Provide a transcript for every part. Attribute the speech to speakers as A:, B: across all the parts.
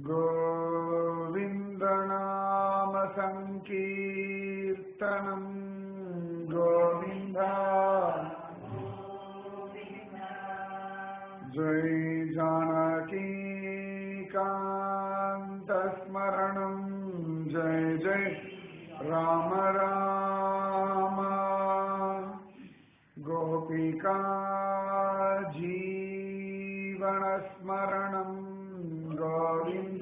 A: गोविन्दनामसङ्कीर्तनम् गोविन्द जय जानकीकान्तस्मरणम् जय जय राम राम गोपिका जीवनस्मरणम् गोविन्द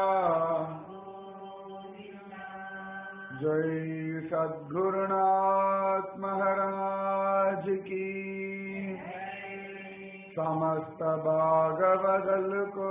A: जय सद्गुरुनाथ महाराज की समस्त भागवदल को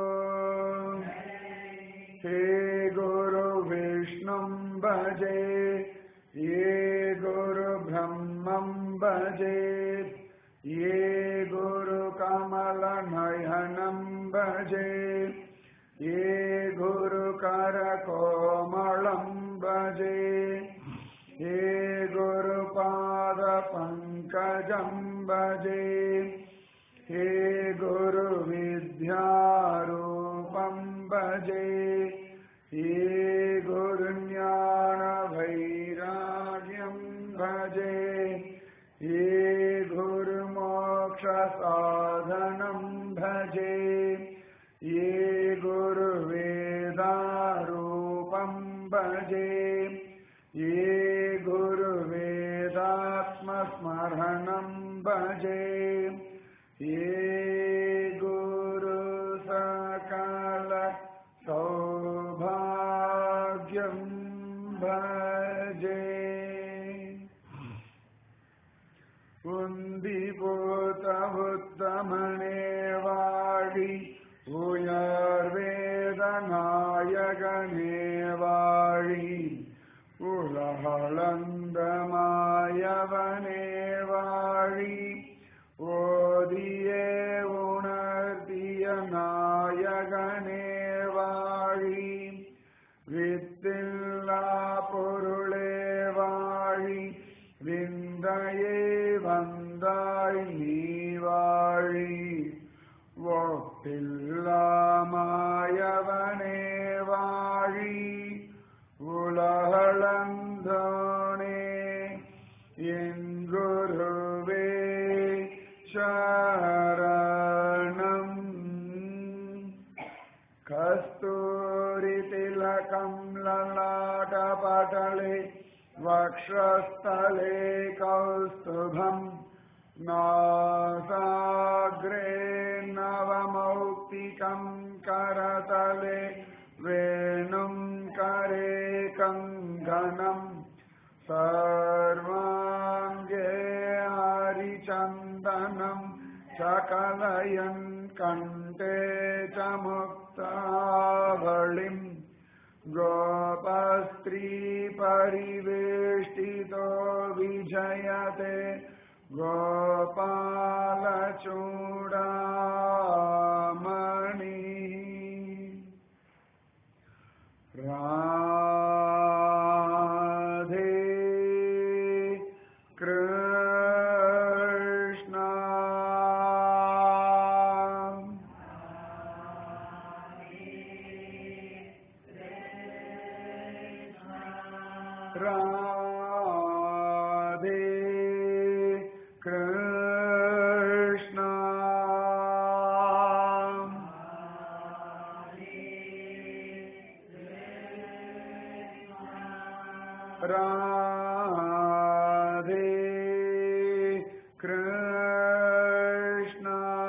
A: हे गुरु विष्णु भजे ये गुरु ब्रह्मं भजे ये गुरु कमल नयनं भजे ये गुरु कर कोमलं भजे ये गुरुपाद पङ्कजं भजे हे गुरु विद्यारूपं भजे हे गुरुज्ञानवैराग्यं भजे हे गुरुमोक्षसाधनं भजे ये गुरुवेदारूपं भजे ये गुरुवेदात्मस्मरणं भजे ये गुरु सकल सौभाग्यं भजे உந்திபூத்தபுத்தமனே வாழி உயர்வேதநாயகனே வாழி உலகளந்தமாயவனே வாழி ஓதியே உணர்த்திய நாயகனே வாழி வித்தில்லா பொருளே வாழி விந்தையே வந்தாய் நீ வாழி ஒப்பில்லாமாயவனே வாழி உலகளந்தோனே என் குருவே शरणम् कस्तूरितिलकं ललाटपटले वक्षस्थले कौस्तुभम् नासाग्रे नवमौक्तिकं करतले वेणुं करे कङ्गनम् सर्वाङ्गे हरिचन्दनम् सकलयन् कण्ठे च मुक्तावलिम् गोपस्त्रीपरिवेष्टितो विजयते गोपालचूडामणि राधे कृष्ण राधे कृष्ण राधे कृष्ण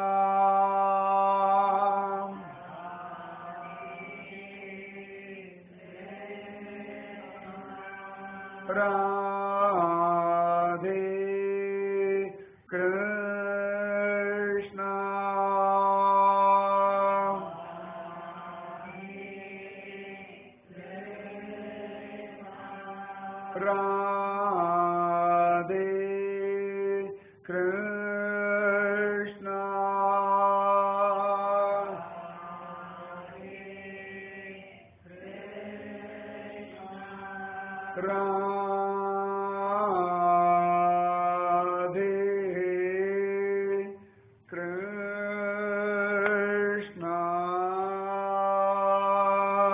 A: राधे कृष्ण राधे कृष्ण राधे कृष्ण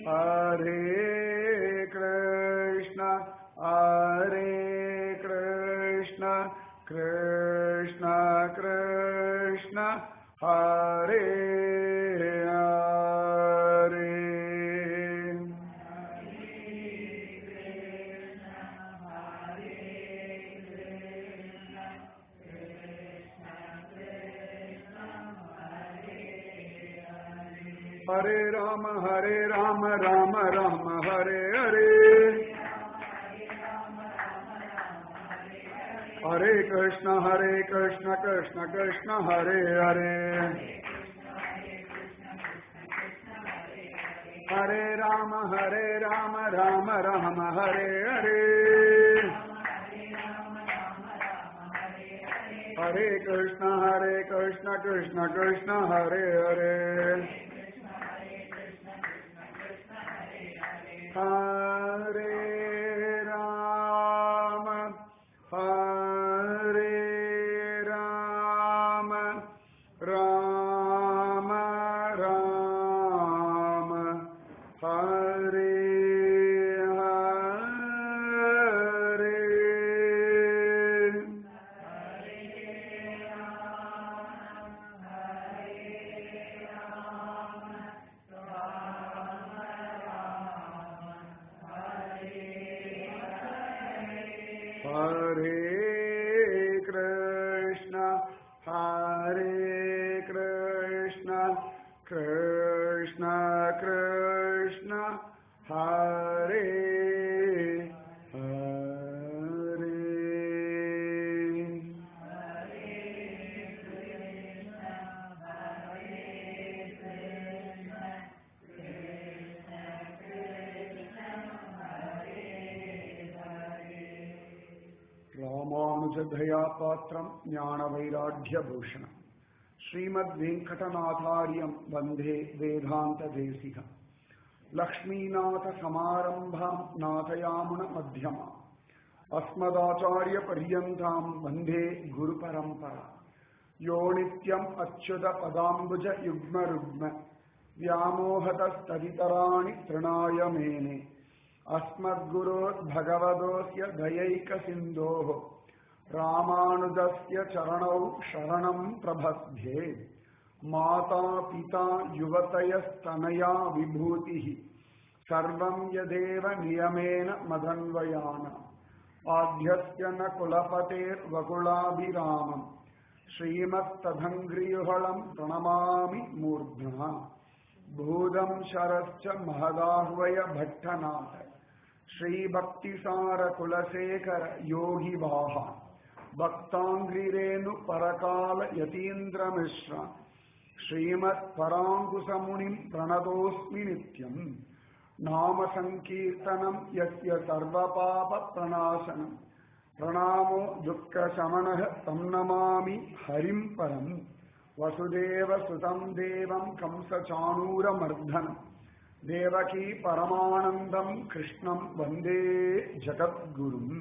A: हरे कृष्ण हरे कृष्ण कृष्ण कृष्ण हरे हरे हरे राम हरे राम राम राम हरे हरे हरे कृष्ण हरे कृष्ण कृष्ण कृष्ण हरे हरे हरे राम हरे राम राम राम हरे हरे हरे कृष्ण हरे कृष्ण कृष्ण कृष्ण हरे हरे हरे राम हरे राम राम राम हरे हरे हरे कृष्ण हरे कृष्ण कृष्ण कृष्ण हरे हरे ராமானுஜதயா பாத்திரம் ஞான வைராக்கிய பூஷணம் ஸ்ரீமத் வெங்கடநாதாரியம் வந்தே வேதாந்த தேசிகம் லக்ஷ்மீநாத சமாரம்பாம் நாதயாமுன மத்தியமா அஸ்மதாச்சாரிய பரியந்தாம் வந்தே குரு பரம்பரா யோ நித்யம் அச்சுத பதாம்புஜ யுக்ம ருக்ம व्यामोहतस्तदितराणि तृणाय मेने अस्मद्गुरोद्भगवतोऽस्य दयैकसिन्धोः रामानुजस्य चरणौ शरणम् प्रभद्ये माता पिता युवतयस्तनया विभूतिः सर्वम् यदेव नियमेन मदन्वयाना आद्यस्य न कुलपतेर्वकुलाभिरामम् श्रीमत्तदङ्घ्रियुहळम् प्रणमामि मूर्ध्ना भूतम् शरश्च महदाह्वय भट्टनाथ श्रीभक्तिसारकुलशेखर योगिवाहा भक्ताङ्घ्रिरेणु परकाल यतीन्द्रमिश्र श्रीमत्पराङ्कुशमुनिम् प्रणतोऽस्मि नित्यम् नाम सङ्कीर्तनम् यस्य सर्वपापप्रणाशनम् प्रणामो दुःखशमनः तं नमामि हरिम् परम् वसुदेवसुतम् देवम् कंसचाणूरमर्दनम् देवकी परमानन्दम् कृष्णम् वन्दे जगद्गुरुम्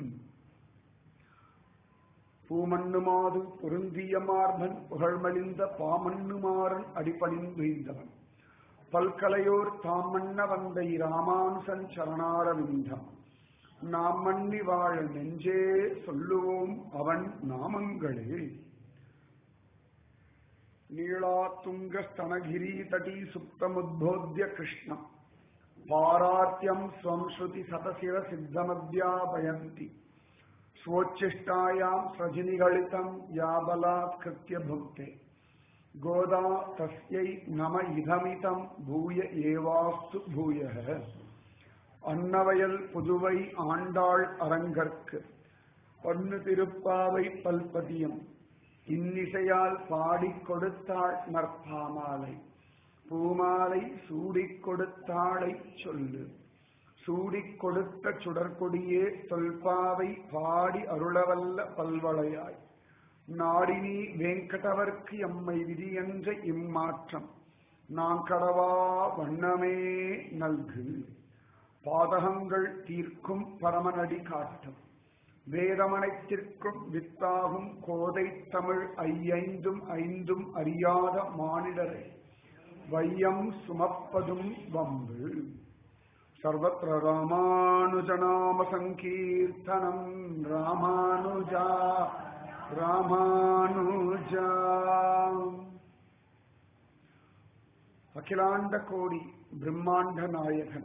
A: பூமண்ணுமாது பொருந்திய மார்பன் புகழ்மலிந்த பாமண்ணுமாறன் அடிபணிந்துய்ந்தவன் பல்கலையோர் தாம் மன்ன வந்தை ராமானுசன் சரணாரவிந்தம் நாம் மன்னி வாழ நெஞ்சே சொல்லுவோம் அவன் நாமங்களே नीलातुङ्गस्तनगिरीतटी सुप्तमुद्बोध्य कृष्णम् पारात्यम् स्वम् श्रुति सतशिरसिद्धमध्यापयन्ति स्वोच्छिष्टायाम् सृजिनिगलितम् या बलात्कृत्य भुक्ते गोदा तस्यै नम इदमितम् भूय एवास्तु भूयः அன்னவயல் புதுவை ஆண்டாள் அரங்கற்கு பொன்னு திருப்பாவை பல்பதியம் இன்னிசையால் பாடிக் கொடுத்தாள் நற்பாமாலை பூமாலை சூடிக் கொடுத்தாளை சொல்லு சூடிக் கொடுத்த சுடற்கொடியே தொல்பாவை பாடி அருளவல்ல பல்வளையாய் நாடினி வேங்கடவர்க்கு எம்மை விதியென்ற இம்மாற்றம் நான் கடவா வண்ணமே நல்கு பாதகங்கள் தீர்க்கும் பரமனடி காட்டும் வேதமனைத்திற்கும் வித்தாகும் கோதை தமிழ் ஐயைந்தும் ஐந்தும் அறியாத மானிடரை வையம் சுமப்பதும் வம்பு सर्वत्र रामानुजनामसङ्कीर्तनम् रामानुजा ராமானுஜா அகிலாண்ட கோடி பிரம்மாண்ட நாயகன்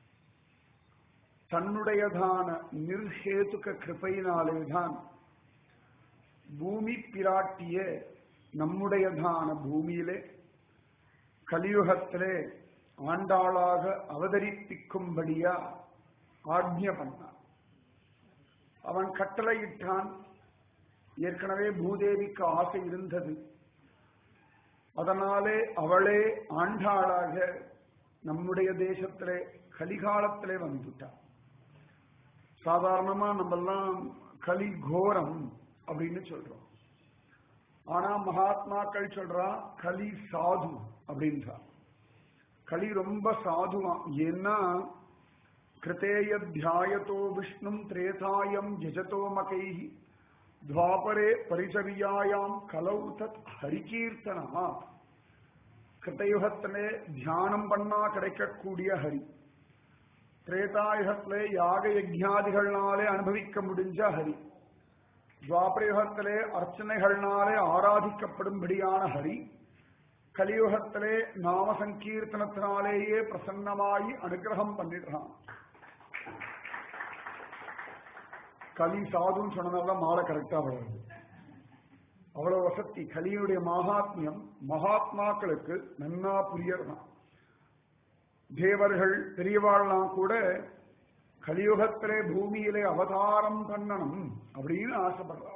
A: தன்னுடையதான நிர்ஹேதுக கிருப்பையினாலேதான் பூமி பிராட்டிய நம்முடையதான பூமியிலே கலியுகத்திலே ஆண்டாளாக அவதரிப்பிக்கும்படியா ஆக்ஞ பண்ணான் அவன் கட்டளையிட்டான் ஏற்கனவே பூதேவிக்கு ஆசை இருந்தது அதனாலே அவளே ஆண்டாளாக நம்முடைய தேசத்திலே கலிகாலத்திலே வந்துட்டார் சாதாரணமா நம்ம எல்லாம் கலி கோரம் அப்படின்னு சொல்றோம் ஆனா மகாத்மாக்கள் சொல்றா கலி சாது அப்படின்றா களி ரொம்ப சாதுவான் ஏன்னா கிருத்தேய தியாயத்தோ விஷ்ணும் திரேதாயம் ஜஜதோ மகைஹி துவாபரே பரிச்சரியாயாம் கலௌ தத் ஹரிகீர்த்தனா கிருத்தயுகத்திலே தியானம் பண்ணா கிடைக்கக்கூடிய ஹரி திரேதாயுகத்திலே யாக யஜ்ஞாதிகள்னாலே அனுபவிக்க முடிஞ்ச ஹரி துவாபரயுகத்திலே அர்ச்சனைகள்னாலே ஆராதிக்கப்படும்படியான ஹரி கலியுகத்திலே நாம சங்கீர்த்தனத்தினாலேயே பிரசன்னமாயி அனுகிரகம் பண்ணிடுறான் கலி சாதுன்னு சொன்னதால்தான் மாலை கரெக்டா வளருது அவ்வளவு வசதி கலியுடைய மகாத்மியம் மகாத்மாக்களுக்கு நன்னா புரியறதான் தேவர்கள் பெரியவாள்லாம் கூட கலியுகத்திலே பூமியிலே அவதாரம் பண்ணணும் அப்படின்னு ஆசைப்படுறார்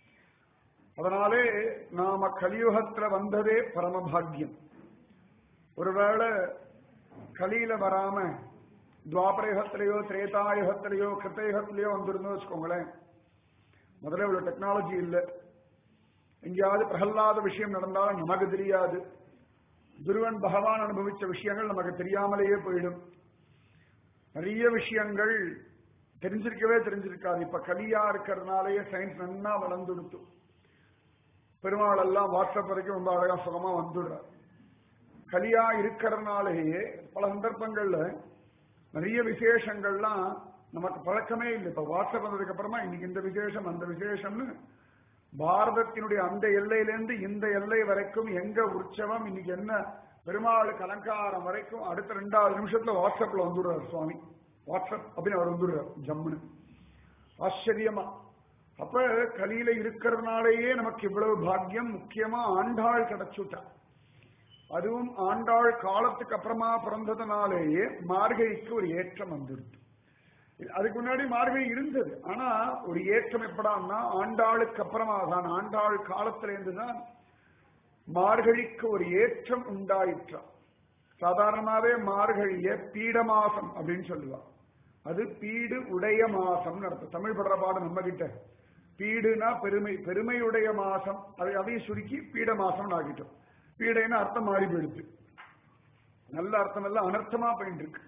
A: அதனாலே நாம கலியுகத்துல வந்ததே பரமபாகியம் ஒருவேளை கலியில வராம துவாபரயுகத்திலேயோ திரேதாயுகத்திலேயோ கிருத்தயுகத்திலேயோ வந்திருந்தோம் வச்சுக்கோங்களேன் முதல்ல இவ்வளவு டெக்னாலஜி இல்லை எங்கேயாவது பிரகல்லாத விஷயம் நடந்தாலும் நமக்கு தெரியாது துருவன் பகவான் அனுபவிச்ச விஷயங்கள் நமக்கு தெரியாமலேயே போயிடும் நிறைய விஷயங்கள் தெரிஞ்சிருக்கவே தெரிஞ்சிருக்காது இப்ப கலியா இருக்கிறதுனாலேயே சயின்ஸ் நன்னா வளர்ந்துடுத்து பெருமாள் எல்லாம் வாட்ஸ்அப் வரைக்கும் ரொம்ப அழகா சுகமா வந்துடுறார் கலியா இருக்கிறதுனாலேயே பல சந்தர்ப்பங்கள்ல நிறைய விசேஷங்கள்லாம் நமக்கு பழக்கமே இல்லை இப்ப வாட்ஸ்அப் வந்ததுக்கு அப்புறமா இன்னைக்கு இந்த விசேஷம் அந்த விசேஷம்னு பாரதத்தினுடைய அந்த எல்லையிலேருந்து இந்த எல்லை வரைக்கும் எங்க உற்சவம் இன்னைக்கு என்ன பெருமாளுக்கு அலங்காரம் வரைக்கும் அடுத்த ரெண்டாவது நிமிஷத்துல வாட்ஸ்அப்ல வந்துடுறார் சுவாமி வாட்ஸ்அப் அப்படின்னு அவர் வந்துடுறார் ஜம்முன்னு ஆச்சரியமா அப்ப கலியில இருக்கிறதுனாலேயே நமக்கு இவ்வளவு பாக்கியம் முக்கியமா ஆண்டாள் கிடைச்சுட்டா அதுவும் ஆண்டாள் காலத்துக்கு அப்புறமா பிறந்ததுனாலேயே மார்கழிக்கு ஒரு ஏற்றம் வந்துடுது அதுக்கு முன்னாடி மார்கழி இருந்தது ஆனா ஒரு ஏற்றம் எப்படான்னா ஆண்டாளுக்கு அப்புறமா தான் ஆண்டாள் காலத்துல இருந்துதான் மார்கழிக்கு ஒரு ஏற்றம் உண்டாயிற்றான் சாதாரணமாவே மார்கழிய பீட மாசம் அப்படின்னு சொல்லுவா அது பீடு உடைய மாசம் அர்த்தம் தமிழ் படுற பாடம் நம்ம கிட்ட பீடுனா பெருமை பெருமையுடைய மாசம் அதை அதையும் சுருக்கி பீட மாசம் ஆகிட்டோம் பீடைன்னு அர்த்தம் மாறி போயிடுது நல்ல அர்த்தம் எல்லாம் அனர்த்தமா போயிட்டு இருக்கு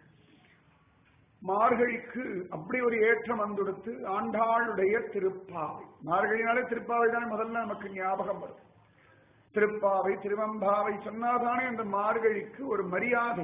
A: மார்கழிக்கு அப்படி ஒரு ஏற்றம் வந்துடுத்து ஆண்டாளுடைய திருப்பாவை மார்கழினாலே திருப்பாவை தானே முதல்ல நமக்கு ஞாபகம் வரும் திருப்பாவை திருவம்பாவை சொன்னாதானே அந்த மார்கழிக்கு ஒரு மரியாதை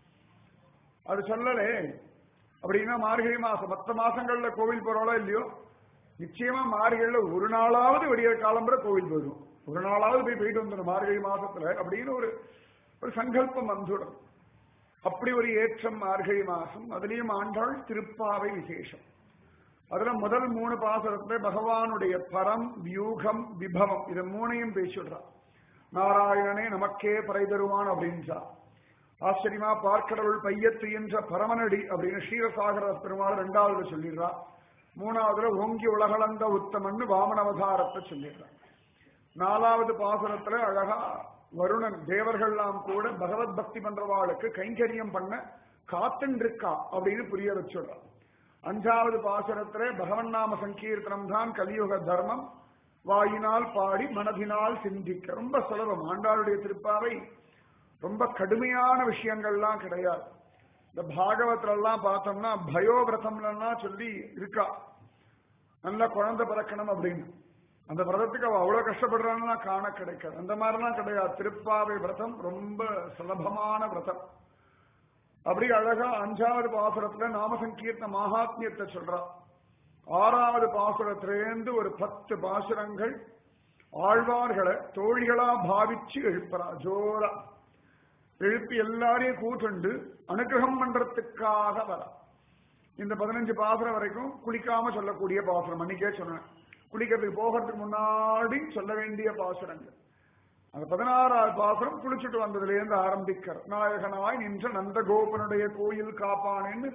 A: அது சொல்லலே அப்படின்னா மார்கழி மாசம் மற்ற மாசங்கள்ல கோவில் போறோளோ இல்லையோ நிச்சயமா மார்கழியில ஒரு நாளாவது விடிய காலம்புற கோவில் போயிடும் ஒரு நாளாவது போய் போயிட்டு வந்துடும் மார்கழி மாசத்துல அப்படின்னு ஒரு ஒரு சங்கல்பம் வந்துடும் அப்படி ஒரு ஏற்றம் மார்கழி மாசம் அதுலயும் ஆண்டாள் திருப்பாவை விசேஷம் அதுல முதல் மூணு பாசனத்துல பகவானுடைய பரம் வியூகம் விபவம் இதை மூணையும் பேசிடுறான் நாராயணனே நமக்கே பறை தருவான் அப்படின்றா ஆச்சரியமா பார்க்கடவுள் பையத்து என்ற பரமனடி அப்படின்னு ஸ்ரீரசாகர பெருமாள் ரெண்டாவது சொல்லிடுறா மூணாவதுல ஓங்கி உலகளந்த உத்தமன்னு வாமனவதாரத்தை சொல்லிடுறா நாலாவது பாசுரத்துல அழகா வருணன் தேவர்கள்லாம் கூட பகவத் பக்தி பண்றவாளுக்கு கைங்கரியம் பண்ண காத்துருக்கா அப்படின்னு புரிய வச்சுடுறான் அஞ்சாவது பாசுரத்துல பகவன் நாம சங்கீர்த்தனம் தான் கலியுக தர்மம் வாயினால் பாடி மனதினால் சிந்திக்க ரொம்ப சுலபம் ஆண்டாளுடைய திருப்பாவை ரொம்ப கடுமையான விஷயங்கள்லாம் கிடையாது இந்த பாகவத்துல எல்லாம் பார்த்தோம்னா பயோவிரதம்லாம் சொல்லி இருக்கா நல்ல குழந்தை பிறக்கணும் அப்படின்னு அந்த விரதத்துக்கு அவ அவ்வளவு கஷ்டப்படுறான்னா காண கிடைக்காது அந்த மாதிரிலாம் கிடையாது திருப்பாவை விரதம் ரொம்ப சுலபமான விரதம் அப்படி அழகா அஞ்சாவது பாசுரத்துல நாம சங்கீர்த்த மகாத்மியத்தை சொல்றா ஆறாவது பாசுரத்திலேருந்து ஒரு பத்து பாசுரங்கள் ஆழ்வார்களை தோழிகளா பாவிச்சு எழுப்புறா ஜோரா எழுப்பி எல்லாரையும் கூட்டுண்டு அனுகிரகம் பண்றதுக்காக வர இந்த பதினஞ்சு பாசுரம் வரைக்கும் குளிக்காம சொல்லக்கூடிய பாசுரம் அன்னைக்கே சொன்னேன் குளிக்கிறதுக்கு போகிறதுக்கு முன்னாடி சொல்ல வேண்டிய பாசுரங்கள் அந்த பதினாறாவது பாசுரம் குளிச்சுட்டு வந்ததுல இருந்து ஆரம்பிக்கிற நாயகனாய் நின்ற நந்தகோபனுடைய கோயில் காப்பானேன்னு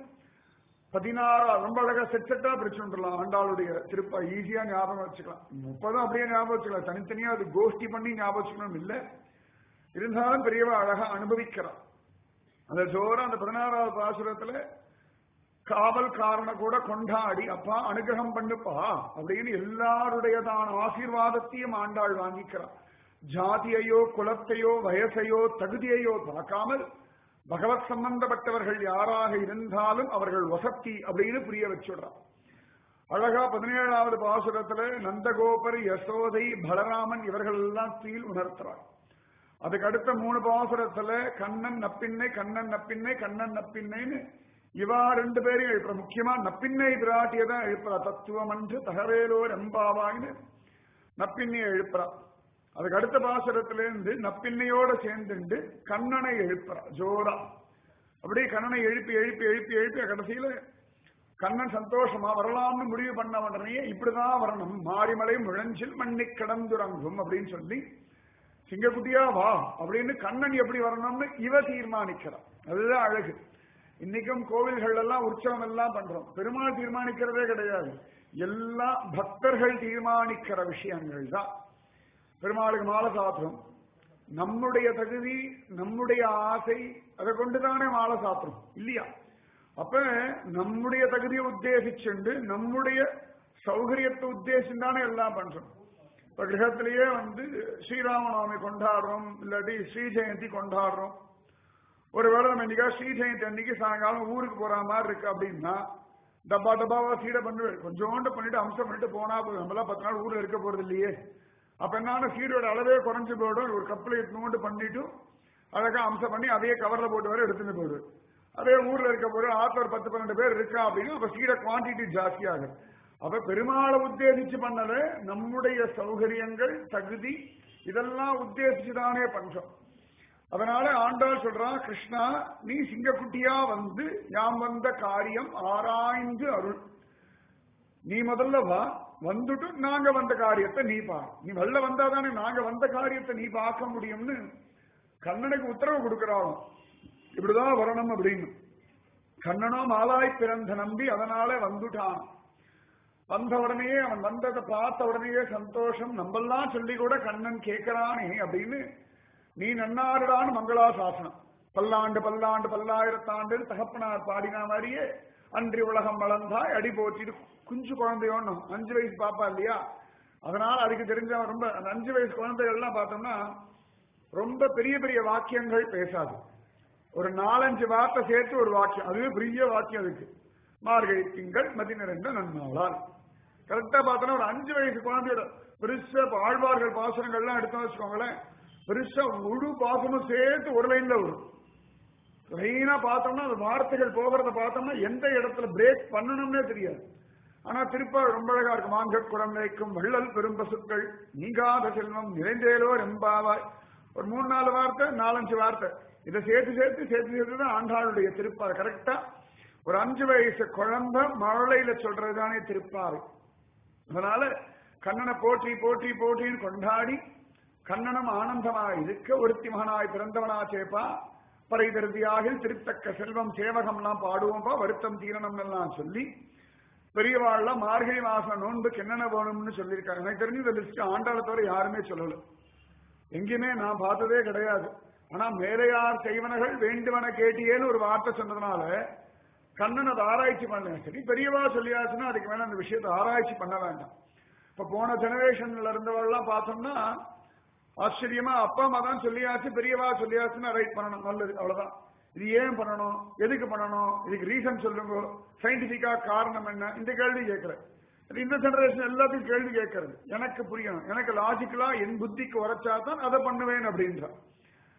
A: பதினாறா ரொம்ப அழகா செட் செட்டா பிரிச்சுடலாம் ஆண்டாளுடைய திருப்ப ஈஸியா ஞாபகம் வச்சுக்கலாம் முப்பதும் அப்படியே ஞாபகம் வச்சுக்கலாம் தனித்தனியா அது கோஷ்டி பண்ணி ஞாபகம் வச்சுக்கணும் இல்ல இருந்தாலும் பெரியவா அழகா அனுபவிக்கிறான் அந்த ஜோரா அந்த பதினாறாவது பாசுரத்துல காவல்காரனை கூட கொண்டாடி அப்பா அனுகிரகம் பண்ணுப்பா அப்படின்னு எல்லாருடையதான ஆசீர்வாதத்தையும் ஆண்டாள் வாங்கிக்கிறான் ஜாதியையோ குலத்தையோ வயசையோ தகுதியையோ பார்க்காமல் பகவத் சம்பந்தப்பட்டவர்கள் யாராக இருந்தாலும் அவர்கள் வசத்தி அப்படின்னு புரிய வச்சுடுறான் அழகா பதினேழாவது பாசுரத்துல நந்தகோபர் யசோதை பலராமன் இவர்கள் எல்லாம் தீல் உணர்த்துறார் அதுக்கு அடுத்த மூணு பாசுரத்துல கண்ணன் நப்பின்னை கண்ணன் நப்பின்னை கண்ணன் நப்பின்னைன்னு இவா ரெண்டு பேரையும் எழுப்புற முக்கியமா நப்பின்னை பிராட்டியை தான் எழுப்புறா தத்துவம் அன்று தகவேலோ ரெம்பாவாயின்னு நப்பின்னையை எழுப்புறா அதுக்கு அடுத்த பாசுரத்திலிருந்து நப்பின்னையோட சேர்ந்துண்டு கண்ணனை எழுப்புறா ஜோரா அப்படியே கண்ணனை எழுப்பி எழுப்பி எழுப்பி எழுப்பி கடைசியில கண்ணன் சந்தோஷமா வரலாம்னு முடிவு பண்ண உடனே இப்படிதான் வரணும் மாரிமலை முழஞ்சில் மண்ணி கிடந்துறங்கும் அப்படின்னு சொல்லி சிங்கக்குட்டியா வா அப்படின்னு கண்ணன் எப்படி வரணும்னு இவ தீர்மானிக்கிறான் அதுதான் அழகு இன்னைக்கும் கோவில்கள் எல்லாம் உற்சவம் எல்லாம் பண்றோம் பெருமாள் தீர்மானிக்கிறதே கிடையாது எல்லா பக்தர்கள் தீர்மானிக்கிற விஷயங்கள் தான் பெருமாளுக்கு மாலை சாப்பிடும் நம்முடைய தகுதி நம்முடைய ஆசை அதை கொண்டுதானே மாலை சாப்பிடும் இல்லையா அப்ப நம்முடைய தகுதியை உத்தேசிச்சுண்டு நம்முடைய சௌகரியத்தை உத்தேசிச்சு தானே எல்லாம் பண்றோம் இப்ப கிரகத்திலேயே வந்து ஸ்ரீராமநவமி கொண்டாடுறோம் இல்லாட்டி ஸ்ரீ ஜெயந்தி கொண்டாடுறோம் ஒருவேளை நம்ம இன்னைக்கா ஸ்ரீ ஜெயந்தி அன்னைக்கு சாயங்காலம் ஊருக்கு போற மாதிரி இருக்கு அப்படின்னா டப்பா டப்பாவா சீடை பண்ணி கொஞ்சோண்டு பண்ணிட்டு அம்சம் பண்ணிட்டு போனா போதும் நம்மளாம் பத்து நாள் ஊர்ல இருக்க போறது இல்லையே அப்ப என்ன சீடோட அளவே குறைஞ்சு போயிடும் ஒரு கப்பலை எடுத்துட்டு பண்ணிட்டு அழகா அம்சம் பண்ணி அதையே கவர்ல போட்டு வர எடுத்துட்டு போயிடும் அதே ஊர்ல இருக்க போது ஆத்துல ஒரு பத்து பன்னெண்டு பேர் இருக்கா அப்படின்னா அப்ப சீட குவான்டிட்டி ஜாஸ்தியாகும் அப்ப பெருமாளை உத்தேசிச்சு பண்ணல நம்முடைய சௌகரியங்கள் தகுதி இதெல்லாம் உத்தேசிச்சுதானே பண்றோம் அதனால ஆண்டாள் சொல்றான் கிருஷ்ணா நீ சிங்கக்குட்டியா வந்து யாம் வந்த காரியம் ஆராய்ந்து அருள் நீ முதல்ல வா வந்துட்டு நாங்க வந்த காரியத்தை நீ பா நீ வெளில வந்தாதானே நாங்க வந்த காரியத்தை நீ பார்க்க முடியும்னு கண்ணனுக்கு உத்தரவு கொடுக்கிறாளாம் இப்படிதான் வரணும் அப்படின்னு கண்ணனோ மாலாய் பிறந்த நம்பி அதனால வந்துட்டான் வந்த உடனே அவன் வந்ததை பார்த்த உடனேயே சந்தோஷம் நம்மெல்லாம் சொல்லி கூட கண்ணன் கேட்கிறானே அப்படின்னு நீ நன்னாருடான்னு மங்களாசாசனம் பல்லாண்டு பல்லாண்டு பல்லாயிரத்தாண்டு தகப்பனார் பாடின மாதிரியே அன்றி உலகம் வளர்ந்தாய் அடி போற்றிட்டு குஞ்சு குழந்தையோன்னு அஞ்சு வயசு பாப்பா இல்லையா அதனால அதுக்கு தெரிஞ்ச ரொம்ப அந்த அஞ்சு வயசு குழந்தைகள்லாம் பார்த்தோம்னா ரொம்ப பெரிய பெரிய வாக்கியங்கள் பேசாது ஒரு நாலஞ்சு வார்த்தை சேர்த்து ஒரு வாக்கியம் அதுவே பெரிய வாக்கியம் அதுக்கு மார்கழி திங்கள் மதி நிறைந்த நன்னாளால் கரெக்டா பார்த்தோன்னா ஒரு அஞ்சு வயசு குழந்தையோட பெருசா இப்ப ஆழ்வார்கள் பாசனங்கள்லாம் எடுத்தோம்னு வச்சுக்கோங்களேன் பெருசா முழு பாசமும் சேர்த்து ஒரு லைன்ல வரும் லைனா பார்த்தோம்னா அந்த வார்த்தைகள் போகிறத பார்த்தோம்னா எந்த இடத்துல பிரேக் பண்ணணும்னே தெரியாது ஆனா திருப்பாள் ரொம்ப அழகா இருக்கும் மாங்க குழந்தைக்கும் வள்ளல் பெரும் பசுக்கள் நீங்காத செல்வம் நிறைந்தேலோ ரெம்பாவாய் ஒரு மூணு நாலு வார்த்தை நாலஞ்சு வார்த்தை இதை சேர்த்து சேர்த்து சேர்த்து சேர்த்து தான் ஆண்டாளுடைய திருப்பாறு கரெக்டா ஒரு அஞ்சு வயசு குழந்தை மழையில சொல்றதுதானே திருப்பாறு அதனால கண்ணனை போற்றி போற்றி போற்றின்னு கொண்டாடி கண்ணனம் ஆனந்தமாய் இருக்க ஒருத்தி மகனாய் பிறந்தவனா சேப்பா பறை தருதியாக திருத்தக்க செல்வம் சேவகம்லாம் பாடுவோம்பா வருத்தம் தீரணம் எல்லாம் சொல்லி பெரியவாள்லாம் மார்கழி மாசம் நோன்புக்கு என்னென்ன வேணும்னு சொல்லியிருக்காங்க எனக்கு தெரிஞ்சு இந்த லிஸ்ட் ஆண்டாள தவிர யாருமே சொல்லல எங்கேயுமே நான் பார்த்ததே கிடையாது ஆனா மேலையார் செய்வனகள் வேண்டுவன கேட்டியேன்னு ஒரு வார்த்தை சொன்னதுனால கண்ணன் அதை ஆராய்ச்சி பண்ண சரி பெரியவா சொல்லியாச்சுன்னா அதுக்கு மேல அந்த விஷயத்தை ஆராய்ச்சி பண்ண வேண்டாம் இப்ப போன ஜெனரேஷன்ல இருந்தவர்கள்லாம் பார்த்தோம்னா ஆச்சரியமா அப்பா அம்மா தான் சொல்லியாச்சு பெரியவா சொல்லியாச்சுன்னா ரைட் பண்ணணும் நல்லது அவ்வளவுதான் இது ஏன் பண்ணணும் எதுக்கு பண்ணணும் இதுக்கு ரீசன் சொல்லுங்க சயின்டிபிக்கா காரணம் என்ன இந்த கேள்வி கேட்கிறேன் இந்த ஜெனரேஷன் எல்லாத்தையும் கேள்வி கேட்கறது எனக்கு புரியணும் எனக்கு லாஜிக்கலா என் புத்திக்கு உரைச்சா தான் அதை பண்ணுவேன் அப்படின்றான்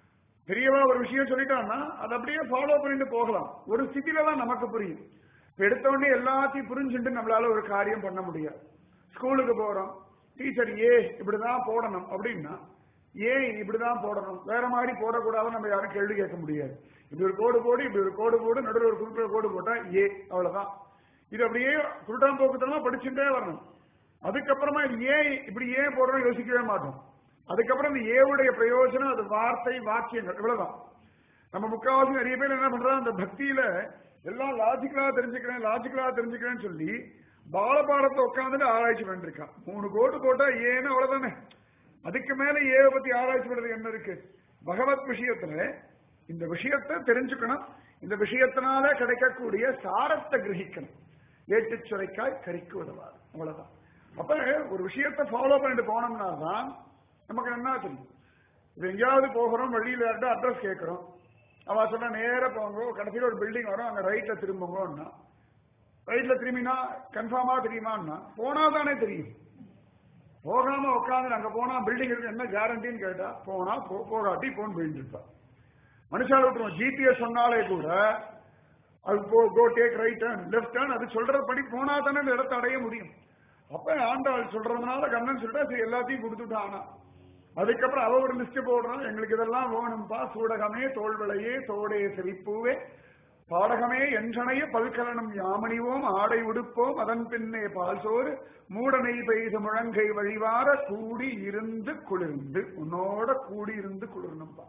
A: பெரியவா ஒரு விஷயம் சொல்லிட்டான்னா அதை அப்படியே ஃபாலோ பண்ணிட்டு போகலாம் ஒரு ஸ்திதியில தான் நமக்கு புரியும் இப்ப எடுத்த உடனே எல்லாத்தையும் புரிஞ்சுட்டு நம்மளால ஒரு காரியம் பண்ண முடியாது ஸ்கூலுக்கு போறோம் டீச்சர் ஏ இப்படிதான் போடணும் அப்படின்னா ஏன் இப்படிதான் போடணும் வேற மாதிரி போடக்கூடாதுன்னு நம்ம யாரும் கேள்வி கேட்க முடியாது இப்படி ஒரு கோடு போடு இப்படி ஒரு கோடு போடு நடுவில் ஒரு குறுக்கிற கோடு போட்டா ஏ அவ்வளவுதான் இது அப்படியே குருட்டாம்போக்குத்தனமா படிச்சுட்டே வரணும் அதுக்கப்புறமா இது ஏன் இப்படி ஏன் போடுறோம் யோசிக்கவே மாட்டோம் அதுக்கப்புறம் இந்த ஏவுடைய பிரயோஜனம் அது வார்த்தை வாக்கியங்கள் இவ்வளவுதான் நம்ம முக்காவாசி நிறைய பேர் என்ன பண்றாங்க அந்த பக்தியில எல்லாம் லாஜிக்கலா தெரிஞ்சுக்கிறேன் லாஜிக்கலா தெரிஞ்சுக்கிறேன்னு சொல்லி பாலபாடத்தை உட்காந்துட்டு ஆராய்ச்சி பண்ணிருக்கான் மூணு கோடு போட்டா ஏன்னு அவ்வளவுதானே அதுக்கு மேல ஏவ பத்தி ஆராய்ச்சி பண்றது என்ன இருக்கு பகவத் விஷயத்துல இந்த விஷயத்தை தெரிஞ்சுக்கணும் இந்த விஷயத்தினால கிடைக்கக்கூடிய சாரத்தை கிரகிக்கணும் ஏட்டுச் சுரைக்காய் கறிக்கு உதவாது அவ்வளவுதான் அப்ப ஒரு விஷயத்தை ஃபாலோ பண்ணிட்டு போனோம்னா தான் நமக்கு என்ன தெரியும் இப்ப எங்கேயாவது போகிறோம் வழியில யார்கிட்ட அட்ரஸ் கேட்கிறோம் அவ சொன்னா நேரா போங்க கடைசியில் ஒரு பில்டிங் வரும் அங்க ரைட்ல திரும்புங்கன்னா ரைட்ல திரும்பினா கன்ஃபார்மா தெரியுமான்னா போனா தானே தெரியும் போகாம உட்காந்து அங்க போனா பில்டிங் இருக்கு என்ன கேரண்டின்னு கேட்டா போனா போ- போகாட்டி போன் போயிட்டு இருப்பா மனுஷால விட்டுருவோம் ஜிபிஎஸ் சொன்னாலே கூட அது go go take right turn left turn அது சொல்றது படி போனா தானே அந்த இடத்தை அடைய முடியும் அப்ப ஆண்டாள் சொல்றதுனால கண்ணன் சொல்லிட்டா சரி எல்லாத்தையும் கொடுத்துட்டானா அதுக்கப்புறம் அவ ஒரு லிஸ்ட் போடுறான் எங்களுக்கு இதெல்லாம் வேணும்பா சூடகமே தோல்விளையே தோடே செவிப்பூவே பாடகமே என்றனைய பல்கலனும் யாமணிவோம் ஆடை உடுப்போம் அதன் பின்னே பால் சோறு மூடனை பெய்து முழங்கை வழிவார கூடி இருந்து குளிர்ந்து உன்னோட கூடி இருந்து குளிரணும்பா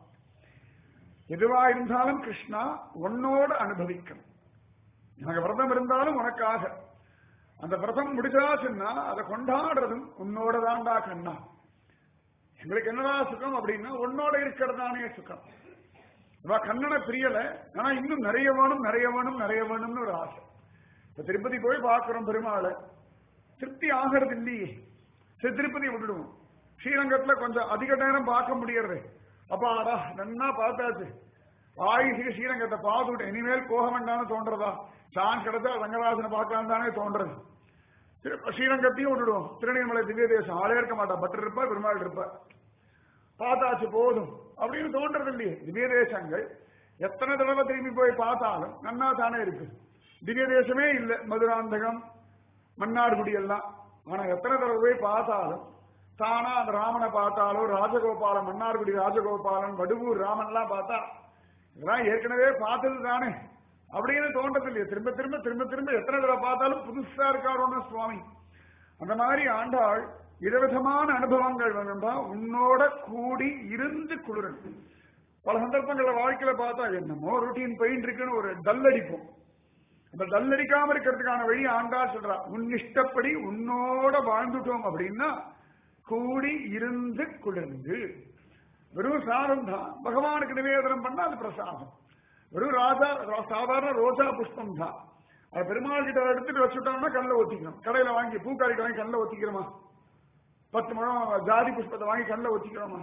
A: எதுவா இருந்தாலும் கிருஷ்ணா உன்னோட அனுபவிக்கணும் எனக்கு விரதம் இருந்தாலும் உனக்காக அந்த விரதம் முடிச்சாச்சுன்னா அதை கொண்டாடுறதும் உன்னோட தாண்டா கண்ணா எங்களுக்கு என்னடா சுகம் அப்படின்னா உன்னோட இருக்கிறதானே சுகம் இவ கண்ணனை பிரியல ஆனா இன்னும் நிறைய வேணும் நிறைய வேணும் நிறைய வேணும்னு ஒரு ஆசை இப்ப திருப்பதி போய் பார்க்கிறோம் பெருமாளை திருப்தி ஆகிறது இல்லையே சரி திருப்பதி விட்டுடுவோம் ஸ்ரீரங்கத்துல கொஞ்சம் அதிக நேரம் பார்க்க முடியறது அப்பா அடா நன்னா பார்த்தாச்சு ஆயுசுக்கு ஸ்ரீரங்கத்தை பார்த்துட்டு இனிமேல் போக வேண்டாம்னு தோன்றதா சான் கிடைச்சா ரங்கராசனை பார்க்கலாம் தானே தோன்றது திரு- ஸ்ரீரங்கத்தையும் விட்டுடுவோம் திருநெல்வேலி திவ்ய தேசம் ஆளே இருக்க மாட்டா பட்டர் இருப்பா பெருமாள் இருப்பா பார்த்தாச்சு போதும் அப்படின்னு தோன்றது இல்லையே திவ்ய தேசங்கள் எத்தனை தடவை திரும்பி போய் பார்த்தாலும் நன்னா தானே இருக்கு திவ்ய தேசமே இல்லை மதுராந்தகம் மன்னார்குடி எல்லாம் ஆனா எத்தனை தடவை போய் பார்த்தாலும் தானா அந்த ராமனை பார்த்தாலோ ராஜகோபாலன் மன்னார்குடி ராஜகோபாலன் வடுவூர் ராமன்லாம் பார்த்தா இதெல்லாம் ஏற்கனவே பார்த்தது தானே அப்படின்னு தோன்றது இல்லையே திரும்ப திரும்ப திரும்ப திரும்ப எத்தனை தடவை பார்த்தாலும் புதுசா இருக்காரோன்னு சுவாமி அந்த மாதிரி ஆண்டாள் விதவிதமான அனுபவங்கள் வேணும்பா உன்னோட கூடி இருந்து குளிரன் பல சந்தர்ப்பங்கள்ல வாழ்க்கையில பார்த்தா என்னமோ ரொட்டீன் போயிட்டு இருக்குன்னு ஒரு டல் அடிப்போம் அந்த டல் அடிக்காம இருக்கிறதுக்கான வழி ஆண்டாள் சொல்றா உன் இஷ்டப்படி உன்னோட வாழ்ந்துட்டோம் அப்படின்னா கூடி இருந்து குளிர்ந்து வெறும் சாதம் தான் பகவானுக்கு நிவேதனம் பண்ணா அது பிரசாதம் வெறும் ராஜா ரா- சாதாரண ரோஜா புஷ்பம் தான் அது பெருமாள் கிட்ட எடுத்துட்டு வச்சுட்டோம்னா கண்ணில் ஒத்திக்கணும் கடையில வாங்கி பூக்காரிக்கு வாங்கி கண்ணில் ஒத்திக்கிறோமா பத்து முழம் ஜாதி புஷ்பத்தை வாங்கி கண்ணில் ஒத்திக்கிறோமா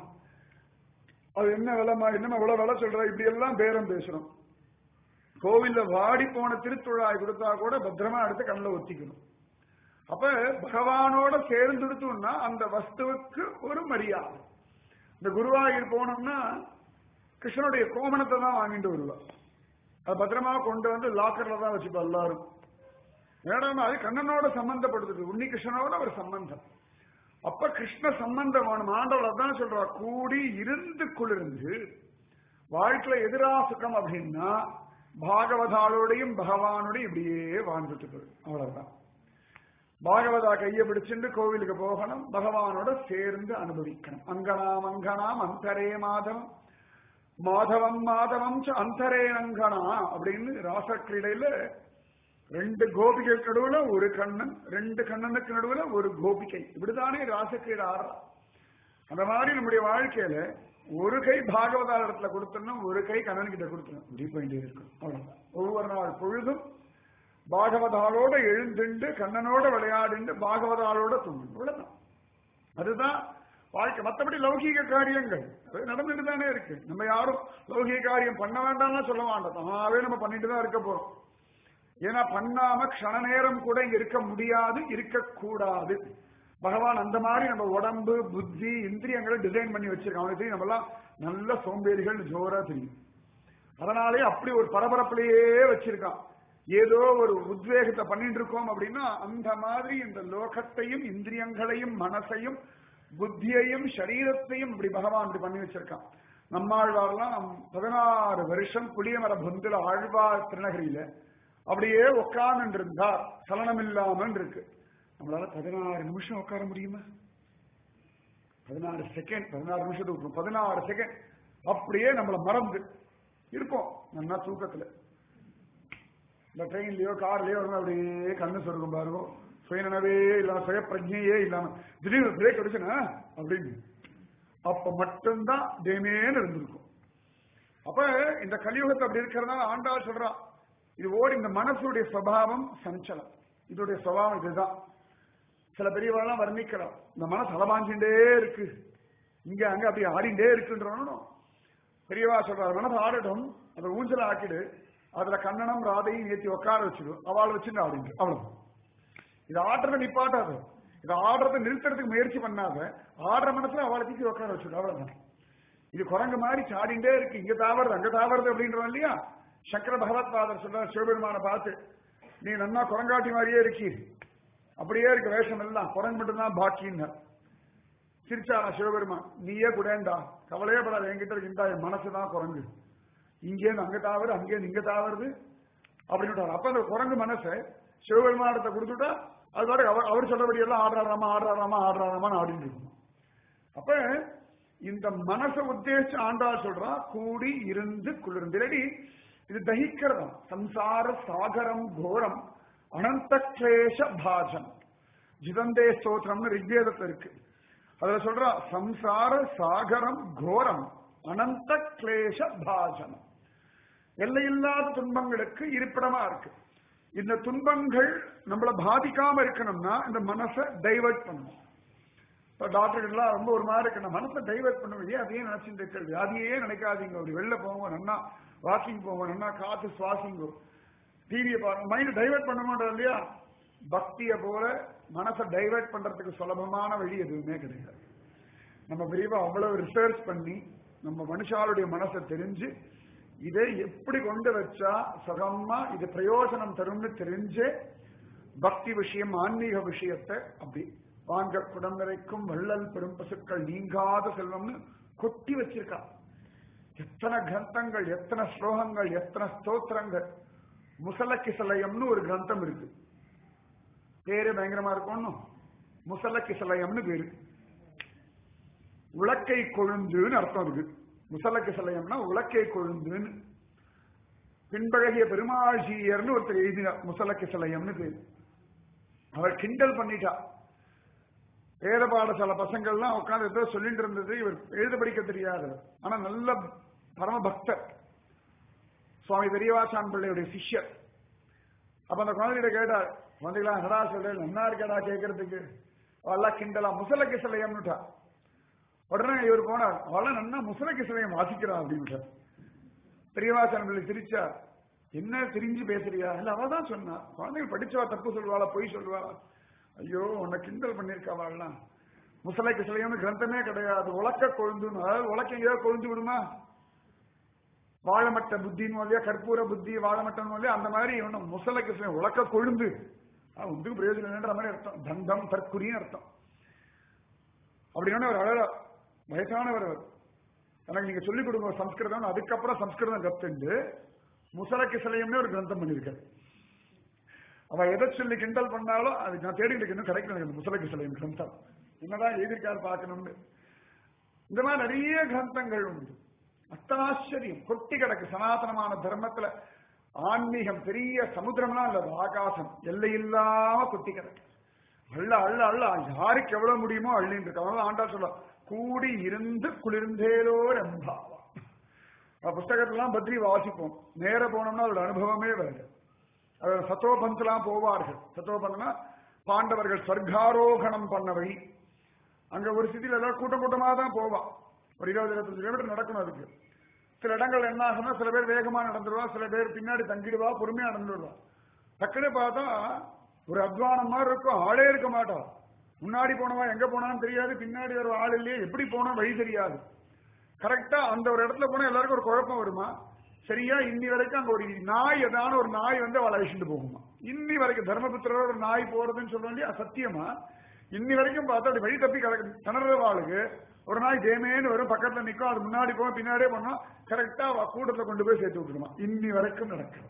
A: அது என்ன விலைமா என்னமா இவ்வளவு விலை சொல்ற இப்படி எல்லாம் பேரம் பேசுறோம் கோவில்ல வாடி போன திருத்துழாய் கொடுத்தா கூட பத்திரமா எடுத்து கண்ணில் ஒத்திக்கணும் அப்ப பகவானோட சேர்ந்துடுத்தோம்னா அந்த வஸ்துவுக்கு ஒரு மரியாதை இந்த குருவாயூர் போனோம்னா கிருஷ்ணனுடைய கோமணத்தை தான் வாங்கிட்டு வருவா அது பத்திரமா கொண்டு வந்து லாக்கர்ல தான் வச்சுப்பா எல்லாரும் ஏன்னா அது கண்ணனோட சம்பந்தப்படுத்துது உன்னி கிருஷ்ணனோட ஒரு சம்பந்தம் அப்ப கிருஷ்ண சம்பந்தம் வேணும் ஆண்டவள் தான் சொல்றா கூடி இருந்து குளிர்ந்து வாழ்க்கையில எதிரா சுகம் அப்படின்னா பாகவதாளோடையும் பகவானோடையும் இப்படியே வாழ்ந்துட்டு போயிடும் அவ்வளவுதான் பாகவதா கையை பிடிச்சிட்டு கோவிலுக்கு போகணும் பகவானோட சேர்ந்து அனுபவிக்கணும் அங்கனாம் அங்கனாம் அந்தரே மாதவம் மாதவம் மாதவம் ச அந்தரே அங்கனா அப்படின்னு ராசக்கிரீடையில ரெண்டு கோபிகைக்கு நடுவுல ஒரு கண்ணன் ரெண்டு கண்ணனுக்கு நடுவுல ஒரு கோபிகை இப்படிதானே ராசக்கிரீடை ஆடுறா அந்த மாதிரி நம்முடைய வாழ்க்கையில ஒரு கை பாகவதார் இடத்துல கொடுத்தோம்னா ஒரு கை கண்ணன் கிட்ட கொடுத்தணும் இப்படி போயிட்டே இருக்கும் அவ்வளவுதான் ஒவ்வொரு நாள் பொழுதும் பாகவதாளோட எழுந்துண்டு கண்ணனோட விளையாடிண்டு பாகவதாளோட தூங்கணும் இவ்வளவுதான் அதுதான் வாழ்க்கை மற்றபடி லௌகீக காரியங்கள் அது நடந்துட்டு தானே இருக்கு நம்ம யாரும் லௌகீக காரியம் பண்ண வேண்டாம்னா சொல்ல மாட்டோம் தானாவே நம்ம பண்ணிட்டு தான் இருக்க போறோம் ஏன்னா பண்ணாம க்ஷண நேரம் கூட இங்க இருக்க முடியாது இருக்கக்கூடாது பகவான் அந்த மாதிரி நம்ம உடம்பு புத்தி இந்திரியங்களை டிசைன் பண்ணி வச்சிருக்கான் அவனுக்கு தெரியும் நம்ம எல்லாம் நல்ல சோம்பேறிகள் ஜோரா தெரியும் அதனாலே அப்படி ஒரு பரபரப்பிலேயே வச்சிருக்கான் ஏதோ ஒரு உத்வேகத்தை பண்ணிட்டு இருக்கோம் அப்படின்னா அந்த மாதிரி இந்த லோகத்தையும் இந்திரியங்களையும் மனசையும் புத்தியையும் சரீரத்தையும் இப்படி பகவான் இப்படி பண்ணி வச்சிருக்கான் நம்மாழ்வார்லாம் நம் பதினாறு வருஷம் புளியமர பொந்துல ஆழ்வார் திருநகரியில அப்படியே உட்கார்ந்து இருந்தார் சலனம் இல்லாமல் இருக்கு நம்மளால பதினாறு நிமிஷம் உட்கார முடியுமா பதினாறு செகண்ட் பதினாறு நிமிஷத்துக்கு விட்டுரும். பதினாறு செகண்ட் அப்படியே நம்மள மறந்து இருப்போம் நல்லா தூக்கத்துல இந்த ட்ரெயின்லயோ கார்லயோ வந்து அப்படியே கண்ணு சொருக்கும் பாருங்க சுயநனவே இல்லாம சுய பிரஜையே இல்லாம திடீர்னு பிரேக் அடிச்சுனா அப்படின்னு அப்ப மட்டும்தான் தேமேன்னு இருந்திருக்கும் அப்ப இந்த கலியுகத்தை அப்படி இருக்கிறதுனால ஆண்டாள் சொல்றான் இது ஓடி இந்த மனசுடைய சுவாவம் சஞ்சலம் இதோடைய சுவாவம் இதுதான் சில பெரியவர்கள்லாம் வர்ணிக்கிறோம் இந்த மனசு அலபாஞ்சுட்டே இருக்கு இங்க அங்க அப்படி ஆடிண்டே இருக்குன்றவனும் பெரியவா சொல்றாரு மனசு ஆடட்டும் அதை ஊஞ்சல ஆக்கிடு அதுல கண்ணனம் ராதையும் ஏத்தி உட்கார வச்சிடு அவளை வச்சுட்டு ஆடிண்டு அவ்வளவு இது ஆடுறத நிப்பாட்டாத இது ஆடுறத நிறுத்துறதுக்கு முயற்சி பண்ணாத ஆடுற மனசுல அவளை தூக்கி உட்கார வச்சுடு அவ்வளவுதான் இது குரங்கு மாதிரி சாடிண்டே இருக்கு இங்க தாவறது அங்க தாவறது அப்படின்றோம் இல்லையா சங்கர பகவத் பாதர் சொல்றார் சிவபெருமான பார்த்து நீ நன்னா குரங்காட்டி மாதிரியே இருக்கி அப்படியே இருக்கு வேஷம் எல்லாம் குரங்கு மட்டும்தான் பாக்கின்னு சிரிச்சாரா சிவபெருமான் நீயே குடேண்டா கவலையே படாத என்கிட்ட இருக்கின்றா என் மனசுதான் குரங்கு இங்கேருந்து அங்க தாவறது அங்கேருந்து இங்க தாவறது அப்படின்னு அப்ப அந்த குரங்கு மனசை சிவபெருமானத்தை கொடுத்துட்டா அது பாட்டு அவர் அவர் சொல்றபடி எல்லாம் ஆடுறாராமா ஆடுறாராமா ஆடுறாராமான்னு ஆடிட்டு இருக்கும் அப்ப இந்த மனசை உத்தேசிச்சு ஆண்டாள் சொல்றா கூடி இருந்து குளிர்ந்து இல்லாட்டி இது தகிக்கிறதா சம்சார சாகரம் கோரம் அனந்த கிளேஷ பாஜம் ஜிதந்தே ஸ்தோத்திரம்னு ரிக்வேதத்துல இருக்கு அதுல சொல்றா சம்சார சாகரம் கோரம் அனந்த கிளேஷ பாஜனம் எல்லையில்லாத துன்பங்களுக்கு இருப்பிடமா இருக்கு இந்த துன்பங்கள் நம்மள பாதிக்காம இருக்கணும்னா இந்த மனசை டைவர்ட் பண்ணணும் இப்ப டாக்டர் எல்லாம் ரொம்ப ஒரு மாதிரி இருக்கு நான் மனசை டைவர்ட் பண்ணுவேன் ஏன் அதையே நினைச்சுட்டு இருக்கிறது அதையே நினைக்காதீங்க அப்படி வெளில போவோம் நன்னா வாக்கிங் போவோம் நன்னா காத்து சுவாசிங்கோ டிவியை பாருங்க மைண்ட் டைவர்ட் பண்ண மாட்டோம் இல்லையா பக்திய போல மனசை டைவர்ட் பண்றதுக்கு சுலபமான வழி எதுவுமே கிடையாது நம்ம விரிவா அவ்வளவு ரிசர்ச் பண்ணி நம்ம மனுஷாளுடைய மனசை தெரிஞ்சு இதை எப்படி கொண்டு வச்சா சுகமா இது பிரயோஜனம் தரும்னு தெரிஞ்சே பக்தி விஷயம் ஆன்மீக விஷயத்தை அப்படி வாங்க குடம் நிறைக்கும் வள்ளல் பெரும் பசுக்கள் நீங்காத செல்வம்னு கொட்டி வச்சிருக்கா எத்தனை கிரந்தங்கள் எத்தனை ஸ்லோகங்கள் எத்தனை ஸ்தோத்திரங்கள் முசல கிசலயம்னு ஒரு கிரந்தம் இருக்கு பேரு பயங்கரமா இருக்கும் முசல கிசலயம்னு பேரு உலக்கை கொழுந்துன்னு அர்த்தம் இருக்கு முசல கிசலயம்னா உலக்கை கொழுந்துன்னு பின்பழகிய பெருமாழ்ஜியர்னு ஒருத்தர் எழுதினார் முசல கிசலயம்னு பேரு அவர் கிண்டல் பண்ணிட்டா வேத பாடசால பசங்கள்லாம் உட்கார்ந்து ஏதோ சொல்லிட்டு இருந்தது இவர் எழுத படிக்க தெரியாது ஆனா நல்ல பரம பக்தர் சுவாமி பெரியவாசான் பிள்ளையுடைய சிஷ்யர் அப்ப அந்த குழந்தைகிட்ட கேட்டார் குழந்தைகளா என்னடா சொல்ற என்ன இருக்கடா கேட்கறதுக்கு அவெல்லாம் கிண்டலா முசல கிசலயம்னுட்டா உடனே இவர் போனார் அவெல்லாம் நன்னா முசல கிசலயம் வாசிக்கிறான் அப்படின்ட்டார் பெரியவாசன் பிள்ளை சிரிச்சார் என்ன தெரிஞ்சு பேசுறியா இல்ல அவ தான் சொன்னா குழந்தைகள் படிச்சவா தப்பு சொல்லுவாளா பொய் சொல்லுவாளா ஐயோ உன்னை கிண்டல் பண்ணிருக்காவாள்லாம் முசலை கிசலையம்னு கிரந்தமே கிடையாது உலக்க கொழுந்துன்னு அதாவது உலக்க எங்கேயாவது கொழுந்து விடுமா வாழமட்ட புத்தின்னு இல்லையா கற்பூர புத்தி வாழமட்டம் இல்லையா அந்த மாதிரி ஒன்றும் முசலை கிசலையம் உலக்க கொழுந்து ஒன்றுக்கும் பிரயோஜனம் இல்லைன்ற மாதிரி அர்த்தம் தந்தம் தற்குறின்னு அர்த்தம் அப்படின்னு ஒரு அழகா வயசானவர் அவர் எனக்கு நீங்க சொல்லிக் கொடுங்க சம்ஸ்கிருதம் அதுக்கப்புறம் சம்ஸ்கிருதம் கத்துண்டு முசல கிசலையம்னே ஒரு கிரந்தம் பண்ணியிருக்காரு அவ எதை சொல்லி கிண்டல் பண்ணாலும் அது நான் தேடிட்டு இன்னும் கிடைக்கல எனக்கு முசல கிசலையம் கிரந்தம் என்னதான் எழுதியிருக்காரு பார்க்கணும்னு இந்த மாதிரி நிறைய கிரந்தங்கள் உண்டு அத்தனாச்சரியம் கொட்டி கிடக்கு சனாதனமான தர்மத்துல ஆன்மீகம் பெரிய சமுத்திரம்லாம் இல்ல அது ஆகாசம் எல்லை இல்லாம கொட்டி கிடக்கு அள்ள அள்ள அள்ள யாருக்கு எவ்வளவு முடியுமோ அள்ளின்னு இருக்கு அதனால ஆண்டா சொல்ல கூடி இருந்து குளிர்ந்தேலோ ரம்பாவா புஸ்தகத்தெல்லாம் பத்ரி வாசிப்போம் நேர போனோம்னா அதோட அனுபவமே வேறு அது சத்தோபந்தெல்லாம் போவார்கள் சத்தோபந்தனா பாண்டவர்கள் ஸ்வர்காரோகணம் பண்ண வழி அங்க ஒரு சிட்டில எல்லாம் கூட்டம் கூட்டமா தான் போவான் ஒரு இருபது இருபத்தஞ்சு கிலோமீட்டர் நடக்கணும் அதுக்கு சில இடங்கள் என்ன ஆகும்னா சில பேர் வேகமா நடந்துருவா சில பேர் பின்னாடி தங்கிடுவா பொறுமையா நடந்துடுவா டக்குன்னு பார்த்தா ஒரு அத்வானம் மாதிரி இருக்கும் ஆளே இருக்க மாட்டா முன்னாடி போனவா எங்க போனான்னு தெரியாது பின்னாடி ஒரு ஆள் இல்லையே எப்படி போனா வழி தெரியாது கரெக்டா அந்த ஒரு இடத்துல போனா எல்லாருக்கும் ஒரு குழப்பம் வருமா சரியா இன்னி வரைக்கும் அங்க ஒரு நாய் ஏதான ஒரு நாய் வந்து அவளை அழிச்சுட்டு போகுமா இன்னி வரைக்கும் தர்மபுத்திரோட ஒரு நாய் போறதுன்னு சொல்ல வேண்டிய சத்தியமா இன்னி வரைக்கும் பார்த்தா அப்படி வழி தப்பி கிடக்கு திணறவாளுக்கு ஒரு நாய் தேமேன்னு வரும் பக்கத்துல நிக்கும் அது முன்னாடி போகும் பின்னாடியே போனா கரெக்டா அவ கூட்டத்துல கொண்டு போய் சேர்த்து விட்டுருமா இன்னி வரைக்கும் நடக்கும்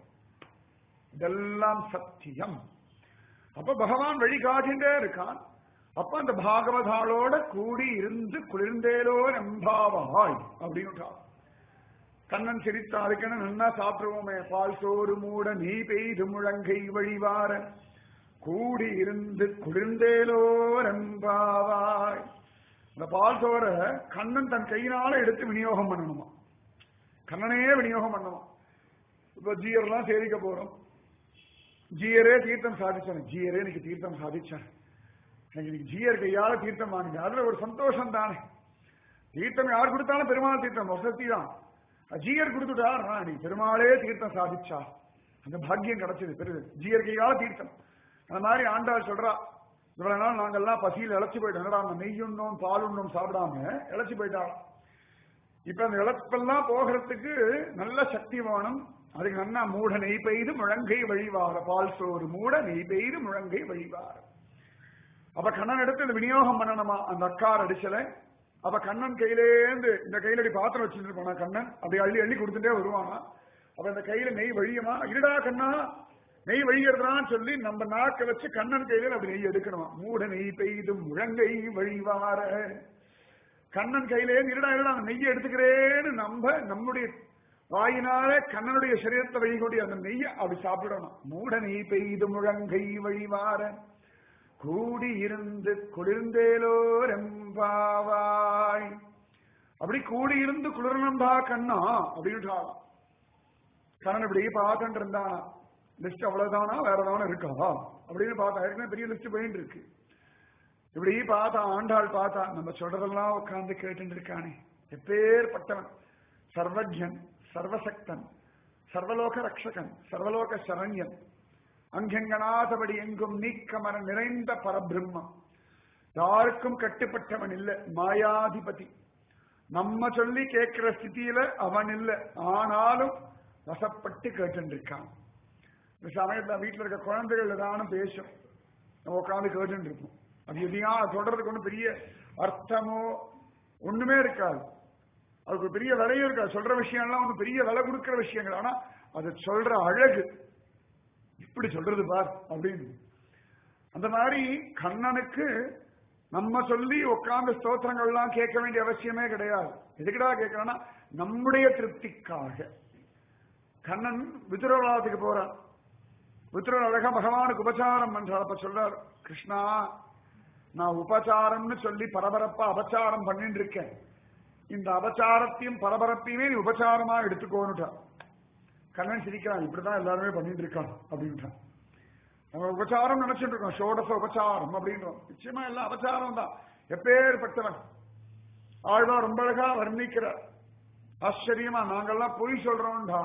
A: இதெல்லாம் சத்தியம் அப்ப பகவான் வழிகாட்டின்றே இருக்கான் அப்ப அந்த பாகவதாளோட கூடி இருந்து குளிர்ந்தேலோ நம்பாவாய் அப்படின்னு கண்ணன் சிரித்தா அதுக்கென்ன நன்னா சாப்பிடுவோமே பால் சோறு மூட நீ பெய்து முழங்கை வழிவார கூடி இருந்து குளிர்ந்தேலோ நம்பாவாய் அந்த பால் சோறை கண்ணன் தன் கையினால எடுத்து விநியோகம் பண்ணணுமா கண்ணனே விநியோகம் பண்ணணும் இப்ப ஜீயர்லாம் சேரிக்க போறோம் ஜீயரே தீர்த்தம் சாதிச்சாங்க ஜீயரே இன்னைக்கு தீர்த்தம் சாதிச்சான் எனக்கு இன்னைக்கு ஜீயர் கையால தீர்த்தம் வாங்குங்க அதுல ஒரு சந்தோஷம் தானே தீர்த்தம் யார் கொடுத்தாலும் பெருமாள் தீர்த்தம் வசதி தான் ஜீயர் கொடுத்துட்டார் நீ பெருமாளே தீர்த்தம் சாதிச்சா அந்த பாக்கியம் கிடைச்சது பெருது ஜீயர் கையால தீர்த்தம் அந்த மாதிரி ஆண்டாள் சொல்றா இவ்வளவு நாள் நாங்கெல்லாம் பசியில் இழைச்சு போயிட்டோம் என்னடா அந்த நெய்யுண்ணும் பாலுண்ணும் சாப்பிடாம இழைச்சு போயிட்டாலும் இப்ப அந்த இழப்பெல்லாம் போகிறதுக்கு நல்ல சக்தி வேணும் அதுக்கு நன்னா மூட நெய் பெய்து முழங்கை வழிவார பால் சோறு மூட நெய் பெய்து முழங்கை வழிவார அப்ப கண்ணன் எடுத்து இந்த விநியோகம் பண்ணணுமா அந்த அக்கார் அடிச்சல அப்ப கண்ணன் கையிலேந்து இந்த கையில அடி பாத்திரம் வச்சுட்டு இருப்பானா கண்ணன் அப்படி அள்ளி அள்ளி கொடுத்துட்டே வருவானா அப்ப இந்த கையில நெய் வழியுமா இருடா கண்ணா நெய் வழிகிறதான்னு சொல்லி நம்ம நாக்க வச்சு கண்ணன் கையில அப்படி நெய் எடுக்கணுமா மூட நெய் பெய்து முழங்கை வழிவார கண்ணன் கையிலே இருடா இருடா அந்த நெய்யை எடுத்துக்கிறேன்னு நம்ம நம்முடைய வாயினால கண்ணனுடைய சரீரத்தை வழிகொண்டு அந்த நெய்யை அப்படி சாப்பிடணும் மூட நெய் பெய்து முழங்கை வழிவார கூடி இருந்து குளிர்ந்தேலோ ரெம்பாவாய் அப்படி கூடி இருந்து குளிர்நம்பா கண்ணா அப்படின்னு கண்ணன் இப்படி பார்த்துட்டு இருந்தானா லிஸ்ட் அவ்வளவுதானா வேற ஏதாவது இருக்கா அப்படின்னு பார்த்தா ஏற்கனவே பெரிய லிஸ்ட் போயிட்டு இருக்கு இப்படி பார்த்தா ஆண்டாள் பார்த்தா நம்ம சொல்றதெல்லாம் உட்கார்ந்து கேட்டு இருக்கானே எப்பேற்பட்டவன் சர்வஜன் சர்வசக்தன் சர்வலோக ரக்ஷகன் சர்வலோக சரண்யன் அங்கெங்கனாதபடி எங்கும் நீக்கமர நிறைந்த பரபிரம்மம் யாருக்கும் கட்டுப்பட்டவன் இல்ல மாயாதிபதி நம்ம சொல்லி கேட்கிற ஸ்திதியில அவன் இல்ல ஆனாலும் வசப்பட்டு கேட்டுருக்கான் இந்த சமயத்துல வீட்டுல இருக்க குழந்தைகள் ஏதானும் பேசும் நம்ம உட்காந்து கேட்டு இருப்போம் அது எதையா சொல்றதுக்கு ஒன்றும் பெரிய அர்த்தமோ ஒண்ணுமே இருக்காது அதுக்கு பெரிய விலையும் இருக்காது சொல்ற விஷயம்லாம் ஒன்றும் பெரிய விலை கொடுக்கிற விஷயங்கள் ஆனா அது சொல்ற அழகு இப்படி சொல்றது பார் அப்படின்னு அந்த மாதிரி கண்ணனுக்கு நம்ம சொல்லி உட்கார்ந்த ஸ்தோத்திரங்கள்லாம் கேட்க வேண்டிய அவசியமே கிடையாது எதுக்குடா கேட்கறோம்னா நம்முடைய திருப்திக்காக கண்ணன் விதுரவாதத்துக்கு போறான் விதுரன் அழகா பகவானுக்கு உபச்சாரம் பண்றார் அப்ப சொல்றார் கிருஷ்ணா நான் உபச்சாரம்னு சொல்லி பரபரப்பா அபச்சாரம் பண்ணிட்டு இருக்கேன் இந்த அபச்சாரத்தையும் பரபரப்பையுமே நீ உபச்சாரமா எடுத்துக்கோன்னுட்டான் கண்ணன் சிரிக்கிறான் இப்படிதான் எல்லாருமே பண்ணிட்டு இருக்கான் அப்படின்ட்டான் நம்ம உபச்சாரம் நினைச்சிட்டு இருக்கோம் ஷோடச உபச்சாரம் அப்படின்றோம் நிச்சயமா எல்லாம் அபச்சாரம் தான் எப்பேற்பட்டவன் ஆழ்வா ரொம்ப அழகா வர்ணிக்கிறார் ஆச்சரியமா நாங்கெல்லாம் பொய் சொல்றோம்டா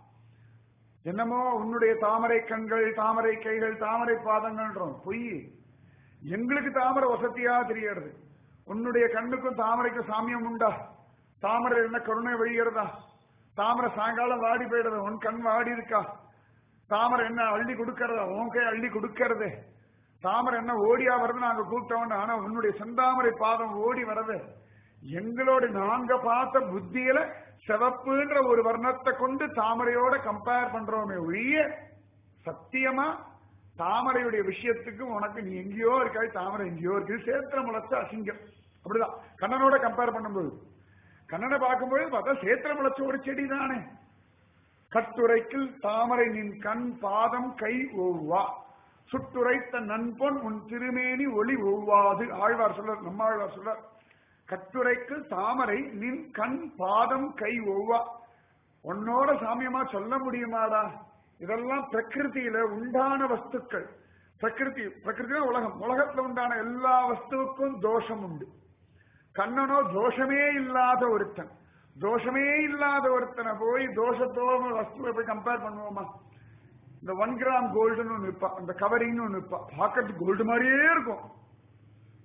A: என்னமோ உன்னுடைய தாமரை கண்கள் தாமரை கைகள் தாமரை பாதங்கள்ன்றோம் பொய் எங்களுக்கு தாமரை வசதியா தெரியறது உன்னுடைய கண்ணுக்கும் தாமரைக்கும் சாமியம் உண்டா தாமரை என்ன கருணை வழிகிறதா தாமரை சாயங்காலம் வாடி போயிடுறது உன் கண் வாடி இருக்கா தாமரை என்ன அள்ளி கொடுக்கறதா உன் கை அள்ளி கொடுக்கறது தாமரை என்ன ஓடியா வருது நாங்க கூப்பிட்டோம் ஆனா உன்னுடைய செந்தாமரை பாதம் ஓடி வரது எங்களோட நாங்க பார்த்த புத்தியில சிவப்புன்ற ஒரு வர்ணத்தை கொண்டு தாமரையோட கம்பேர் பண்றோமே ஒழிய சத்தியமா தாமரையுடைய விஷயத்துக்கு உனக்கு நீ எங்கேயோ இருக்காது தாமரை எங்கேயோ இருக்கு சேத்திர முளைச்ச அசிங்கம் அப்படிதான் கண்ணனோட கம்பேர் பண்ணும்போது கண்ணனை பார்க்கும்போது பார்த்தா சேத்திர முளைச்ச ஒரு செடி தானே கட்டுரைக்கில் தாமரை நின் கண் பாதம் கை ஒவ்வா சுட்டுரைத்த நண்பொன் உன் திருமேனி ஒளி ஒவ்வாது ஆழ்வார் சொல்ற நம்ம ஆழ்வார் சொல்ற கட்டுரைக்கு தாமரை நின் கண் பாதம் கை ஒவ்வா உன்னோட சாமியமா சொல்ல முடியுமாடா இதெல்லாம் பிரகிருதியில உண்டான வஸ்துக்கள் பிரகிருதி பிரகிருதி உலகம் உலகத்துல உண்டான எல்லா வஸ்துவுக்கும் தோஷம் உண்டு கண்ணனோ தோஷமே இல்லாத ஒருத்தன் தோஷமே இல்லாத ஒருத்தனை போய் தோஷத்தோட வஸ்துவை போய் கம்பேர் பண்ணுவோமா இந்த ஒன் கிராம் கோல்டுன்னு ஒன்று இருப்பா அந்த கவரிங்னு ஒன்று இருப்பா பார்க்கறதுக்கு கோல்டு மாதிரியே இருக்கும்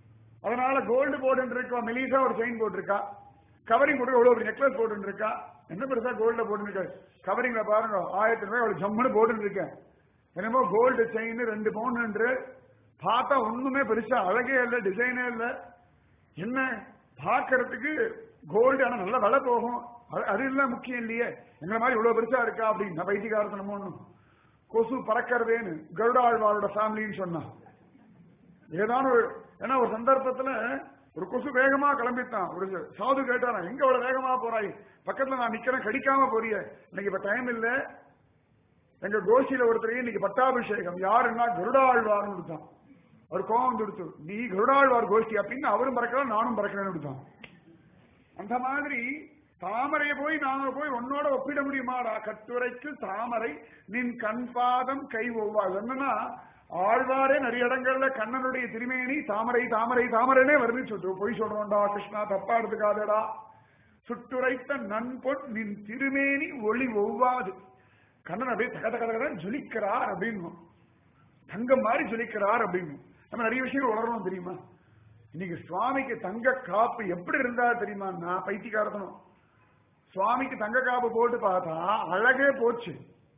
A: அதனால கோல்டு போட்டு இருக்கா மெலிசா ஒரு செயின் போட்டிருக்கா கவரிங் போட்டு எவ்வளவு ஒரு நெக்லஸ் போட்டு இருக்கா என்ன பெருசா கோல்ட்ல போட்டு இருக்க கவரிங்ல பாருங்க ஆயிரத்தி ரூபாய் அவ்வளவு ஜம்முன்னு போட்டு இருக்கேன் என்னமோ கோல்டு செயின் ரெண்டு பவுன் என்று பார்த்தா ஒண்ணுமே பெருசா அழகே இல்ல டிசைனே இல்ல என்ன பாக்குறதுக்கு கோல்டு ஆனா நல்ல விலை போகும் அது- அது இல்ல முக்கியம் இல்லையே எங்களை மாதிரி இவ்வளவு பெருசா இருக்கா அப்படின்னு பைத்தியகாரத்தனமோ ஒண்ணும் கொசு பறக்கிறதேன்னு கருடாழ்வாரோட ஃபேமிலின்னு சொன்னா ஏதான ஒரு ஏன்னா ஒரு சந்தர்ப்பத்துல ஒரு கொசு வேகமா கிளம்பிட்டான் ஒரு சாது கேட்டாராம் எங்க அவ்வளவு வேகமா போறாய் பக்கத்துல நான் நிக்கிறேன் கடிக்காம போறிய இன்னைக்கு இப்ப டைம் இல்ல எங்க கோஷியில ஒருத்தரையும் இன்னைக்கு பட்டாபிஷேகம் யாருன்னா கருடாழ்வார்னு கொடுத்தான் அவர் கோபம் கொடுத்து நீ கருடாழ்வார் கோஷ்டி அப்படின்னு அவரும் பறக்கலாம் நானும் பறக்கிறேன்னு கொடுத்தான் அந்த மாதிரி தாமரையை போய் நாம போய் உன்னோட ஒப்பிட முடியுமாடா கட்டுரைக்கு தாமரை நின் கண் பாதம் கை ஒவ்வா என்னன்னா ஆழ்வாரே நிறைய இடங்கள்ல கண்ணனுடைய திருமேனி தாமரை தாமரை தாமரைனே வருது சொல்லிட்டு பொய் சொல்றோம்டா கிருஷ்ணா தப்பா எடுத்துக்காதடா சுட்டுரைத்த நன்பொன் நின் திருமேனி ஒளி ஒவ்வாது கண்ணன் அப்படியே தக தக தகதான் ஜொலிக்கிறார் அப்படின்னு தங்கம் மாதிரி ஜொலிக்கிறார் அப்படின்னு நம்ம நிறைய விஷயங்கள் உணரணும் தெரியுமா இன்னைக்கு சுவாமிக்கு தங்க காப்பு எப்படி இருந்தா தெரியுமா நான் பைத்தியக்காரத்தனம் சுவாமிக்கு தங்க காப்பு போட்டு பார்த்தா அழகே போச்சு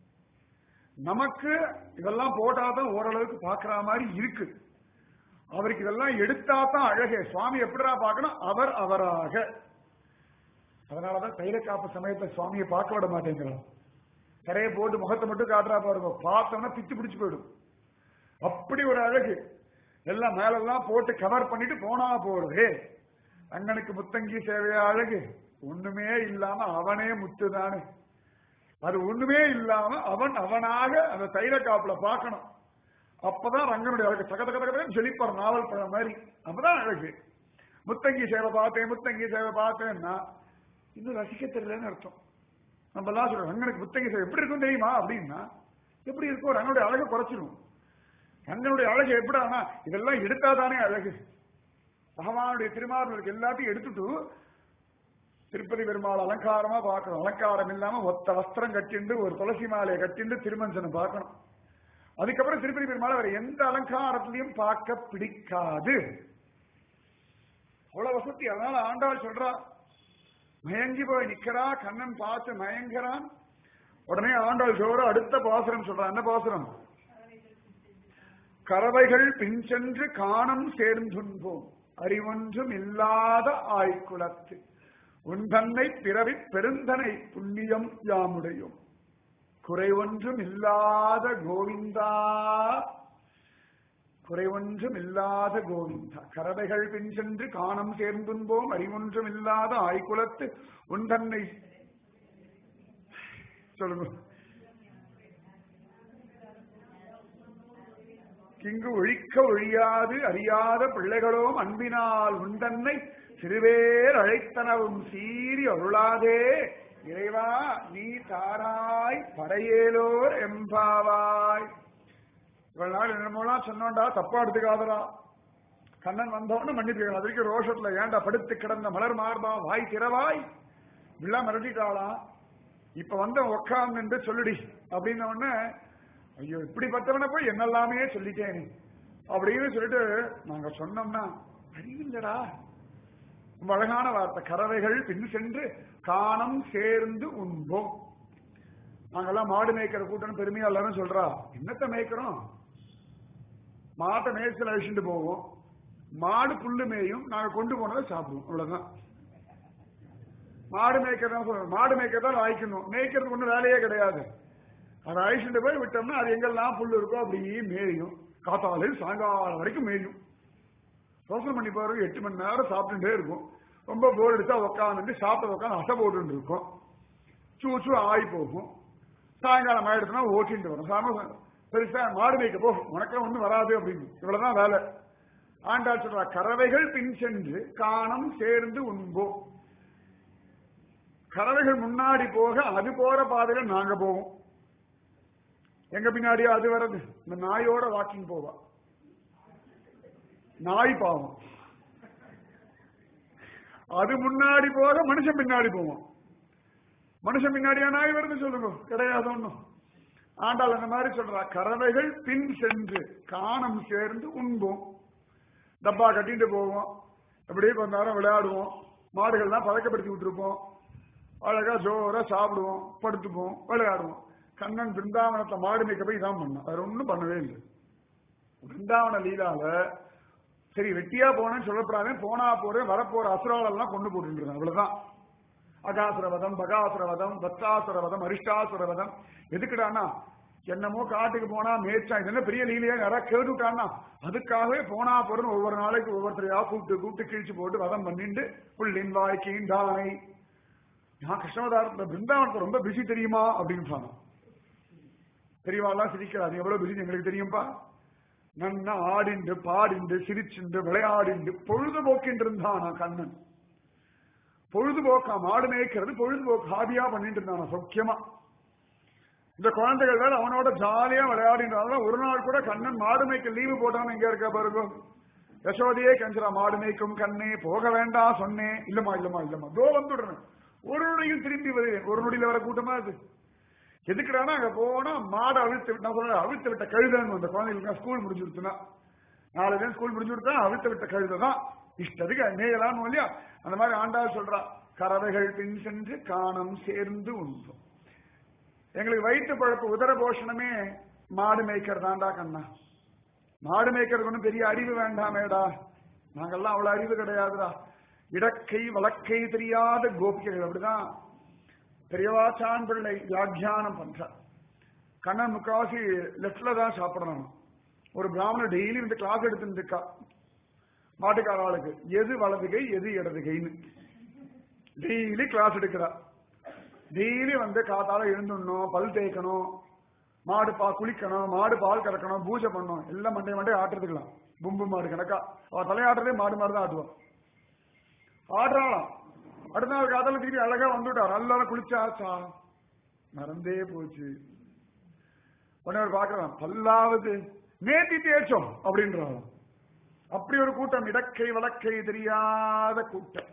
A: நமக்கு இதெல்லாம் போட்டாதான் ஓரளவுக்கு பாக்குற மாதிரி இருக்கு அவருக்கு இதெல்லாம் எடுத்தா தான் அழகே சுவாமி எப்படிடா பார்க்கணும் அவர் அவராக அதனாலதான் தைல காப்பு சமயத்துல சுவாமியை பார்க்க விட மாட்டேங்கிறோம் கரையை போட்டு முகத்தை மட்டும் காட்டுறா பாருங்க பார்த்தோம்னா பிச்சு பிடிச்சு போயிடும் அப்படி ஒரு அழகு எல்லாம் மேலெல்லாம் போட்டு கவர் பண்ணிட்டு போனா போறது அண்ணனுக்கு முத்தங்கி சேவையா அழகு ஒண்ணுமே இல்லாம அவனே முத்துதானே அது ஒண்ணுமே இல்லாம அவன் அவனாக அந்த தைல காப்புல பார்க்கணும் அப்பதான் ரங்கனுடைய அழகு தக தக தகன்னு செழிப்பார் நாவல் பழம் மாதிரி அப்பதான் அழகு முத்தங்கி சேவை பார்த்தேன் முத்தங்கி சேவை பார்த்தேன்னா இன்னும் ரசிக்க தெரியலன்னு அர்த்தம் நம்ம எல்லாம் சொல்றோம் ரங்கனுக்கு முத்தங்கி சேவை எப்படி இருக்கும் தெரியுமா அப்படின்னா எப்படி இருக்கும் ரங்கனுடைய அழகை குறைச்சிடும் ரங்கனுடைய அழகு எப்படி ஆனா இதெல்லாம் எடுத்தாதானே அழகு பகவானுடைய திருமாவர்களுக்கு எல்லாத்தையும் எடுத்துட்டு திருப்பதி பெருமாள் அலங்காரமா பார்க்கணும் அலங்காரம் இல்லாம ஒத்த வஸ்திரம் கட்டிண்டு ஒரு துளசி மாலையை கட்டிண்டு திருமஞ்சனம் பார்க்கணும் அதுக்கப்புறம் திருப்பதி பெருமாள் அவர் எந்த அலங்காரத்திலையும் பார்க்க பிடிக்காது அவ்வளவு வசதி அதனால ஆண்டாள் சொல்றா மயங்கி போய் நிக்கிறா கண்ணன் பார்த்து மயங்குறான் உடனே ஆண்டாள் ஜோர அடுத்த பாசுரம் சொல்றான் என்ன பாசுரம் கறவைகள் பின் சென்று காணம் சேர்ந்துன்போம் அறிவொன்றும் இல்லாத ஆய்குலத்து உன் தன்னை பிறவி பெருந்தனை புண்ணியம் யாமுடையும் குறைவொன்றும் இல்லாத கோவிந்தா குறைவொன்றும் இல்லாத கோவிந்தா கறவைகள் பின் சென்று காணம் சேர்ந்துன்போம் அறிவொன்றும் இல்லாத ஆய்குலத்து உன் தன்னை சொல்லுங்க இங்கு ஒழிக்க ஒழியாது அறியாத பிள்ளைகளோம் அன்பினால் உந்தன்னை சிறுவேர் அழைத்தனவும் சீறி அருளாதே இறைவா நீ தாராய் படையேலோர் எம்பாவாய் இவ்வளவு நாள் என்னமோலாம் சொன்னோண்டா தப்பா எடுத்துக்காதடா கண்ணன் வந்தவொன்னு மன்னிப்பு அது வரைக்கும் ரோஷத்துல ஏன்டா படுத்து கிடந்த மலர் மார்பா வாய் திறவாய் விழா மிரட்டிட்டாளாம் இப்ப வந்த உக்காந்து சொல்லுடி அப்படின்ன உடனே ஐயோ இப்படிப்பட்டவனை போய் என்னெல்லாமே சொல்லிட்டேன் அப்படின்னு சொல்லிட்டு நாங்க சொன்னோம்னா அறிவில்லடா ரொம்ப அழகான வார்த்தை கறவைகள் பின் சென்று காணம் சேர்ந்து உண்போம் நாங்கெல்லாம் மாடு மேய்க்கிற கூட்டம் பெருமையா எல்லாரும் சொல்றா என்னத்த மேய்க்கிறோம் மாட்டை மேய்ச்சல் அழிச்சுட்டு போவோம் மாடு புல்லு மேயும் நாங்க கொண்டு போனதை சாப்பிடுவோம் அவ்வளவுதான் மாடு மேய்க்கிறதா சொல்றோம் மாடு மேய்க்கிறதா வாய்க்கணும் மேய்க்கிறதுக்கு ஒன்றும் வேலையே கிடையாது அதை அழிச்சுட்டு போய் விட்டோம்னா அது எங்கெல்லாம் புல்லு இருக்கோ அப்படியே மேயும் காத்தாலும் சாயங்காலம் வரைக்கும் மேயும் யோசனை பண்ணி பாருங்க எட்டு மணி நேரம் சாப்பிட்டுட்டே இருக்கும் ரொம்ப போர் அடிச்சா உட்காந்துட்டு சாப்பிட உட்காந்து அசை போட்டு இருக்கும் சூ சூ ஆகி போகும் சாயங்காலம் ஆயிடுச்சுன்னா ஓட்டிட்டு வரும் சாம பெருசா மாடு மேய்க்க போ உனக்கெல்லாம் ஒண்ணும் வராது அப்படின்னு இவ்வளவுதான் வேலை ஆண்டாள் சொல்றா கறவைகள் பின் சென்று காணம் சேர்ந்து உண்போம் கறவைகள் முன்னாடி போக அது போற பாதையில நாங்க போவோம் எங்க பின்னாடியே அது வர்றது இந்த நாயோட வாக்கிங் போவா நாய் பாவம் அது முன்னாடி போக மனுஷன் பின்னாடி போவான் மனுஷன் பின்னாடியா நாய் வருது சொல்லுங்க கிடையாது ஒண்ணும் ஆண்டாள் அந்த மாதிரி சொல்றா கறவைகள் பின் சென்று காணம் சேர்ந்து உண்போம் டப்பா கட்டிட்டு போவோம் அப்படியே கொஞ்ச நேரம் விளையாடுவோம் மாடுகள்லாம் பழக்கப்படுத்தி விட்டுருப்போம் அழகா ஜோரா சாப்பிடுவோம் படுத்துப்போம் விளையாடுவோம் கண்ணன் பிருந்தாவனத்துல மாடு மேய்க்க போய் இதான் பண்ணான் வேற ஒன்றும் பண்ணவே இல்லை பிருந்தாவன லீலால சரி வெட்டியா போனேன்னு சொல்லப்படாதே போனா போறேன் வரப்போற அசுராலெல்லாம் கொண்டு போட்டு இருந்தாங்க அவ்வளவுதான் அகாசுரவதம் பகாசுரவதம் வத்சாசுரவதம் அரிஷ்டாசுரவதம் எதுக்குடான்னா என்னமோ காட்டுக்கு போனா மேய்ச்சா இது என்ன பெரிய லீலையா யாராவது கேட்டுட்டான்னா அதுக்காகவே போனா போறேன்னு ஒவ்வொரு நாளைக்கு ஒவ்வொருத்தரையா கூப்பிட்டு கூப்பிட்டு கிழிச்சு போட்டு வதம் பண்ணிட்டு புள்ளின் வாய் கீண்டானை நான் கிருஷ்ணவதாரத்துல பிருந்தாவனத்தை ரொம்ப பிஸி தெரியுமா அப்படின்னு சொன்னான் பெரியவாள்லாம் சிரிக்கிறாரு எவ்வளவு பிஸி எங்களுக்கு தெரியும்பா நன்னா ஆடிண்டு பாடிண்டு சிரிச்சுண்டு விளையாடிண்டு பொழுதுபோக்கின்று இருந்தான் நான் கண்ணன் பொழுதுபோக்கா மாடு மேய்க்கிறது பொழுதுபோக்கு ஹாபியா பண்ணிட்டு இருந்தான் சௌக்கியமா இந்த குழந்தைகள் வேற அவனோட ஜாலியா விளையாடினால ஒரு நாள் கூட கண்ணன் மாடு மேய்க்க லீவு போட்டான்னு எங்க இருக்க பாருங்க யசோதையே கஞ்சரா மாடு மேய்க்கும் கண்ணே போக வேண்டாம் சொன்னேன் இல்லம்மா இல்லம்மா இல்லம்மா தோ வந்துடுறேன் ஒரு நொடியில் திரும்பி வருவேன் ஒரு நொடியில வர கூட்டமா அது எதுக்குடானா அங்க போனா மாடை அவிழ்த்து விட்டு நான் சொல்றேன் அவிழ்த்து விட்ட கழுதன்னு அந்த குழந்தைகளுக்கு ஸ்கூல் முடிஞ்சு கொடுத்துனா நாலு பேர் ஸ்கூல் முடிஞ்சு கொடுத்தா அவிழ்த்து விட்ட கழுதை தான் இஷ்டத்துக்கு மேயலான்னு இல்லையா அந்த மாதிரி ஆண்டாள் சொல்றா கறவைகள் பின் சென்று காணம் சேர்ந்து உண்போம் எங்களுக்கு வயிற்று பழப்பு உதர போஷணமே மாடு மேய்க்கிறதாண்டா கண்ணா மாடு மேய்க்கிறது ஒன்றும் பெரிய அறிவு வேண்டாமேடா நாங்கெல்லாம் அவ்வளவு அறிவு கிடையாதுடா இடக்கை வழக்கை தெரியாத கோபிகைகள் அப்படிதான் பெரியவா சான் பிள்ளை வியாக்கியானம் பண்றார் கண்ணன் முக்காவாசி லெஃப்ட்ல தான் சாப்பிடணும் ஒரு பிராமணர் டெய்லி வந்து கிளாஸ் எடுத்துட்டு இருக்கா மாட்டுக்கார ஆளுக்கு எது வலது கை எது இடது கைன்னு டெய்லி கிளாஸ் எடுக்கிறா டெய்லி வந்து காத்தால எழுந்துடணும் பல் தேய்க்கணும் மாடு பா குளிக்கணும் மாடு பால் கறக்கணும் பூஜை பண்ணணும் எல்லாம் மண்டே மண்டே ஆட்டுறதுக்கலாம் பும்பு மாடு கணக்கா அவ தலையாட்டுறதே மாடு மாடு தான் ஆட்டுவான் ஆடுறாளாம் அடுத்த நாள் காதல திருப்பி அழகா வந்துட்டா நல்லா குளிச்சாச்சா மறந்தே போச்சு உடனே அவர் பாக்குறான் பல்லாவது நேத்தி தேய்ச்சோம் அப்படின்றான் அப்படி ஒரு கூட்டம் இடக்கை வழக்கை தெரியாத கூட்டம்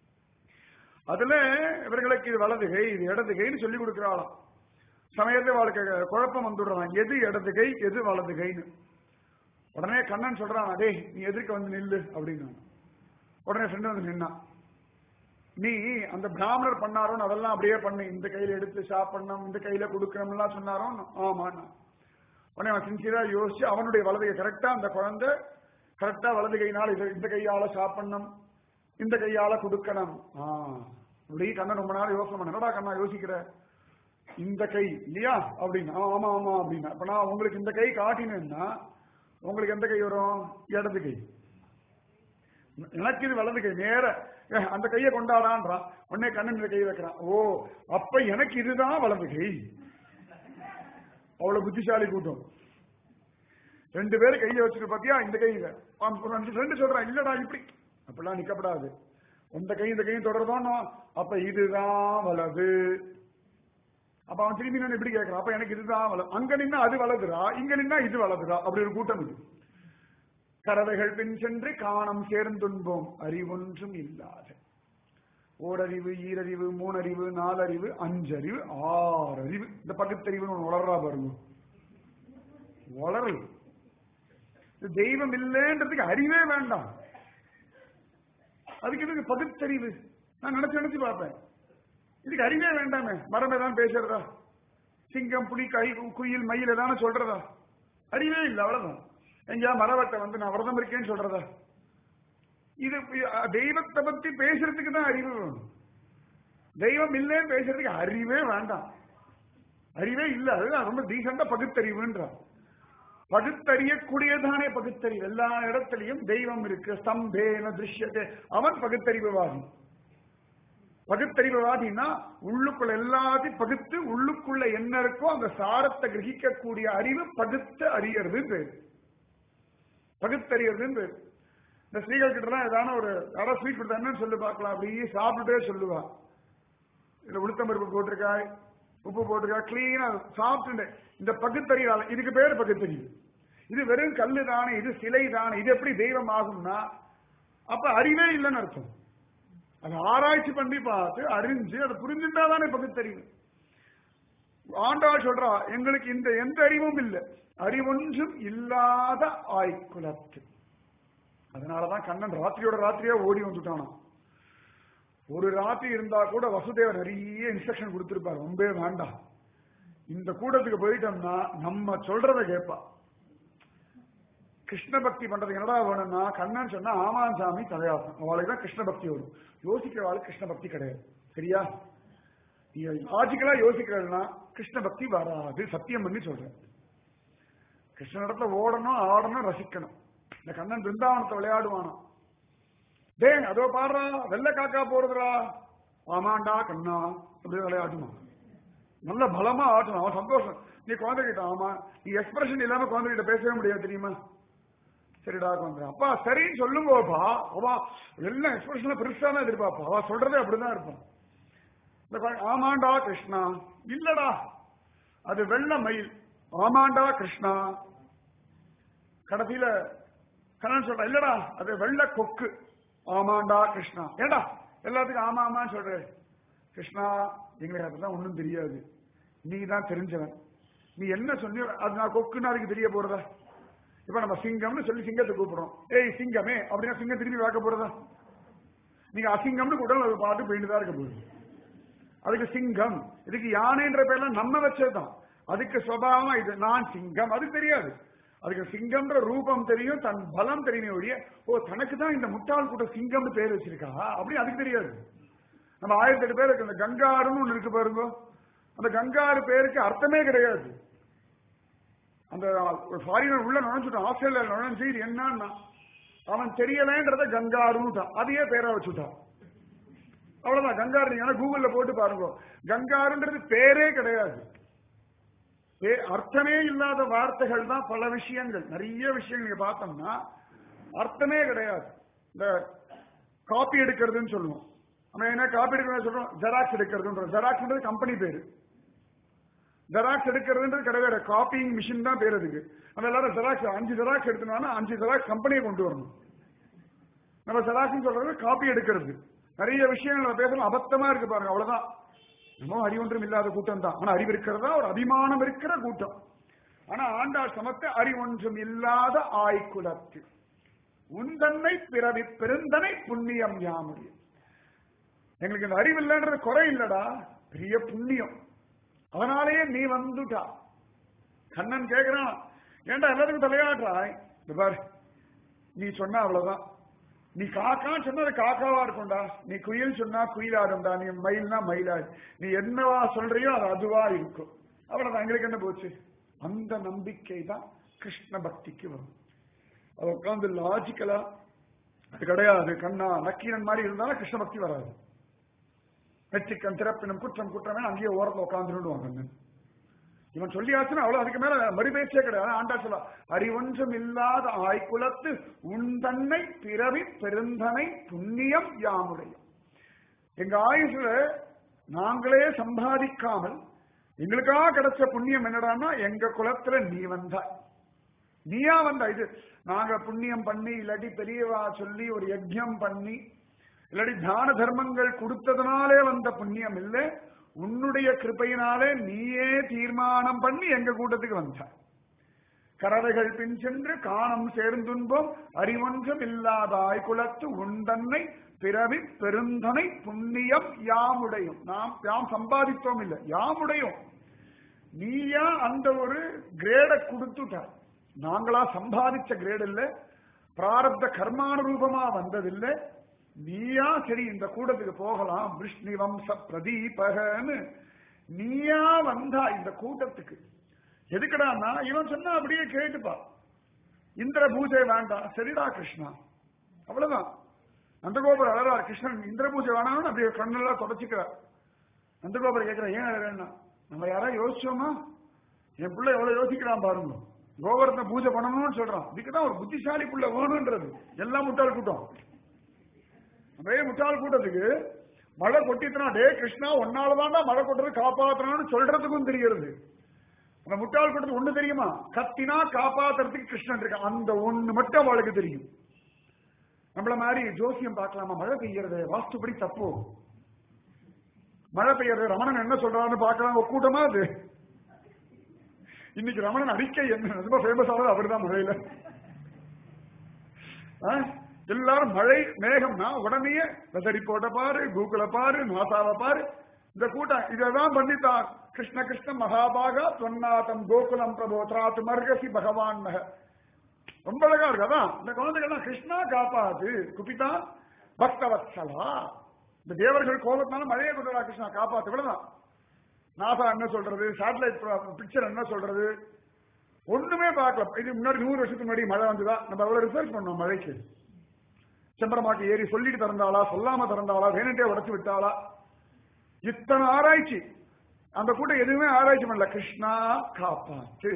A: அதுல இவர்களுக்கு இது வலது கை இது இடது கைன்னு சொல்லி கொடுக்கிறாளாம் சமயத்தை வாழ்க்கை குழப்பம் வந்துடுறான் எது இடது கை எது வலது கைன்னு உடனே கண்ணன் சொல்றான் அதே நீ எதிர்க்க வந்து நில்லு அப்படின்னு உடனே ஃப்ரெண்டு வந்து நின்னான் நீ அந்த பிராமணர் பண்ணாரோன்னு அதெல்லாம் அப்படியே பண்ணு இந்த கையில எடுத்து சாப்பிடணும் இந்த கையில கொடுக்கணும்லாம் சொன்னாரோ ஆமா உடனே அவன் சின்சியரா யோசிச்சு அவனுடைய வலது கை கரெக்டா அந்த குழந்தை கரெக்டா வலது கையினால் இது இந்த கையால சாப்பிடணும் இந்த கையால கொடுக்கணும் ஆ இப்படி கண்ணன் ரொம்ப நேரம் யோசனை பண்ண என்னடா கண்ணா யோசிக்கிற இந்த கை இல்லையா அப்படின்னு ஆ, ஆமா ஆமா அப்படின்னா அப்ப நான் உங்களுக்கு இந்த கை காட்டினேன்னா உங்களுக்கு எந்த கை வரும் இடது கை எனக்கு இது வலது கை நேர ஏ, அந்த கையை கொண்டாடான்றான் உடனே கண்ணன் இந்த கை வைக்கிறான் ஓ அப்ப எனக்கு இதுதான் வலது கை அவ்வளவு புத்திசாலி கூட்டம் ரெண்டு பேரும் கையை வச்சுட்டு பாத்தியா இந்த கையில ரெண்டு சொல்றான் இல்லடா இப்படி அப்படிலாம் நிக்கப்படாது இந்த கை இந்த கையும் தொடர்றதோன்னு அப்ப இதுதான் வலது அப்ப அவன் திரும்பி நான் இப்படி கேட்கறான் அப்ப எனக்கு இதுதான் வலது அங்க நின்னா அது வலதுடா இங்க நின்னா இது வலதுடா அப்படி ஒரு கூட்டம் இது கறவைகள் பின் சென்று காணம் சேர்ந்துண்போம் அறிவொன்றும் இல்லாத ஓரறிவு ஈரறிவு மூணறிவு நாலறிவு அஞ்சறிவு ஆறறிவு இந்த பகுத்தறிவுன்னு ஒன்று வளர்றா பாருங்க வளரல் இது தெய்வம் இல்லைன்றதுக்கு அறிவே வேண்டாம் அதுக்கு இதுக்கு பகுத்தறிவு நான் நினைச்சு நினைச்சு பார்ப்பேன் இதுக்கு அறிவே வேண்டாமே மரம் ஏதாவது பேசுறதா சிங்கம் புலி கை குயில் மயில் ஏதான சொல்றதா அறிவே இல்லை அவ்வளவுதான் எங்கேயா மரவட்டை வந்து நான் விரதம் இருக்கேன்னு சொல்றதா இது அஹ், தெய்வத்தை பத்தி பேசுறதுக்கு தான் அறிவு வேணும் தெய்வம் இல்லைன்னு பேசுறதுக்கு அறிவே வேண்டாம் அறிவே இல்ல அதுதான் ரொம்ப டீசெண்டா பகுத்தறிவுன்றான் பகுத்தறியக்கூடியதானே பகுத்தறிவு எல்லா இடத்துலயும் தெய்வம் இருக்கு ஸ்தம்பேன திருஷ்யத்தை அவன் பகுத்தறிவுவாதி பகுத்தறிவுவாதின்னா உள்ளுக்குள்ள எல்லாத்தையும் பகுத்து உள்ளுக்குள்ள என்ன இருக்கோ அந்த சாரத்தை கிரகிக்கக்கூடிய அறிவு பகுத்து அறியறது பேரு பகுத்தறியறதுன்னு பேரு இந்த ஸ்ரீகள் கிட்ட எல்லாம் ஏதான ஒரு யாராவது ஸ்வீட் கொடுத்தா என்னன்னு சொல்லி பார்க்கலாம் அப்படியே சாப்பிட்டுட்டே சொல்லுவா இதுல உளுத்தம்பருப்பு போட்டிருக்காய் உப்பு போட்டிருக்கா கிளீனா சாப்பிட்டு இந்த பகுத்தறிவால இதுக்கு பேர் பகுத்தறிவு இது வெறும் கல்லு தானே இது சிலை தானே இது எப்படி தெய்வம் ஆகும்னா அப்ப அறிவே இல்லைன்னு அர்த்தம் அதை ஆராய்ச்சி பண்ணி பார்த்து அறிஞ்சு அதை புரிஞ்சுட்டா தானே பகுத்தறிவு ஆண்டாள் சொல்றா எங்களுக்கு இந்த எந்த அறிவும் இல்லை அறிவொன்றும் இல்லாத ஆய்குலத்து அதனாலதான் கண்ணன் ராத்திரியோட ராத்திரியா ஓடி வந்துட்டானா ஒரு ராத்திரி இருந்தா கூட வசுதேவர் நிறைய இன்ஸ்ட்ரக்ஷன் கொடுத்திருப்பார் ரொம்பவே வேண்டாம் இந்த கூட்டத்துக்கு போயிட்டோம்னா நம்ம சொல்றத கேட்பா கிருஷ்ண பக்தி பண்றதுக்கு என்னடா வேணும்னா கண்ணன் சொன்னா ஆமான் சாமி தலையாசம் அவளுக்கு தான் கிருஷ்ண பக்தி வரும் யோசிக்கிறவாளுக்கு கிருஷ்ண பக்தி கிடையாது சரியா நீ லாஜிக்கலா யோசிக்கிறதுனா கிருஷ்ண பக்தி வராது சத்தியம் பண்ணி சொல்றேன் கிருஷ்ணனிடத்துல ஓடணும் ஆடணும் ரசிக்கணும் இந்த கண்ணன் பிருந்தாவனத்தை விளையாடுவானா டேய் அதோ பாடுறா வெள்ளை காக்கா போறதுடா ஆமாண்டா கண்ணா அப்படியே விளையாடுமா நல்ல பலமா ஆட்டணும் அவன் சந்தோஷம் நீ குழந்தைகிட்ட ஆமா நீ எக்ஸ்பிரஷன் இல்லாம குழந்தைகிட்ட பேசவே முடியாது தெரியுமா சரிடா குழந்தை அப்பா சரின்னு சொல்லுங்கப்பா அவா எல்லாம் எக்ஸ்பிரஷன்ல பெருசா தான் எதிர்பார்ப்பா அவ சொல்றதே அப்படிதான் இருப்பான் இந்த குழந்தை, ஆமாண்டா கிருஷ்ணா இல்லடா அது வெள்ள மயில் ஆமாண்டா கிருஷ்ணா கடைசியில கண்ணன் சொல்ற இல்லடா அது வெள்ள கொக்கு ஆமாண்டா கிருஷ்ணா ஏடா எல்லாத்துக்கும் ஆமா ஆமான்னு சொல்ற கிருஷ்ணா எங்களுக்கு அதெல்லாம் ஒண்ணும் தெரியாது நீ தான் தெரிஞ்சவன் நீ என்ன சொன்னியோ அது நான் கொக்குன்னு அதுக்கு தெரிய போறதா இப்ப நம்ம சிங்கம்னு சொல்லி சிங்கத்தை கூப்பிடுறோம் ஏய் சிங்கமே அப்படின்னா சிங்கம் திரும்பி பார்க்க போறதா நீங்க அசிங்கம்னு கூட அது பாட்டு போயிட்டு தான் இருக்க போகுது அதுக்கு சிங்கம் இதுக்கு யானைன்ற பேர்ல நம்ம வச்சதுதான் அதுக்கு சுவாவம் இது நான் சிங்கம் அது தெரியாது அதுக்கு சிங்கம்ன்ற ரூபம் தெரியும் தன் பலம் தெரியுமே ஒழிய ஓ தனக்கு தான் இந்த முட்டாள் கூட்டம் சிங்கம்னு பேர் வச்சிருக்கா அப்படி அதுக்கு தெரியாது நம்ம ஆயிரத்தி எட்டு பேர் இருக்கு அந்த கங்காருன்னு ஒண்ணு இருக்கு பாருங்க அந்த கங்காரு பேருக்கு அர்த்தமே கிடையாது அந்த ஃபாரினர் உள்ள நுழைஞ்சுட்டான் ஆஸ்திரேலியா நுழைஞ்சு இது என்னன்னா அவன் தெரியலன்றத கங்காருன்னுட்டான் அதையே பேரா வச்சுட்டான் அவ்வளவுதான் கங்காரு நீங்க கூகுள்ல போட்டு பாருங்க கங்காருன்றது பேரே கிடையாது பே- அர்த்தமே இல்லாத வார்த்தைகள் தான் பல விஷயங்கள் நிறைய விஷயங்கள் நீங்க பார்த்தோம்னா அர்த்தமே கிடையாது இந்த காப்பி எடுக்கிறதுன்னு சொல்லுவோம் நம்ம என்ன காப்பி எடுக்கிறது சொல்றோம் ஜெராக்ஸ் எடுக்கிறதுன்றோம் ஜெராக்ஸ்ன்றது கம்பெனி பேரு ஜெராக்ஸ் எடுக்கிறதுன்றது கிடையாது காப்பிங் மிஷின் தான் பேர் அதுக்கு நம்ம எல்லாரும் ஜெராக்ஸ் அஞ்சு ஜெராக்ஸ் எடுத்தோம்னா அஞ்சு ஜெராக்ஸ் கம்பெனியை கொண்டு வரணும் நம்ம ஜெராக்ஸ் சொல்றது காப்பி எடுக்கிறது நிறைய விஷயங்கள் நம்ம பேசணும் அபத்தமா இருக்கு பாருங்க அவ்வளவுதான் நம்ம அறிவொன்றும் இல்லாத கூட்டம் தான் ஆனா அறிவு இருக்கிறதா ஒரு அபிமானம் இருக்கிற கூட்டம் ஆனா ஆண்டாள் சமத்த அறிவொன்றும் இல்லாத ஆய்குலத்து உந்தன்னை பிறவி பெருந்தனை புண்ணியம் யாமுடைய எங்களுக்கு இந்த அறிவு இல்லைன்றது குறை இல்லடா பெரிய புண்ணியம் அதனாலேயே நீ வந்துட்டா கண்ணன் கேக்குறான் ஏன்டா எல்லாத்துக்கும் தலையாடுறாய் இந்த பாரு நீ சொன்னா அவ்வளவுதான் நீ காக்கான்னு சொன்னா அது காக்காவா இருக்கும்டா நீ குயில் சொன்னா குயிலாடும்டா நீ மயில்னா மயிலாடு நீ என்னவா சொல்றியோ அது அதுவா இருக்கும் அவ்வளவுதான் எங்களுக்கு என்ன போச்சு அந்த நம்பிக்கை தான் கிருஷ்ண பக்திக்கு வரும் அது உட்காந்து லாஜிக்கலா அது கிடையாது கண்ணா நக்கீரன் மாதிரி இருந்தாலும் கிருஷ்ண பக்தி வராது நெற்றிக்கண் திறப்பினும் குற்றம் குற்றமே அங்கேயே ஓரத்தில் உட்காந்துருவாங்க கண்ணன் இவன் சொல்லியாச்சுன்னா அவ்வளவு அதுக்கு மேல மறுபேச்சே கிடையாது ஆண்டா சொல்ல அறிவொன்றும் இல்லாத ஆய்குலத்து உன் தன்னை பிறவி பெருந்தனை புண்ணியம் யாமுடையும் எங்க ஆயுசுல நாங்களே சம்பாதிக்காமல் எங்களுக்காக கிடைச்ச புண்ணியம் என்னடான்னா எங்க குலத்துல நீ வந்த நீயா வந்த இது நாங்க புண்ணியம் பண்ணி இல்லாட்டி பெரியவா சொல்லி ஒரு யஜ்யம் பண்ணி இல்லாட்டி தான தர்மங்கள் கொடுத்ததுனாலே வந்த புண்ணியம் இல்லை உன்னுடைய கிருபையினாலே நீயே தீர்மானம் பண்ணி எங்க கூட்டத்துக்கு வந்த கறவைகள் பின் சென்று காணம் சேர்ந்துன்போம் அறிவொன்றும் இல்லாதாய் குலத்து உண்டன்னை பிறவி பெருந்தனை புண்ணியம் யாமுடையும் நாம் யாம் சம்பாதித்தோம் இல்லை யாமுடையும் நீயா அந்த ஒரு கிரேட கொடுத்துட்ட நாங்களா சம்பாதிச்ச கிரேட் இல்ல பிராரப்த கர்மானுரூபமா வந்ததில்லை நீயா சரி இந்த கூட்டத்துக்கு போகலாம் விஷ்ணு வம்ச பிரதீபகன்னு நீயா வந்தா இந்த கூட்டத்துக்கு எதுக்குடான்னா இவன் சொன்னா அப்படியே கேட்டுப்பா இந்திர பூஜை வேண்டாம் சரிடா கிருஷ்ணா அவ்வளவுதான் நந்தகோபுரம் அழறார் கிருஷ்ணன் இந்திர பூஜை வேணாம்னு அப்படியே கண்ணெல்லாம் தொடச்சிக்கிறார் நந்தகோபுரம் கேட்கிற ஏன் அழறேன்னா நம்ம யாராவது யோசிச்சோமா என் பிள்ளை எவ்வளவு யோசிக்கிறான் பாருங்க கோபுரத்தை பூஜை பண்ணணும்னு சொல்றான் இதுக்குதான் ஒரு புத்திசாலி புள்ள வேணும்ன்றது எல்லாம் முட்டாள் கூட்டம் அதே முட்டாள் கூட்டத்துக்கு மழை கொட்டித்தனா டே கிருஷ்ணா ஒன்னாலதான்டா மழை கொட்டுறது காப்பாத்தணும்னு சொல்றதுக்கும் தெரிகிறது அந்த முட்டாள் கூட்டத்துக்கு ஒண்ணு தெரியுமா கத்தினா காப்பாத்துறதுக்கு கிருஷ்ணன் இருக்கான் அந்த ஒண்ணு மட்டும் அவளுக்கு தெரியும் நம்மள மாதிரி ஜோசியம் பார்க்கலாமா மழை பெய்யறது வாஸ்துபடி தப்பு மழை பெய்யறது ரமணன் என்ன சொல்றான்னு பார்க்கலாம் ஒரு கூட்டமா அது இன்னைக்கு ரமணன் அறிக்கை என்ன ரொம்ப ஃபேமஸ் ஆனது அவர் தான் மழையில ஆ? எல்லாரும் மழை மேகம்னா உடனே வெதர் ரிப்போர்ட்டை பாரு கூகுள பாரு நாசாவை பாரு இந்த கூட்டம் இததான் பண்ணித்தான் கிருஷ்ண கிருஷ்ண மகாபாகா தொன்னாதம் கோகுலம் பிரபோ திராத்து மர்கசி பகவான் மக ரொம்ப அழகா இருக்கு அதான் இந்த குழந்தைகள்லாம் கிருஷ்ணா காப்பாது குபிதா பக்தவத்சலா இந்த தேவர்கள் கோபத்தினால மழையை கொண்டு கிருஷ்ணா காப்பாத்து இவ்வளவுதான் நாசா என்ன சொல்றது சேட்டலைட் பிக்சர் என்ன சொல்றது ஒண்ணுமே பார்க்கல இது முன்னாடி நூறு வருஷத்துக்கு முன்னாடி மழை வந்ததா நம்ம அவ்வளவு ரிசர்ச் பண்ணோம் மழைக்கு செம்பரமாக்கு ஏறி சொல்லிட்டு திறந்தாளா சொல்லாம திறந்தாளா வேணுட்டே உடச்சு விட்டாளா இத்தனை ஆராய்ச்சி அந்த கூட்டம் எதுவுமே ஆராய்ச்சி பண்ணல கிருஷ்ணா காப்பாத்து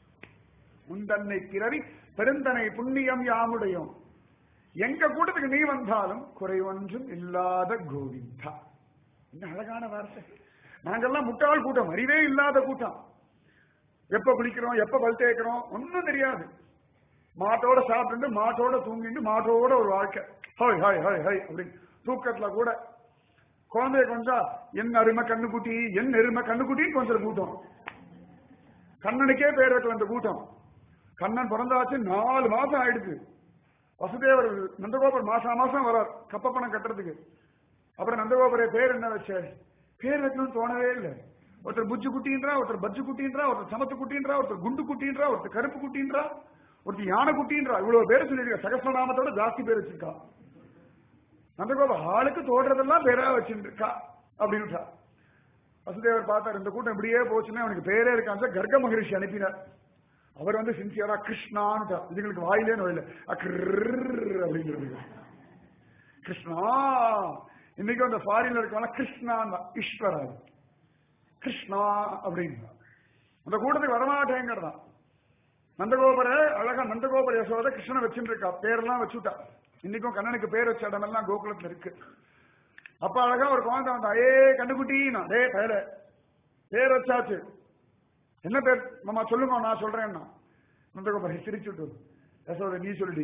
A: உந்தன்னை பிறவி பெருந்தனை புண்ணியம் யாமுடையும் எங்க கூட்டத்துக்கு நீ வந்தாலும் குறை ஒன்றும் இல்லாத கோவிந்தா என்ன அழகான வார்த்தை நாங்கெல்லாம் முட்டாள் கூட்டம் அறிவே இல்லாத கூட்டம் எப்ப குளிக்கிறோம் எப்ப பல் தேய்க்கிறோம் ஒன்னும் தெரியாது மாட்டோட சாப்பிட்டு மாட்டோட தூங்கிட்டு மாட்டோட ஒரு வாழ்க்கை ஹாய் ஹாய் ஹாய் ஹாய் அப்படின்னு தூக்கத்துல கூட குழந்தைய கொஞ்சம் என் அருமை கண்ணுக்குட்டி என் எருமை கண்ணுக்குட்டின்னு கொஞ்சம் கூட்டம் கண்ணனுக்கே பேர் வைக்கல அந்த கூட்டம் கண்ணன் பிறந்தாச்சு நாலு மாசம் ஆயிடுச்சு வசுதேவர் நந்தகோபர் மாசா மாசம் வரார் கப்ப பணம் கட்டுறதுக்கு அப்புறம் நந்தகோபுர பேர் என்ன வச்ச பேர் வைக்கணும்னு தோணவே இல்லை ஒருத்தர் புஜ்ஜு குட்டின்றா ஒருத்தர் பஜ்ஜு குட்டின்றா ஒருத்தர் சமத்து குட்டின்றா ஒருத்தர் குண்டு குட்டின்றா ஒருத்தர் கருப்பு குட்டின்றா ஒருத்தர் யானை குட்டின்றா இவ்வளவு பேர் சொல்லிருக்கா சகசிரநாமத்தோட ஜாஸ்தி பேர் வச்சிருக்கா நந்தகோப ஆளுக்கு தோன்றதெல்லாம் பேரா வச்சிருக்கா அப்படின்னு வசுதேவர் பார்த்தார் இந்த கூட்டம் இப்படியே போச்சுன்னா அவனுக்கு பேரே இருக்கான்னு கர்க்க மகரிஷி அனுப்பினார் அவர் வந்து சின்சியரா கிருஷ்ணான்னு இதுங்களுக்கு வாயிலே நோயில அப்படிங்கிறது கிருஷ்ணா இன்னைக்கு அந்த ஃபாரின்ல இருக்கவங்க கிருஷ்ணான் ஈஸ்வரா கிருஷ்ணா அப்படின்னு அந்த கூட்டத்துக்கு வரமாட்டேங்கிறதான் நந்தகோபுர அழகா நந்தகோபுர யசோத கிருஷ்ணனை வச்சுட்டு இருக்கா பேரெல்லாம் வச்சுட்டா இன்னைக்கும் கண்ணனுக்கு பேர் வச்ச இடமெல்லாம் கோகுலத்துல இருக்கு அப்ப அழகா ஒரு குழந்தை வந்தா ஏ கண்டுக்குட்டி நான் டே பேர பேர் வச்சாச்சு என்ன பேர் மாமா சொல்லுங்க நான் சொல்றேன்னா நந்தகோபுர சிரிச்சுட்டு யசோத நீ சொல்லுடி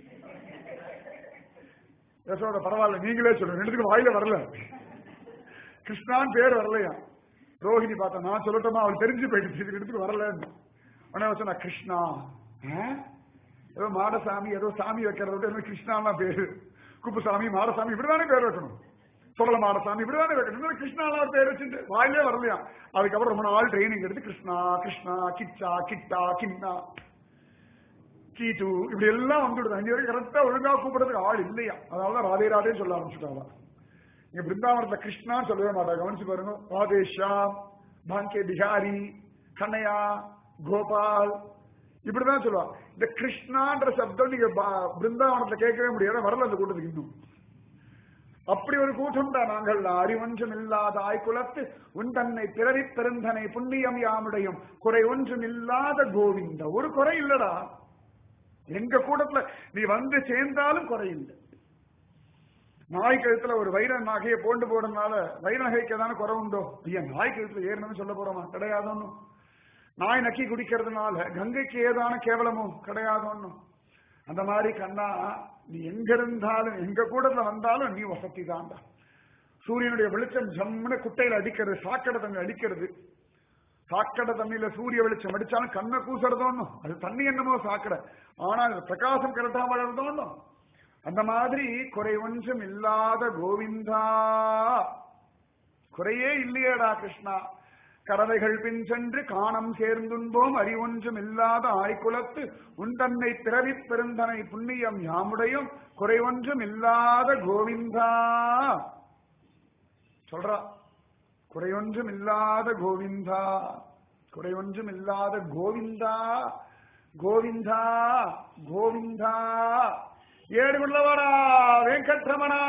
A: யசோத பரவாயில்ல நீங்களே சொல்லுங்க ரெண்டுத்துக்கு வாயில வரல கிருஷ்ணான் பேர் வரலையா ரோஹிணி பார்த்தா நான் சொல்லட்டுமா அவள் தெரிஞ்சு போயிடுச்சு இதுக்கு எடுத்துட்டு வரலன்னு உடனே சொன்னா கிருஷ்ணா ஏதோ மாடசாமி ஏதோ சாமி வைக்கிறத விட ஏதோ கிருஷ்ணா பேரு குப்புசாமி மாடசாமி இப்படிதானே பேர் வைக்கணும் சொல்லல மாடசாமி இப்படிதானே வைக்கணும் கிருஷ்ணாலாம் பேர் வச்சுட்டு வாயிலே வரலையா அதுக்கப்புறம் ரொம்ப நாள் ட்ரைனிங் எடுத்து கிருஷ்ணா கிருஷ்ணா கிச்சா கிட்டா கிண்ணா கீட்டு இப்படி எல்லாம் வந்துடுது அஞ்சு வரைக்கும் கரெக்டா ஒழுங்கா கூப்பிடுறதுக்கு ஆள் இல்லையா அதனால ராதே ராதேன்னு சொல்ல ஆரம்பிச்சுட்டாங்க இங்க பிருந்தாவனத்துல கிருஷ்ணான்னு சொல்லவே மாட்டாங்க கவனிச்சு பாருங்க ராதேஷாம் பாங்கே பிஹாரி கண்ணையா கோபால் இப்படிதான் சொல்லுவாங்க இந்த கிருஷ்ணான்ற சப்தம் நீங்க பிருந்தாவனத்துல கேட்கவே முடியாது வரல அந்த கூட்டத்துக்கு இன்னும் அப்படி ஒரு கூட்டம் தான் நாங்கள் அறிவொன்றும் இல்லாத ஆய்குலத்து உன் தன்னை பிறவி பெருந்தனை புண்ணியம் யாமுடையும் குறை ஒன்றும் இல்லாத கோவிந்த ஒரு குறை இல்லடா எங்க கூட்டத்துல நீ வந்து சேர்ந்தாலும் குறை இல்லை நாய் கழுத்துல ஒரு வைர நகையை போண்டு போடுறதுனால வைர நகைக்கு ஏதான குறை உண்டோ ஐயா நாய் கழுத்துல ஏறணும்னு சொல்ல போறோமா கிடையாது ஒன்னும் நாய் நக்கி குடிக்கிறதுனால கங்கைக்கு ஏதான கேவலமோ கிடையாது ஒன்னும் அந்த மாதிரி கண்ணா நீ எங்க இருந்தாலும் எங்க கூடத்துல வந்தாலும் நீ வசதி தான்டா சூரியனுடைய வெளிச்சம் ஜம்முன்னு குட்டையில அடிக்கிறது சாக்கடை தண்ணி அடிக்கிறது சாக்கடை தண்ணியில சூரிய வெளிச்சம் அடிச்சாலும் கண்ணை கூசுறதோன்னு அது தண்ணி என்னமோ சாக்கடை ஆனா பிரகாசம் கரெக்டா வளர்ந்தோன்னு அந்த மாதிரி குறை ஒன்றும் இல்லாத கோவிந்தா குறையே இல்லையேடா கிருஷ்ணா கறவைகள் பின் சென்று காணம் சேர்ந்துன்போம் அறிவொன்றும் இல்லாத ஆய்குலத்து உன் தன்னை பிறவி பெருந்தனை புண்ணியம் யாமுடையும் குறை ஒன்றும் இல்லாத கோவிந்தா சொல்றா குறையொன்றும் இல்லாத கோவிந்தா குறையொன்றும் இல்லாத கோவிந்தா கோவிந்தா கோவிந்தா ஏடு உள்ளவாடா வெங்கட்ரமணா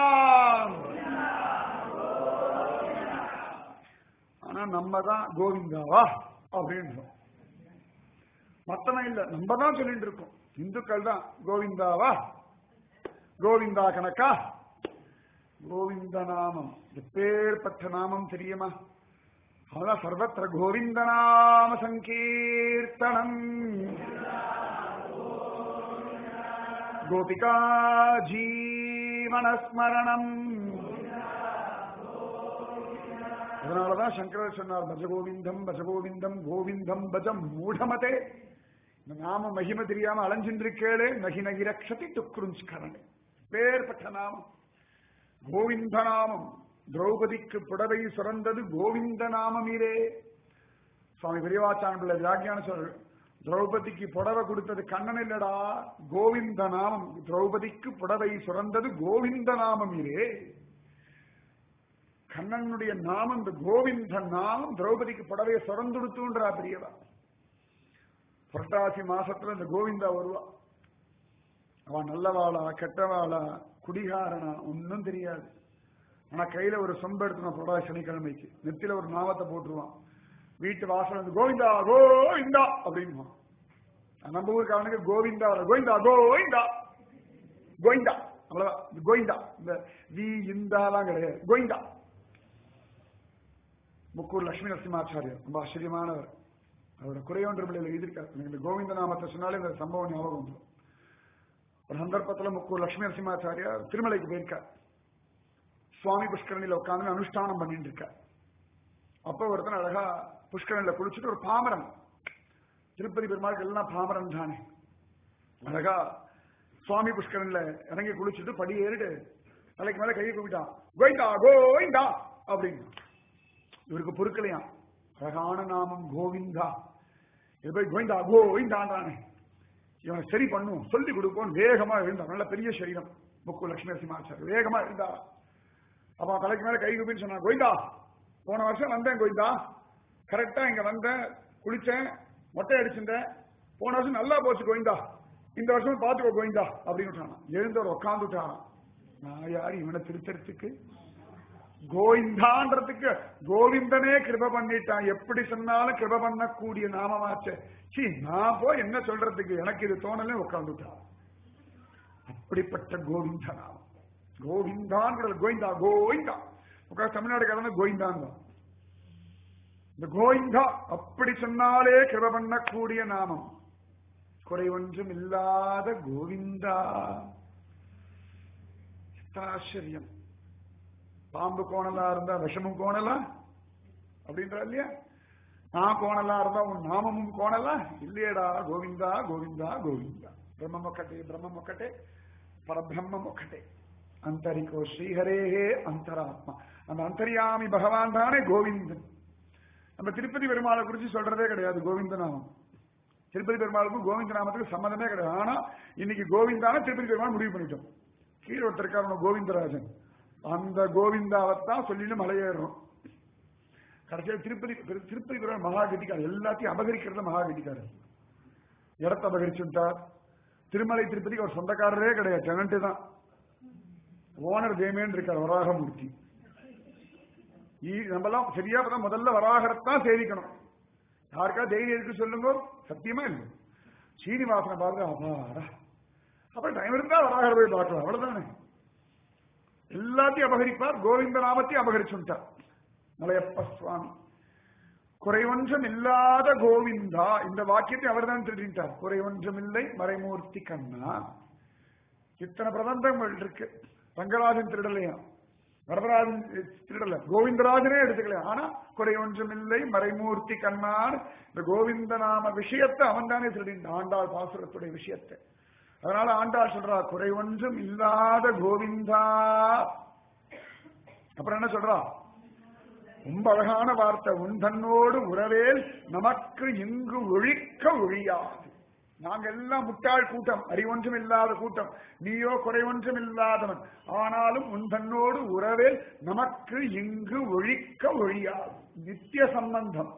A: ஆனா நம்ம தான் கோவிந்தாவா அப்படின்றோம் மத்தவன் இல்ல நம்ம தான் சொல்லிட்டு இருக்கோம் இந்துக்கள் தான் கோவிந்தாவா கோவிந்தா கணக்கா கோவிந்த நாமம் எப்பேற்பட்ட நாமம் தெரியுமா அதான் சர்வத்திர கோவிந்த நாம சங்கீர்த்தனம் கோபிகா ஜீவனஸ்மரணம் அதனாலதான் சங்கரர் சொன்னார் பஜகோவிந்தம் பஜகோவிந்தம் கோவிந்தம் பஜம் மூடமதே இந்த நாம மகிமை தெரியாம அலைஞ்சின்றிருக்கேளே நகி நகி ரக்ஷதி துக்குருஞ்சுக்கரணே பேர்பட்ட நாமம் கோவிந்த நாமம் திரௌபதிக்கு புடவை சுரந்தது கோவிந்த நாமமீரே சுவாமி பெரியவாச்சான் பிள்ளை வியாக்கியான சொல் திரௌபதிக்கு புடவை கொடுத்தது கண்ணன் இல்லடா கோவிந்த நாமம் திரௌபதிக்கு புடவை சுரந்தது கோவிந்த நாமமீரே கண்ணனுடைய நாமம் இந்த கோவிந்த நாமம் திரௌபதிக்கு புடவையை சுரந்துடுத்துன்றா பெரியவா புரட்டாசி மாசத்துல இந்த கோவிந்தா வருவா அவன் நல்லவாளா கெட்டவாளா குடிகாரனா ஒன்னும் தெரியாது ஆனா கையில ஒரு சொம்பு எடுத்துனா புரட்டாசி சனிக்கிழமைக்கு நெத்தில ஒரு நாமத்தை போட்டுருவான் வீட்டு வாசல் வந்து கோவிந்தா கோவிந்தா அப்படின்னு நம்ம ஊருக்காரனுக்கு கோவிந்தா வர கோவிந்தா கோவிந்தா கோவிந்தா அவ்வளவுதான் இது கோவிந்தா இந்த வி இந்தாலாம் கிடையாது கோவிந்தா முக்கூர் லட்சுமி நரசிம்மாச்சாரியர் ரொம்ப ஆச்சரியமானவர் அவரோட குறையொன்று பிள்ளைகள் எழுதியிருக்காரு எனக்கு இந்த கோவிந்த நாமத்தை சொன்னாலே இந்த சம்பவம் ஞாபகம் வந்துடும் ஒரு சந்தர்ப்பத்துல முக்கூர் லட்சுமி நரசிம்மாச்சாரியார் திருமலைக்கு போயிருக்கார் சுவாமி புஷ்கரணியில உட்காந்து அனுஷ்டானம் பண்ணிட்டு இருக்கார் அப்ப ஒருத்தன் அழகா புஷ்கரணில குளிச்சுட்டு ஒரு பாமரன் திருப்பதி பெருமாளுக்கு எல்லாம் பாமரன் தானே அழகா சுவாமி புஷ்கரன்ல இறங்கி குளிச்சுட்டு படி ஏறிட்டு தலைக்கு மேல கையை குவிட்டான் கோயிந்தா கோயிந்தா அப்படின்னு இவருக்கு பொறுக்கலையாம் அழகான நாமம் கோவிந்தா இது போய் கோவிந்தா கோவிந்தான்றானே இவனை சரி பண்ணும் சொல்லி கொடுப்போம் வேகமா எழுந்தான் நல்ல பெரிய சரீரம் முக்கு லட்சுமி நரசிம்மாச்சார் வேகமா எழுந்தா அவன் தலைக்கு மேல கை குப்பின்னு சொன்னான் கோவிந்தா போன வருஷம் வந்தேன் கோவிந்தா கரெக்டா இங்க வந்தேன் குளிச்சேன் மொட்டை அடிச்சிருந்தேன் போன வருஷம் நல்லா போச்சு கோவிந்தா இந்த வருஷம் பாத்துக்கோ கோவிந்தா அப்படின்னு விட்டானா எழுந்தவர் உட்காந்துட்டாராம் நான் யார் இவனை திருத்தறதுக்கு கோவிந்தான்றதுக்கு கோவிந்தனே கிருப பண்ணிட்டான் எப்படி சொன்னாலும் கிருப பண்ணக்கூடிய நாமமாச்சே சி நான் போய் என்ன சொல்றதுக்கு எனக்கு இது தோணலே உட்காந்துட்டான் அப்படிப்பட்ட கோவிந்த நாமம் கோவிந்தான்றது கோவிந்தா கோவிந்தா உட்காந்து தமிழ்நாடு கலந்து கோவிந்தான் இந்த கோவிந்தா அப்படி சொன்னாலே கிருப பண்ணக்கூடிய நாமம் குறை ஒன்றும் இல்லாத கோவிந்தா ஆச்சரியம் பாம்பு கோணலா இருந்தா விஷமும் கோணலா அப்படின்றா இல்லையா நான் கோணலா இருந்தா உன் நாமமும் கோணலா இல்லையடா கோவிந்தா கோவிந்தா கோவிந்தா பிரம்மம் ஒக்கட்டே பிரம்மம் ஒக்கட்டே பரபிரம்மம் ஒக்கட்டே அந்தரிக்கோ ஸ்ரீஹரேஹே அந்தராத்மா அந்த அந்தரியாமி பகவான் தானே கோவிந்தன் நம்ம திருப்பதி பெருமாளை குறிச்சு சொல்றதே கிடையாது கோவிந்த நாமம் திருப்பதி பெருமாளுக்கும் கோவிந்த நாமத்துக்கு சம்மந்தமே கிடையாது ஆனா இன்னைக்கு கோவிந்தான திருப்பதி பெருமாள் முடிவு பண்ணிட்டோம் கீழே ஒருத்தர் இருக்காரு கோவிந்தராஜன் அந்த கோவிந்தாவைத்தான் சொல்லிட்டு மலையேறணும் கடைசியில் திருப்பதி திருப்பதி பெருமாள் மகா கட்டிக்கார் எல்லாத்தையும் அபகரிக்கிறத மகா கட்டிக்காரு இடத்த அபகரிச்சுட்டார் திருமலை திருப்பதிக்கு அவர் சொந்தக்காரரே கிடையாது டெனண்ட் தான் ஓனர் தேமேன் இருக்கார் வராகமூர்த்தி நம்மலாம் சரியா பார்த்தா முதல்ல வராகரத்தான் சேவிக்கணும் யாருக்கா தைரியம் இருக்கு சொல்லுங்க சத்தியமா இல்லை சீனிவாசனை பார்த்து அப்பாடா அப்ப டைம் இருந்தா வராகர் போய் பார்க்கலாம் அவ்வளவுதானே எல்லாத்தையும் அபகரிப்பார் கோவிந்த நாமத்தையும் அபகரிச்சுட்டார் மலையப்ப சுவாமி குறைவொன்றும் இல்லாத கோவிந்தா இந்த வாக்கியத்தை அவர் தான் திருடிட்டார் குறைவொன்றும் இல்லை மறைமூர்த்தி கண்ணா இத்தனை பிரபந்தங்கள் இருக்கு ரங்கராஜன் திருடலையா வரதராஜன் திருடல கோவிந்தராஜனே எடுத்துக்கல ஆனா குறை ஒன்றும் இல்லை மறைமூர்த்தி கண்ணான் இந்த கோவிந்த நாம விஷயத்தை அவன் தானே திருடின் ஆண்டாள் பாசுரத்துடைய விஷயத்தை அதனால ஆண்டாள் சொல்றா குறை ஒன்றும் இல்லாத கோவிந்தா அப்புறம் என்ன சொல்றா ரொம்ப அழகான வார்த்தை உன் தன்னோடு உறவேல் நமக்கு இங்கு ஒழிக்க ஒழியாது நாங்க எல்லாம் முட்டாள் கூட்டம் அறிவொன்றும் இல்லாத கூட்டம் நீயோ குறைவொன்றும் இல்லாதவன் ஆனாலும் உன் தன்னோடு உறவேல் நமக்கு இங்கு ஒழிக்க ஒழியாது நித்திய சம்பந்தம்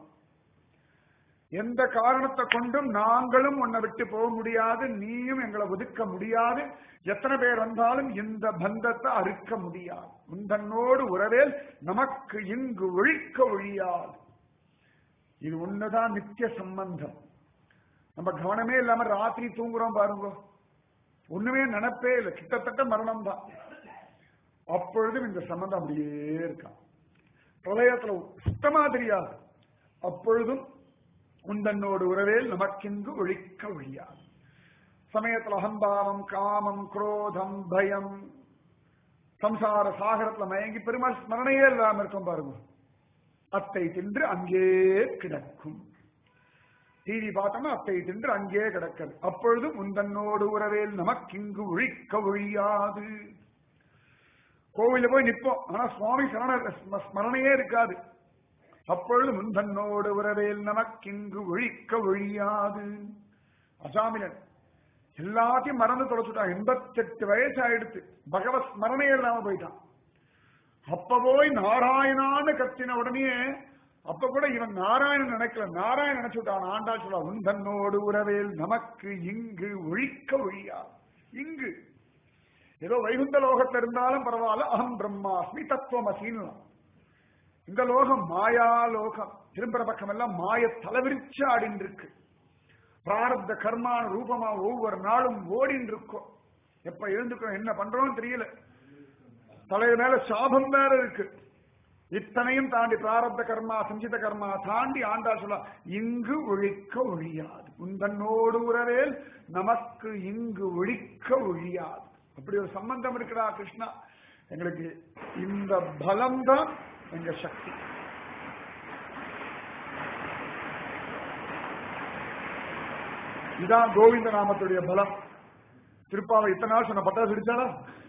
A: எந்த காரணத்தை கொண்டும் நாங்களும் உன்னை விட்டு போக முடியாது நீயும் எங்களை ஒதுக்க முடியாது எத்தனை பேர் வந்தாலும் இந்த பந்தத்தை அறுக்க முடியாது உந்தன்னோடு உறவேல் நமக்கு இங்கு ஒழிக்க ஒழியாது இது ஒண்ணுதான் நித்திய சம்பந்தம் நம்ம கவனமே இல்லாம ராத்திரி தூங்குறோம் பாருங்க ஒண்ணுமே நினைப்பே இல்லை கிட்டத்தட்ட மரணம் தான் அப்பொழுதும் இந்த சம்பந்தம் அப்படியே இருக்கான் பிரளயத்துல சுத்தமா தெரியாது அப்பொழுதும் உந்தன்னோடு உறவேல் நமக்கெங்கு ஒழிக்க ஒழியாது சமயத்துல அகம்பாவம் காமம் குரோதம் பயம் சம்சார சாகரத்துல மயங்கி பெருமாள் ஸ்மரணையே இல்லாம இருக்கும் பாருங்க அத்தை தின்று அங்கே கிடக்கும் டிவி பார்த்தோம்னா அத்தை தின்று அங்கே கிடக்கிறது அப்பொழுது முந்தன்னோடு உறவேல் நமக்கிங்கு ஒழிக்க ஒழியாது கோவில போய் நிற்போம் ஆனா சுவாமி சரண ஸ்ம- ஸ்மரணையே இருக்காது அப்பொழுது முந்தன்னோடு உறவேல் நமக்கிங்கு ஒழிக்க ஒழியாது அசாமிலன் எல்லாத்தையும் மறந்து தொலைச்சுட்டான் எண்பத்தெட்டு வயசு ஆயிடுத்து பகவத் ஸ்மரணையே இல்லாம போயிட்டான் அப்ப போய் நாராயணான்னு கத்தின உடனே அப்ப கூட இவன் நாராயணன் நினைக்கல நாராயணன் நினைச்சுட்டான் ஆண்டாள் சொல்ல உந்தன்னோடு உறவேல் நமக்கு இங்கு ஒழிக்க ஒழியா இங்கு ஏதோ வைகுந்த லோகத்துல இருந்தாலும் பரவாயில்ல அகம் பிரம்மாஸ்மி தத்துவமசின்னு இந்த லோகம் மாயா லோகம் திரும்புற பக்கம் எல்லாம் மாய தலைவிரிச்சு ஆடின்னு இருக்கு பிராரப்த கர்மான ரூபமா ஒவ்வொரு நாளும் ஓடின்னு இருக்கோம் எப்ப எழுந்துக்கிறோம் என்ன பண்றோம்னு தெரியல தலைய மேல சாபம் வேற இருக்கு இத்தனையும் தாண்டி பிராரப்த கர்மா சஞ்சித கர்மா தாண்டி ஆண்டா சொல்ல இங்கு ஒழிக்க ஒழியாது உந்தன்னோடு உறவேல் நமக்கு இங்கு ஒழிக்க ஒழியாது அப்படி ஒரு சம்பந்தம் இருக்கிறா கிருஷ்ணா எங்களுக்கு இந்த பலம் தான் எங்க சக்தி இதான் கோவிந்த நாமத்துடைய பலம் திருப்பாவை இத்தனை நாள் சொன்ன பட்டாசு அடிச்சாரா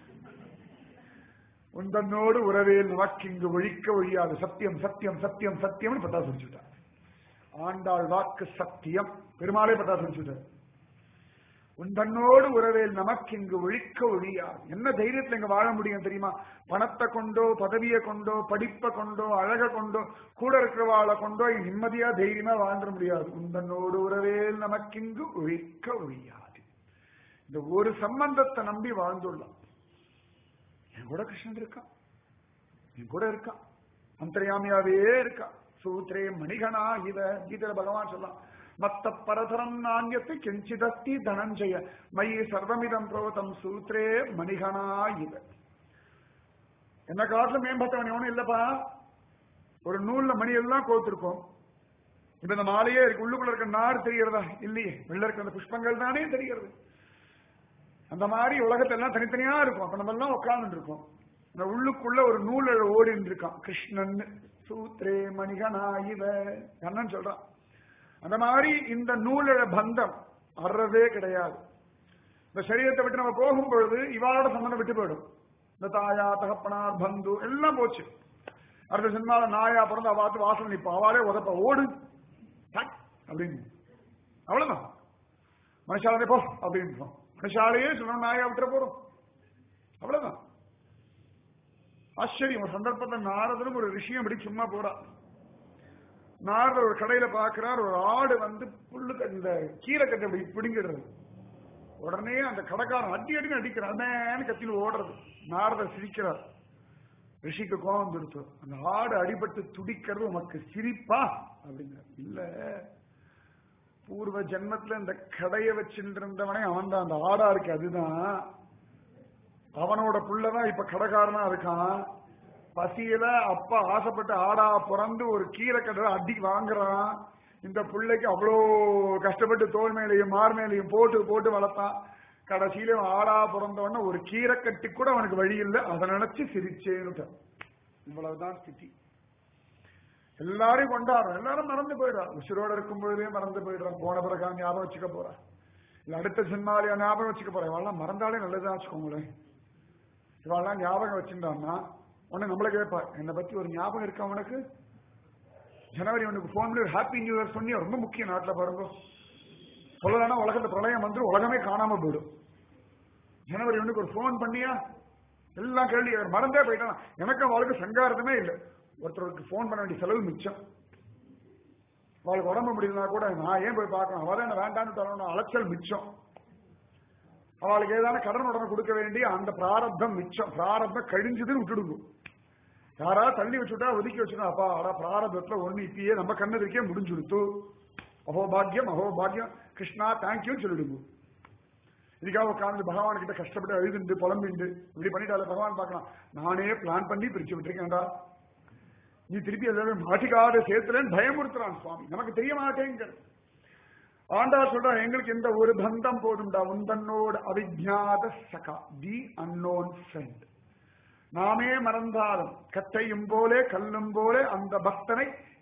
A: உந்தன்னோடு உறவேல் நமக்கு இங்கு ஒழிக்க ஒழியாது சத்தியம் சத்தியம் சத்தியம் சத்தியம்னு பட்டாசு அடிச்சுட்டார் ஆண்டாள் வாக்கு சத்தியம் பெருமாளே பட்டாசு அடிச்சுட்டார் உந்தன்னோடு உறவேல் நமக்கு இங்கு ஒழிக்க ஒழியாது என்ன தைரியத்துல இங்க வாழ முடியும் தெரியுமா பணத்தை கொண்டோ பதவியை கொண்டோ படிப்பை கொண்டோ அழக கொண்டோ கூட இருக்கிறவாளை கொண்டோ இங்க நிம்மதியா தைரியமா வாழ்ந்துட முடியாது உந்தன்னோடு உறவேல் நமக்கு இங்கு ஒழிக்க ஒழியாது இந்த ஒரு சம்பந்தத்தை நம்பி வாழ்ந்துள்ளோம் என் கூட கிருஷ்ணன் இருக்கான் என் கூட இருக்கான் அந்தர்யாமியாவே இருக்கான் சூத்ரே மணிகனா இவ கீதையில பகவான் சொல்லலாம் மத்த பரதரம் நாண்யத்தை கிஞ்சிதஸ்தி தனஞ்சய மயி சர்வமிதம் புரோதம் சூத்ரே மணிகனா இவ என்ன காலத்துல மேம்பட்டவன் எவனும் இல்லப்பா ஒரு நூல்ல மணி எல்லாம் கோத்திருக்கோம் இப்ப இந்த மாலையே இருக்கு உள்ளுக்குள்ள இருக்க நாடு தெரிகிறதா இல்லையே உள்ள இருக்க அந்த புஷ்பங்கள் தானே தெரிகிறது அந்த மாதிரி உலகத்துல எல்லாம் தனித்தனியா இருக்கும் அப்ப நம்ம எல்லாம் உட்கார்ந்து இருக்கோம் இந்த உள்ளுக்குள்ள ஒரு நூல் ஓடின்னு இருக்கான் கிருஷ்ணன் சூத்ரே மணிகனா இவ கண்ணன் சொல்றான் அந்த மாதிரி இந்த நூலோட பந்தம் அறவே கிடையாது இந்த சரீரத்தை விட்டு நம்ம போகும் பொழுது இவாளோட சம்பந்தம் விட்டு போயிடும் இந்த தாயா தகப்பனார் பந்து எல்லாம் போச்சு அடுத்த சினிமால நாயா பிறந்து அவாத்து வாசல் நிப்பா அவாளே உதப்ப ஓடு டக் அப்படின்னு அவ்வளவுதான் மனுஷாலே போ அப்படின்னு மனுஷாலேயே சொன்ன நாயா விட்டுற போறோம் அவ்வளவுதான் ஆச்சரியம் ஒரு சந்தர்ப்பத்தில் நாரதனும் ஒரு விஷயம் அப்படி சும்மா போறா நாரதர் ஒரு கடையில பாக்குறார் ஒரு ஆடு வந்து புல்லு க- இந்த கீரை கட்டை அப்படி பிடுங்கிடுறது உடனே அந்த கடைக்காரன் அடி அடின்னு அடிக்கிறான் அண்ணேன்னு கத்தியில் ஓடுறது நாரதர் சிரிக்கிறார் ரிஷிக்கு கோபம் வந்துடுச்சு அந்த ஆடு அடிபட்டு துடிக்கிறது உனக்கு சிரிப்பா அப்படிங்கிறார் இல்ல பூர்வ ஜென்மத்துல இந்த கடையை வச்சுட்டு இருந்தவனே அவன் தான் அந்த ஆடா இருக்கு அதுதான் அவனோட புள்ளதான் இப்ப கடைக்காரனா இருக்கான் பசியில அப்பா ஆசைப்பட்டு ஆடா பிறந்து ஒரு கீரை கடை அடி வாங்குறான் இந்த பிள்ளைக்கு அவ்வளோ கஷ்டப்பட்டு தோல் மேலையும் மார் மேலையும் போட்டு போட்டு வளர்த்தான் கடைசியில அவன் ஆடா பிறந்தவன ஒரு கீரை கட்டி கூட அவனுக்கு வழி இல்லை அதை நினைச்சு சிரிச்சேன்னு இவ்வளவுதான் ஸ்திதி எல்லாரையும் கொண்டாடுறோம் எல்லாரும் மறந்து போயிடுறான் உசிரோட இருக்கும் பொழுதே மறந்து போயிடுறான் போன பிறகு அவன் ஞாபகம் வச்சுக்க போறான் இல்ல அடுத்த சினிமாலையா ஞாபகம் வச்சுக்க போறேன் இவெல்லாம் மறந்தாலே நல்லதா வச்சுக்கோங்களேன் இவெல்லாம் ஞாபகம் வச்சிருந்தான்னா உடனே நம்மள கேட்பா என்னை பத்தி ஒரு ஞாபகம் இருக்கா உனக்கு ஜனவரி ஒண்ணுக்கு போன் பண்ணி ஒரு ஹாப்பி நியூ இயர் சொன்னி ரொம்ப முக்கியம் நாட்டுல பாருங்க சொல்லலைன்னா உலகத்துல பிரளயம் வந்து உலகமே காணாம போயிடும் ஜனவரி ஒண்ணுக்கு ஒரு போன் பண்ணியா எல்லாம் கேள்வி கேட்கற. மறந்தே போயிட்டான் எனக்கு அவளுக்கு சங்காரதமே இல்லை ஒருத்தருக்கு போன் பண்ண வேண்டிய செலவு மிச்சம் அவளுக்கு உடம்பு முடியலனா கூட நான் ஏன் போய் பார்க்கணும் அவதான் என்ன வேண்டான்னு தரணும் அலைச்சல் மிச்சம் அவளுக்கு ஏதான கடன் உடனே கொடுக்க வேண்டிய அந்த பிராரப்தம் மிச்சம் பிராரப்தம் கழிஞ்சதுன்னு விட்டுடுங்க யாராவது தள்ளி வச்சுட்டா ஒதுக்கி வச்சுட்டா அப்பா ஆடா பிராரப்தத்துல ஒண்ணு இப்பயே நம்ம கண்ணதுக்கே முடிஞ்சுடுத்து அஹோ பாக்கியம் அஹோ பாக்கியம் கிருஷ்ணா தேங்க்யூன்னு சொல்லிடுங்க இதுக்காக உட்கார்ந்து பகவான் கிட்ட கஷ்டப்பட்டு அழுதுண்டு புலம்பிண்டு இப்படி பண்ணிட்டாலே பகவான் பார்க்கலாம் நானே பிளான் பண்ணி பிரிச்சு விட்டுருக்கேன்டா நீ திருப்பி எல்லாரும் மாட்டிக்காத சேர்த்துலன்னு பயமுறுத்துறான் சுவாமி நமக்கு தெரிய மாட்டேங்கிற ஆண்டார் சொல்றான் எங்களுக்கு இந்த ஒரு பந்தம் போதும்டா உந்தன்னோடு அவிஜாத சகா தி அன்னோன் ஃப்ரெண்ட் நாமே மறந்தாலும் கத்தையும் போலே கல்லும் போலே அந்த பக்தனை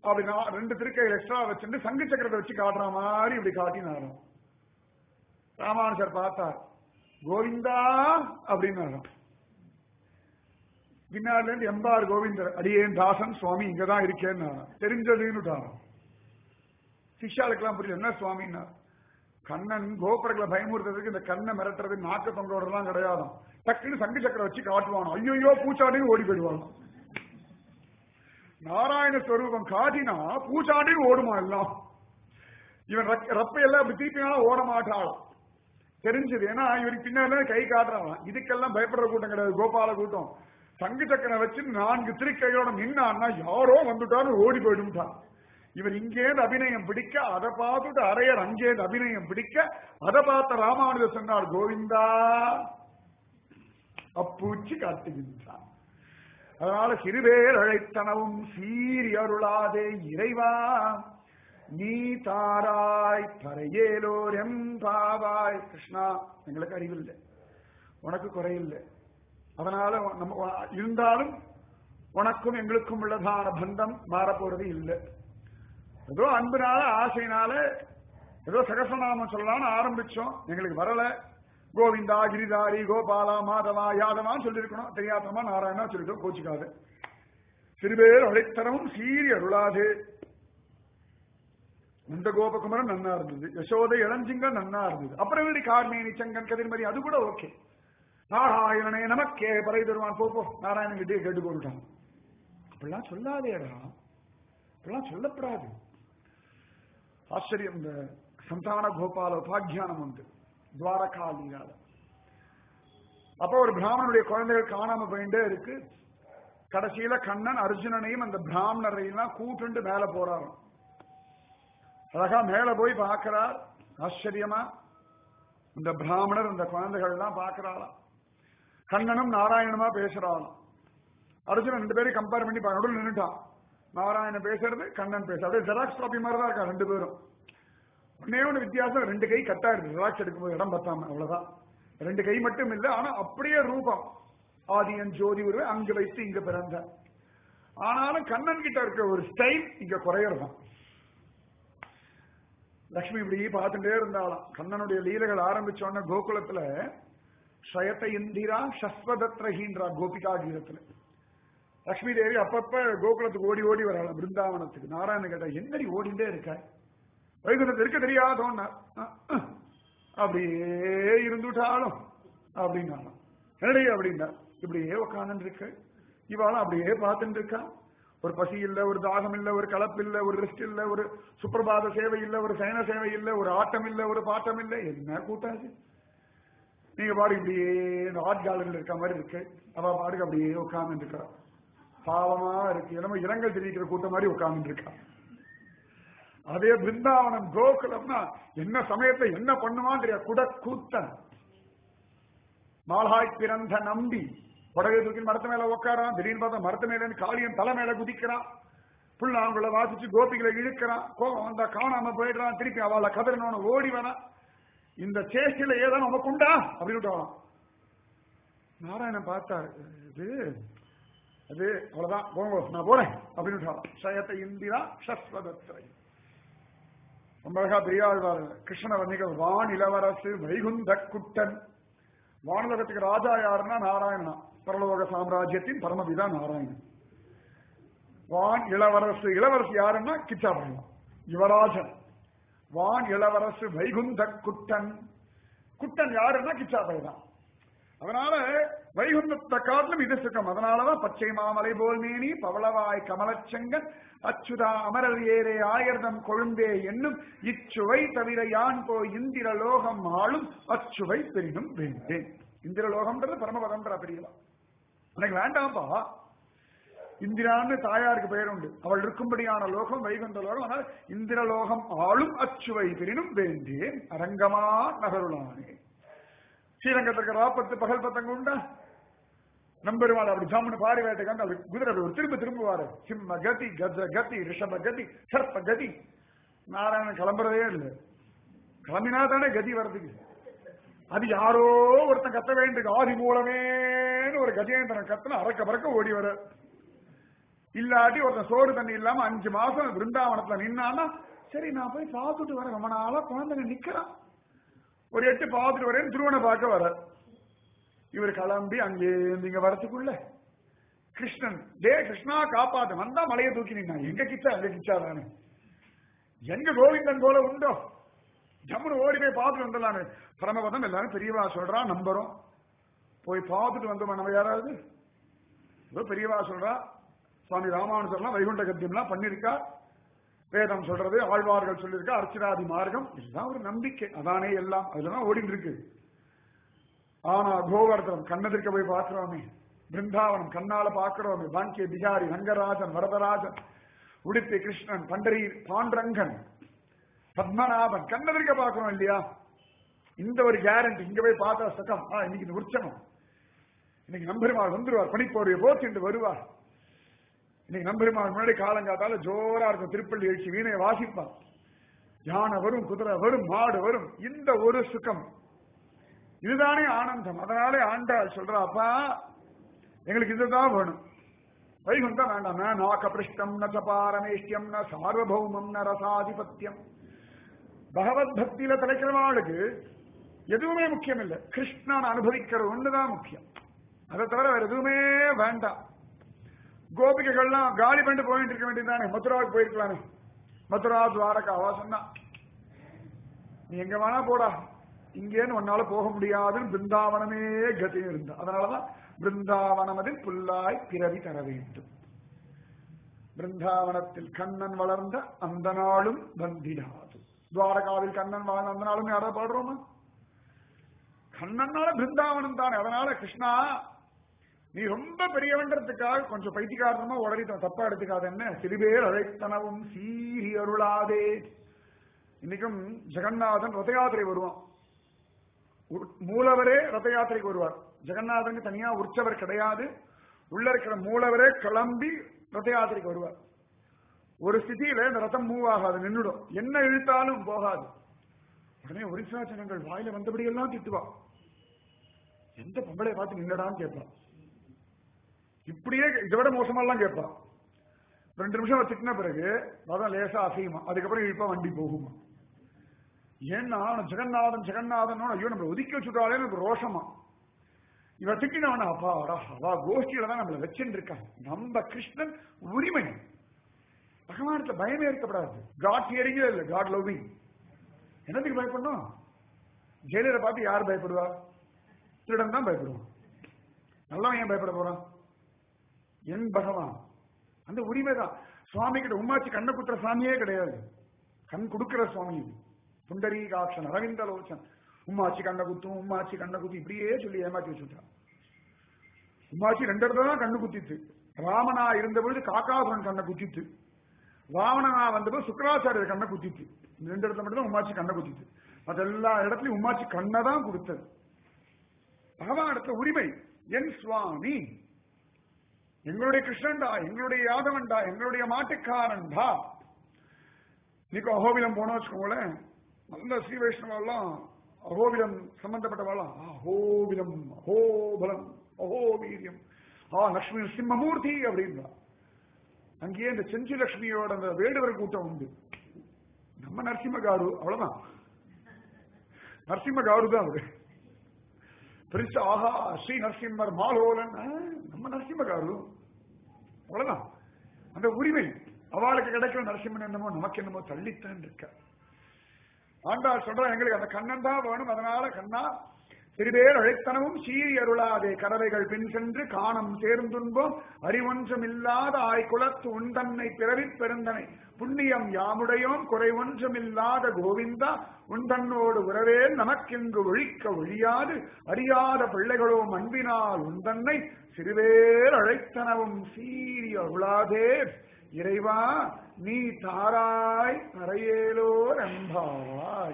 A: அப்படி நான் ரெண்டு திருக்கையில் எக்ஸ்ட்ரா வச்சுட்டு சங்கு சக்கரத்தை வச்சு காட்டுற மாதிரி இப்படி காட்டினாராம் ராமானுஜர் பார்த்தார் கோவிந்தா அப்படின்னு பின்னாடில இருந்து எம்பார் கோவிந்தர் அடியேன் தாசன் சுவாமி இங்கதான் இருக்கேன்னு தெரிஞ்சதுன்னுட்டாராம் சிஷ்யாளுக்கெல்லாம் புரியல என்ன சுவாமின்னா கண்ணன் கோபுரங்களை பயமுறுத்துறதுக்கு இந்த கண்ணை மிரட்டுறது நாக்கு தொங்கோடலாம் கிடையாதாம் டக்குன்னு சங்கு சக்கரம் வச்சு காட்டுவானோ ஐயோ பூச்சாண்டின்னு ஓடி போயிடுவாங்க நாராயண ஸ்வரூபம் காட்டினா பூச்சாண்டின்னு ஓடுமா எல்லாம் இவன் ரக்க- ரப்பையெல்லாம் அப்படி திருப்பினாலும் ஓட மாட்டாளாம் தெரிஞ்சது ஏன்னா இவருக்கு பின்னாடி கை காட்டுறான் இதுக்கெல்லாம் பயப்படுற கூட்டம் கிடையாது கோபால கூட்டம் சங்கு சக்கரம் வச்சு நான்கு திருக்கைகளோட நின்னான்னா யாரோ வந்துட்டான்னு ஓடி போயிடும்ட்டான் இவர் இங்கேருந்து அபிநயம் பிடிக்க அதை பார்த்துட்டு அரையர் அங்கேருந்து அபிநயம் பிடிக்க அதை பார்த்த ராமானுஜர் சொன்னார் கோவிந்தா அப்பூச்சி காட்டுகின்றான் அதனால சிறுபேர் அழைத்தனவும் சீரி அருளாதே இறைவா நீ தாராய் பறையேலோர் எம்பாவாய் கிருஷ்ணா எங்களுக்கு அறிவில்லை உனக்கு குறையில்லை அதனால நம்ம இருந்தாலும் உனக்கும் எங்களுக்கும் உள்ளதான பந்தம் மாறப்போறது இல்லை ஏதோ அன்புனால ஆசைனால ஏதோ சகசநாமம் சொல்லலாம்னு ஆரம்பிச்சோம் எங்களுக்கு வரல கோவிந்தா கிரிதாரி கோபாலா மாதவா யாதவான்னு சொல்லியிருக்கணும் தெரியாதமா நாராயணா சொல்லிட்டோம் கோச்சிக்காது சிறுபேர் அழைத்தனமும் சீரி அருளாது இந்த கோபகுமரன் நன்னா இருந்தது யசோதை இளஞ்சிங்க நன்னா இருந்தது அப்புறம் எப்படி கார்மேனி செங்கன் கதிர்மதி அது கூட ஓகே நாராயணனே நமக்கே பறை தருவான் போ போ நாராயணன் கிட்டே கேட்டு போட்டுட்டான் அப்படிலாம் சொல்லாதேடா அப்படிலாம் சொல்லப்படாது ஆச்சரியம் இந்த சந்தான கோபால உபாக்கியானம் உண்டு துவாரகா லீலால அப்ப ஒரு பிராமணனுடைய குழந்தைகள் காணாம போயிட்டே இருக்கு கடைசியில கண்ணன் அர்ஜுனனையும் அந்த பிராமணரையும் கூட்டுண்டு மேல போறாராம் அழகா மேல போய் பார்க்கிறார் ஆச்சரியமா இந்த பிராமணர் இந்த குழந்தைகள் எல்லாம் பார்க்கிறாராம் கண்ணனும் நாராயணமா பேசுறாளாம் அர்ஜுனன் ரெண்டு பேரும் கம்பேர் பண்ணி பா- நடுவுல நின்னுட்டான் நாராயணன் பேசுறது கண்ணன் பேசுறது அப்படியே ஜெராக்ஸ் காப்பி மாதிரி தான் இருக்கா ரெண்டு பேரும் ஒன்னே ஒண்ணு வித்தியாசம் ரெண்டு கை கட்டா இருக்கு ஜெராக்ஸ் எடுக்கும்போது இடம் பத்தாம அவ்வளவுதான் ரெண்டு கை மட்டும் இல்ல ஆனா அப்படியே ரூபம் ஆதியன் ஜோதி உருவை அங்க வைத்து இங்க பிறந்த ஆனாலும் கண்ணன் கிட்ட இருக்க ஒரு ஸ்டைல் இங்க குறையறதான் லக்ஷ்மி இப்படி பார்த்துட்டே இருந்தாலாம் கண்ணனுடைய லீலைகள் ஆரம்பிச்ச உடனே கோகுலத்துல ஸ்வயத்த இந்திரா சஸ்வதத்ரஹீன்றா கோபிகா கீதத்துல லக்ஷ்மி தேவி அப்பப்ப கோகுலத்துக்கு ஓடி ஓடி வரலாம் பிருந்தாவனத்துக்கு நாராயணன் கேட்டா என்னடி ஓடிண்டே இருக்க வைகுந்தத்தில் இருக்க தெரியாதோன்னா அஹ், அஹ். அப்படியே இருந்துட்டாலும் அப்படின்னாலும் என்னடி அப்படின்னா இப்படியே உட்கார்ந்து இருக்க இவாளும் அப்படியே பார்த்துட்டு இருக்கா ஒரு பசி இல்ல ஒரு தாகம் இல்ல ஒரு கலப்பு இல்ல ஒரு ரெஸ்ட் இல்ல ஒரு சுப்பிரபாத சேவை இல்ல ஒரு சயன சேவை இல்ல ஒரு ஆட்டம் இல்ல ஒரு பாட்டம் இல்ல என்ன கூட்டாது நீங்க பாடு இப்படியே இந்த ஆர்ட் கேலரியில் இருக்க மாதிரி இருக்கு அவ பாடுக்கு அப்படியே உட்கார்ந்து இருக்கா பாவமா இருக்கு என்னமோ இரங்கல் தெரிவிக்கிற கூட்டம் மாதிரி உட்கார்ந்து இருக்கா அதே பிருந்தாவனம் கோகுலம்னா என்ன சமயத்தை என்ன பண்ணுவான் தெரியாது குட கூத்தன் மாலாய் பிறந்த நம்பி புடவை தூக்கி மரத்து மேல உட்காரான் திடீர்னு பார்த்தா மரத்து மேல இருந்து காளியன் தலை மேல குதிக்கிறான் புல்லாங்குள்ள வாசிச்சு கோபிகளை இழுக்கிறான் கோபம் வந்தா காணாம போயிடுறான் திருப்பி அவளை கதறினவன ஓடி வரான் இந்த சேஷ்டில ஏதோ நமக்கு உண்டா அப்படின்னு நாராயணன் பார்த்தாரு இது அது அவ்வளவுதான் போங்க நான் போறேன் அப்படின்னு சயத்தை இந்திரா சஸ்வதத்திரை ரொம்ப அழகா பெரியாழ்வார் கிருஷ்ண வர்ணிகள் வான் இளவரசு வைகுந்த குட்டன் வானலோகத்துக்கு ராஜா யாருன்னா நாராயணனா பரலோக சாம்ராஜ்யத்தின் பரமபிதா நாராயணன் வான் இளவரசு இளவரசு யாருன்னா கிச்சா பண்ணலாம் யுவராஜன் வான் இளவரசு வைகுந்த குட்டன் குட்டன் யாருன்னா கிச்சா தான் அதனால வைகுந்தத்தை காட்டிலும் இது சுகம் அதனாலதான் பச்சை மாமலை போல் மேனி பவளவாய் கமலச்செங்கன் அச்சுதா அமரர் ஏரே ஆயர்தம் கொழுந்தே என்னும் இச்சுவை தவிர யான் போய் இந்திர லோகம் ஆளும் அச்சுவை பெரினும் வேண்டேன் இந்திர லோகம்ன்றது பரமபதம்ன்ற பெரியலாம் எனக்கு வேண்டாம்ப்பா இந்திரான்னு தாயாருக்கு பெயர் உண்டு அவள் இருக்கும்படியான லோகம் வைகுந்த லோகம் ஆனால் இந்திரலோகம் ஆளும் அச்சுவை பெரினும் வேண்டேன் அரங்கமா நகருளானே ஸ்ரீரங்கத்திற்கு ராப்பத்து பகல் பத்தங்க உண்டா நம்பெருமாள் அப்படி ஜாமுன்னு பாரி வேட்டைக்காந்து அப்படி குதிரை அப்படி ஒரு திரும்ப திரும்புவாரு சிம்ம கதி கஜ கதி ரிஷப கதி சர்ப்ப கதி நாராயணன் கிளம்புறதே இல்லை கிளம்பினா தானே கதி வர்றதுக்கு அது யாரோ ஒருத்தன் கத்த வேண்டியது ஆதி மூலமேன்னு ஒரு கஜேந்திரன் கத்தன அறக்க பறக்க ஓடி வர இல்லாட்டி ஒருத்தன் சோறு தண்ணி இல்லாம அஞ்சு மாசம் பிருந்தாவனத்துல நின்னான்னா சரி நான் போய் பார்த்துட்டு வரேன் ரொம்ப நாளா குழந்தைங்க நிக்கிறான் ஒரு எட்டு பார்த்துட்டு வரேன் திருவண்ண பார்க்க வர இவர் கிளம்பி அங்கேருந்து இங்க வரத்துக்குள்ள கிருஷ்ணன் டே கிருஷ்ணா காப்பாத்து வந்தா மலையை தூக்கி நின்னா எங்க கிச்சா அங்க கிச்சா தானே எங்க கோவிந்தன் போல உண்டோ ஜம்முன்னு ஓடி போய் பார்த்துட்டு வந்துடலான்னு பரமபதம் எல்லாரும் பெரியவா சொல்றா நம்புறோம் போய் பார்த்துட்டு வந்தோமா நம்ம யாராவது ஏதோ பெரியவா சொல்றா சுவாமி ராமானுஜர்லாம் வைகுண்ட கத்தியம்லாம் பண்ணிருக்கா வேதம் சொல்றது ஆழ்வார்கள் சொல்லியிருக்கா அர்ச்சனாதி மார்க்கம் இதுதான் ஒரு நம்பிக்கை அதானே எல்லாம் அதுலதான் ஓடிட்டு இருக்கு ஆனா கோவர்தனம் கண்ணதிர்க்க போய் பார்க்கிறோமே பிருந்தாவனம் கண்ணால பார்க்கிறோமே பாங்கிய பிகாரி ரங்கராஜன் வரதராஜன் உடுப்பி கிருஷ்ணன் பண்டரி பாண்டரங்கன் பத்மநாபன் கண்ணதிர்க்க பார்க்கிறோம் இல்லையா இந்த ஒரு கேரண்டி இங்க போய் பார்த்தா சகம் ஆ, இன்னைக்கு இந்த உற்சவம் இன்னைக்கு நம்பெருமாள் வந்துருவார் பனிப்போர்வை போச்சுட்டு வருவார் இன்னைக்கு நம்பெருமாள் முன்னாடி காலங்காத்தால ஜோரா இருக்கும் திருப்பள்ளி எழுச்சி வீணையை வாசிப்பான் யானை வரும் குதிரை வரும் மாடு வரும் இந்த ஒரு சுகம் இதுதானே ஆனந்தம் அதனாலே ஆண்டாள் சொல்றாப்பா எங்களுக்கு இதுதான் வேணும் வைகுண்டம் வேண்டாம் ந நாகபிருஷ்டம் ந சபாரமேஷ்யம் ந சார்வபௌமம் ந ரசாதிபத்தியம் பகவத் பக்தியில தலைக்கிறவாளுக்கு எதுவுமே முக்கியம் இல்லை கிருஷ்ணன் அனுபவிக்கிற ஒண்ணுதான் முக்கியம் அதை தவிர வேற எதுவுமே வேண்டாம் கோபிகைகள்லாம் காலி பண்ணிட்டு போயிட்டு இருக்க வேண்டியதுதானே மதுராவுக்கு போயிருக்கலாமே மதுரா துவாரகாவா சொன்னா நீ எங்க வேணா போடா இங்கேன்னு உன்னால போக முடியாதுன்னு பிருந்தாவனமே கதி இருந்தா அதனாலதான் பிருந்தாவனமதில் புல்லாய் பிறவி தர வேண்டும் பிருந்தாவனத்தில் கண்ணன் வளர்ந்த அந்த நாளும் வந்திடாது துவாரகாவில் கண்ணன் வளர்ந்த அந்த நாளும் யாராவது பாடுறோமா கண்ணனால பிருந்தாவனம் தானே அதனால கிருஷ்ணா நீ ரொம்ப பெரியவன்றதுக்காக கொஞ்சம் பைத்தியகாரமா உடறிட்டோம் தப்பா எடுத்துக்காத என்ன சிறுபேர் அழைத்தனவும் சீரி அருளாதே இன்னைக்கும் ஜெகநாதன் ரத யாத்திரை வருவான் உ- மூலவரே ரத யாத்திரைக்கு வருவார் ஜெகநாதனுக்கு தனியா உற்சவர் கிடையாது உள்ள இருக்கிற மூலவரே கிளம்பி ரத யாத்திரைக்கு வருவார் ஒரு ஸ்திதியில இந்த ரதம் மூவ் ஆகாது நின்னுடும் என்ன இழுத்தாலும் போகாது உடனே ஒரிசா ஜனங்கள் வாயில வந்தபடி எல்லாம் திட்டுவா எந்த பொம்பளை பார்த்து நின்னடான்னு கேட்பா இப்படியே இதை விட மோசமெல்லாம் கேட்பா ரெண்டு நிமிஷம் அவ திட்டின பிறகு ரதம் லேசா அசையுமா அதுக்கப்புறம் இப்ப வண்டி போகுமா ஏன்னா அவன் ஜெகநாதன் ஜெகநாதன் ஐயோ நம்ம ஒதுக்கி வச்சுட்டாலே எனக்கு ரோஷமா இவ திட்டினவன அப்பா அடா, அவா கோஷ்டியில தான் நம்மள வச்சுட்டு இருக்கான் நம்ம கிருஷ்ணன் உரிமை பகவானத்துல பயமே இருக்கப்படாது காட் ஹியரிங்கே இல்லை காட் லவ்விங் என்னத்துக்கு பயப்படணும் ஜெயிலரை பார்த்து யார் பயப்படுவா திருடன் தான் பயப்படுவான் நல்லவன் ஏன் பயப்பட போறான் என் பகவான் அந்த உரிமை தான் சுவாமி கிட்ட உமாச்சி கண்ணை குத்துற சாமியே கிடையாது கண் கொடுக்கிற சுவாமி இது புண்டரீகாட்சன் அரவிந்த லோச்சன் உம்மாச்சி கண்ணை குத்தும் உம்மாச்சி கண்ணை குத்தி இப்படியே சொல்லி ஏமாத்தி வச்சுட்டான் உம்மாச்சி ரெண்டு இடத்துல தான் கண்ணு குத்தித்து ராமனா இருந்த பொழுது காக்காசுரன் கண்ணை குத்தித்து ராவணனா வந்தபோது சுக்கராச்சாரியர் கண்ணை குத்தித்து இந்த ரெண்டு இடத்துல மட்டும் தான் உம்மாச்சி கண்ணை குத்தித்து மற்ற எல்லா இடத்துலயும் உம்மாச்சி கண்ணை தான் கொடுத்தது பகவான் இடத்துல உரிமை என் சுவாமி எங்களுடைய கிருஷ்ணன்டா எங்களுடைய யாதவன்டா எங்களுடைய மாட்டுக்காரன்டா இன்னைக்கு அகோபிலம் போனோம் வச்சுக்கோங்களேன் நல்ல ஸ்ரீ வைஷ்ணவெல்லாம் அகோபிலம் சம்பந்தப்பட்டவெல்லாம் அகோபிலம் அகோபலம் அகோவீரியம் ஆ லக்ஷ்மி சிம்மமூர்த்தி அப்படின்றா அங்கேயே இந்த செஞ்சி லட்சுமியோட அந்த வேடுவர் கூட்டம் உண்டு நம்ம நரசிம்மகாரு அவ்வளவுதான் நரசிம்மகாரு தான் அவரு பெருசு ஆஹா ஸ்ரீ நரசிம்மர் மாலோலன் ஆ, நம்ம நரசிம்மகாரு அவ்வளவுதான் அந்த உரிமை அவளுக்கு கிடைக்கிற நரசிம்மன் என்னமோ நமக்கு என்னமோ தள்ளித்தான் இருக்க ஆண்டாள் சொல்றா எங்களுக்கு அந்த கண்ணன் தான் வேணும் அதனால கண்ணா சிறுபேர் அழைத்தனமும் சீறி அருளாதே கறவைகள் பின் சென்று காணம் சேர்ந்துன்போம் அறிவொன்றும் இல்லாத ஆய் குலத்து உண்டன்னை பிறவிப் பெருந்தனை புண்ணியம் யாமுடையோம் குறைவொன்றும் இல்லாத கோவிந்தா உண்டன்னோடு உறவே நமக்கெங்கு ஒழிக்க ஒழியாது அறியாத பிள்ளைகளோம் அன்பினால் உந்தன்னை சிறுவேர் அழைத்தனவும் சீறி அருளாதே இறைவா நீ தாராய் அறையேலோர் அன்பாவாய்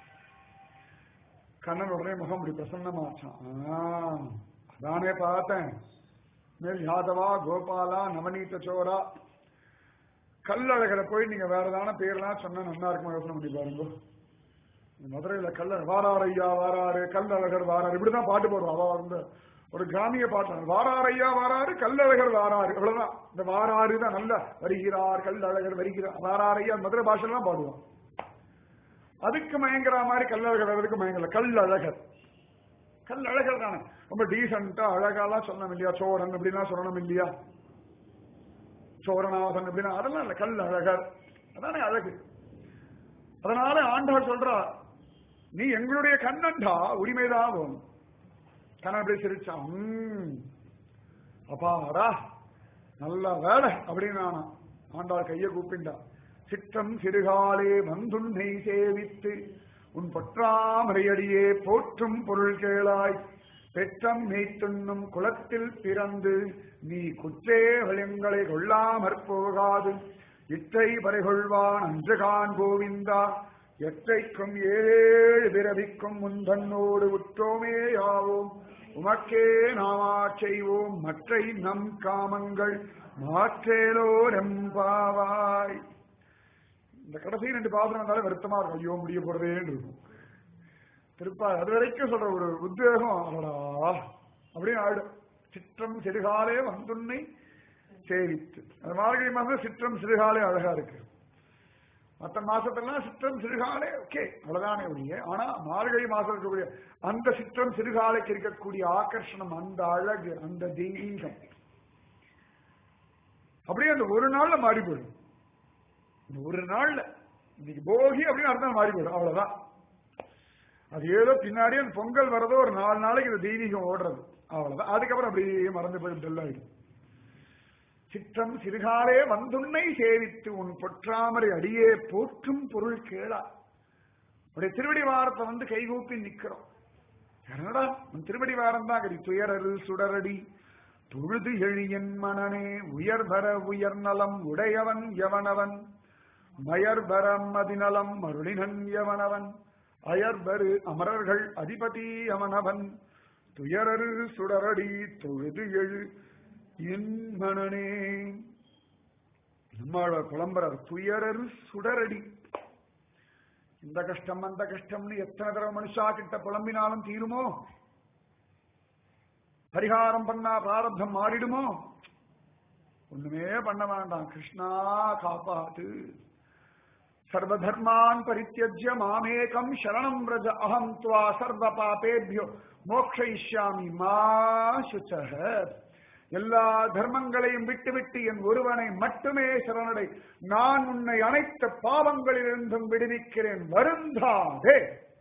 A: கண்ணன் உடனே முகம் இப்படி பிரசன்னமாச்சான் ஆ, அதானே பார்த்தேன் மேல் யாதவா கோபாலா நவநீத சோரா கல்லழகரை போய் நீங்க வேற ஏதான பேர்லாம் சொன்னா நல்லா இருக்குமா யோசனை பண்ணி பாருங்க இந்த மதுரையில கல்ல வாராரு ஐயா வாராரு கல்லழகர் வாராரு இப்படிதான் பாட்டு போடுவோம் அவ வந்து ஒரு கிராமிய பாட்டு வாராரையா வாராரு கல்லழகர் வாராரு அவ்வளவுதான் இந்த வாராறு தான் நல்ல வருகிறார் கல்லழகர் வருகிறார் வாராரையா மதுரை பாஷெல்லாம் பாடுவோம் அதுக்கு மயங்குற மாதிரி கல்லழகர் வர்றதுக்கு மயங்கல கல்லழகர் கல்லழகர் தானே ரொம்ப டீசெண்டா அழகாலாம் சொல்லணும் இல்லையா சோரன் அப்படின்னா சொல்லணும் இல்லையா சோரநாதன் அப்படின்னா அதெல்லாம் இல்ல கல் அழகர் அதானே அழகு அதனால ஆண்டவர் சொல்றா நீ எங்களுடைய கண்ணன்டா உரிமைதான் வேணும் கண்ணன் அப்படி சிரிச்சான் "ம், அப்பாடா நல்ல வேலை அப்படின்னு நானா ஆண்டாள் கைய கூப்பிண்டா சிற்றம் சிறுகாலே வந்துன்னை சேவித்து உன் பொற்றாமரையடியே போற்றும் பொருள் கேளாய் பெற்றம் மெய்த்துண்ணும் குளத்தில் பிறந்து நீ குற்றே வளங்களை கொள்ளாமற் போகாது இற்றை பறைகொள்வான் அன்று கான் கோவிந்தா எற்றைக்கும் ஏழு பிறவிக்கும் முன்பன்னோடு உற்றோமே யாவோம் உமக்கே நாமா செய்வோம் மற்றை நம் காமங்கள் மாற்றேலோரெம்பாவாய் இந்த கடைசி ரெண்டு பாத்திரம் இருந்தாலும் வருத்தமா இருக்கும் ஐயோ முடிய போறதேன்னு இருக்கும் திருப்பா அது வரைக்கும் சொல்ற ஒரு உத்வேகம் அடடா அப்படின்னு ஆயிடும் சிற்றம் சிறுகாலே வந்துன்னை சேவித்து அது மார்கழி மாதம் சிற்றம் சிறுகாலே அழகா இருக்கு மற்ற மாசத்தெல்லாம் சிற்றம் சிறுகாலே ஓகே அவ்வளவுதானே ஒழிய ஆனா மார்கழி மாசம் இருக்கக்கூடிய அந்த சிற்றம் சிறுகாலைக்கு இருக்கக்கூடிய ஆகர்ஷணம் அந்த அழகு அந்த தெய்வீகம் அப்படியே அந்த ஒரு நாள்ல மாறி போயிடும் இந்த ஒரு நாள்ல இன்னைக்கு போகி அப்படின்னு அடுத்த நாள் மாறி போயிடும் அவ்வளவுதான் அது ஏதோ பின்னாடியே அந்த பொங்கல் வரதோ ஒரு நாலு நாளைக்கு இந்த தெய்வீகம் ஓடுறது அவ்வளவுதான் அதுக்கப்புறம் அப்படியே மறந்து போய் டெல் ஆயிடும் சிற்றம் சிறுகாலே வந்துன்னை சேவித்து உன் பொற்றாமரை அடியே போற்றும் பொருள் கேளா உடைய திருவடி வாரத்தை வந்து கைகூப்பி நிக்கிறோம் என்னடா உன் திருவடி வாரம் தான் கடி துயரரு சுடரடி தொழுது எழியன் மனனே உயர்பர உயர்நலம் உடையவன் எவனவன் மயர்பரம் அதிநலம் மருளினன் எவனவன் அயர்பரு அமரர்கள் அதிபதி அவனவன் துயரரு சுடரடி தொழுது எழு என் மனனே நம்மளோட புலம்புறார் துயரரு சுடரடி இந்த கஷ்டம் அந்த கஷ்டம்னு எத்தனை தடவை மனுஷா கிட்ட புலம்பினாலும் தீருமோ பரிகாரம் பண்ணா பிராரப்தம் மாறிடுமோ ஒண்ணுமே பண்ண வேண்டாம் கிருஷ்ணா காப்பாத்து சர்வதர்மான் பரித்தியஜ்ய மாமேகம் சரணம் ரஜ அகம் துவா சர்வ பாபேபியோ மோக்ஷயிஷ்யாமி மா சுச்சக எல்லா தர்மங்களையும் விட்டுவிட்டு என் ஒருவனை மட்டுமே சரணடை நான் உன்னை அனைத்து பாவங்களிலிருந்தும் விடுவிக்கிறேன் வருந்தாதே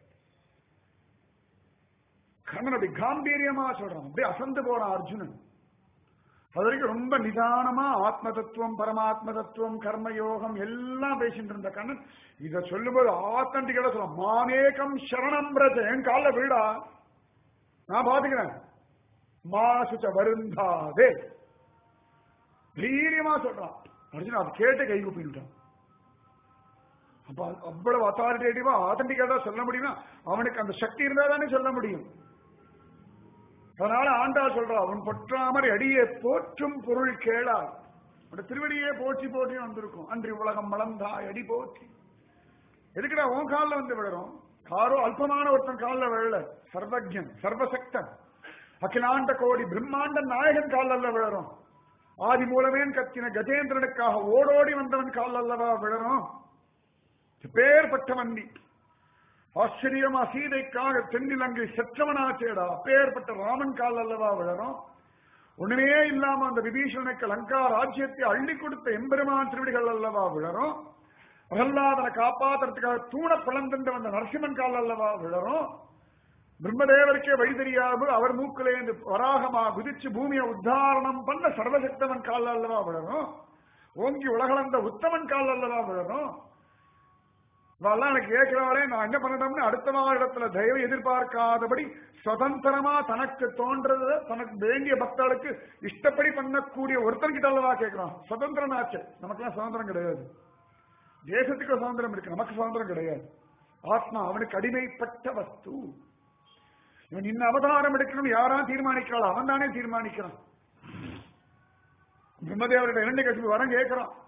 A: கண்ணன் அப்படி காம்பீரியமா சொல்றான் அப்படியே அசந்து போனான் அர்ஜுனன் அது வரைக்கும் ரொம்ப நிதானமா ஆத்ம தத்துவம் பரமாத்ம தத்துவம் கர்மயோகம் எல்லாம் பேசிட்டு இருந்த கண்ணன் இத சொல்லும்போது ஆத்தன்டிக்கா சொல்ல மாமேகம் சரணம் பிரஜ என் கால வீடா நான் பாத்துக்கிறேன் மாசுச்ச வருந்தாதே தைரியமா சொல்றான் அர்ஜுன் அது கேட்டு கை கூப்பிட்டான் அப்ப அவ்வளவு அத்தாரிட்டேட்டிவா ஆத்தன்டிக்கா சொல்ல முடியுமா அவனுக்கு அந்த சக்தி இருந்தா தானே சொல்ல முடியும் அதனால ஆண்டாள் சொல்றா அவன் பொற்றாமரை அடியே போற்றும் பொருள் கேளார் அந்த திருவடியே போற்றி போற்றி வந்திருக்கும் அன்றி உலகம் மலர்ந்தாய் அடி போற்றி எதுக்குடா உன் காலில் வந்து விழுறோம் காரோ அல்பமான ஒருத்தன் காலில் விழல சர்வஜன் சர்வசக்தன் அகிலாண்ட கோடி பிரம்மாண்ட நாயகன் காலில் அல்ல விழறோம் ஆதி மூலமேன் கத்தின கஜேந்திரனுக்காக ஓடோடி வந்தவன் காலில் அல்லவா விழறோம் பேர்பட்டவன் நீ ஆச்சரியமா சீதைக்காக தென்னிலங்கை செற்றவனாச்சேடா அப்பேற்பட்ட ராமன் கால் அல்லவா விழறோம் ஒண்ணுமே இல்லாம அந்த விபீஷணனுக்கு லங்கா ராஜ்யத்தை அள்ளி கொடுத்த எம்பெருமான் திருவிடிகள் அல்லவா விழறோம் பிரகல்லாதனை காப்பாத்துறதுக்காக தூண பிளந்துட்டு வந்த நரசிம்மன் கால் அல்லவா விழறோம் பிரம்மதேவருக்கே வழி தெரியாது அவர் மூக்கிலேந்து வராகமா குதிச்சு பூமியை உத்தாரணம் பண்ண சர்வசக்தவன் கால் அல்லவா விழறோம் ஓங்கி உலகளந்த உத்தமன் கால் அல்லவா விழறோம் இவெல்லாம் எனக்கு கேட்கிறவளே நான் என்ன பண்ணணும்னு அடுத்த இடத்துல தயவு எதிர்பார்க்காதபடி சுதந்திரமா தனக்கு தோன்றத தனக்கு வேண்டிய பக்தர்களுக்கு இஷ்டப்படி பண்ணக்கூடிய ஒருத்தன்கிட்ட அல்லவா கேட்கிறான் சுதந்திரம் ஆச்சு நமக்கெல்லாம் சுதந்திரம் கிடையாது தேசத்துக்கு சுதந்திரம் இருக்கு நமக்கு சுதந்திரம் கிடையாது ஆத்மா அவனுக்கு அடிமைப்பட்ட வஸ்து இவன் இன்ன அவதாரம் எடுக்கணும் யாரா தீர்மானிக்கிறாள் அவன் தானே தீர்மானிக்கிறான் பிரம்மதேவருடைய இரண்டு கட்சி வரம் கேட்கிறான்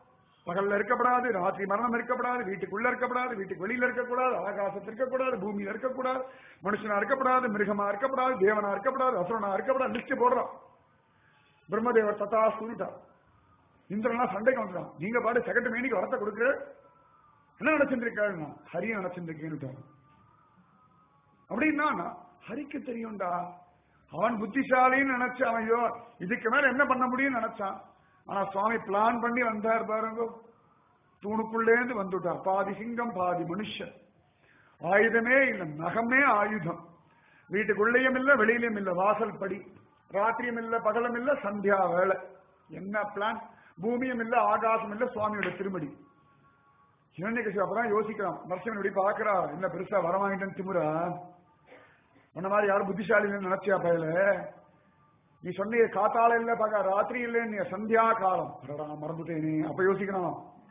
A: பகல்ல இருக்கப்படாது ராத்திரி மரணம் இருக்கப்படாது வீட்டுக்குள்ள இருக்கப்படாது வீட்டுக்கு வெளியில இருக்கக்கூடாது ஆகாசத்தில் இருக்கக்கூடாது பூமியில இருக்கக்கூடாது மனுஷனா இருக்கப்படாது மிருகமா இருக்கப்படாது தேவனா இருக்கப்படாது அசுரனா இருக்கப்படாது லிஸ்ட் போடுறோம் பிரம்மதேவர் தத்தா சொல்லிட்டார் இந்திரனா சண்டைக்கு வந்துட்டான் நீங்க பாட்டு செகண்ட் மேனிக்கு வரத்தை கொடுக்குற என்ன நினைச்சிருக்காருன்னா ஹரிய நினைச்சிருக்கேன்னு அப்படின்னா ஹரிக்கு தெரியும்டா அவன் புத்திசாலின்னு நினைச்சு அவன் ஐயோ இதுக்கு மேல என்ன பண்ண முடியும்னு நினைச்சான் ஆனா சுவாமி பிளான் பண்ணி வந்தார் பாருங்க தூணுக்குள்ளேந்து வந்துட்டார் பாதி சிங்கம் பாதி மனுஷன் ஆயுதமே இல்ல நகமே ஆயுதம் வீட்டுக்குள்ளேயும் இல்ல வெளியிலும் இல்ல வாசல் படி ராத்திரியும் இல்ல பகலும் இல்ல சந்தியா வேலை என்ன பிளான் பூமியும் இல்ல ஆகாசம் இல்ல சுவாமியோட திருமடி இரண்யகசி அப்பதான் யோசிக்கிறான் நரசிம்மன் இப்படி பாக்குறா என்ன பெருசா வரவாங்கிட்டேன்னு திமுறா உன்ன மாதிரி யாரும் புத்திசாலின்னு நினைச்சியா பயல நீ சொன்னிய காத்தால இல்ல பக ராத்திரி இல்ல நீ சந்தியா காலம் அடடா மறந்துட்டேனே அப்ப யோசிக்கணும்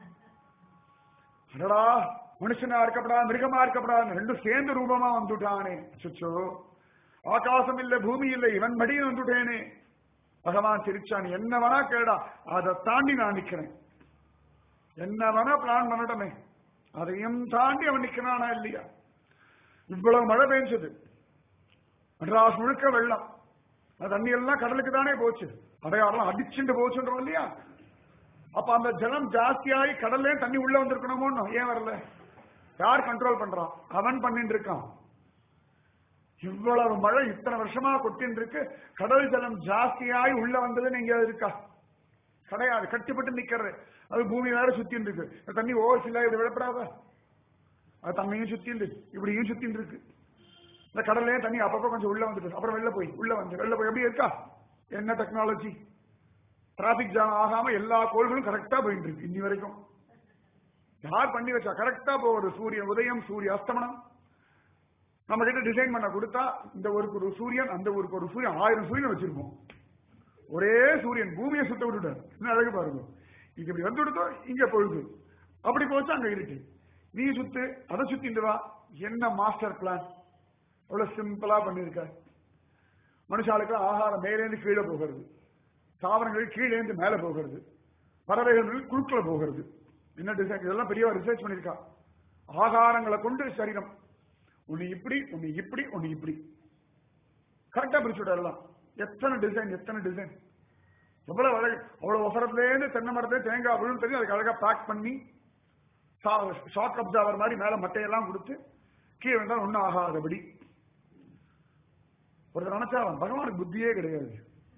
A: அடடா மனுஷனா இருக்கப்படா மிருகமா இருக்கப்படா ரெண்டும் சேர்ந்து ரூபமா வந்துட்டானே சுச்சோ ஆகாசம் இல்ல பூமி இல்ல இவன் மடியில் வந்துட்டேனே பகவான் சிரிச்சான் என்ன வேணா கேடா அதை தாண்டி நான் நிக்கிறேன் என்ன வேணா பிளான் பண்ணட்டமே அதையும் தாண்டி அவன் நிக்கிறானா இல்லையா இவ்வளவு மழை பெஞ்சது மெட்ராஸ் முழுக்க வெள்ளம் அந்த தண்ணி எல்லாம் கடலுக்கு தானே போச்சு அடையாளம் அடிச்சுட்டு போச்சுன்றோம் இல்லையா அப்ப அந்த ஜலம் ஜாஸ்தியாகி கடல்லே தண்ணி உள்ள வந்திருக்கணுமோ ஏன் வரல யார் கண்ட்ரோல் பண்றான் அவன் பண்ணிட்டு இருக்கான் இவ்வளவு மழை இத்தனை வருஷமா கொட்டின்னு இருக்கு கடல் ஜலம் ஜாஸ்தியாகி உள்ள வந்தது நீங்க இருக்கா கிடையாது கட்டுப்பட்டு நிக்கிறது அது பூமி வேற சுத்தின்னு இருக்கு இந்த தண்ணி ஓவர் ஃபில் ஆகி விழப்படாத அது தண்ணியும் சுத்தின்னு இப்படியும் சுத்தின்னு இருக்கு இந்த கடல்லே தண்ணி அப்பப்போ கொஞ்சம் உள்ள வந்துட்டு அப்புறம் வெளில போய் உள்ள வந்து வெளில போய் எப்படி இருக்கா என்ன டெக்னாலஜி டிராபிக் ஜாம் ஆகாம எல்லா கோள்களும் கரெக்டா போயிட்டு இருக்கு இன்னி வரைக்கும் யார் பண்ணி வச்சா கரெக்டா போகுது சூரியன் உதயம் சூரிய அஸ்தமனம் நம்ம கிட்ட டிசைன் பண்ண கொடுத்தா இந்த ஊருக்கு ஒரு சூரியன் அந்த ஊருக்கு ஒரு சூரியன் ஆயிரம் சூரியன் வச்சிருக்கோம் ஒரே சூரியன் பூமியை சுத்த விட்டுட்டார் இன்னும் அழகு பாருங்க இது இப்படி வந்து விடுதோ இங்க பொழுது அப்படி போச்சு அங்க இருக்கு நீ சுத்து அதை சுத்திட்டு வா என்ன மாஸ்டர் பிளான் அவ்வளவு சிம்பிளா பண்ணிருக்க மனுஷாளுக்கு ஆகாரம் மேலேந்து கீழே போகிறது தாவரங்கள் கீழேந்து மேல போகிறது பறவைகள் குழுக்கள போகிறது என்ன டிசைன் இதெல்லாம் பெரிய ரிசர்ச் பண்ணிருக்கா ஆகாரங்களை கொண்டு சரீரம் ஒன்னு இப்படி ஒன்னு இப்படி ஒன்னு இப்படி கரெக்டா பிரிச்சு விடலாம் எத்தனை டிசைன் எத்தனை டிசைன் எவ்வளவு அழகு அவ்வளவு ஒசரத்துல இருந்து தென்னை மரத்துல தேங்காய் விழுந்து தெரியும் அதுக்கு அழகா பேக் பண்ணி ஷாக் அப்சர்வர் மாதிரி மேல மட்டையெல்லாம் கொடுத்து கீழே வந்தால் ஒன்னும் ஆகாதபடி ஒருத்தர் நினைச்சா அவன் பகவானுக்கு புத்தியே கிடையாது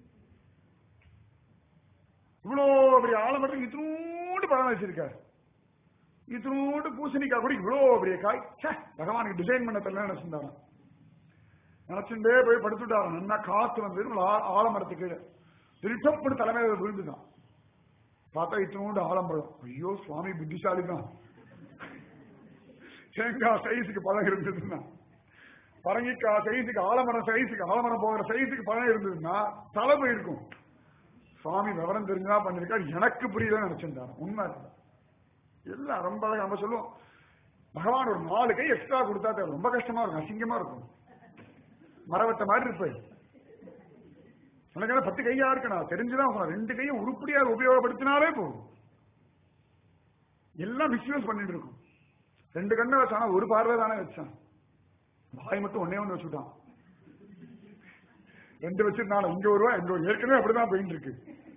A: இவ்வளோ பெரிய ஆலமரத்துக்கு இத்தனோண்டு பழம் வச்சிருக்காரு இத்தனோண்டு பூசணிக்காய் கூட இவ்வளோ பெரிய காய் ச்சே, பகவானுக்கு டிசைன் பண்ண தெரியல நினைச்சிருந்தாராம் நினைச்சுட்டே போய் படுத்துட்டாராம் நல்லா காத்து வந்து ஆலமரத்துக்கு கீழே திருட்டப்படு தலைமையில விழுந்துதான் பார்த்தா இத்தனோண்டு ஆலம்பழம் ஐயோ சுவாமி புத்திசாலி தான் தேங்காய் சைஸுக்கு பழம் இருந்ததுன்னா பரங்கிக்காய் சைஸுக்கு ஆலமரம் சைஸுக்கு ஆலமரம் போகிற சைஸுக்கு பழம் இருந்ததுன்னா தலை போயிருக்கும் சுவாமி விவரம் தெரிஞ்சா பண்ணிருக்காரு எனக்கு புரியல நினைச்சிருந்தாரு உண்மை அதுதான். எல்லாம் ரொம்ப அழகா நம்ம சொல்லுவோம் பகவான் ஒரு நாலு கை எக்ஸ்ட்ரா கொடுத்தா தேவை ரொம்ப கஷ்டமா இருக்கும் அசிங்கமா இருக்கும் மரவட்ட மாதிரி இருப்பேன் எனக்கு பத்து கையா இருக்கு நான் தெரிஞ்சுதான் சொன்னேன் ரெண்டு கையை உருப்படியா உபயோகப்படுத்தினாலே போதும் எல்லாம் மிஸ்யூஸ் பண்ணிட்டு இருக்கும் ரெண்டு கண்ணை வச்சானா ஒரு பார்வை தானே வச்சான் வாய் மட்டும் ஒன்னே ஒண்ணு வச்சுட்டான் ரெண்டு வச்சிருந்தாலும் இங்க ஒரு ரூபா இங்க ஒரு ஏற்கனவே அப்படிதான் போயிட்டு இருக்கு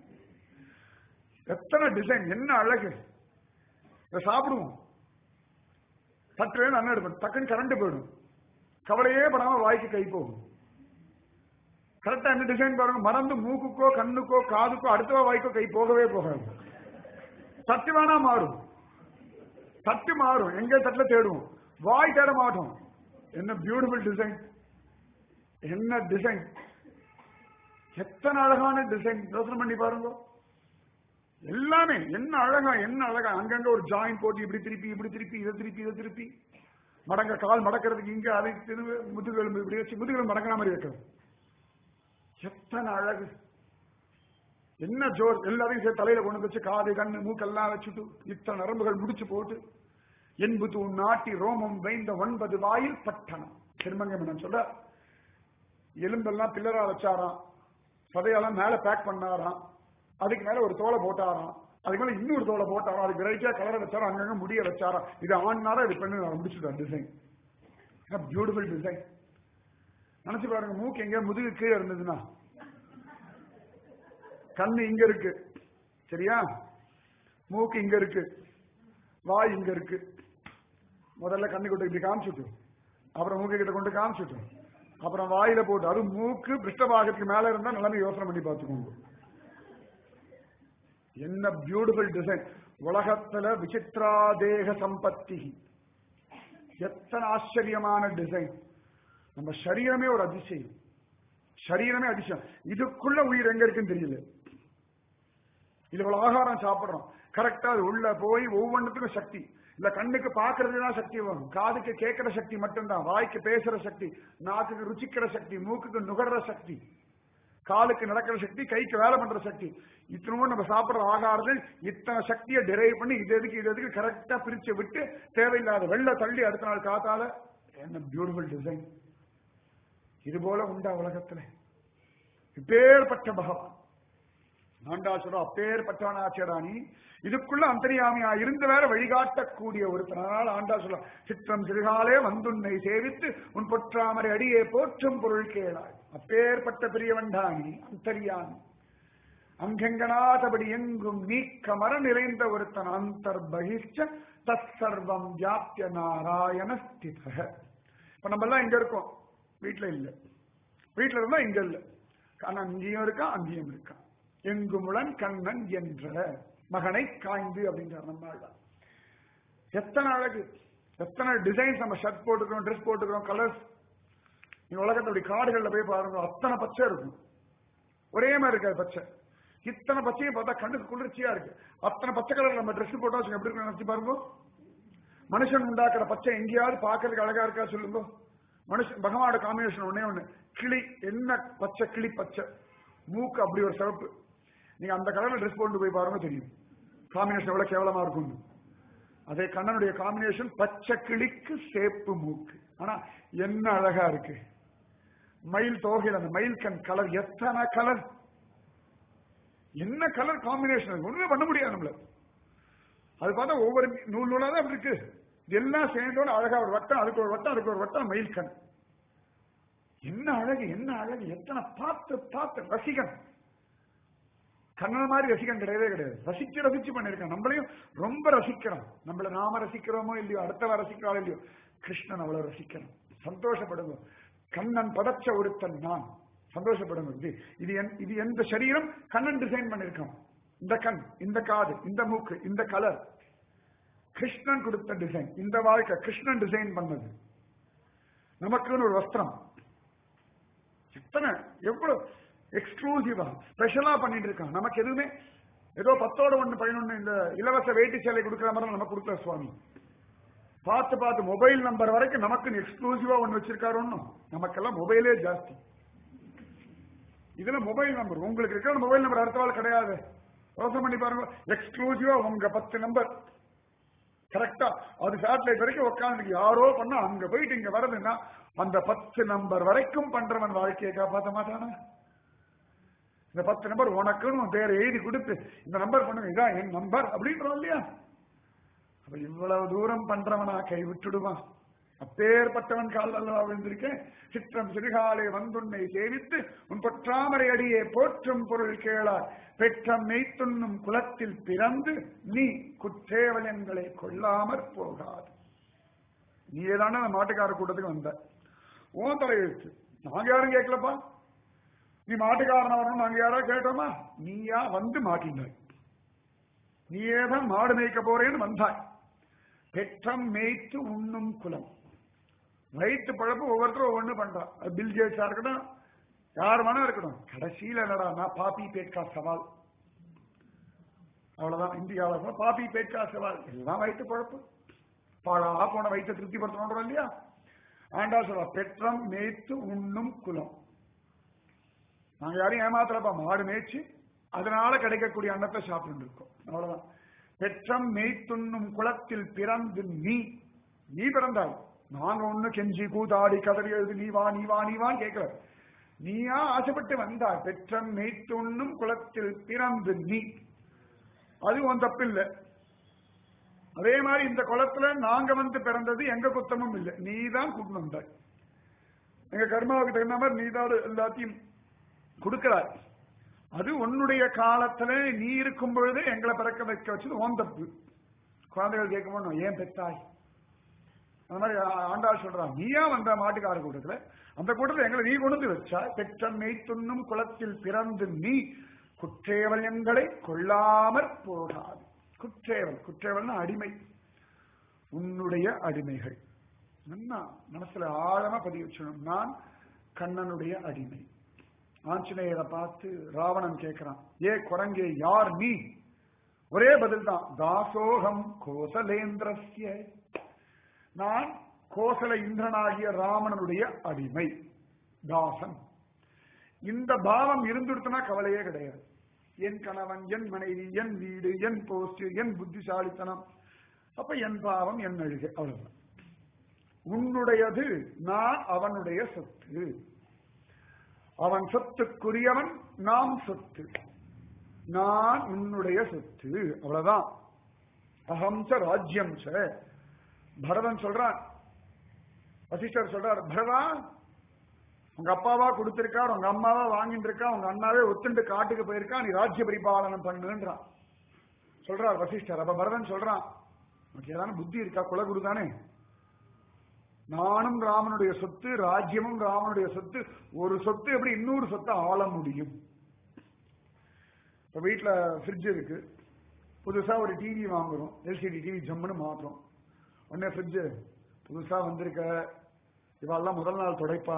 A: எத்தனை டிசைன் என்ன அழகு இதை சாப்பிடுவோம் சற்று அண்ணன் எடுப்பேன் டக்குன்னு கரண்ட் போயிடும் கவலையே படாம வாய்க்கு கை போகும் கரெக்டா என்ன டிசைன் பாருங்க மறந்து மூக்குக்கோ கண்ணுக்கோ காதுக்கோ அடுத்த வாய்க்கோ கை போகவே போகாது சட்டு வேணா மாறும் தட்டு மாறும் எங்க தட்டுல தேடுவோம் வாய் தேட மாட்டோம் என்ன பியூட்டிஃபுல் டிசைன் என்ன டிசைன் எத்தனை அழகான டிசைன் யோசனை பண்ணி பாருங்க எல்லாமே என்ன அழகா என்ன அழகா அங்கங்க ஒரு ஜாயின் போட்டு இப்படி திருப்பி இப்படி திருப்பி இதை திருப்பி இதை திருப்பி மடங்க கால் மடக்கிறதுக்கு இங்க அதை திரும்ப முதுகெலும்பு இப்படி வச்சு முதுகெலும்பு மடக்கிற மாதிரி வைக்கிறது எத்தனை அழகு என்ன ஜோர் எல்லாரையும் சேர்த்து தலையில கொண்டு வச்சு காது கண்ணு மூக்கெல்லாம் வச்சுட்டு இத்தனை நரம்புகள் முடிச்சு போட்டு என்பு தூண் நாட்டி ரோமம் வைந்த ஒன்பது வாயில் பட்டணம் திருமங்கமன் சொல்ற எலும்பெல்லாம் பில்லரா வச்சாராம் சதையெல்லாம் மேல பேக் பண்ணாராம் அதுக்கு மேல ஒரு தோலை போட்டாராம் அதுக்கு மேல இன்னொரு தோலை போட்டாரோ அதுக்கு வெரைட்டியா கலரை வச்சாரோ அங்கங்க முடிய வச்சாரோ இது ஆண்னாரா இது பெண்ணு முடிச்சுட்டார் டிசைன் பியூட்டிஃபுல் டிசைன் நினைச்சு பாருங்க மூக்கு எங்க முதுகு கீழே இருந்ததுன்னா கண்ணு இங்க இருக்கு சரியா மூக்கு இங்க இருக்கு வாய் இங்க இருக்கு முதல்ல கண்ணு கிட்ட இப்படி காமிச்சுட்டு அப்புறம் மூக்கு கிட்ட கொண்டு காமிச்சுட்டு அப்புறம் வாயில போட்டு அது மூக்கு பிருஷ்டபாகத்துக்கு மேல இருந்தா நிலைமை யோசனை பண்ணி பார்த்துக்கோங்க என்ன பியூட்டிஃபுல் டிசைன் உலகத்துல விசித்ரா தேக சம்பத்தி எத்தனை ஆச்சரியமான டிசைன் நம்ம சரீரமே ஒரு அதிசயம் சரீரமே அதிசயம் இதுக்குள்ள உயிர் எங்க இருக்குன்னு தெரியல இது இவ்வளவு ஆகாரம் சாப்பிடுறோம் கரெக்டா அது உள்ள போய் ஒவ்வொன்றுத்துக்கும் சக்தி இல்ல கண்ணுக்கு பாக்குறதுக்கு தான் சக்தி வரும் காதுக்கு கேட்கிற சக்தி மட்டும்தான் வாய்க்கு பேசுற சக்தி நாக்குக்கு ருச்சிக்கிற சக்தி மூக்குக்கு நுகர்ற சக்தி காலுக்கு நடக்கிற சக்தி கைக்கு வேலை பண்ற சக்தி இத்தனும் நம்ம சாப்பிடுற ஆகாரத்தில் இத்தனை சக்தியை டிரைவ் பண்ணி இது எதுக்கு இது எதுக்கு கரெக்டா பிரிச்சு விட்டு தேவையில்லாத வெள்ள தள்ளி அடுத்த நாள் காத்தால என்ன பியூட்டிஃபுல் டிசைன் இது போல உண்டா உலகத்துல இப்பேற்பட்ட பகவான் ஆண்டாசுரம் அப்பேற்பட்டவனாச்சராணி இதுக்குள்ள அந்தரியாமியா இருந்து வேற வழிகாட்டக்கூடிய ஒருத்தனால் ஆண்டாசுரம் சிற்றம் சிறுகாலே வந்துன்னை சேவித்து உன் பொற்றாமரை அடியே போற்றும் பொருள் கேளாய் அப்பேற்பட்ட பெரியவன்டானி அந்தரியாமி அங்கெங்கனாதபடி எங்கும் நீக்க மர நிறைந்த ஒருத்தன் அந்தர் பகிஷ்ட தற்சர்வம் வியாப்திய நாராயண ஸ்தித இப்ப நம்ம எல்லாம் இங்க இருக்கோம் வீட்டுல இல்ல வீட்டுல இருந்தா இங்க இல்ல ஆனா அங்கேயும் இருக்கா அங்கேயும் இருக்கா எங்குமுளன் கண்ணன் என்ற மகனை காய்ந்து அப்படின்றார் நம்மாள் எத்தனை அழகு எத்தனை டிசைன்ஸ் நம்ம ஷர்ட் போட்டுக்கிறோம் ட்ரெஸ் போட்டுக்கிறோம் கலர்ஸ் நீங்க உலகத்தோட காடுகள்ல போய் பாருங்க அத்தனை பச்சை இருக்கும் ஒரே மாதிரி இருக்காது பச்சை இத்தனை பச்சையும் பார்த்தா கண்ணுக்கு குளிர்ச்சியா இருக்கு அத்தனை பச்சை கலர் நம்ம ட்ரெஸ் போட்டா வச்சுங்க எப்படி இருக்கு நினைச்சு பாருங்க மனுஷன் உண்டாக்குற பச்சை எங்கேயாவது பாக்குறதுக்கு அழகா இருக்கா சொல்லுங்க மனுஷன் பகவானோட காம்பினேஷன் ஒன்னே ஒண்ணு கிளி என்ன பச்சை கிளி பச்சை மூக்கு அப்படி ஒரு சிவப்பு நீங்க அந்த கலர்ல ட்ரெஸ் போட்டு போய் பாருங்க தெரியும் காம்பினேஷன் எவ்வளவு கேவலமா இருக்கும் அதே கண்ணனுடைய காம்பினேஷன் பச்சை கிளிக்கு சேப்பு மூக்கு ஆனா என்ன அழகா இருக்கு மயில் தோகையில் அந்த மயில் கண் கலர் எத்தனை கலர் என்ன கலர் காம்பினேஷன் ஒண்ணுமே பண்ண முடியாது நம்மள அது பார்த்தா ஒவ்வொரு நூல் நூலா தான் இருக்கு எல்லாம் சேர்ந்தோட அழகா ஒரு வட்டம் அதுக்கு ஒரு வட்டம் அதுக்கு ஒரு வட்டம் மயில் கண் என்ன அழகு என்ன அழகு எத்தனை பார்த்து பார்த்து ரசிகன் கண்ணன் மாதிரி ரசிகன் கிடையவே கிடையாது ரசிச்சு ரசிச்சு பண்ணிருக்கான் நம்மளையும் ரொம்ப ரசிக்கிறோம் நம்மள நாம ரசிக்கிறோமோ இல்லையோ அடுத்தவ ரசிக்கிறாளோ இல்லையோ கிருஷ்ணன் அவ்வளவு ரசிக்கணும் சந்தோஷப்படுங்க கண்ணன் படைச்ச ஒருத்தன் நான் சந்தோஷப்படுங்க இது இது என் இது எந்த சரீரம் கண்ணன் டிசைன் பண்ணிருக்கான் இந்த கண் இந்த காது இந்த மூக்கு இந்த கலர் கிருஷ்ணன் கொடுத்த டிசைன் இந்த வாழ்க்கை கிருஷ்ணன் டிசைன் பண்ணது நமக்குன்னு ஒரு வஸ்திரம் எத்தனை எவ்வளவு எக்ஸ்க்ளூசிவா ஸ்பெஷலா பண்ணிட்டு இருக்கான் நமக்கு எதுவுமே ஏதோ பத்தோட ஒண்ணு பதினொன்னு இந்த இலவச வேட்டி சேலை கொடுக்கிற மாதிரி நமக்கு கொடுத்த சுவாமி பார்த்து பார்த்து மொபைல் நம்பர் வரைக்கும் நமக்கு எக்ஸ்க்ளூசிவா ஒண்ணு வச்சிருக்காரு ஒன்னும் நமக்கெல்லாம் மொபைலே ஜாஸ்தி இதுல மொபைல் நம்பர் உங்களுக்கு இருக்கிற மொபைல் நம்பர் அடுத்த வாழ் கிடையாது யோசனை பண்ணி பாருங்க எக்ஸ்க்ளூசிவா உங்க பத்து நம்பர் கரெக்டா அது சேட்டலைட் வரைக்கும் உட்காந்து யாரோ பண்ணா அங்க போயிட்டு இங்க வருதுன்னா அந்த பத்து நம்பர் வரைக்கும் பண்றவன் வாழ்க்கையை காப்பாற்ற மாட்டானா இந்த பத்து நம்பர் உனக்குன்னு உன் பேரை எழுதி கொடுத்து இந்த நம்பர் பண்ணுங்க இதான் என் நம்பர் அப்படின்றோம் இல்லையா அப்ப இவ்வளவு தூரம் பண்றவனா கை விட்டுடுவான் அப்பேற்பட்டவன் கால் அல்லவா விழுந்திருக்கேன் சிற்றம் சிறுகாலை வந்துன்னை சேவித்து உன் பொற்றாமரை அடியே போற்றும் பொருள் கேளார் பெற்றம் மெய்த்துண்ணும் குலத்தில் பிறந்து நீ குற்றேவலங்களை கொள்ளாமற் போகாது நீ ஏதான அந்த மாட்டுக்கார கூட்டத்துக்கு வந்த உன் தலையெழுத்து நாங்க யாரும் கேட்கலப்பா நீ மாட்டுக்காரன வரணும் நாங்க யாரா கேட்டோமா நீயா வந்து மாட்டினாய் நீயே தான் மாடு மேய்க்க போறேன்னு வந்தாய் பெற்றம் மேய்த்து உண்ணும் குலம் வயிற்று பழப்பு ஒவ்வொருத்தரும் ஒவ்வொன்று பண்றான் அது பில் கேட்ஸா இருக்கட்டும் யார் வேணா இருக்கட்டும் கடைசியில என்னடா நான் பாப்பி பேட்கா சவால் அவ்வளவுதான் இந்தியாவில் பாப்பி பேட்கா சவால் எல்லாம் வயிற்று பழப்பு பாழா போன வயிற்றை திருப்திப்படுத்தணும் இல்லையா ஆண்டா சொல்ல பெற்றம் மேய்த்து உண்ணும் குலம் நாங்க யாரையும் ஏமாத்தலப்பா மாடு மேய்ச்சி அதனால கிடைக்கக்கூடிய அன்னத்தை சாப்பிட்டு இருக்கோம் அவ்வளவுதான் பெற்றம் மெய்த்துண்ணும் குளத்தில் பிறந்து நீ நீ பிறந்தாய் நாங்க ஒண்ணு கெஞ்சி கூத்தாடி கதறி எழுது நீ வா நீ வா நீ வா கேட்கல நீயா ஆசைப்பட்டு வந்தாய் பெற்றம் மெய்த்துண்ணும் குளத்தில் பிறந்து நீ அது உன் தப்பு இல்லை அதே மாதிரி இந்த குளத்துல நாங்க வந்து பிறந்தது எங்க குத்தமும் இல்லை நீ தான் கூட்டு வந்தாய் எங்க கர்மாவுக்கு தகுந்த மாதிரி நீ தான் எல்லாத்தையும் கொடுக்கிறாய் அது உன்னுடைய காலத்துல நீ இருக்கும் பொழுது எங்களை பிறக்க வைக்க வச்சது உன் தப்பு குழந்தைகள் கேட்கும் ஏன் பெத்தாய் அந்த மாதிரி ஆ- ஆண்டாள் சொல்றான் நீயா வந்த மாட்டுக்கார கூட்டத்துல அந்த கூட்டத்துல எங்களை நீ கொண்டு வந்து வச்சா பெற்ற மெய்த்துண்ணும் குளத்தில் பிறந்து நீ குற்றேவல் எங்களை கொள்ளாமற் போகாது குற்றேவல் குற்றேவல்னா அடிமை உன்னுடைய அடிமைகள் என்ன மனசுல ஆழமா பதிவு வச்சணும் நான் கண்ணனுடைய அடிமை ஆஞ்சநேயரை பார்த்து ராவணன் கேட்கிறான் ஏ குரங்கே யார் நீ ஒரே பதில் தான் தாசோகம் கோசலேந்திரஸ்ய நான் கோசல இந்திரனாகிய ராவணனுடைய அடிமை தாசன் இந்த பாவம் இருந்துடுத்துனா கவலையே கிடையாது என் கணவன் என் மனைவி என் வீடு என் போஸ்ட் என் புத்திசாலித்தனம் அப்ப என் பாவம் என் அழுகை அவ்வளவுதான் உன்னுடையது நான் அவனுடைய சொத்து அவன் சொத்துக்குரியவன் நாம் சொத்து நான் உன்னுடைய சொத்து அவ்வளவுதான் அகம் ச ராஜ்யம் ச பரதன் சொல்றான் வசிஷ்டர் சொல்றார் பரதா உங்க அப்பாவா கொடுத்திருக்கார் உங்க அம்மாவா வாங்கிட்டு இருக்கா உங்க அண்ணாவே ஒத்துண்டு காட்டுக்கு போயிருக்கா நீ ராஜ்ய பரிபாலனம் பண்ணுன்றான் சொல்றார் வசிஷ்டர் அப்ப பரதன் சொல்றான் உனக்கு ஏதாவது புத்தி இருக்கா குலகுரு தானே நானும் ராமனுடைய சொத்து ராஜ்யமும் ராமனுடைய சொத்து ஒரு சொத்து எப்படி இன்னொரு சொத்தை ஆள முடியும் இப்ப வீட்டுல ஃப்ரிட்ஜ் இருக்கு புதுசா ஒரு டிவி வாங்குறோம் எல்சிடி டிவி ஜம்முன்னு மாத்துறோம் உடனே ஃப்ரிட்ஜ் புதுசா வந்திருக்க இவெல்லாம் முதல் நாள் துடைப்பா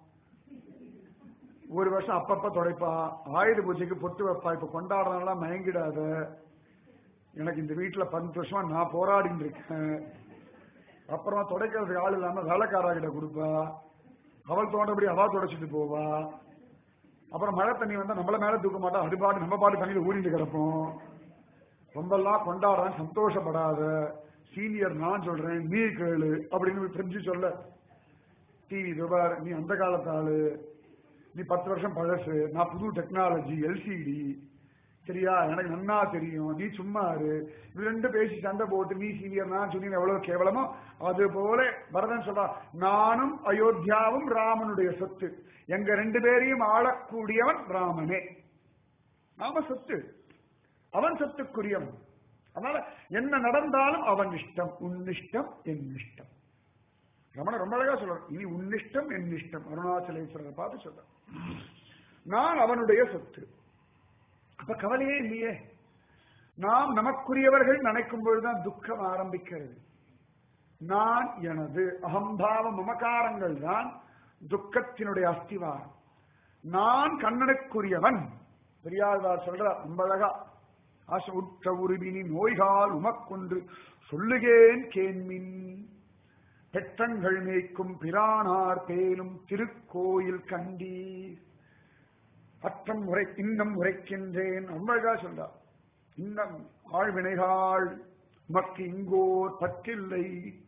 A: ஒரு வருஷம் அப்பப்ப துடைப்பா ஆயுத பூஜைக்கு பொட்டு வைப்பா இப்ப கொண்டாடுறதெல்லாம் மயங்கிடாத எனக்கு இந்த வீட்டுல பத்து வருஷமா நான் போராடிட்டு இருக்கேன் அப்புறமா துடைக்கிறதுக்கு ஆள் இல்லாம வேலைக்காரா கிட்ட கொடுப்பா அவள் தோண்டபடி அவா துடைச்சிட்டு போவா அப்புறம் மழை தண்ணி வந்தா நம்மள மேல தூக்க மாட்டா அது பாட்டு நம்ம பாட்டு தண்ணியில ஊறிட்டு கிடப்போம் ரொம்பலாம் கொண்டாடுறேன் சந்தோஷப்படாத சீனியர் நான் சொல்றேன் நீ கேளு அப்படின்னு ஃப்ரிட்ஜு சொல்ல டிவி விவகார நீ அந்த காலத்து ஆளு நீ பத்து வருஷம் பழசு நான் புது டெக்னாலஜி எல்சிடி சரியா எனக்கு நன்னா தெரியும் நீ சும்மா இரு இது ரெண்டு பேசி சண்டை போட்டு நீ சீனியர் நான் சொன்னீங்க எவ்வளவு கேவலமோ அது போல பரதன் சொல்றா நானும் அயோத்தியாவும் ராமனுடைய சொத்து எங்க ரெண்டு பேரையும் ஆளக்கூடியவன் ராமனே நாம சொத்து அவன் சொத்துக்குரியவன் அதனால என்ன நடந்தாலும் அவன் இஷ்டம் உன் இஷ்டம் என் இஷ்டம் ரமண ரொம்ப அழகா சொல்றான் இனி உன்னிஷ்டம் என் இஷ்டம் அருணாச்சலேஸ்வரரை பார்த்து சொல்றான் நான் அவனுடைய சொத்து அப்ப கவலையே இல்லையே நாம் நமக்குரியவர்கள் நினைக்கும் பொழுதுதான் துக்கம் ஆரம்பிக்கிறது நான் எனது அகம்பாவ மமகாரங்கள் தான் துக்கத்தினுடைய அஸ்திவாரம் நான் கண்ணனுக்குரியவன் பெரியாழ்வார் சொல்றார் ரொம்ப அழகா ஆசை உற்ற உருவினி நோய்கால் உமக்கொன்று சொல்லுகேன் கேன்மின் பெற்றங்கள் மேய்க்கும் பிரானார் பேலும் திருக்கோயில் கண்டீர் அற்றம் உரை இன்னம் உரைக்கின்றேன் ரொம்ப அழகா சொல்றார் இன்னம் ஆழ்வினைகாள் உமக்கு இங்கோர் பற்றில்லை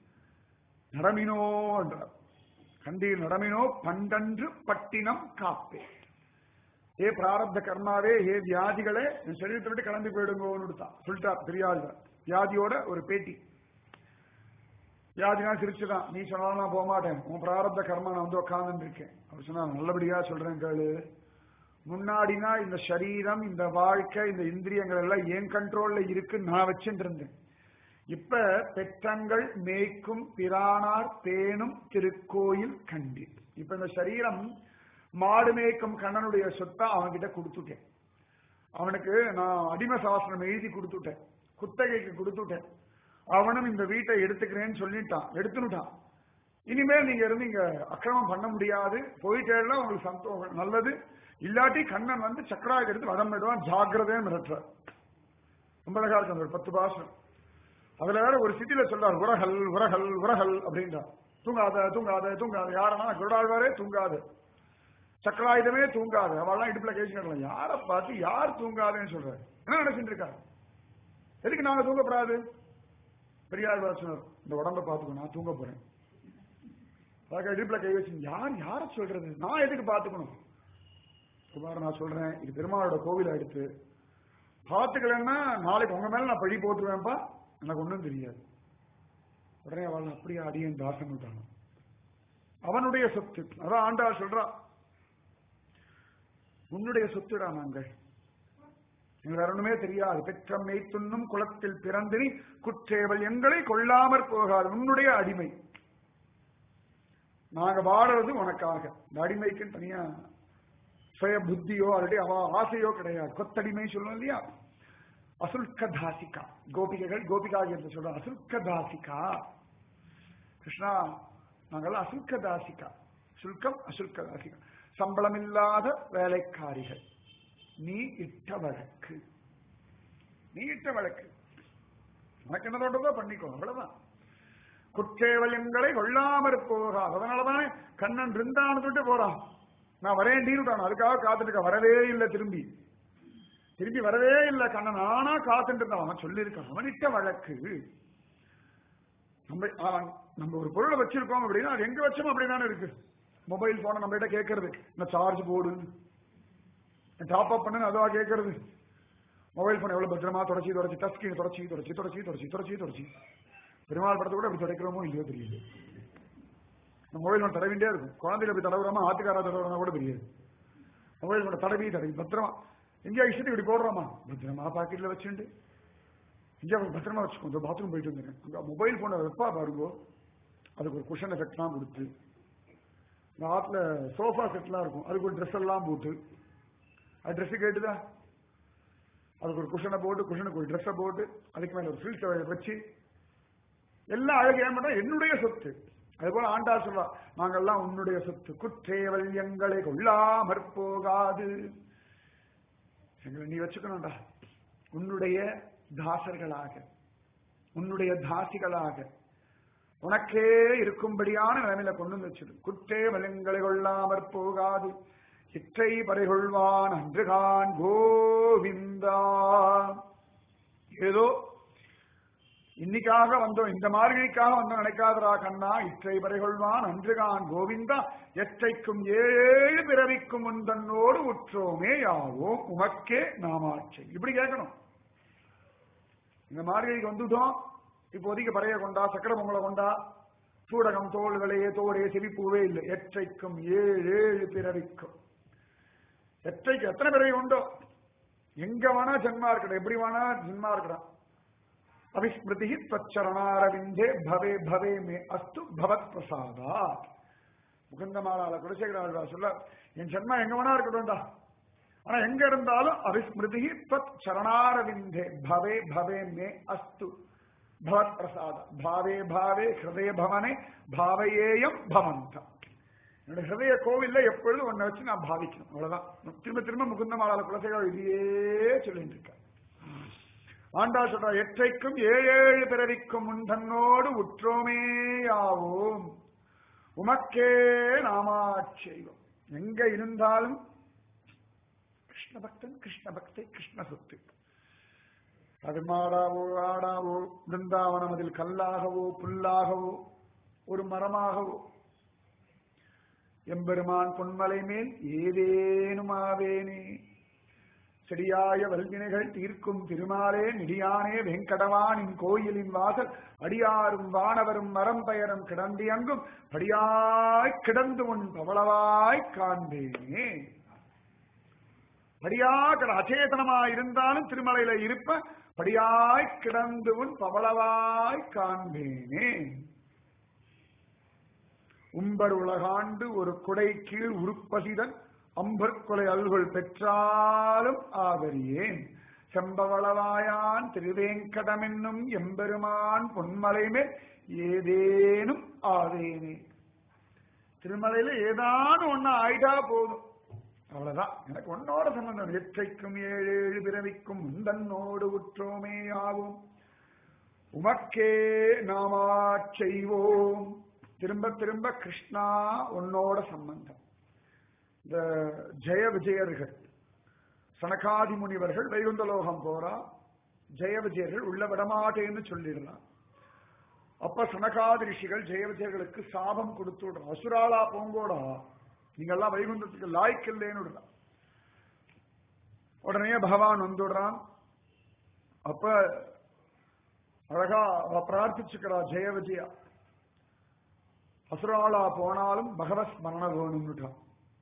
A: நடமினோ என்றார் கண்டீர் நடமினோ பண்டன்று பட்டினம் காப்பே ஏ பிராரப்த கர்மாவே ஏ வியாதிகளே என் சரீரத்தை விட்டு கிளம்பி போயிடுங்கோன்னு தான் சொல்லிட்டார் பெரியாழ்வார் வியாதியோட ஒரு பேட்டி வியாதினா சிரிச்சுதான் நீ சொன்னாலும் நான் போக மாட்டேன் உன் பிராரப்த கர்மா நான் வந்து உட்கார்ந்து இருக்கேன் அவர் சொன்னா நல்லபடியா சொல்றேன் கேளு முன்னாடினா இந்த சரீரம் இந்த வாழ்க்கை இந்த இந்திரியங்கள் எல்லாம் என் கண்ட்ரோல்ல இருக்கு நான் வச்சுட்டு இருந்தேன் இப்ப பெற்றங்கள் மேய்க்கும் பிரானார் பேணும் திருக்கோயில் கண்டி இப்ப இந்த சரீரம் மாடு மேய்க்கும் கண்ணனுடைய சொத்தா அவன்கிட்ட கொடுத்துட்டேன் அவனுக்கு நான் அடிமை சாசனம் எழுதி கொடுத்துட்டேன் குத்தகைக்கு கொடுத்துட்டேன் அவனும் இந்த வீட்டை எடுத்துக்கிறேன்னு சொல்லிட்டான் எடுத்துட்டான் இனிமேல் நீங்க இருந்து இங்க அக்கிரமம் பண்ண முடியாது போயிட்டேன்னா உங்களுக்கு சந்தோஷம் நல்லது இல்லாட்டி கண்ணன் வந்து சக்கராக எடுத்து வதம் விடுவான் ஜாக்கிரதையும் மிரட்டுறார் ரொம்ப அழகா இருக்கு அந்த ஒரு பத்து பாசம் அதுல வேற ஒரு சிட்டில சொல்றார் உரகல் உரகல் உரகல் அப்படின்றார் தூங்காத தூங்காத தூங்காத யாரனா குருடாழ்வாரே தூங்காது சக்கராயுதமே தூங்காது அவெல்லாம் இடுப்புல கேசி நடலாம் யாரை பார்த்து யார் தூங்காதுன்னு சொல்றாரு என்ன நினைச்சிட்டு இருக்காரு எதுக்கு நாங்க தூங்கப்படாது பெரியாழ்வார் சொன்னார் இந்த உடம்ப பார்த்துக்கோ நான் தூங்க போறேன் அதாக இடுப்புல கை வச்சு யார் யார சொல்றது நான் எதுக்கு பார்த்துக்கணும் குமார் நான் சொல்றேன் இது பெருமாளோட கோவில எடுத்து பார்த்துக்கலன்னா நாளைக்கு உங்க மேல நான் பழி போட்டுருவேன்ப்பா எனக்கு ஒண்ணும் தெரியாது உடனே அவள் அப்படியே அடியன் தாசன் விட்டான் அவனுடைய சொத்து அதான் ஆண்டாள் சொல்றா உன்னுடைய சொத்துடா நாங்கள் எங்களுக்கு வேற ஒண்ணுமே தெரியாது பெற்றம் மெய்த்துண்ணும் குலத்தில் பிறந்தினி குற்றேவல் எங்களை கொள்ளாமற் போகாது உன்னுடைய அடிமை நாங்க வாடுறது உனக்காக இந்த அடிமைக்குன்னு தனியா சுய புத்தியோ அல்லது அவ ஆசையோ கிடையாது கொத்தடிமை சொல்லுவோம் இல்லையா அசுல்க தாசிகா கோபிகைகள் கோபிகா என்று சொல்ற அசுல்க தாசிகா கிருஷ்ணா நாங்கள் அசுல்க தாசிகா சுல்கம் அசுல்க தாசிகா சம்பளம் இல்லாத வேலைக்காரிகள் நீ இட்ட வழக்கு நீ இட்ட வழக்கு உனக்கு என்ன தோன்றதோ பண்ணிக்கோ அவ்வளவுதான் குற்றேவலங்களை கொள்ளாமற் போகாது அதனாலதானே கண்ணன் பிருந்தாவனத்தை விட்டு போறான் நான் வரேன்டின்னு அதுக்காக காத்துட்டு இருக்க வரவே இல்லை திரும்பி திரும்பி வரவே இல்லை கண்ணன் ஆனா காத்துட்டு இருந்தான் அவன் சொல்லியிருக்கான் அவனிட்ட வழக்கு நம்ம அவன் நம்ம ஒரு பொருளை வச்சிருக்கோம் அப்படின்னா அது எங்க வச்சோம் அப்படிதானே இருக்கு மொபைல் போனை நம்ம கிட்ட கேட்கறது நான் சார்ஜ் போடு டாப் அப் பண்ணு அதுவா கேட்கறது மொபைல் போன் எவ்வளவு பத்திரமா தொடச்சி தொடச்சி டச் ஸ்கிரீன் தொடச்சி தொடச்சி தொடச்சி தொடச்சி தொடச்சி தொடச்சி பெருமாள் படத்தை கூட அப்படி தொடக்கிறோமோ இல்லையோ தெரியுது நம்ம மொபைல் போன் தடவிண்டே இருக்கும் குழந்தைகள் அப்படி தடவுறாமா ஆத்துக்காரா தடவுறாமா கூட தெரியாது மொபைல் போன தடவி தடவி பத்திரமா எங்கேயா இஷ்டத்துக்கு இப்படி போடுறாமா பத்திரமா பாக்கெட்ல வச்சுண்டு இங்கே பத்திரமா வச்சுக்கோ இந்த பாத்ரூம் போயிட்டு வந்துருக்கேன் அங்க மொபைல் போனை வெப்பா பாருங்கோ அதுக்கு ஒரு குஷன் எஃபெக்ட்லாம் கொடுத்து இந்த ஆத்துல சோஃபா செட்லாம் இருக்கும் அதுக்கு ஒரு ட்ரெஸ் எல்லாம் போட்டு அது ட்ரெஸ் கேட்டுதா அதுக்கு ஒரு குஷனை போட்டு குஷனுக்கு ஒரு ட்ரெஸ்ஸை போட்டு அதுக்கு மேல ஒரு ஃபில்டர் வச்சு எல்லாம் அழகு ஏன் பண்ணா என்னுடைய சொத்து அது போல ஆண்டா சொல்றா நாங்கெல்லாம் உன்னுடைய சொத்து குற்றேவல் எங்களை கொள்ளாமற் போகாது எங்களை நீ வச்சுக்கணும்டா உன்னுடைய தாசர்களாக உன்னுடைய தாசிகளாக உனக்கே இருக்கும்படியான நிலைமையில கொண்டு வந்து வச்சிரு குற்றே வலங்களை கொள்ளாமற் போகாது இற்றை பறைகொள்வான் அன்றுகான் கோவிந்தா ஏதோ இன்னைக்காக வந்தோம் இந்த மார்கழிக்காக வந்தோம் நினைக்காதரா கண்ணா இற்றை பறைகொள்வான் அன்றுகான் கோவிந்தா எற்றைக்கும் ஏழு பிறவிக்கும் முந்தன்னோடு உற்றோமே யாவோம் உமக்கே நாமாட்சி இப்படி கேட்கணும் இந்த மார்கழிக்கு வந்துட்டோம் இப்போதைக்கு பறைய கொண்டா சக்கர பொங்கலை கொண்டா சூடகம் தோள்களே தோடே செவிப்பூவே இல்லை எற்றைக்கும் ஏழு ஏழு பிறவிக்கும் எற்றைக்கு எத்தனை பிறவி உண்டோ எங்க வேணா ஜென்மா இருக்கட்டும் எப்படி வேணா ஜென்மா இருக்கட்டும் அவிஸ்மிருதி தச்சரணாரவிந்தே பவே பவே மே அஸ்து பவத் பிரசாதா முகுந்தமாலால குலசேகர சொல்ல என் ஜென்மா எங்க வேணா இருக்கட்டும்டா ஆனா எங்க இருந்தாலும் அவிஸ்மிருதி தத் சரணாரவிந்தே பவே பவே மே அஸ்து பவத் பிரசாத பாவே பாவே ஹிருதய பவனே பாவையேயம் பவந்தம் என்னோட ஹிருதய கோவில்ல எப்பொழுதும் ஒன்ன வச்சு நான் பாவிக்கணும் அவ்வளவுதான் திரும்ப திரும்ப முகுந்தமாலால குலசேகர இதையே சொல்லிட்டு இருக்கேன் ஆண்டா சொல்ற எற்றைக்கும் ஏழேழு பிறவிக்கும் முந்தன்னோடு உற்றோமேயாவோம் உமக்கே நாமாட்செய்வோம் எங்க இருந்தாலும் கிருஷ்ண பக்தன் கிருஷ்ண பக்தை கிருஷ்ண சொத்து அது மாடாவோ ஆடாவோ பிருந்தாவனம் அதில் கல்லாகவோ புல்லாகவோ ஒரு மரமாகவோ எம்பெருமான் பொன்மலை மேல் ஏதேனுமாவேனே செடியாய வல்வினைகள் தீர்க்கும் திருமாலே நெடியானே வெங்கடவானின் கோயிலின் வாசல் அடியாரும் வானவரும் மரம் பெயரும் கிடந்தியங்கும் படியாய் கிடந்து உன் பவளவாய் காண்பேனே படியா கிட அச்சேதனமாய் இருந்தாலும் திருமலையில இருப்ப படியாய் கிடந்து உன் பவளவாய் காண்பேனே உம்பர் உலகாண்டு ஒரு குடை கீழ் உருப்பசிதன் அம்பற்கொலை அல்கொள் பெற்றாலும் ஆதரியேன் செம்பவளவாயான் திருவேங்கடமென்னும் எம்பெருமான் பொன்மலைமே ஏதேனும் ஆதேனே திருமலையில ஏதானு ஒண்ணு ஆயிட்டா போதும் அவ்வளவுதான் எனக்கு உன்னோட சம்பந்தம் எற்றைக்கும் ஏழு ஏழு பிறவிக்கும் முந்தன்னோடு உற்றோமே ஆகும் உமக்கே நாமா செய்வோம் திரும்ப திரும்ப கிருஷ்ணா உன்னோட சம்பந்தம் இந்த ஜெய விஜயர்கள் சனகாதி முனிவர்கள் வைகுந்தலோகம் போறா ஜெய விஜயர்கள் உள்ள விடமாட்டேன்னு சொல்லிடலாம் அப்ப சனகாதி ரிஷிகள் ஜெய விஜயர்களுக்கு சாபம் கொடுத்து விடுறான் அசுராளா போங்கோடா நீங்கெல்லாம் வைகுந்தத்துக்கு லாய்க்கு இல்லைன்னு விடுறான் உடனே பகவான் வந்துடுறான் அப்ப அழகா அவ பிரார்த்திச்சுக்கிறா ஜெய விஜயா அசுராளா போனாலும் பகவத் ஸ்மரண வேணும்னுட்டான்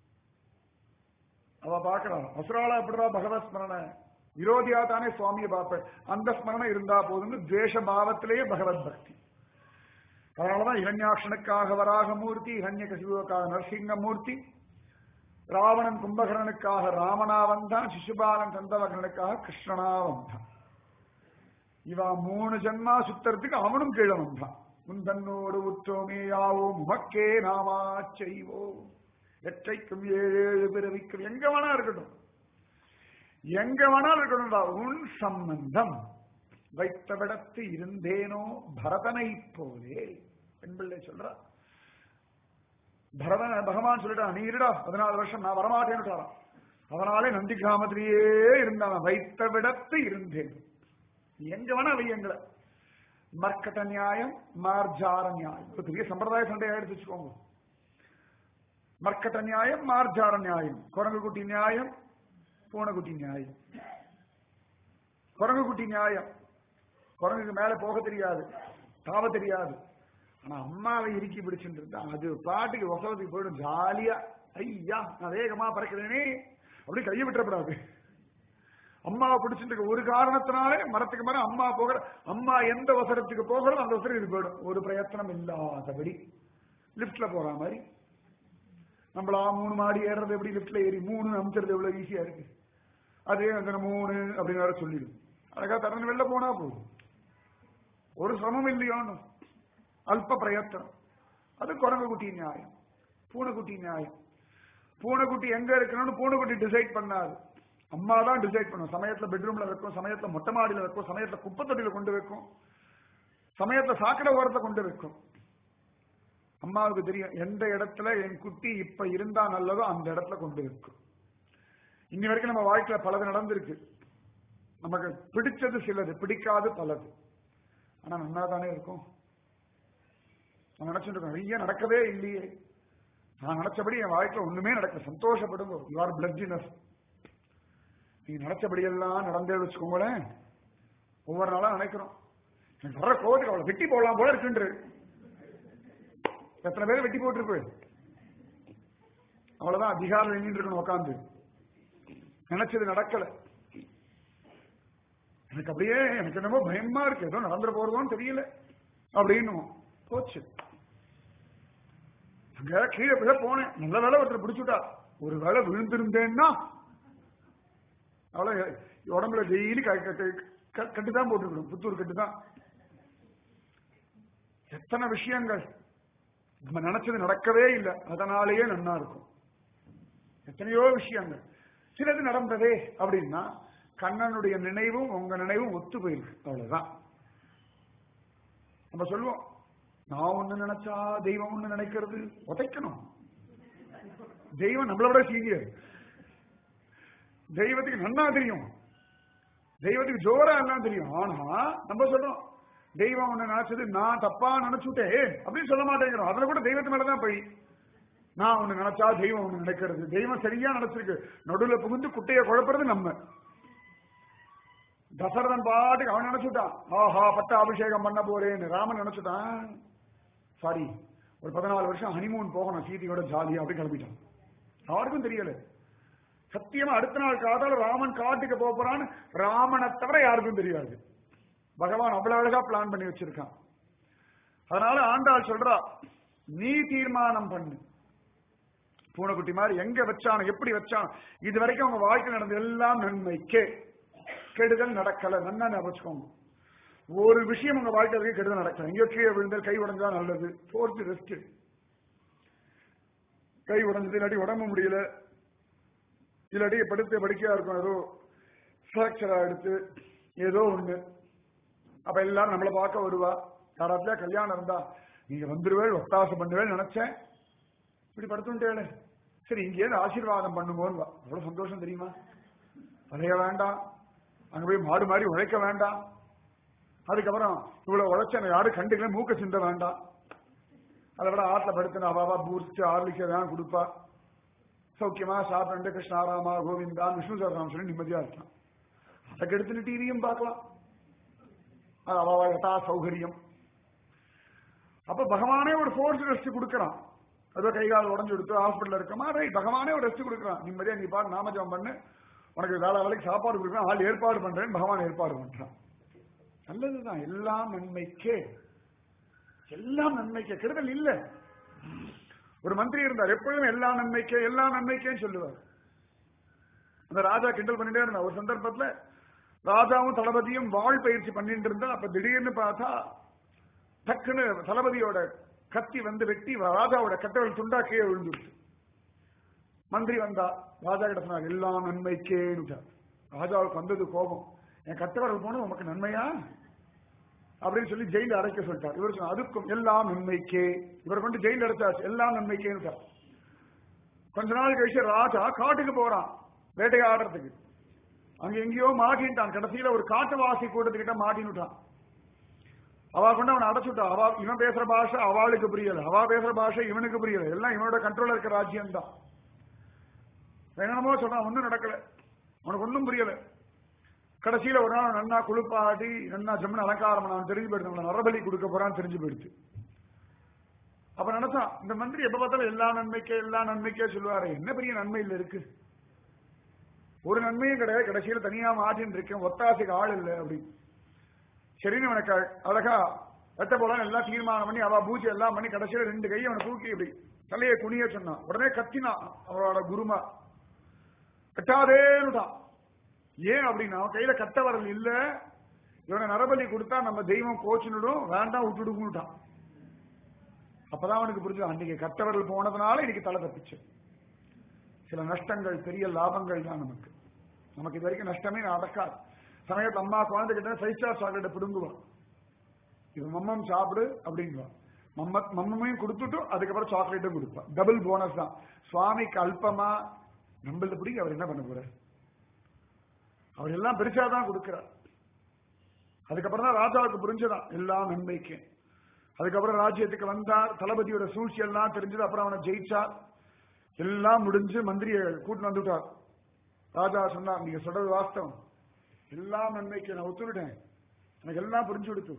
A: அவ பாக்குறா அசுராளா எப்படிடா பகவத் ஸ்மரண விரோதியா தானே சுவாமியை பார்ப்பேன் அந்த ஸ்மரணம் இருந்தா போதும்னு துவேஷ பாவத்திலேயே பகவத் பக்தி அதனாலதான் இரண்யாட்சனுக்காக வராகமூர்த்தி இரண்ய கசிவுக்காக நரசிங்கமூர்த்தி ராவணன் கும்பகரனுக்காக ராமனா வந்தான் சிசுபாலன் சந்தவகரனுக்காக கிருஷ்ணனா வந்தான் இவா மூணு ஜன்மா சுத்தறதுக்கு அவனும் கீழே வந்தான் முந்தன்னோடு உற்றோமே யாவோம் உமக்கே நாமா செய்வோம் எற்றைக்கும் ஏழு ஏழு பிறவிக்கும் எங்க வேணா இருக்கட்டும் எங்க வேணாலும் இருக்கணும்டா உன் சம்பந்தம் வைத்த விடத்து இருந்தேனோ பரதனை போலே பெண் பிள்ளை சொல்றா பரதன் பகவான் சொல்லிட்டான் நீ இருடா பதினாலு வருஷம் நான் வரமாட்டேன்னுட்டாராம் அதனாலே நந்தி கிராமத்திலேயே இருந்தான் வைத்த விடத்து இருந்தேன் நீ எங்க வேணா வை எங்களை மர்க்கட்ட நியாயம் மார்ஜார நியாயம் ஒரு பெரிய சம்பிரதாய சண்டை ஆயிடுச்சு வச்சுக்கோங்க மர்க்கட்ட நியாயம் மார்ஜார நியாயம் குரங்கு குட்டி நியாயம் பூனைக்குட்டி நியாயம் குரங்கு குட்டி நியாயம் குரங்குக்கு மேல போக தெரியாது தாவ தெரியாது ஆனா அம்மாவை இறுக்கி பிடிச்சுட்டு இருந்தா அது பாட்டுக்கு வசவத்துக்கு போயிடும் ஜாலியா ஐயா நான் வேகமா பறக்கிறேனே அப்படி கையை விட்டுறப்படாது அம்மாவை பிடிச்சிட்டு இருக்க ஒரு காரணத்தினாலே மரத்துக்கு மரம் அம்மா போகிற அம்மா எந்த வசரத்துக்கு போகிறோம் அந்த வசரம் இது போயிடும் ஒரு பிரயத்தனம் இல்லாதபடி லிப்ட்ல போற மாதிரி நம்மளா மூணு மாடி ஏறுறது எப்படி லிப்ட்ல ஏறி மூணு அமுத்துறது எவ்வளவு ஈஸியா இருக்கு அதே அந்த மூணு அப்படின்னு வேற சொல்லிடும் அழகா திறந்து வெளில போனா போதும் ஒரு சிரமம் இல்லையோன்னு அல்ப பிரயத்தனம் அது குரங்கு குட்டி நியாயம் பூனைக்குட்டி நியாயம் பூனைக்குட்டி எங்க இருக்கணும்னு பூனைக்குட்டி டிசைட் பண்ணாது அம்மா தான் டிசைட் பண்ணும் சமயத்துல பெட்ரூம்ல வைக்கும் சமயத்துல மொட்டை மாடியில வைக்கும் சமயத்துல குப்பை தொட்டியில கொண்டு வைக்கும் சமயத்துல சாக்கடை ஓரத்தை கொண்டு வைக்கும் அம்மாவுக்கு தெரியும் எந்த இடத்துல என் குட்டி இப்ப இருந்தா நல்லதோ அந்த இடத்துல கொண்டு வைக்கும் இன்னி வரைக்கும் நம்ம வாழ்க்கையில பலது நடந்திருக்கு நமக்கு பிடிச்சது சிலது பிடிக்காது பலது ஆனா நன்னா தானே இருக்கும் நான் நினைச்சிட்டு இருக்கேன் நிறைய நடக்கவே இல்லையே நான் நினைச்சபடி என் வாழ்க்கையில ஒண்ணுமே நடக்கல சந்தோஷப்படுங்க யூ ஆர் பிளட்ஜினஸ் நீங்க நினைச்சபடி எல்லாம் நடந்தே வச்சுக்கோங்களேன் ஒவ்வொரு நாளா நினைக்கிறோம் எனக்கு வர கோவத்துக்கு அவளை வெட்டி போடலாம் போல இருக்குன்று எத்தனை பேர் வெட்டி போட்டிருக்கு அவ்வளவுதான் அதிகாரம் எழுந்திட்டு இருக்கணும் உட்காந்து நினைச்சது நடக்கல எனக்கு அப்படியே எனக்கு என்னமோ பயமா இருக்கு ஏதோ நடந்துட போறதோன்னு தெரியல அப்படின்னு போச்சு அங்க கீழே விழ போனேன் நல்ல வேலை ஒருத்தர் பிடிச்சுட்டா ஒரு வேலை விழுந்திருந்தேன்னா அவ்வளவு உடம்புல டெய்லி கட்டு தான் போட்டுருக்கணும் புத்தூர் கட்டு தான் எத்தனை விஷயங்கள் நம்ம நினைச்சது நடக்கவே இல்லை அதனாலேயே நன்னா இருக்கும் எத்தனையோ விஷயங்கள் சிலது நடந்ததே அப்படின்னா கண்ணனுடைய நினைவும் உங்க நினைவும் ஒத்து போயிருக்கு அவ்வளவுதான் நம்ம சொல்லுவோம் நான் ஒண்ணு நினைச்சா தெய்வம் ஒண்ணு நினைக்கிறது உதைக்கணும் தெய்வம் நம்மளை விட சீனியர் தெய்வத்துக்கு நன்னா தெரியும் தெய்வத்துக்கு ஜோரா எல்லாம் தெரியும் ஆனா நம்ம சொல்றோம் தெய்வம் ஒண்ணு நினைச்சது நான் தப்பா நினைச்சுட்டேன் அப்படின்னு சொல்ல மாட்டேங்கிறோம் அதுல கூட தெய்வத்து மேலதான் பழி நான் ஒண்ணு நினைச்சா தெய்வம் ஒண்ணு நினைக்கிறது தெய்வம் சரியா நினைச்சிருக்கு நடுவுல புகுந்து குட்டையை குழப்புறது நம்ம தசரதன் பாட்டுக்கு அவன் நினைச்சுட்டான் ஆஹா பட்ட அபிஷேகம் பண்ண போறேன்னு ராமன் நினைச்சுட்டான் சாரி ஒரு பதினாலு வருஷம் ஹனிமூன் போகணும் சீதையோட ஜாலியா அப்படி கிளம்பிட்டான் யாருக்கும் தெரியல சத்தியமா அடுத்த நாள் காதால ராமன் காட்டுக்கு போக போறான்னு ராமனை தவிர யாருக்கும் தெரியாது பகவான் அவ்வளவு அழகா பிளான் பண்ணி வச்சிருக்கான் அதனால ஆண்டாள் சொல்றா நீ தீர்மானம் பண்ணு பூனைக்குட்டி மாதிரி எங்க வச்சானோ எப்படி வச்சானோ இது வரைக்கும் அவங்க வாழ்க்கை நடந்த எல்லாம் நன்மைக்கே கெடுதல் நடக்கல நன்னா வச்சுக்கோங்க ஒரு விஷயம் உங்க வாழ்க்கை வரைக்கும் கெடுதல் நடக்கல எங்கேயோ கீழே விழுந்தால் கை உடஞ்சா நல்லது போர்த்து ரெஸ்ட் கை உடஞ்சது இல்லாட்டி உடம்பு முடியல இல்லாட்டி படுத்து படுக்கையா இருக்கும் ஏதோ ஃபிராக்சரா எடுத்து ஏதோ ஒண்ணு அப்ப எல்லாரும் நம்மளை பார்க்க வருவா யாராத்தியா கல்யாணம் இருந்தா நீங்க வந்துருவேள் ஒத்தாசம் பண்ணுவேள் நினைச்சேன் இப்படி படுத்துட்டேளே சரி இங்கேருந்து ஆசீர்வாதம் பண்ணுவோன்னு அவ்வளவு சந்தோஷம் தெரியுமா அதைய வேண்டாம் அங்க போய் மாடு மாதிரி உழைக்க வேண்டாம் அதுக்கப்புறம் இவ்வளவு உழைச்ச யாரும் கண்டுக்கல மூக்க சிந்த வேண்டாம் அதை விட ஆட்டில் படுத்துன அவாவா பூஸ்ட் ஆர்லிக்கு எதாவது கொடுப்பா சௌக்கியமா சாப்பிட்டு கிருஷ்ணாராமா கோவிந்தா விஷ்ணு சரணம் சொல்லி நிம்மதியா இருக்கலாம் அதை கெடுத்துட்டு டிவியும் பார்க்கலாம் அது அவ யதா சௌகரியம் அப்ப பகவானே ஒரு ஃபோர்ஸ் ரெஸ்ட் கொடுக்கறான் ஏதோ கை கால் உடஞ்சு கொடுத்து ஹாஸ்பிட்டல் இருக்கமா ரைட் பகவானே ஒரு ரெஸ்ட் கொடுக்குறான் நிம்மதியா நீ பாட்டு நாமஜபம் பண்ணு உனக்கு வேலை வேலைக்கு சாப்பாடு கொடுக்குறான் ஆள் ஏற்பாடு பண்றேன் பகவான் ஏற்பாடு பண்றான் நல்லதுதான் எல்லாம் நன்மைக்கே எல்லாம் நன்மைக்கே கெடுதல் இல்ல ஒரு மந்திரி இருந்தார் எப்பொழுதும் எல்லா நன்மைக்கே எல்லா நன்மைக்கேன்னு சொல்லுவார் அந்த ராஜா கிண்டல் பண்ணிட்டே இருந்தா ஒரு சந்தர்ப்பத்துல ராஜாவும் தளபதியும் வாழ் பயிற்சி பண்ணிட்டு இருந்தா அப்ப திடீர்னு பார்த்தா டக்குன்னு தளபதியோட கத்தி வந்து வெட்டி ராஜாவோட கட்டவல் துண்டா கீழே விழுந்துருச்சு மந்திரி வந்தா ராஜா கிட்ட சொன்னார் எல்லாம் நன்மைக்கேன்னு ராஜாவுக்கு வந்தது கோபம் என் கட்டவரல் போனது உமக்கு நன்மையா அப்படின்னு சொல்லி ஜெயில அடைக்க சொல்லிட்டார் இவர் சொன்னார் அதுக்கும் எல்லாம் நன்மைக்கே இவர் கொண்டு ஜெயில அடைச்சாச்சு எல்லாம் நன்மைக்கேன்னு கொஞ்ச நாள் கழிச்சு ராஜா காட்டுக்கு போறான் வேட்டையாடுறதுக்கு அங்க எங்கேயோ மாட்டின்ட்டான் கடைசியில ஒரு காட்டுவாசி கூட்டத்துக்கிட்ட மாட்டின்னுட்டான் அவ கொண்டு அவனை அடைச்சுட்டா அவ இவன் பேசுற பாஷை அவளுக்கு புரியல அவ பேசுற பாஷை இவனுக்கு புரியல எல்லாம் இவனோட கண்ட்ரோல்ல இருக்க ராஜ்யம் தான் என்னமோ சொன்னா ஒண்ணும் நடக்கல அவனுக்கு ஒண்ணும் புரியல கடைசியில ஒரு நாள் நன்னா குளிப்பாட்டி நன்னா ஜம்மன் அலங்காரம் நான் தெரிஞ்சு போயிடுது நரபலி கொடுக்க போறான்னு தெரிஞ்சு போயிடுச்சு அப்ப நினைச்சான் இந்த மந்திரி எப்ப பார்த்தாலும் எல்லா நன்மைக்கே எல்லா நன்மைக்கே சொல்லுவாரு என்ன பெரிய நன்மை இல்ல இருக்கு ஒரு நன்மையும் கிடையாது கடைசியில தனியா மாட்டின்னு இருக்கேன் ஒத்தாசைக்கு ஆள் இல்லை அப்படின்னு சரின்னு அவனுக்கு அழகா வெட்ட போலாம் எல்லாம் தீர்மானம் பண்ணி அவ பூஜை எல்லாம் பண்ணி கடைசியில ரெண்டு கையை அவனை தூக்கி இப்படி தலையை குனிய சொன்னான் உடனே கத்தினான் அவளோட குருமா கட்டாதேன்னுட்டான் ஏன் அப்படின்னா அவன் கையில கட்ட வரல் இல்ல இவனை நரபலி கொடுத்தா நம்ம தெய்வம் கோச்சுனுடும் வேண்டாம் விட்டுடுங்கட்டான் அப்பதான் அவனுக்கு புரிஞ்சு அன்னைக்கு கட்டவரல் போனதுனால இன்னைக்கு தலை தப்பிச்சு சில நஷ்டங்கள் பெரிய லாபங்கள் தான் நமக்கு நமக்கு இது வரைக்கும் நஷ்டமே நடக்காது சமயத்து அம்மா குழந்தைகிட்ட ஃபைவ் ஸ்டார் சாக்லேட் பிடுங்குவான் இது மம்மம் சாப்பிடு அப்படிங்குவான் மம்ம மம்மமையும் கொடுத்துட்டு அதுக்கப்புறம் சாக்லேட்டும் கொடுப்பான் டபுள் போனஸ் தான் சுவாமிக்கு அல்பமா நம்மளது பிடிக்க அவர் என்ன பண்ண போறார் அவர் எல்லாம் பெருசாதான் கொடுக்கிறார் அதுக்கப்புறம் தான் ராஜாவுக்கு புரிஞ்சதான் எல்லாம் நன்மைக்கு அதுக்கப்புறம் ராஜ்யத்துக்கு வந்தார் தளபதியோட சூழ்ச்சி எல்லாம் தெரிஞ்சது அப்புறம் அவனை ஜெயிச்சார் எல்லாம் முடிஞ்சு மந்திரியை கூட்டிட்டு வந்துட்டார் ராஜா சொன்னார் நீங்க சொல்றது வாஸ்தவம் எல்லாம் நன்மைக்கு நான் ஒத்துவிட்டேன் எனக்கு எல்லாம் புரிஞ்சு கொடுத்து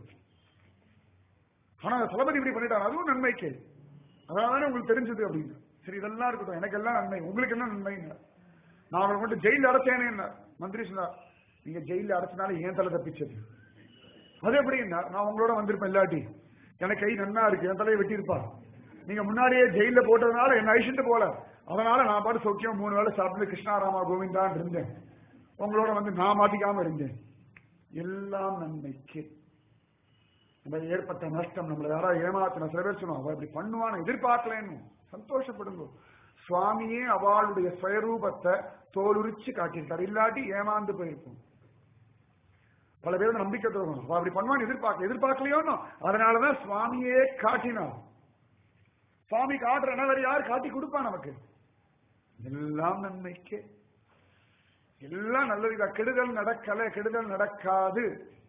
A: ஆனா தளபதி இப்படி பண்ணிட்டார் அதுவும் நன்மைக்கு அதான் உங்களுக்கு தெரிஞ்சது அப்படின்னு சரி இதெல்லாம் இருக்கட்டும் எனக்கு எல்லாம் நன்மை உங்களுக்கு என்ன நன்மைங்க நான் அவங்களை கொண்டு ஜெயில அடைச்சேனே மந்திரி சொன்னார் நீங்க ஜெயில அடைச்சனால ஏன் தலை தப்பிச்சது அது எப்படின்னா நான் உங்களோட வந்திருப்பேன் இல்லாட்டி எனக்கு கை நன்னா இருக்கு என் தலையை வெட்டியிருப்பா நீங்க முன்னாடியே ஜெயில போட்டதுனால என்ன அழிச்சுட்டு போல அதனால நான் பாட்டு சௌக்கியம் மூணு வேளை சாப்பிட்டு கிருஷ்ணாராமா கோவிந்தான் இருந்தேன் உங்களோட வந்து நான் மாட்டிக்காம இருந்தேன் எல்லாம் நன்மைக்கு நம்ம ஏற்பட்ட நஷ்டம் நம்மள யாராவது ஏமாத்தின சில பேர் சொன்னோம் அவ இப்படி பண்ணுவான்னு எதிர்பார்க்கலன்னு சந்தோஷப்படுங்க சுவாமியே அவளுடைய ஸ்வயரூபத்தை தோலுரிச்சு காட்டியிருக்காரு இல்லாட்டி ஏமாந்து போயிருக்கும் பல பேர் நம்பிக்கை தருவோம் அவ அப்படி பண்ணுவான்னு எதிர்பார்க்க எதிர்பார்க்கலையோன்னு அதனாலதான் சுவாமியே காட்டினார் சுவாமி காட்டுறனா வேற யார் காட்டி கொடுப்பா நமக்கு எல்லாம் நன்மைக்கு எல்லாம் நல்லது கெடுதல் நடக்கல கெடுதல் நடக்காது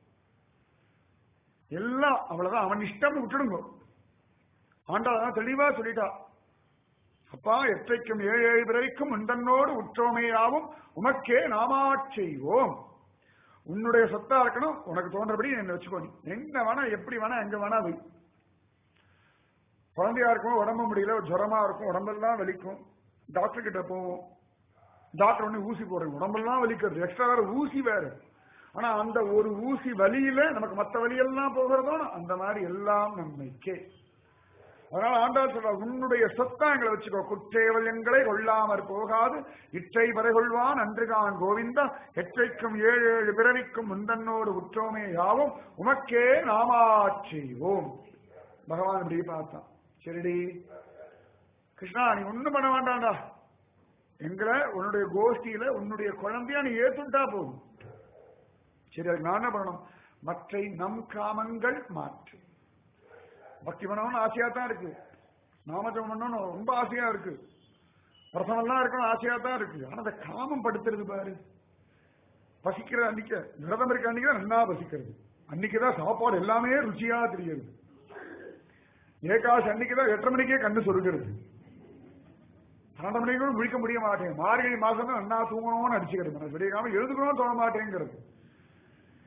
A: எல்லாம் அவ்வளவுதான் அவன் இஷ்டம் விட்டுடுங்க ஆண்டாள் தெளிவா சொல்லிட்டா அப்பா எற்றைக்கும் ஏழு ஏழு பிறவிக்கும் உண்டன்னோடு உற்றோமையாவும் உமக்கே நாமாச் செய்வோம் உன்னுடைய சொத்தா இருக்கணும் உனக்கு தோன்றபடி என்ன வச்சுக்கோ நீ எங்க வேணா எப்படி வேணா எங்க வேணா வை குழந்தையா இருக்கும் உடம்பு முடியல ஜுரமா இருக்கும் உடம்பெல்லாம் வலிக்கும் டாக்டர் கிட்ட போவோம் டாக்டர் ஒண்ணு ஊசி போடுறது உடம்பெல்லாம் வலிக்கிறது எக்ஸ்ட்ரா வேற ஊசி வேற ஆனா அந்த ஒரு ஊசி வலியில நமக்கு மத்த வலியெல்லாம் போகிறதோ அந்த மாதிரி எல்லாம் நன்மைக்கே அதனால ஆண்டாள் சொல்ற உன்னுடைய சொத்தா எங்களை வச்சுக்கோ குற்றேவல் எங்களை கொள்ளாமற் போகாது இற்றை வரைகொள்வான் அன்றுகான் கோவிந்தா எற்றைக்கும் ஏழு ஏழு பிறவிக்கும் முந்தன்னோடு உற்றோமே யாவும் உமக்கே நாமாச்செய்வோம் பகவான் இப்படி பார்த்தான் சரிடி கிருஷ்ணா நீ ஒண்ணும் பண்ண வேண்டாம்டா எங்களை உன்னுடைய கோஷ்டியில உன்னுடைய குழந்தையா நீ ஏத்துட்டா போதும் சரி அதுக்கு நான் என்ன பண்ணணும் மற்றை நம் காமங்கள் மாற்று பக்தி பண்ணணும்னு ஆசையா தான் இருக்கு நாமஜம் பண்ணணும் ரொம்ப ஆசையா இருக்கு பிரசனம்லாம் இருக்கணும் ஆசையா தான் இருக்கு ஆனா அந்த காமம் படுத்துறது பாரு பசிக்கிற அன்னைக்கு விரதம் இருக்க அன்னைக்கு தான் நல்லா பசிக்கிறது அன்னைக்குதான் சாப்பாடு எல்லாமே ருச்சியா தெரியுது ஏகாசி அன்னைக்குதான் எட்டரை மணிக்கே கண்ணு சொருகிறது பன்னெண்டு மணிக்கு கூட முழிக்க முடிய மாட்டேன் மார்கழி மாசம் தான் நல்லா தூங்கணும்னு அடிச்சுக்கிறது மனசு விடிய காம எழுதுக்கணும்னு தோண மாட்டேங்கிறது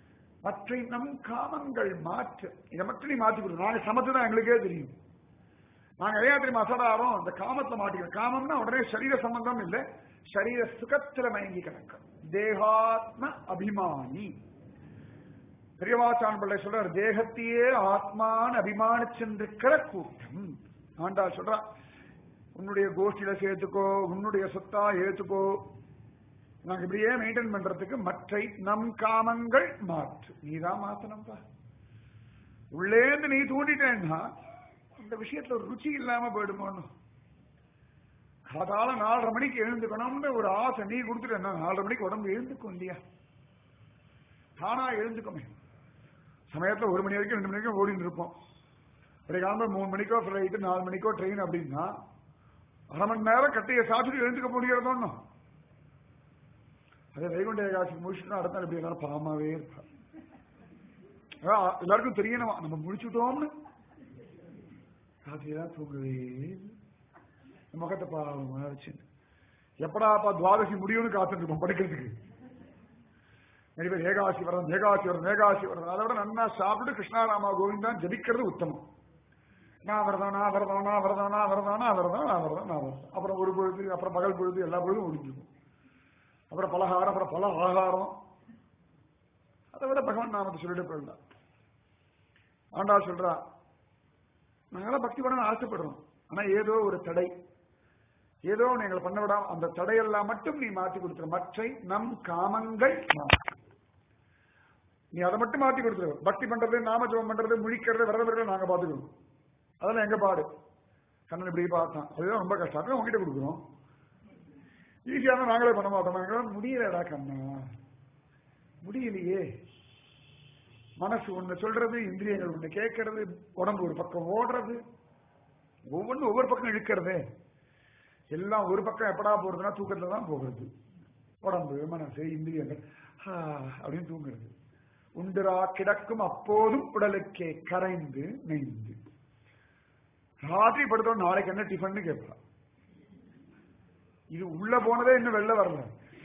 A: மற்ற நம் காமங்கள் மாற்று இதை மட்டும் நீ மாத்தி கொடு நாங்க சமத்து தான் எங்களுக்கே தெரியும் நாங்க ஏன் தெரியுமா அசடாரோம் இந்த காமத்தை மாட்டிக்கிறோம் காமம்னா உடனே சரீர சம்பந்தம் இல்லை சரீர சுகத்துல மயங்கி கிடக்கும் தேகாத்ம அபிமானி பெரியவாச்சான் பிள்ளை சொல்றார் தேகத்தையே ஆத்மான்னு அபிமானிச்சிருக்கிற கூட்டம் ஆண்டா சொல்றா உன்னுடைய கோஷ்டியில சேர்த்துக்கோ உன்னுடைய சொத்தா ஏத்துக்கோ நாங்க இப்படியே மெயின்டைன் பண்றதுக்கு மற்ற நம் காமங்கள் மாற்று நீதான் மாத்தணும்பா உள்ளேந்து நீ தூண்டிட்டேன்னா அந்த விஷயத்துல ஒரு ருச்சி இல்லாம போயிடுமோன்னு காதால நாலரை மணிக்கு எழுந்துக்கணும்னு ஒரு ஆசை நீ கொடுத்துட்டேன்னா நாலரை மணிக்கு உடம்பு எழுந்துக்கும் இல்லையா தானா எழுந்துக்குமே சமயத்துல ஒரு மணி வரைக்கும் ரெண்டு மணி வரைக்கும் ஓடிட்டு இருப்போம் காலம்பு மூணு மணிக்கோ ஃபிளைட்டு நாலு மணிக்கோ ட்ரெயின் அப்படின்னா அரை மணி நேரம் கட்டையை சாப்பிட்டு எழுந்துக்க முடிகிறதோன்னு அதே வைகுண்ட ஏகாசி முடிச்சுட்டு அடுத்த நாள் இப்படி எல்லாரும் பாவமாவே இருப்பார் அதான் எல்லாருக்கும் தெரியணுமா நம்ம முடிச்சுட்டோம்னு ராத்திரியெல்லாம் தூங்கவே இல்லை. முகத்தை பாவமா வச்சு எப்படாப்பா துவாதசி முடியும்னு காத்துட்டு இருப்போம் படுக்கிறதுக்கு நிறைய பேர் ஏகாசி வரணும் ஏகாசி வரணும் ஏகாசி வரணும் அதை விட நன்னா சாப்பிட்டு கிருஷ்ணாராமா கோவிந்தான் ஜபிக்கிறது உத்தமம் நான் வரதான் நான் வரதான் நான் வரதான் நான் வரதான் நான் வரதான் நான் வரதான் நான் வரதான் அப்புறம் ஒரு பொழுது அப்புறம் பகல் பொழுது எல்லா பொழுதும் முடிஞ்சிருக்கும் அப்புறம் பலகாரம் அப்புறம் பல ஆகாரம் அதை விட பகவான் நாமத்தை சொல்லிட்டு போயிடலாம் ஆண்டா சொல்றா நாங்களாம் பக்தி பண்ண ஆசைப்படுறோம் ஆனா ஏதோ ஒரு தடை ஏதோ ஒண்ணு எங்களை பண்ண விடாம அந்த தடையெல்லாம் மட்டும் நீ மாத்தி கொடுத்துரு மற்றை நம் காமங்கள் மாற்று. நீ அதை மட்டும் மாத்தி கொடுத்துரு பக்தி பண்றது நாமஜபம் பண்றது முழிக்கிறது விரதம் நாங்க பாத்துக்கிறோம் அதெல்லாம் எங்க பாடு கண்ணன் இப்படி பார்த்தான் அதுதான் ரொம்ப கஷ்டம் அதான் உங்ககிட்ட கொடுக்குறோம் ஈஸியான நாங்களே பண்ண மாட்டோம் எங்களால முடியலடா கண்ணா முடியலையே மனசு ஒண்ணு சொல்றது இந்திரியங்கள் ஒண்ணு கேட்கறது உடம்பு ஒரு பக்கம் ஓடுறது ஒவ்வொன்றும் ஒவ்வொரு பக்கம் இழுக்கிறது எல்லாம் ஒரு பக்கம் எப்படா போறதுன்னா தூக்கத்துல தான் போகிறது உடம்பு மனசு இந்திரியங்கள் ஆ, அப்படின்னு தூங்குறது உண்டுரா கிடக்கும் அப்போதும் உடலுக்கே கரைந்து நெய்ந்து ராத்திரி படுத்தோம் நாளைக்கு என்ன டிஃபன் கேட்பா இது உள்ள போனதே இன்னும் வெளில வரல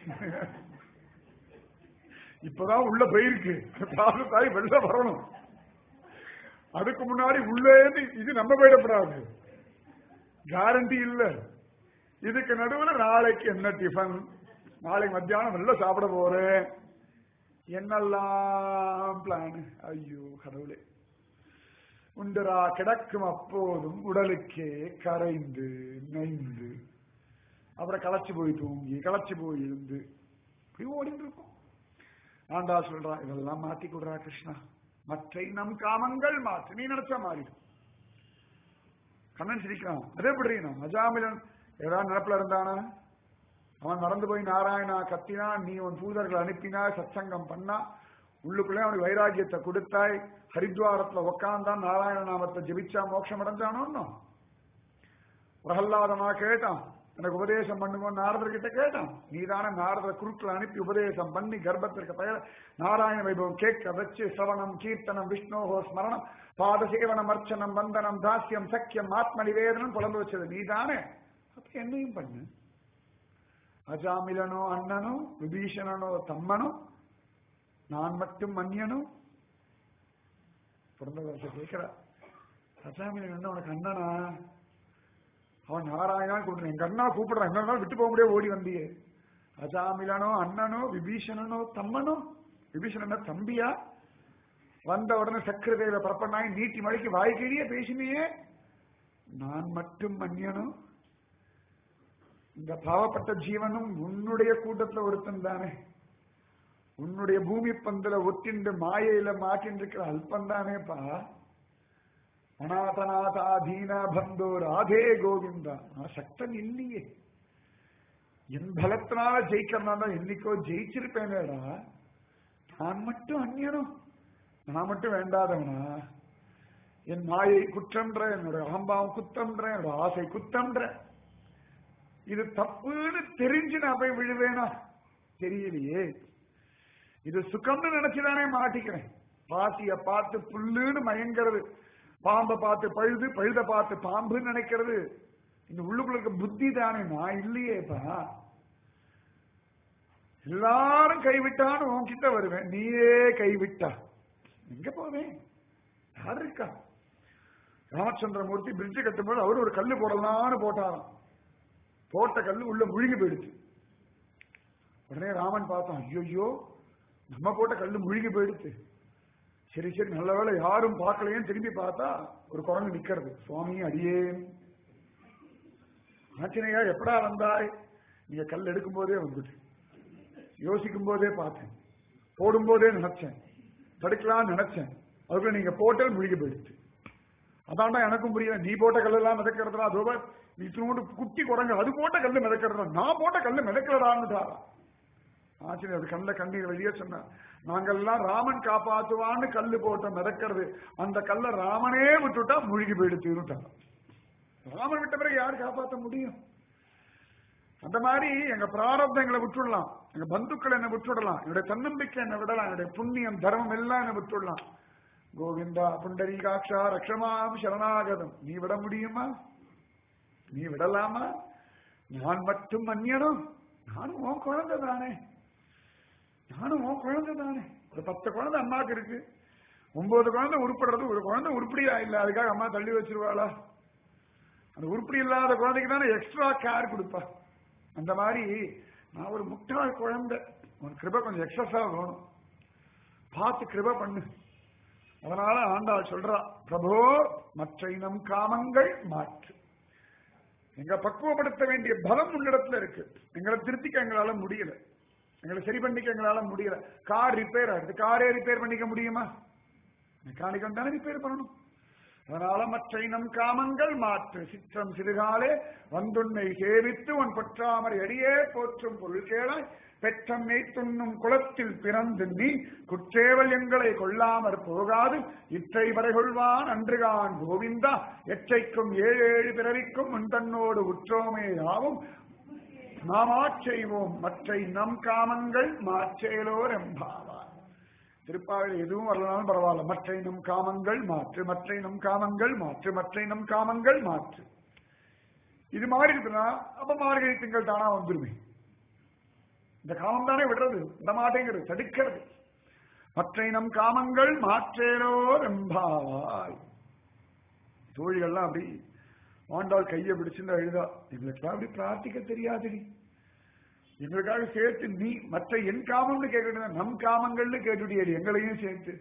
A: இப்பதான் உள்ள போயிருக்கு தாய் வெளில வரணும் அதுக்கு முன்னாடி உள்ளே இருந்து இது நம்ம போயிடப்படாது கேரண்டி இல்ல இதுக்கு நடுவுல நாளைக்கு என்ன டிஃபன் நாளைக்கு மத்தியானம் வெளில சாப்பிட போறேன் என்னெல்லாம் பிளான் ஐயோ கடவுளே உண்டரா கிடக்கும் அப்போதும் உடலுக்கே கரைந்து நைந்து அப்புறம் களைச்சு போய் தூங்கி களைச்சு போய் இருந்து இப்படி ஓடிட்டு இருக்கும் ஆண்டா சொல்றான் இதெல்லாம் மாத்தி கொடுறா கிருஷ்ணா மற்ற நம் காமங்கள் மாற்று நீ நினைச்சா மாறிடும் கண்ணன் சிரிக்கிறான் அதே பிடிக்கிறான் அஜாமிலன் ஏதாவது நினப்புல இருந்தானா அவன் நடந்து போய் நாராயணா கத்தினா நீ உன் தூதர்களை அனுப்பினா சத்சங்கம் பண்ணா உள்ளுக்குள்ளே அவனுக்கு வைராகியத்தை கொடுத்தாய் ஹரித்வாரத்துல உக்காந்தான் நாராயண நாமத்தை ஜெபிச்சா மோட்சம் அடைஞ்சானோ பிரகல்லாதமா கேட்டான் எனக்கு உபதேசம் பண்ணுங்க நாரதர்கிட்ட கேட்டான் நீதான நாரதர் குருக்களை அனுப்பி உபதேசம் பண்ணி கர்ப்பத்திற்கு பெயர் நாராயண வைபவம் கேட்க வச்சு சவணம் கீர்த்தனம் விஷ்ணோகோ ஸ்மரணம் பாதசேவனம் அர்ச்சனம் வந்தனம் தாஸ்யம் சக்கியம் ஆத்ம நிவேதனம் புலம்பு வச்சது நீதானே அப்ப என்னையும் பண்ணு அஜாமிலனோ அண்ணனோ விபீஷணனோ தம்மனோ நான் மட்டும் மன்னியனும் பிறந்த வருஷம் கேட்கிறா அஜாமிலன் என்ன உனக்கு அண்ணனா அவன் நாராயணா கூப்பிடுறேன் எங்க அண்ணா கூப்பிடுறான் என்ன விட்டு போக முடியாது ஓடி வந்தியே அஜாமிலனோ அண்ணனோ விபீஷணனோ தம்மனோ விபீஷணன தம்பியா வந்த உடனே சக்கரதேவ பரப்பனாய் நீட்டி மழைக்கு வாய்க்கிழியே பேசினியே நான் மட்டும் மன்னியனும் இந்த பாவப்பட்ட ஜீவனும் உன்னுடைய கூட்டத்துல ஒருத்தன் தானே உன்னுடைய பூமி பந்துல ஒட்டிண்டு மாயையில மாட்டின்னு இருக்கிற அல்பம் தானேப்பா அநாதநாதா தீனா பந்தோ ராதே கோவிந்தா நான் சக்தன் இல்லையே என் பலத்தினால ஜெயிக்கிறதா என்னைக்கோ ஜெயிச்சிருப்பேனேடா நான் மட்டும் அந்நியனும் நான் மட்டும் வேண்டாதவனா என் மாயை குற்றம்ன்ற என்னோட அகம்பாவம் குத்தம்ன்ற என்னோட ஆசை குத்தம்ன்ற இது தப்புன்னு தெரிஞ்சு நான் போய் விழுவேனா தெரியலையே இது சுகம்னு நினைச்சுதானே மாட்டிக்கிறேன் பாசிய பார்த்து புல்லுன்னு மயங்கிறது பாம்பை பார்த்து பழுது பழுத பார்த்து பாம்புன்னு நினைக்கிறது இந்த உள்ளுக்குள்ள இருக்க புத்தி தானே நான் இல்லையேப்பா எல்லாரும் கைவிட்டான்னு உன்கிட்ட வருவேன் நீயே கைவிட்டா எங்க போவேன் யார் இருக்கா ராமச்சந்திரமூர்த்தி பிரிட்ஜ் கட்டும்போது அவர் ஒரு கல்லு போடலாம்னு போட்டாராம் போட்ட கல்லு உள்ள முழுகி போயிடுச்சு உடனே ராமன் பார்த்தான் ஐயோ நம்ம போட்ட கல்லு முழுகி போயிடுச்சு சரி சரி நல்ல வேளை யாரும் பார்க்கலையும் திரும்பி பார்த்தா ஒரு குரங்கு நிக்கிறது சுவாமி அடியேன் ஆச்சனையா எப்படா வந்தாய் நீங்க கல் எடுக்கும் போதே வந்துட்டு யோசிக்கும் போதே பார்த்தேன் போடும் போதே நினைச்சேன் தடுக்கலாம்னு நினைச்சேன் அதுக்குள்ள நீங்க போட்டல் முழுகி போயிடுச்சு அதான்டா எனக்கும் புரியல நீ போட்ட கல்லெல்லாம் மிதக்கிறதுனா அதோ பார், நீ இத்தினோண்டு குட்டி குரங்கு அது போட்ட கல்லு மிதக்கிறதா நான் போட்ட கல்லு மிதக்கிறதான்னுட்டாரா ஆச்சரியம் அது கண்ணில் கண்ணீர் வெளியே சொன்ன நாங்கெல்லாம் ராமன் காப்பாத்துவான்னு கல்லு போட்ட மிதக்கிறது அந்த கல்லை ராமனே விட்டுட்டா முழுகி போயிடுச்சுட்டான் ராமன் விட்ட பிறகு யார் காப்பாற்ற முடியும் அந்த மாதிரி எங்க பிராரப்தம் எங்களை விட்டுடலாம் எங்க பந்துக்கள் என்ன விட்டுடலாம் என்னுடைய தன்னம்பிக்கை என்ன விடலாம் என்னுடைய புண்ணியம் தர்மம் எல்லாம் என்ன விட்டுடலாம் கோவிந்தா புண்டரீகாட்சா ரக்ஷமாம் சரணாகதம் நீ விட முடியுமா நீ விடலாமா நான் மட்டும் மன்னியனும் நானும் உன் குழந்தை தானே நானும் உன் குழந்தை தானே ஒரு பத்து குழந்தை அம்மாக்கு இருக்கு ஒன்பது குழந்தை உருப்படுறது ஒரு குழந்தை உருப்படியா இல்ல அதுக்காக அம்மா தள்ளி வச்சிருவாளா அந்த உருப்படி இல்லாத குழந்தைக்கு தானே எக்ஸ்ட்ரா கேர் கொடுப்பா அந்த மாதிரி நான் ஒரு முட்டாள் குழந்தை உன் கிருப கொஞ்சம் எக்ஸஸா வேணும் பார்த்து கிருப பண்ணு அதனால ஆண்டாள் சொல்றா பிரபோ மற்ற இனம் காமங்கள் மாற்று எங்க பக்குவப்படுத்த வேண்டிய பலம் உன்னிடத்துல இருக்கு எங்களை திருத்திக்க எங்களால முடியல எங்களை சரி பண்ணிக்க எங்களால முடியல கார் ரிப்பேர் ஆயிடுது காரே ரிப்பேர் பண்ணிக்க முடியுமா மெக்கானிக்கம் தானே ரிப்பேர் பண்ணணும் அதனால மற்ற இனம் காமங்கள் மாற்று சிற்றம் சிறுகாலே வந்துன்னை சேவித்து உன் பற்றாமரை அடியே போற்றும் பொருள் கேளாய் பெற்றம்மை துண்ணும் குளத்தில் பிறந்து நீ குற்றேவல் எங்களை கொள்ளாமற் போகாது இற்றை வரைகொள்வான் அன்றுகான் கோவிந்தா எற்றைக்கும் ஏழு ஏழு பிறவிக்கும் முன் தன்னோடு உற்றோமே யாவும் நாமாச் செய்வோம் மற்ற நம் காமங்கள் மாற்றேலோர் எம்பாவார் திருப்பாவில் எதுவும் வரலனாலும் பரவாயில்ல மற்ற நம் காமங்கள் மாற்று மற்ற நம் காமங்கள் மாற்று மற்ற நம் காமங்கள் மாற்று இது மாதிரி இருக்குன்னா அப்ப மார்கழி திங்கள் தானா வந்துருமே இந்த காமம் தானே விடுறது விட மாட்டேங்கிறது தடுக்கிறது மற்ற நம் காமங்கள் மாற்றேனோ ரெம்பாவாய் தோழிகள்லாம் அப்படி ஆண்டாள் கையை பிடிச்சிருந்து அழுதா எங்களுக்கெல்லாம் அப்படி பிரார்த்திக்க தெரியாதுடி எங்களுக்காக சேர்த்து நீ மற்ற என் காமம்னு கேட்கறது நம் காமங்கள்னு கேட்டுடியடி எங்களையும் சேர்த்து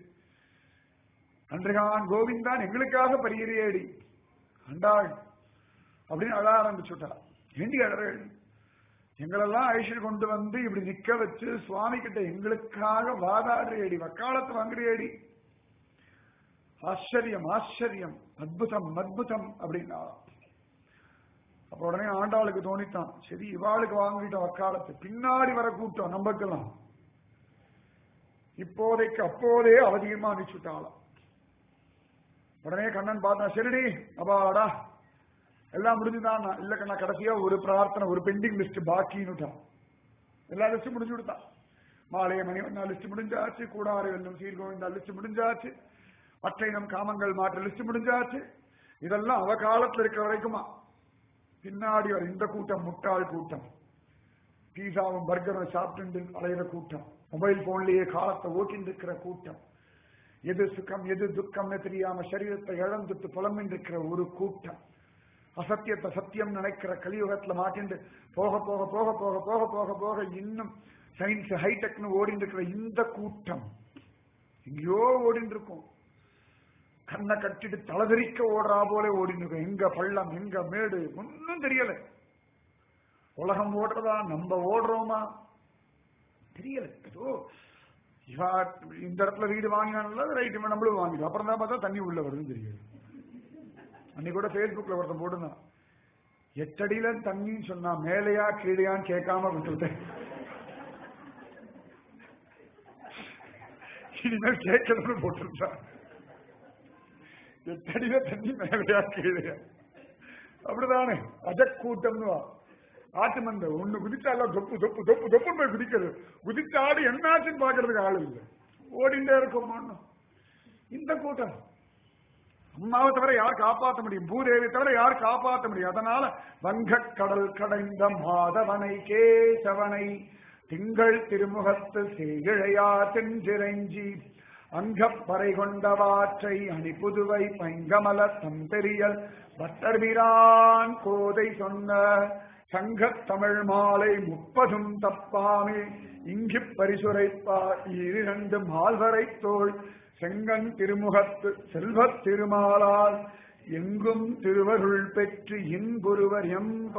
A: அன்றுகான் கோவிந்தான் எங்களுக்காக பரியறியேடி அண்டாள் அப்படின்னு அழ ஆரம்பிச்சுட்டா ஏண்டி அழறேள் எங்களெல்லாம் ஐஷர் கொண்டு வந்து இப்படி நிக்க வச்சு சுவாமி கிட்ட எங்களுக்காக வாதாடுறியடி வக்காலத்து வாங்குறியடி ஆச்சரியம் ஆச்சரியம் அத்புதம் அத்புதம் அப்படின்னா அப்ப உடனே ஆண்டாளுக்கு தோணித்தான் சரி இவாளுக்கு வாங்கிட்டோம் வக்காலத்து பின்னாடி வர கூட்டம் நம்பக்கலாம் இப்போதைக்கு அப்போதே அவதிகமா அனுப்பிச்சுட்டாளாம் உடனே கண்ணன் பார்த்தா சரிடி அப்பாடா எல்லாம் முடிஞ்சுதான் இல்ல கண்ணா கடைசியா ஒரு பிரார்த்தனை ஒரு பெண்டிங் லிஸ்ட் பாக்கின்னுட்டான் எல்லா லிஸ்டும் முடிஞ்சு விடுத்தான் மாலைய மணி ஒன்னா லிஸ்ட் முடிஞ்சாச்சு கூடாறு வெல்லும் சீர்கோவிந்தா லிஸ்ட் முடிஞ்சாச்சு மற்ற இனம் காமங்கள் மாற்ற லிஸ்ட் முடிஞ்சாச்சு இதெல்லாம் அவ காலத்துல இருக்கிற வரைக்குமா பின்னாடி வர இந்த கூட்டம் முட்டாள் கூட்டம் பீஸாவும் பர்கரும் சாப்பிட்டு அலையிற கூட்டம் மொபைல் போன்லயே காலத்தை ஓட்டிட்டு இருக்கிற கூட்டம் எது சுகம் எது துக்கம்னு தெரியாம சரீரத்தை இழந்துட்டு புலம்பின்னு இருக்கிற ஒரு கூட்டம் அசத்தியத்தை சத்தியம் நினைக்கிற கலியுகத்துல மாட்டிண்டு போக போக போக போக போக போக போக இன்னும் சயின்ஸ் ஹைடெக்னு ஓடிட்டு இருக்கிற இந்த கூட்டம் எங்கேயோ ஓடிட்டு இருக்கும் கண்ணை கட்டிட்டு தலதரிக்க ஓடுறா போல ஓடிட்டு இருக்கும் எங்க பள்ளம் எங்க மேடு ஒன்னும் தெரியல உலகம் ஓடுறதா நம்ம ஓடுறோமா தெரியல ஏதோ இவா இந்த இடத்துல வீடு வாங்கினால ரைட்டு நம்மளும் வாங்கிடும் அப்புறம் தான் பார்த்தா தண்ணி உள்ள வருதுன்னு தெரியாது அன்னைக்கு கூட ஃபேஸ்புக்ல ஒருத்தன் போட்டுருந்தான் எட்டடியில தண்ணின்னு சொன்னா மேலையா கீழையான்னு கேட்காம விட்டுவிட்டேன் இனிமேல் கேட்கணும்னு போட்டிருந்தான் எட்டடியில தண்ணி மேலையா கீழையா அப்படிதானே அஜக்கூட்டம்னு வா. ஆட்டு மந்த ஒண்ணு குதிச்சால தொப்பு தொப்பு தொப்பு தொப்புன்னு போய் குதிக்கிறது குதிச்சாடு என்னாச்சுன்னு பாக்குறதுக்கு ஆள் இல்லை ஓடிண்டே இருக்கும் இந்த கூட்டம் அம்மாவை தவிர யார் காப்பாற்ற முடியும் பூதேவி தவிர யார் காப்பாற்ற முடியும் அதனால வங்கக் கடல் கடைந்த மாதவனை கேசவனை திங்கள் திருமுகத்து செய்கிழையா தென்றிரைஞ்சி அங்கப்பறை கொண்டவாற்றை அணி புதுவை பைங்கமல தம்பெரியல் பட்டர்பிரான் கோதை சொன்ன சங்கத் தமிழ் மாலை முப்பதும் தப்பாமே இங்கு பரிசுரைப்பார் இரண்டு மால்வரை தோள் செங்கன் திருமுகத்து செல்வத் திருமாலால் எங்கும் திருவருள் பெற்று இன்புருவர்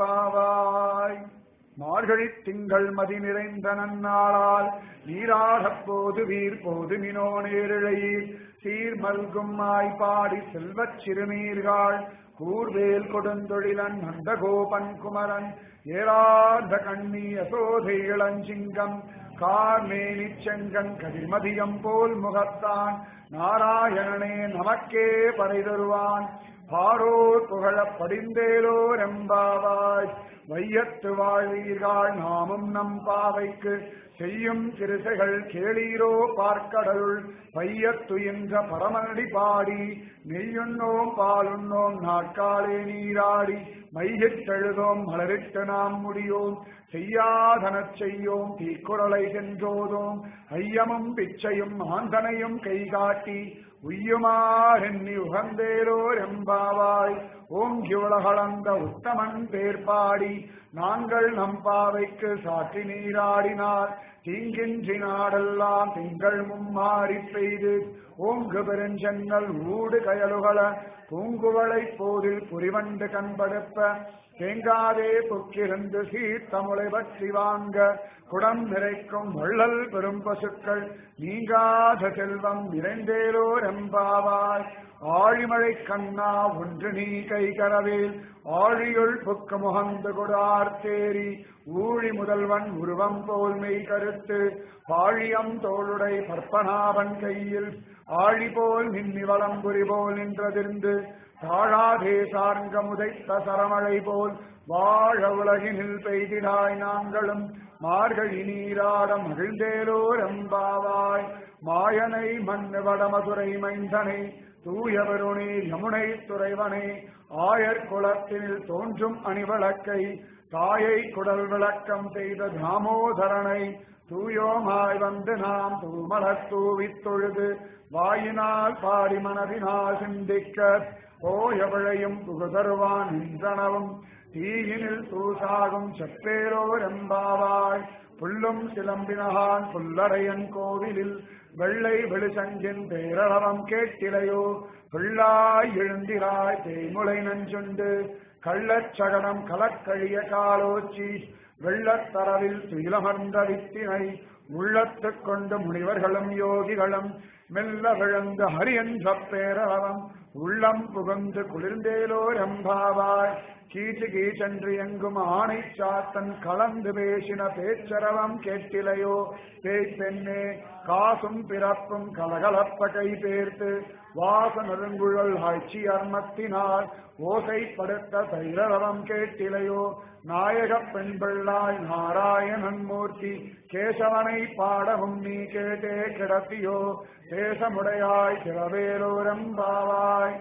A: எம்பாவாய் மார்கழி திங்கள் மதி நிறைந்த நன்னாளால் நீராடப் போது வீர் போது மினோ நேரிழையீர் சீர் மல்கும் பாடி செல்வச் சிறுநீர்கள் கூர்வேல் கொடுந்தொழிலன் நந்தகோபன் குமரன் ஏரார்ந்த கண்ணி அசோதை இளஞ்சிங்கம் கார்மேனி செங்கன் கதிர்மதியம் போல் முகத்தான் நாராயணனே நமக்கே பறை தருவான் பாரோர் புகழப் படிந்தேலோர் எம்பாவாய் வையத்து வாழ்வீர்கள் நாமும் நம் பாவைக்கு செய்யும் கிருசைகள் கேளீரோ பார்க்கடலுள் பையத்துயின்ற பரமனடி பாடி நெய்யுண்ணோம் பாலுண்ணோம் நாட்காலே நீராடி மையிட்டெழுதோம் மலரிட்டு நாம் முடியோம் செய்யாதனச் செய்யோம் தீக்குறளை சென்றோதோம் ஐயமும் பிச்சையும் ஆந்தனையும் கை காட்டி உய்யுமாறெண்ணி உகந்தேரோர் எம்பாவாய் ஓங்கி உலகளந்த உத்தமன் பேர் பாடி நாங்கள் நம் பாவைக்கு சாற்றி நீராடினார் தீங்கின்றி நாடெல்லாம் திங்கள் மும்மாறி பெய்து ஓங்கு பெருஞ்சென்னல் ஊடு கயலுகள பூங்குவளை போதில் புரிவண்டு கண்படுப்ப தேங்காதே புக்கிருந்து சீர்த்தமுளை பற்றி வாங்க குடம் நிறைக்கும் வள்ளல் பெரும் பசுக்கள் நீங்காத செல்வம் நிறைந்தேலோர் எம்பாவாய் ஆழிமழை கண்ணா ஒன்று நீ கை கரவேல் ஆழியுள் புக்கு முகந்து கொடார் தேரி ஊழி முதல்வன் உருவம் போல் மெய் கருத்து பாழியம் தோளுடை பற்பனாவன் கையில் ஆழி போல் நின்னி வளம்புரி போல் நின்றதிர்ந்து தாழாதே சார்ங்க முதைத்த சரமழை போல் வாழ உலகினில் பெய்தினாய் நாங்களும் மார்கழி நீராட மகிழ்ந்தேலோர் எம்பாவாய் மாயனை மண்ணு வடமதுரை மைந்தனை தூயவருணே யமுனை துறைவனே ஆயர் குலத்தினில் தோன்றும் அணிவழக்கை தாயை குடல் விளக்கம் செய்த தாமோதரனை தூயோமாய் வந்து நாம் தூமலர் தூவித் தொழுது வாயினால் பாடி மனதினால் சிந்திக்க போய விழையும் புகுதருவான் நின்றனவும் தீயினில் தூசாகும் செப்பேரோர் எம்பாவாய் புல்லும் சிலம்பினகான் புல்லரையன் கோவிலில் வெள்ளை வெளிசங்கின் பேரளவம் கேட்டிலையோ பிள்ளாய் எழுந்திராய் தேய்முளை நஞ்சுண்டு கள்ளச்சகடம் கலக்கழிய காலோச்சி வெள்ளத்தரவில் துயிலமர்ந்த வித்தினை உள்ளத்துக் கொண்டு முனிவர்களும் யோகிகளும் மெல்ல விழுந்து ஹரியன்ற பேரளவம் உள்ளம் புகுந்து குளிர்ந்தேலோர் எம்பாவாய் கீச்சு கீச்சென்று எங்கும் ஆணை சாத்தன் கலந்து பேசின பேச்சரவம் கேட்டிலையோ பேய் பெண்ணே காசும் பிறப்பும் கலகலப்ப கை பேர்த்து வாச நெருங்குழல் ஆட்சி அர்மத்தினால் ஓசைப்படுத்த தைரவம் கேட்டிலையோ நாயகப் பெண் பிள்ளாய் நாராயணன் மூர்த்தி கேசவனை பாடவும் நீ கேட்டே கிடத்தியோ தேசமுடையாய் திரவேலோரம்பாவாய்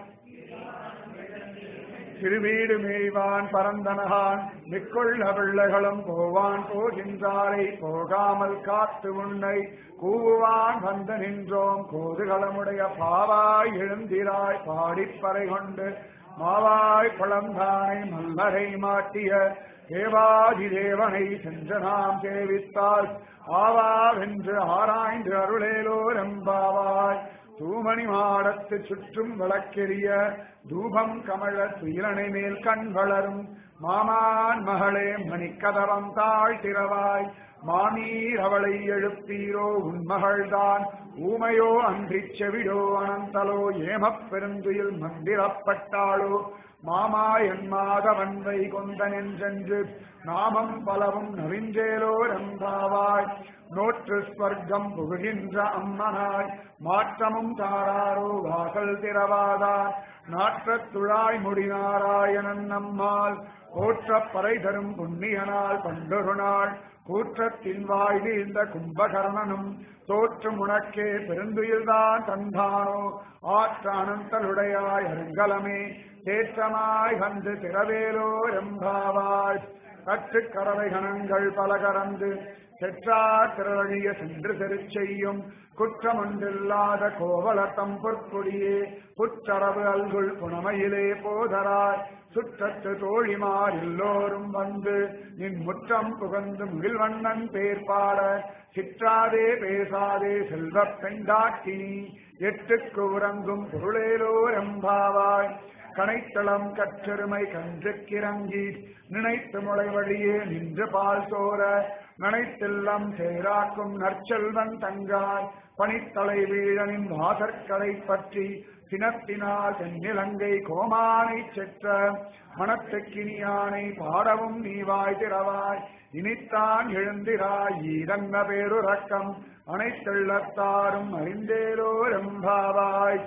A: திருவீடு மேய்வான் பரந்தனகான் மிக்குள்ள பிள்ளைகளும் போவான் போகின்றாரை போகாமல் காத்து உன்னை கூவுவான் வந்து நின்றோம் கோதுகளமுடைய பாவாய் எழுந்திராய் பாடிப்பறை கொண்டு மாவாய் குளந்தானை மல்லரை மாட்டிய தேவாதி தேவனை சென்று நாம் சேவித்தால் ஆவாவென்று ஆராய்ந்து அருளேலோர் எம்பாவாய் தூமணி மாடத்து சுற்றும் விளக்கெரிய தூபம் கமழ துயிலனை மேல் கண் வளரும் மாமான் மகளே மணிக்கதவம் தாழ் திறவாய் மாமீர் அவளை எழுப்பீரோ உன்மகள்தான் ஊமையோ அன்றிச் செவிடோ அனந்தலோ ஏமப் பெருந்துயில் மந்திரப்பட்டாளோ மாமா என் மாதவன்வை கொண்டனென்றென்று நாமம் பலவும் நவிஞ்சேலோ ரம்பாவாய் நோற்று ஸ்வர்க்கம் புகுகின்ற அம்மனாய் மாற்றமும் தாராரோ வாசல் திறவாதார் நாற்றத் துழாய் முடிநாராயணன் நம்மால் போற்றப் பறை தரும் புண்ணியனால் பண்டொரு நாள் கூற்றத்தின் வாய் வீழ்ந்த கும்பகர்ணனும் தோற்றும் உனக்கே பெருந்துயில்தான் தந்தானோ ஆற்ற அனந்தலுடையாய் அருங்கலமே தேற்றமாய் வந்து திறவேலோ எம்பாவாய் கற்று கறவை கணங்கள் பல கறந்து செற்றார் திரழிய சென்று செருச்செய்யும் குற்றமொன்றில்லாத கோவலத்தம் பொற்கொடியே புற்றளவு அல்குள் புனமையிலே போதராய் சுற்றத்து தோழிமார் எல்லோரும் வந்து நின் முற்றம் புகந்து முகில்வண்ணன் பேர் பாட சிற்றாதே பேசாதே செல்வப் பெண்டாட்டினி எட்டுக்கு உறங்கும் பொருளேலோரெம்பாவாய் கனைத்தளம் கற்றெருமை கன்றுக்கிறங்கி நினைத்து முளை வழியே நின்று பால் சோர நனைத்தெல்லாம் சேராக்கும் நற்செல்வன் தங்காய் பனித்தலை வீழனின் வாசற்களை பற்றி சினத்தினால் தென்னிலங்கை கோமானை செற்ற மனத்துக்கினியானை பாடவும் நீவாய் திறவாய் இனித்தான் எழுந்திராய் ஈரங்க பேருறக்கம் அனைத்தெள்ளத்தாரும் அறிந்தேலோ ரெம்பாவாய்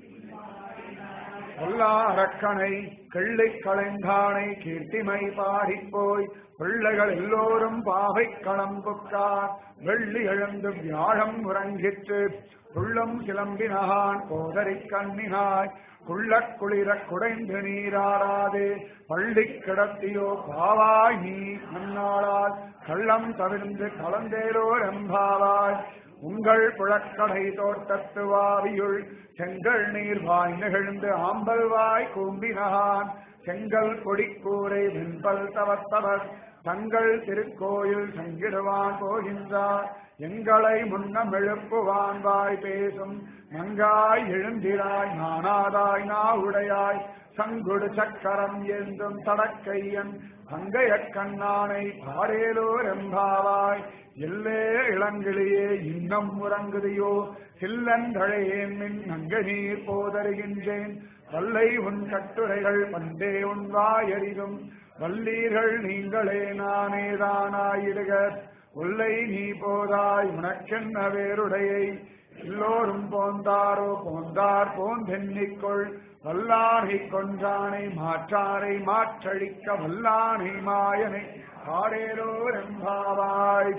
A: பொல்லாரக்கனை கிள்ளை களைந்தானை கீர்த்திமை பாடிப்போய் பிள்ளைகள் எல்லோரும் பாவை களம்புக்கார் வெள்ளி எழுந்து வியாழம் உறங்கிற்று உள்ளம் கிளம்பினான் கோதரி கண்ணினாய் குள்ளக் குளிர குடைந்து நீராடாதே பள்ளி கிடத்தியோ பாவாய் நீ நன்னாளால் கள்ளம் தவிர்ந்து கலந்தேரோ ரெம்பாவாய் உங்கள் புழக்கடை தோட்டத்து வாவியுள் செங்கல் நீர் வாய் நெகிழ்ந்து ஆம்பல் வாய் கூம்பினான் செங்கல் கொடிக்கூரை வெண்பல் தவத்தவர் தங்கள் திருக்கோயில் சங்கிடுவான் போகின்றார் எங்களை முன்னம் எழுப்புவான் வாய் பேசும் நங்காய் எழுந்திராய் நானாதாய் நாவுடையாய் சங்குடு சக்கரம் ஏந்தும் தடக்கையன் தங்கைய கண்ணானை பாடேலோ ரெம்பாவாய் எல்லே இளங்கிளியே இன்னம் உறங்குதியோ சில்லந்தழையேன் மின் நங்க நீர் போதருகின்றேன் வல்லை உன் கட்டுரைகள் பண்டே உன் வாயறிதும் வல்லீர்கள் நீங்களே நானேதானாயிடுக உள்ளை நீ போதாய் உனக்கென்ன வேறுடையை எல்லோரும் போந்தாரோ போந்தார் போந்தென்னிக்கொள் வல்லானை கொன்றானை மாற்றாரை மாற்றழிக்க வல்லானை மாயனை ஆடேரோ ரெம்பாவாய்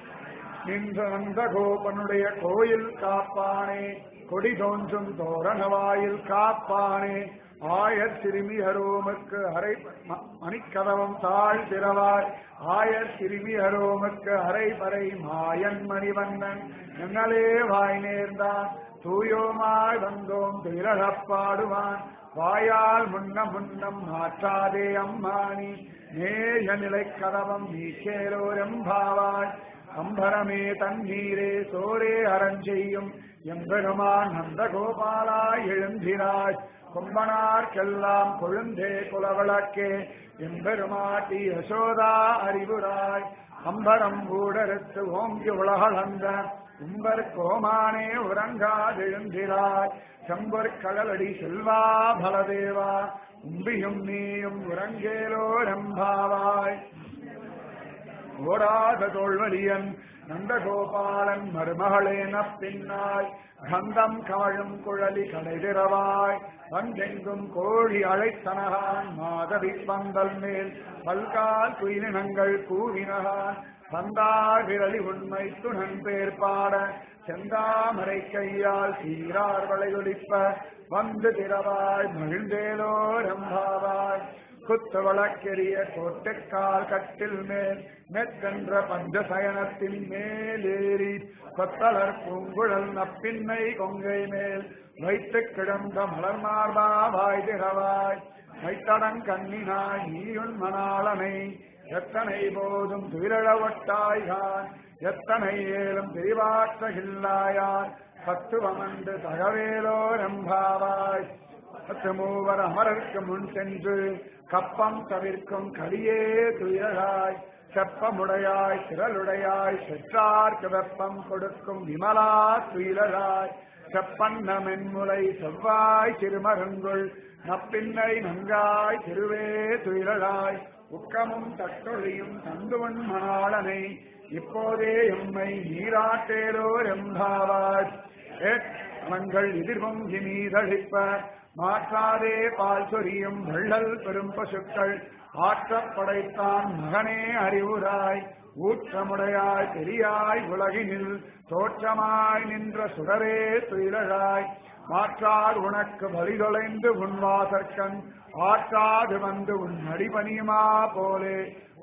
A: நின்ற நந்த கோபனுடைய கோயில் காப்பானே கொடி தோன்றும் தோரணவாயில் காப்பானே ஆயர் சிறுமியரோமக்கு அரை ம- மணிக்கதவம் தாழ் திறவாய் ஆயர் சிறுமியரோமக்கு அரை பறை மாயன் மணிவண்ணன் எங்களே வாய் நேர்ந்தான் தூயோமாய் வந்தோம் திரளப் பாடுவான் வாயால் முன்ன முன்னம் மாற்றாதே அம்மானி நேய நிலை கதவம் நீச்சேரோரெம்பாவாய் அம்பரமே தண்ணீரே சோரே அரஞ்செய்யும் எம்பெருமான் நந்த கோபாலாய் எழுந்திராய் கொம்பனார்க்கெல்லாம் கொழுந்தே குலவழக்கே எம்பெருமாட்டி யசோதா அறிவுராய் அம்பரம் ஊடறுத்து ஓங்கி உலகளந்த உம்பர் கோமானே உறங்காதெழுந்திராய் செம்பொற் கடலடி செல்வா பலதேவா உம்பியும் நீயும் உறங்கேலோ ரம்பாவாய் ஓடாத தோல்வலியன் நந்தகோபாலன் மருமகளேன பின்னாய் கந்தம் கமழும் குழலி கடைதிரவாய் வந்தெங்கும் கோழி அழைத்தனகான் மாதவி பந்தல் மேல் பல்கால் குயிலினங்கள் கூவினகான் வந்தார் விரலி உண்மை துணன் பேர் பாட செந்தாமரை கையால் சீரார் வளையொலிப்ப வந்து திரவாய் மகிழ்ந்தேலோ ரம்பாவாய் குத்து வழக்கெரிய கோட்டைக்கால் கட்டில் மேல் மெத்தென்ற பஞ்சசயனத்தின் மேலேறி கொத்தலர் பூங்குழல் நப்பின்னை கொங்கை மேல் வைத்து கிடந்த மலர் மார்பா வாய் திறவாய் மைத்தடங் கண்ணினாய் நீயுன் மணாளனை எத்தனை போதும் துயிலழவட்டாய்கான் எத்தனை ஏலும் திரிவாற்றகில்லாயான் தத்துவமன்று தகவேலோ ரம்பாவாய் பத்து மூவர் அமரர்க்கு முன் சென்று கப்பம் தவிர்க்கும் கலியே துயராய் செப்பமுடையாய் திரளுடையாய் செற்றார்க்கு வெப்பம் கொடுக்கும் விமலா துயிலராய் செப்பன்ன மென்முலை செவ்வாய் திருமருங்குள் நப்பின்னை நங்காய் திருவே துயிலராய் உக்கமும் தட்டொழியும் தந்துவன் மணாளனை இப்போதே எம்மை நீராட்டேரோ எம்பாவாய் மங்கள் எதிர்பொங்கி மீதழிப்ப மாற்றாதே பால் சொரியும் வள்ளல் பெரும் பசுக்கள் ஆற்றப் படைத்தான் மகனே அறிவுராய் ஊற்றமுடையாய் பெரியாய் உலகினில் தோற்றமாய் நின்ற சுடரே துயிலழாய் மாற்றார் உனக்கு வழிதொலைந்து உன் வாசற்கண் ஆற்றாது வந்து உன் அடிபணியுமா போலே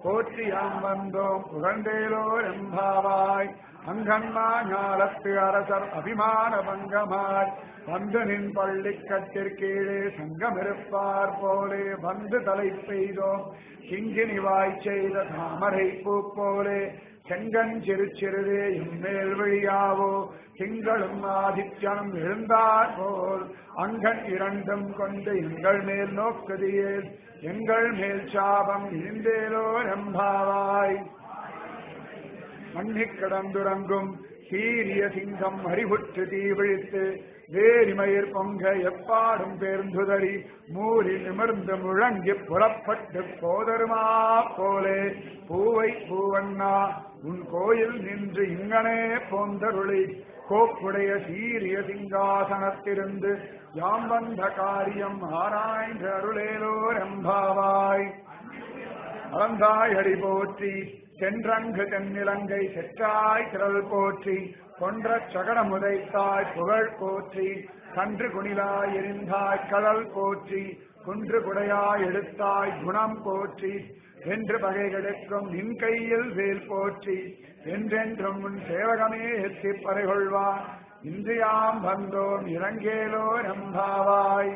A: போற்றியாம் வந்தோம் புகழ்ந்தேலோர் எம்பாவாய் அங்கன்மா ஞாலத்து அரசர் அபிமான பங்கமாய் வந்து நின் பள்ளிக் கட்டிற்கீழே சங்கமிருப்பார் போலே வந்து தலை பெய்தோம் கிங்கினி வாய் செய்த தாமரை பூ போலே செங்கன் சிறு சிறுதே இம்மேல் வழியாவோ திங்களும் ஆதித்யனும் எழுந்தார் போல் அங்கன் இரண்டும் கொண்டு எங்கள் மேல் நோக்குதியேல் எங்கள் மேல் சாபம் இருந்தேலோ எம்பாவாய் மண்ணிக் கடந்துறங்கும் சீரிய சிங்கம் அறிவுற்று தீவிழித்து வேரிமயிர் பொங்க எப்பாடும் பேர்ந்துதறி மூறி நிமிர்ந்து முழங்கி புறப்பட்டு போதருமா போலே பூவை பூவண்ணா உன் கோயில் நின்று இங்கனே போந்தருளி கோப்புடைய சீரிய சிங்காசனத்திருந்து யாம் வந்த காரியம் ஆராய்ந்து அருளேலோர் எம்பாவாய் அலந்தாய் அடி போற்றி சென்றங்கு தென்னிலங்கை செற்றாய் திரள் போற்றி கொன்ற சகட முதைத்தாய் புகழ் போற்றி கன்று குணிலாய் எரிந்தாய் கடல் போற்றி குன்று குடையாய் எடுத்தாய் குணம் போற்றி என்று பகை கிடைக்கும் நின் கையில் வேல் போற்றி என்றென்றும் உன் சேவகமே எத்தி பறைகொள்வார் இன்றியாம் வந்தோம் இறங்கேலோ நம்பாவாய்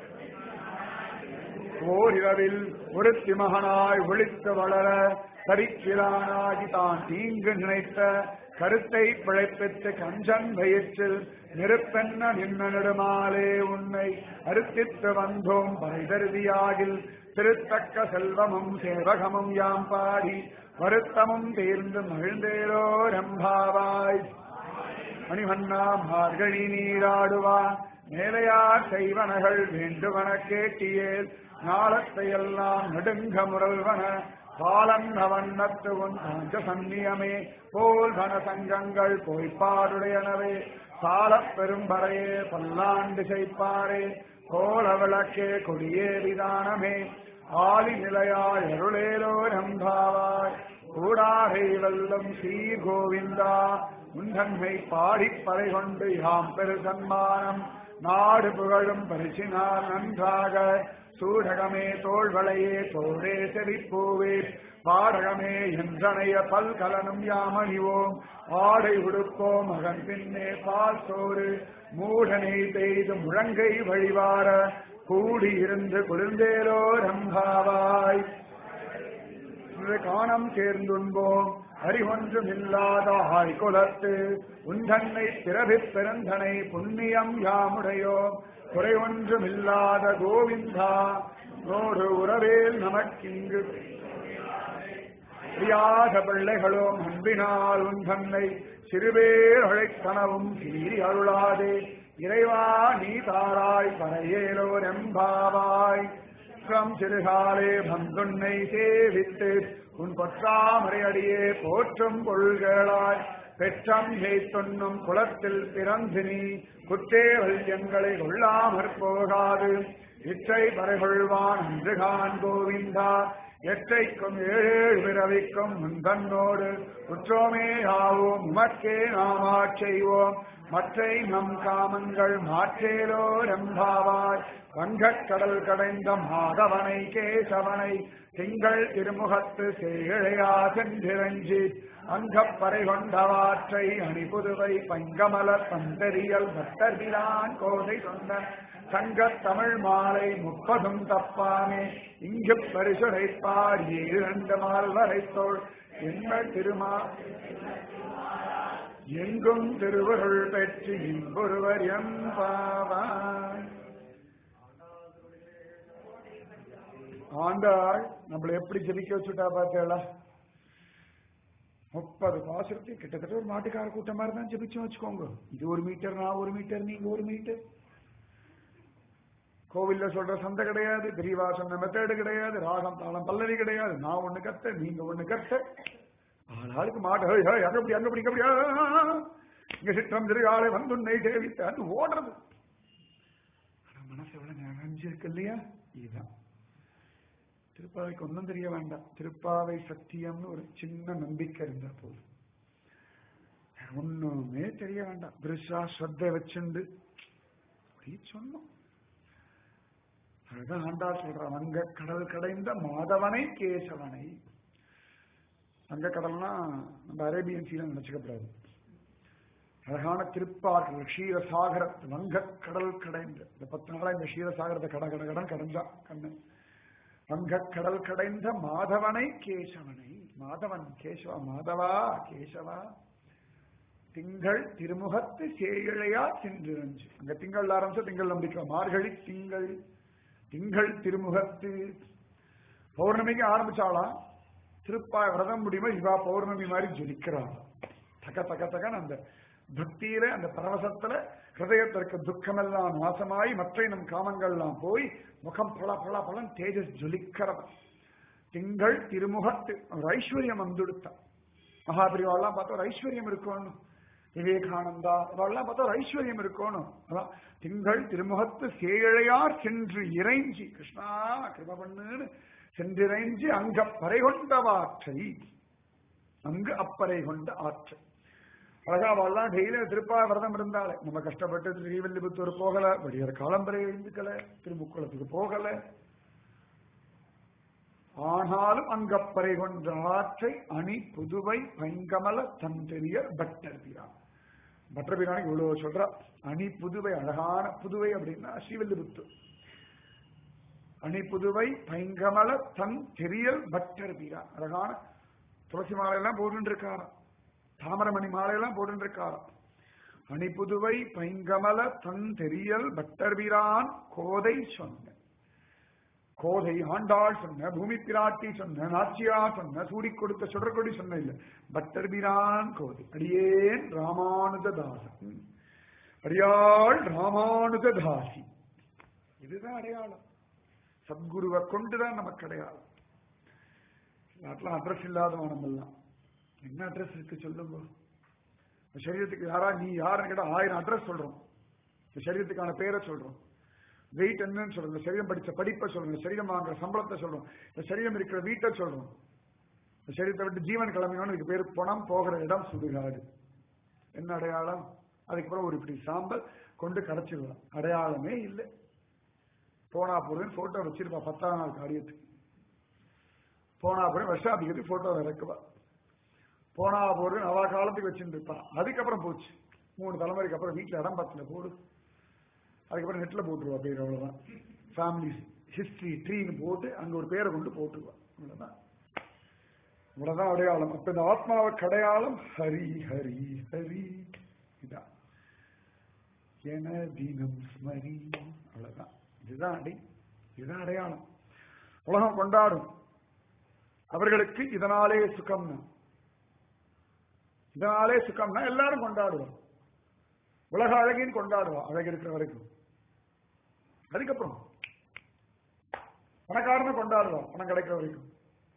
A: ஓரிரவில் ஒருத்தி மகனாய் ஒளித்து வளர கரிக்கிலானாகி தான் தீங்கு நினைத்த கருத்தை பிழைப்பித்து கஞ்சன் வயிற்றில் நெருப்பென்ன நின்ன நெடுமாலே உன்னை அறுத்தித்து வந்தோம் பரைதருதியாகில் திருத்தக்க செல்வமும் சேவகமும் யாம் பாடி வருத்தமும் தீர்ந்து மகிழ்ந்தேரோ ரம்பாவாய் மணிவண்ணா மார்கழி நீராடுவா மேலையார் செய்வனகள் வேண்டுவன கேட்டியேல் நாளத்தையெல்லாம் நெடுங்க முரல்வன பாலன்ன வண்ணத்து உன் காஞ்ச சந்நியமே போல் வன சங்கங்கள் போய்ப்பாடுடையனவே சாலப் பெரும்பறையே பல்லாண்டு செய்ப்பாரே கோல விளக்கே கொடியே விதானமே ஆலி நிலையாய் அருளேலோ நம்பாவாய் கூடாரை வெல்லும் ஸ்ரீ கோவிந்தா உந்தன்மை பாடிப் பறை கொண்டு யாம் பெரு சன்மானம் நாடு புகழும் பரிசினால் நன்றாக சூடகமே தோள்வளையே தோழே செவிப்பூவே பாடகமே என்றனைய பல்கலனும் யாமணிவோம் ஆடை உடுப்போம் மகன் பின்னே பால் சோறு மூடனை பெய்து முழங்கை வழிவார கூடியிருந்து குளிர்ந்தேலோ ரம்பாவாய் இன்று காணம் சேர்ந்துண்போம் அறிவொன்றும் இல்லாத ஆய்குலத்து உந்தன்னை பிறவிப் பெருந்தனை புண்ணியம் யாமுடையோம் குறை ஒன்றும் இல்லாத கோவிந்தா நோடு உறவேல் நமக்கிங்கு அறியாத பிள்ளைகளோம் அன்பினால் உன் தன்னை சிறுபேர் அழைக்கனவும் சீறி அருளாதே இறைவா நீ தாராய் பறையேலோ நம்பாவாய் ம் சிறுகாலே பந்துன்னை சேவித்து உன் பொற்றாமரை அடியே போற்றும் கொள்களாய் பெற்றம் தொன்னும் குளத்தில் பிறந்து நீ குற்றேவல் எங்களை கொள்ளாமற் போகாது இற்றை பறைகொள்வான் அன்றுகான் கோவிந்தா எற்றைக்கும் ஏழேழு பிறவிக்கும் முன்தன்னோடு குற்றோமே ஆவோம் உமக்கே நாமாச் செய்வோம் மற்றை நம் காமங்கள் மாற்றேலோ ரம்பாவாய் வங்கக் கடல் கடைந்த மாதவனை கேசவனை திங்கள் திருமுகத்து சேழையா சென்றிரஞ்சி அங்கப்பறை கொண்டவாற்றை அணிபுதுவை பங்கமலர் பந்தரியல் பட்டர்பிரான் கோதை சொன்ன சங்கத் தமிழ் மாலை முப்பதும் தப்பாமே இங்கு பரிசுரைப்பார் இரண்டு மால்வரை தோள் என்ன திருமா எங்கும் திருவருள் பெற்று இன்பொருவர் எம்பாவான் ஆண்டாள் நம்மளை எப்படி ஜெபிக்க வச்சுட்டா பார்த்தேளா முப்பது பாசுரத்தையும் கிட்டத்தட்ட ஒரு நாட்டுக்கார கூட்டம் மாதிரி தான் ஜெபிச்சு வச்சுக்கோங்க இது ஒரு மீட்டர் நான் ஒரு மீட்டர் நீங்க ஒரு மீட்டர் கோவில்ல சொல்ற சந்தை கிடையாது பெரியவா சொன்ன மெத்தேடு கிடையாது ராகம் தாளம் பல்லவி கிடையாது நான் ஒண்ணு கத்த நீங்க ஒண்ணு கத்த ஆளாளுக்கு மாட்ட ஹேய், ஹேய், அங்க அப்படி அங்க அப்படி இங்க அப்படி, ஆ, ஆ, ஆ. இங்க சிற்றம் திருகாலை வந்துன்னை சேவித்த அது ஓடுறது ஆனா மனசு எவ்வளவு நிறைஞ்சிருக்கு இல்லையா இதுதான் திருப்பாவைக்கு ஒன்றும் தெரிய வேண்டாம் திருப்பாவை சத்தியம்னு ஒரு சின்ன நம்பிக்கை இருந்தா போதும் வேற ஒண்ணுமே தெரிய வேண்டாம் பெருசா ஸ்ரத்தை வச்சுண்டு அப்படி சொன்னோம் அதுதான் ஆண்டா சொல்ற வங்க கடல் கடைந்த மாதவனை கேசவனை வங்கக்கடல்னா நம்ம அரேபியன் சீல நினைச்சுக்கப்படாது அழகான திருப்பார்கள் க்ஷீரசாகர வங்கக்கடல் கடைந்து இந்த பத்து நாளா இந்த க்ஷீரசாகரத்தை கட கட கடன் கடைஞ்சான் கண்ணன் வங்கக்கடல் கடைந்த மாதவனை கேசவனை மாதவன் கேசவா மாதவா கேசவா திங்கள் திருமுகத்து சேயிழையா சென்றிரஞ்சு அங்க திங்கள் ஆரம்பிச்சா திங்கள் நம்பிக்கை மார்கழி திங்கள் திங்கள் திருமுகத்து பௌர்ணமிக்கு ஆரம்பிச்சாலாம் திருப்பாய் விரதம் முடியுமா இவா பௌர்ணமி மாதிரி ஜொலிக்கிறாள் தக்க தக்க தக்கன்னு அந்த பக்தியில அந்த பரவசத்துல ஹிருதயத்திற்கு துக்கமெல்லாம் நாசமாய் மற்ற நம் காமங்கள்லாம் போய் முகம் பல பல பலன் தேஜஸ் ஜொலிக்கிறவன் திங்கள் திருமுகத்து ஒரு ஐஸ்வர்யம் வந்துடுத்தான் மகாபிரிவாள்லாம் பார்த்தா ஒரு ஐஸ்வர்யம் இருக்கணும் விவேகானந்தா அவெல்லாம் பார்த்தா ஒரு ஐஸ்வர்யம் இருக்கணும் அதான் திங்கள் திருமுகத்து சேழையார் சென்று இறைஞ்சி கிருஷ்ணா கிருப பண்ணுன்னு சென்றிறைஞ்சி அங்க பறை கொண்டவாற்றை அங்கு அப்பறை கொண்ட ஆற்றை அழகா அவள்லாம் டெய்லி திருப்பா விரதம் இருந்தாலே நம்ம கஷ்டப்பட்டு ஸ்ரீவில்லிபுத்தூர் போகல வடிகிற காலம்பரை எழுந்துக்கல திருமுக்குளத்துக்கு போகல ஆனாலும் அங்கப்பறை கொன்ற ஆற்றை அணி புதுவை பைங்கமல தந்தெரியர் பட்டர் பிரான் பட்டர் பிரானுக்கு இவ்வளவு சொல்றா அணி புதுவை அழகான புதுவை அப்படின்னா ஸ்ரீவில்லிபுத்தூர் அணி புதுவை பைங்கமல தன் தெரியல் பட்டர் பிரான் அழகான துளசி மாலையெல்லாம் போட்டு இருக்காராம் தாமரமணி மாலையெல்லாம் போட்டு இருக்காராம் அணி புதுவை பைங்கமல தன் தெரியல் பட்டர் பிரான் கோதை சொன்ன கோதை ஆண்டாள் சொன்ன பூமி பிராட்டி சொன்ன நாச்சியா சொன்ன சூடி கொடுத்த சுடர்கொடி சொன்ன இல்ல பட்டர் பிரான் கோதை அடியேன் ராமானுஜதாசன் அடியாள் ராமானுஜதாசி இதுதான் அடையாளம் சத்குருவை கொண்டுதான் நமக்கு அடையாளம் நாட்டில் அட்ரஸ் இல்லாதவன் நம்ம எல்லாம் என்ன அட்ரஸ் இருக்கு சொல்லுங்க இந்த சரீரத்துக்கு யாரா நீ யாருன்னு கேட்டா ஆயிரம் அட்ரஸ் சொல்றோம் இந்த சரீரத்துக்கான பேரை சொல்றோம் வெயிட் என்னன்னு சொல்றோம் இந்த சரீரம் படிச்ச படிப்பை சொல்றோம் இந்த சரீரம் வாங்குற சம்பளத்தை சொல்றோம் இந்த சரீரம் இருக்கிற வீட்டை சொல்றோம் இந்த சரீரத்தை விட்டு ஜீவன் கிளம்பினோன்னு இதுக்கு பேர் பணம் போகிற இடம் சுடுகாடு என்ன அடையாளம் அதுக்கப்புறம் ஒரு இப்படி சாம்பல் கொண்டு கரைச்சிடலாம் அடையாளமே இல்லை போனா போறேன் போட்டோ வச்சிருப்பா பத்தாம் நாள் காரியத்துக்கு போனா போறேன் வருஷாபிக்கு போட்டோ இறக்குவா போனா போறேன் அவ காலத்துக்கு வச்சுட்டு இருப்பா அதுக்கப்புறம் போச்சு மூணு தலைமுறைக்கு அப்புறம் வீட்டுல இடம் பத்துல போடு அதுக்கப்புறம் நெட்ல போட்டுருவா பேர் அவ்வளவுதான் ஃபேமிலி ஹிஸ்டரி ட்ரீன்னு போட்டு அங்க ஒரு பேரை கொண்டு போட்டுருவா அவ்வளவுதான் இவ்வளவுதான் அடையாளம் அப்ப இந்த ஆத்மாவுக்கு அடையாளம் ஹரி ஹரி ஹரி இதான் என தினம் ஸ்மரி அவ்வளவுதான் இதுதான் அடை இதுதான் அடையாளம் உலகம் கொண்டாடும் அவர்களுக்கு இதனாலே சுகம்னா இதனாலே சுகம்னா எல்லாரும் கொண்டாடுவோம் உலக அழகின்னு கொண்டாடுவா அழகு இருக்கிற வரைக்கும் அதுக்கப்புறம் பணக்காரனை கொண்டாடுவா பணம் கிடைக்கிற வரைக்கும்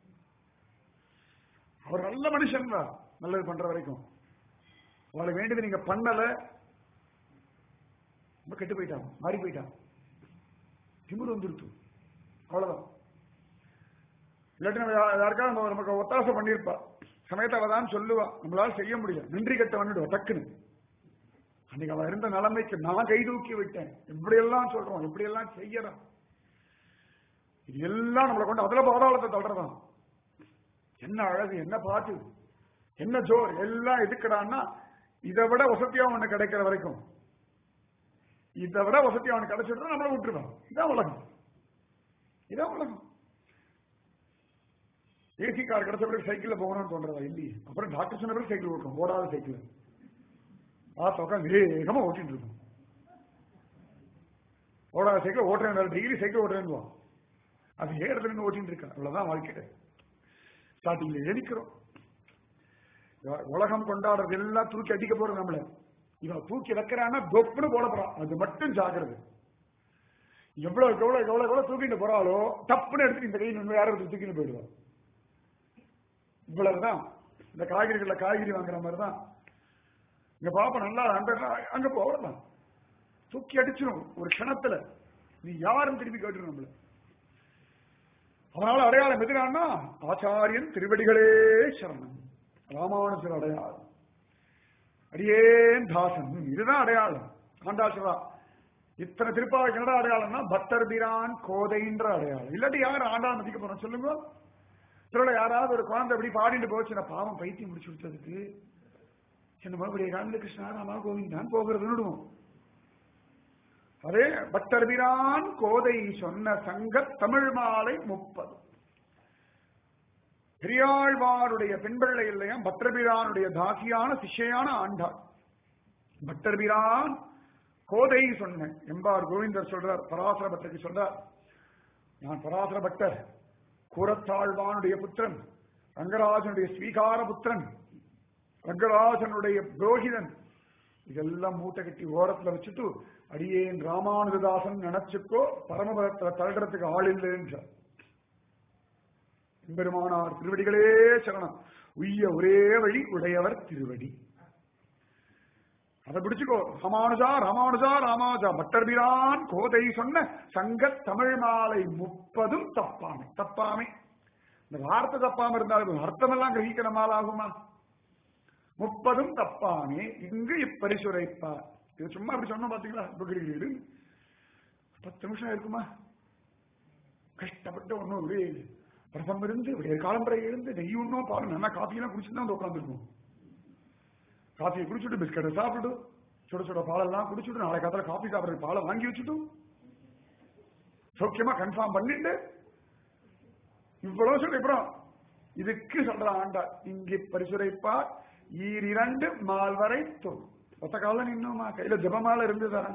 A: அவர் நல்ல மனுஷன் தான் நல்லது பண்ற வரைக்கும் அவளுக்கு வேண்டியது நீங்க பண்ணல ரொம்ப கெட்டு போயிட்டான் மாறி போயிட்டான் திமிரு வந்துருத்து அவ்வளவுதான் இல்லாட்டி நம்ம யா- யாருக்காவது நம்ம நமக்கு ஒத்தாசை பண்ணியிருப்பா சமயத்தை அவ தான் சொல்லுவா நம்மளால செய்ய முடியும் நன்றி கட்ட வந்துடுவா டக்குன்னு அன்னைக்கு அவன் இருந்த நிலைமைக்கு நான் கை தூக்கி விட்டேன் எப்படியெல்லாம் சொல்றோம் எப்படியெல்லாம் செய்யறான் இது எல்லாம் நம்மளை கொண்டு அதுல பாதாளத்தை தள்ளுறதான் என்ன அழகு என்ன பாட்டு என்ன ஜோர் எல்லாம் எதுக்குடான்னா இதை விட வசதியா அவனுக்கு கிடைக்கிற வரைக்கும் இதை விட வசதி அவனுக்கு கிடைச்சிட்டு நம்மளை விட்டுருவான் இதான் உலகம் இதான் உலகம் ஏசி கார் கிடைச்ச பிறகு சைக்கிள்ல போகணும்னு தோன்றதா இல்லையே அப்புறம் டாக்டர் சொன்ன பிறகு சைக்கிள் ஓட்டும் ஓடாத சைக்கிள் பார்த்த உட்காந்து வேகமா ஓட்டிட்டு இருக்கும் ஓடாத சைக்கிள் ஓட்டுறேன் டெய்லி சைக்கிள் ஓட்டுறேன்னு அது ஏறதுல இருந்து ஓட்டிட்டு இருக்கா அவ்வளவுதான் வாழ்க்கை ஸ்டார்டிங்ல எரிக்கிறோம் உலகம் கொண்டாடுறது எல்லாம் தூக்கி அடிக்க போறது நம்மள இவன் தூக்கி வைக்கிறான்னா தொப்புன்னு போட போறான் அது மட்டும் ஜாக்கிரதை எவ்வளவு எவ்வளவு எவ்வளவு எவ்வளவு தூக்கிட்டு போறாளோ தப்புன்னு எடுத்து இந்த கையில் யாரும் ஒருத்தர் தூக்கிட்டு போயிடுவான் இவ்வளவுதான் இந்த காய்கறிகள்ல காய்கறி வாங்குற மாதிரி தான் இங்க பாப்பா நல்லா அங்க அங்க போகலாம் தூக்கி அடிச்சிடும் ஒரு க்ஷணத்துல நீ யாரும் திருப்பி கேட்டுரும் நம்மள அதனால அடையாளம் எதிரானா ஆச்சாரியன் திருவடிகளே சரணம் ராமானுஜர் அடையாளம் அடியேன் தாசன் இதுதான் அடையாளம் ஆண்டாசுரா இத்தனை திருப்பாவை என்னடா அடையாளம்னா பக்தர் பிரான் கோதைன்ற அடையாளம் இல்லாட்டி யார் ஆண்டாள் மதிக்க போறோம் சொல்லுங்க திருவிழா யாராவது ஒரு குழந்தை அப்படி பாடிட்டு போச்சு நான் பாவம் பைத்தியம் முடிச்சு விட்டதுக்கு சின்ன மறுபடிய காலத்துல கிருஷ்ணா ராமா கோவிந்தான் போகிறது விடுவோம் அதே பட்டர்பிரான் கோதை சொன்ன சங்க தமிழ் மாலை முப்பது பெரியாழ்வாருடைய பெண்பிள்ளை இல்லையா பட்டர்பிரானுடைய தாசியான சிஷ்யான ஆண்டாள் பட்டர்பிரான் கோதை சொன்ன எம்பார் கோவிந்தர் சொல்றார் பராசர பட்டருக்கு சொல்றார் நான் பராசர பட்டர் கூரத்தாழ்வானுடைய புத்திரன் ரங்கராஜனுடைய ஸ்வீகார புத்திரன் ரங்கராஜனுடைய புரோகிதன் இதெல்லாம் மூட்டை கட்டி ஓரத்துல வச்சுட்டு அடியேன் ராமானுஜதாசன் நினைச்சுக்கோ பரமபதத்துல தள்ளுறதுக்கு ஆள் இல்லைன்றார் பெருமானார் திருவடிகளே சரணம் உய்ய ஒரே வழி உடையவர் திருவடி அதை பிடிச்சுக்கோ ராமானுஜா ராமானுஜா ராமானுஜா பட்டர்பிரான் கோதை சொன்ன சங்க தமிழ் மாலை முப்பதும் தப்பாமை தப்பாமை இந்த வார்த்தை தப்பாம இருந்தாலும் அர்த்தமெல்லாம் கிரகிக்கிற மாலாகுமா முப்பதும் தப்பாமே இங்கு இப்பரிசுரைப்பார் இது சும்மா அப்படி சொன்ன பாத்தீங்களா இப்ப பத்து நிமிஷம் இருக்குமா கஷ்டப்பட்டு ஒன்னும் ஒரே பிரசம் இருந்து விடிய காலம்பரை இருந்து நெய் ஒன்றும் பாருங்க நல்லா காஃபியெல்லாம் குடிச்சுட்டு தான் வந்து உட்காந்துருக்கும் காஃபியை குடிச்சுட்டு பிஸ்கட்டை சாப்பிட்டு சுட சுட பாலெல்லாம் குடிச்சுட்டு நாளை காலத்துல காஃபி சாப்பிட்ற பாலை வாங்கி வச்சுட்டு சௌக்கியமா கன்ஃபார்ம் பண்ணிட்டு இவ்வளவு சொல்லி அப்புறம் இதுக்கு சொல்ற ஆண்டா இங்கே பரிசுரைப்பார் ஈரிரண்டு மால்வரை தொல் ஒத்த காலம் நின்னுமா கையில ஜபமால இருந்துதானா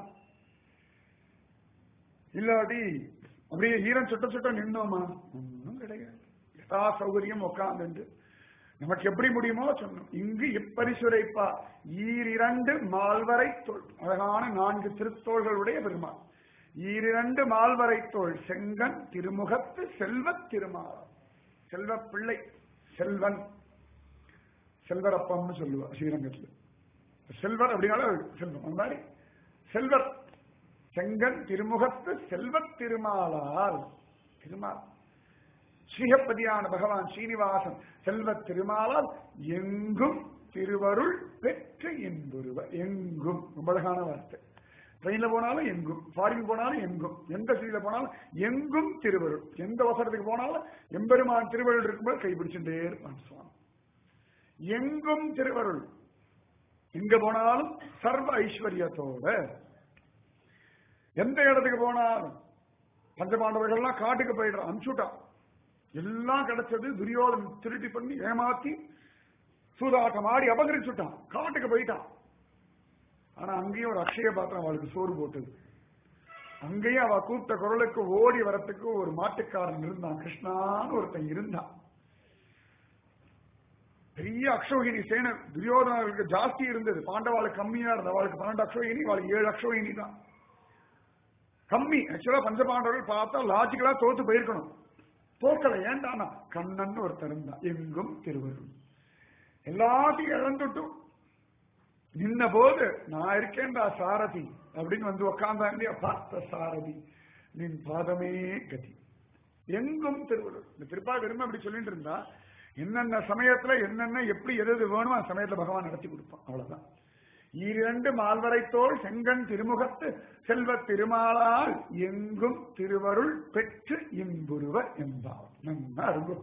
A: இல்லாட்டி அப்படியே ஈரம் சுட்ட சுட்ட நின்னோமா ஒன்றும் கிடையாது யதா சௌகரியம் உட்கார்ந்து நமக்கு எப்படி முடியுமோ சொன்னோம் இங்கு இப்பரிசுரைப்பா ஈரிரண்டு மால்வரை தோல் அழகான நான்கு திருத்தோள்களுடைய பெருமாள் ஈரிரண்டு மால்வரை தோல் செங்கன் திருமுகத்து செல்வத் திருமால் செல்வ பிள்ளை செல்வன் செல்வரப்பம்னு சொல்லுவா ஸ்ரீரங்கத்துல செல்வர் அப்படின்னால செல்வம் அந்த மாதிரி செல்வர் செங்கன் திருமுகத்து செல்வத் திருமாலால் திருமால் ஸ்ரீஹப்பதியான பகவான் ஸ்ரீனிவாசன் செல்வத் திருமாலால் எங்கும் திருவருள் பெற்று என்பொருவர் எங்கும் ரொம்ப அழகான வார்த்தை ட்ரெயின்ல போனாலும் எங்கும் ஃபாரின் போனாலும் எங்கும் எந்த சிறியில போனாலும் எங்கும் திருவருள் எந்த அவசரத்துக்கு போனாலும் எம்பெருமான் திருவருள் இருக்கும்போது கைப்பிடிச்சுட்டே இருப்பான் சுவாமி எங்கும் திருவருள் எங்க போனாலும் சர்வ ஐஸ்வர்யத்தோட எந்த இடத்துக்கு போனாலும் பஞ்சபாண்டவர்கள்லாம் காட்டுக்கு போயிடுறான் அனுப்பிச்சுட்டான் எல்லாம் கிடைச்சது துரியோதன் திருட்டி பண்ணி ஏமாத்தி சூதாட்டம் ஆடி அபகரிச்சுட்டான் காட்டுக்கு போயிட்டான் ஆனா அங்கேயும் ஒரு அக்ஷய பாத்திரம் அவளுக்கு சோறு போட்டது அங்கேயும் அவ கூப்பிட்ட குரலுக்கு ஓடி வரத்துக்கு ஒரு மாட்டுக்காரன் இருந்தான் கிருஷ்ணான்னு ஒருத்தன் இருந்தான் பெரிய அக்ஷோகினி சேனை துரியோதனர்களுக்கு ஜாஸ்தி இருந்தது பாண்டவாளுக்கு கம்மியா இருந்தது அவளுக்கு பன்னெண்டு அக்ஷோகினி அவளுக்கு ஏழு அக்ஷோகினி தான் கம்மி ஆக்சுவலா பஞ்சபாண்டவர்கள் பார்த்தா லாஜிக்கலா தோத்து போயிருக்கணும் தோக்கலை ஏண்டானா கண்ணன் ஒருத்தர் இருந்தான் எங்கும் திருவருள் எல்லாத்தையும் இழந்துட்டும் நின்ன போது நான் இருக்கேன்டா சாரதி அப்படின்னு வந்து உக்காந்தா இல்லையா பார்த்த சாரதி நின் பாதமே கதி எங்கும் திருவருள் இந்த திருப்பா வெறுமை அப்படி சொல்லிட்டு இருந்தா என்னென்ன சமயத்துல என்னென்ன எப்படி எது எது வேணுமோ அந்த சமயத்துல பகவான் நடத்தி கொடுப்பான் அவ்வளவுதான் ஈரண்டு மால்வரைத்தோள் செங்கன் திருமுகத்து செல்வ திருமாலால் எங்கும் திருவருள் பெற்று இன்புருவ என்பார் நன்னா இருக்கும்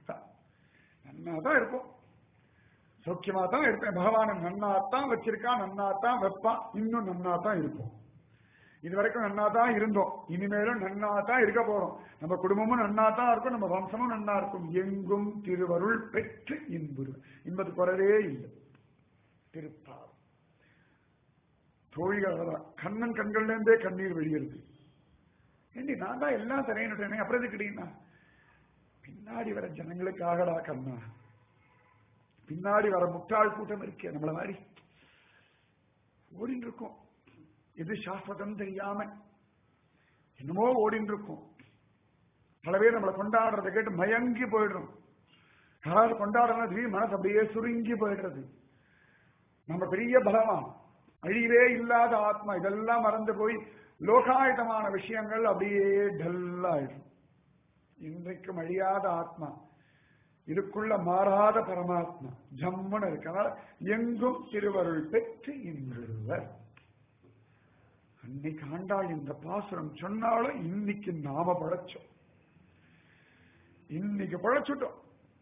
A: நன்னா தான் இருக்கும் சௌக்கியமா தான் இருப்பேன் பகவான் நன்னாத்தான் வச்சிருக்கான் நன்னாத்தான் வைப்பான் இன்னும் நன்னா தான் இருப்போம் இது வரைக்கும் நன்னா தான் இருந்தோம் இனிமேலும் நன்னா தான் இருக்க போறோம் நம்ம குடும்பமும் நன்னா தான் இருக்கும் நம்ம வம்சமும் நன்னா இருக்கும் எங்கும் திருவருள் பெற்று இன்புரு இன்பது குறவே இல்லை திருப்பார் தோழிகள் அதான் கண்ணன் கண்கள்ல இருந்தே கண்ணீர் வெளியிருது ஏண்டி நான் தான் எல்லாம் தரையினுட்டேனே அப்புறம் எதுக்கிட்டீங்கன்னா பின்னாடி வர ஜனங்களுக்காகடா கண்ணா பின்னாடி வர முட்டாள் கூட்டம் இருக்கே நம்மள மாதிரி ஓடின்னு இருக்கும் எது சாஸ்வதம் தெரியாம என்னமோ ஓடின்னு இருக்கும் பல பேர் நம்மளை கொண்டாடுறதை கேட்டு மயங்கி போயிடுறோம் யாராவது கொண்டாடுறதுனா திடீர் மனசு அப்படியே சுருங்கி போயிடுறது நம்ம பெரிய பலவான் அழிவே இல்லாத ஆத்மா இதெல்லாம் மறந்து போய் லோகாயுதமான விஷயங்கள் அப்படியே டல்லாயிடும் இன்றைக்கும் அழியாத ஆத்மா இதுக்குள்ள மாறாத பரமாத்மா ஜம்முன்னு இருக்கு அதனால எங்கும் திருவருள் பெற்று இன்றுவர் அன்னைக்கு ஆண்டாள் இந்த பாசுரம் சொன்னாலும் இன்னைக்கு நாம பழைச்சோம் இன்னைக்கு பழைச்சுட்டோம்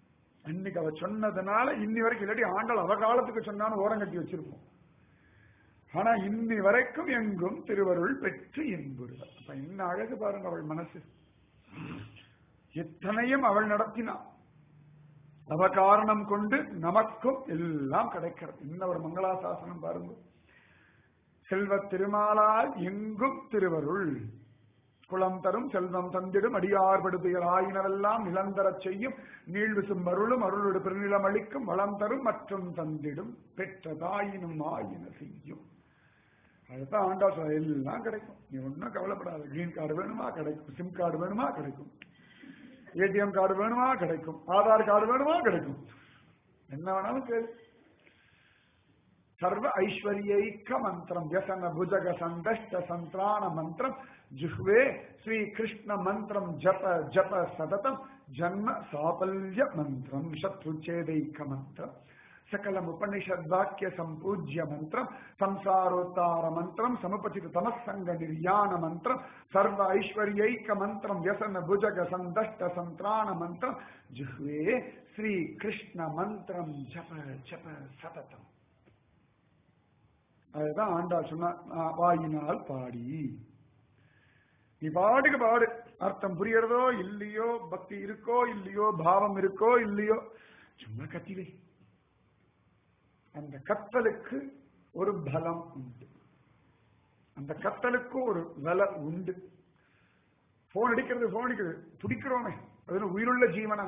A: அன்னைக்கு அவ சொன்னதுனால இன்னி வரைக்கும் இல்லாட்டி ஆண்டாள் அவ காலத்துக்கு சொன்னான்னு ஓரம் கட்டி வச்சிருப்போம் ஆனா இன்னி வரைக்கும் எங்கும் திருவருள் பெற்று என்புறுவர் அப்ப என்ன அழகு பாருங்க அவள் மனசு எத்தனையும் அவள் நடத்தினாள் அவ காரணம் கொண்டு நமக்கும் எல்லாம் கிடைக்கிறது இன்ன ஒரு மங்களாசாசனம் பாருங்க செல்வ திருமாலால் எங்கும் திருவருள் குளம் தரும் செல்வம் தந்திடும் அடியார்படுத்துகிற ஆயினரெல்லாம் நிலந்தரச் செய்யும் நீழ்விசும் அருளும் அருளோடு பெருநிலம் அளிக்கும் வளம் தரும் மற்றும் தந்திடும் பெற்ற தாயினும் ஆயின செய்யும் அதுதான் ஆண்டா சொல்ல எல்லாம் கிடைக்கும் நீ ஒன்றும் கவலைப்படாத கிரீன் கார்டு வேணுமா கிடைக்கும் சிம் கார்டு வேணுமா கிடைக்கும் ஏடிஎம் கார்டு வேணுமா கிடைக்கும் ஆதார் கார்டு வேணுமா கிடைக்கும் என்ன வேணாலும் கேளு சர்வ ஐஸ்வர்யைக்க மந்திரம் வியசன புஜக சந்தஷ்ட சந்திரான மந்திரம் ஜுஹ்வே ஸ்ரீ கிருஷ்ண மந்திரம் ஜப ஜப சததம் ஜன்ம சாபல்ய மந்திரம் சத்ருச்சேதைக்க மந்திரம் சகலம் உபனிஷத் வாக்கிய சம்பூஜ்ய மந்திரம் சம்சாரோத்தார மந்திரம் சமுபசித தமசங்க நிர்யாண மந்திரம் சர்வ ஐஸ்வர்யைக்க மந்திரம் வியசன புஜக சந்தஷ்ட சந்திரான மந்திரம் ஜுஹ்வே ஸ்ரீ கிருஷ்ண மந்திரம் ஜப ஜப சததம் அதுதான் ஆண்டாள் சொன்ன வாயினால் பாடி நீ பாட்டுக்கு பாடு அர்த்தம் புரியறதோ இல்லையோ பக்தி இருக்கோ இல்லையோ பாவம் இருக்கோ இல்லையோ சும்மா கத்திலே அந்த கத்தலுக்கு ஒரு பலம் உண்டு அந்த கத்தலுக்கு ஒரு விலை உண்டு போன் அடிக்கிறது போன் அடிக்கிறது துடிக்கிறோமே அது உயிருள்ள ஜீவனா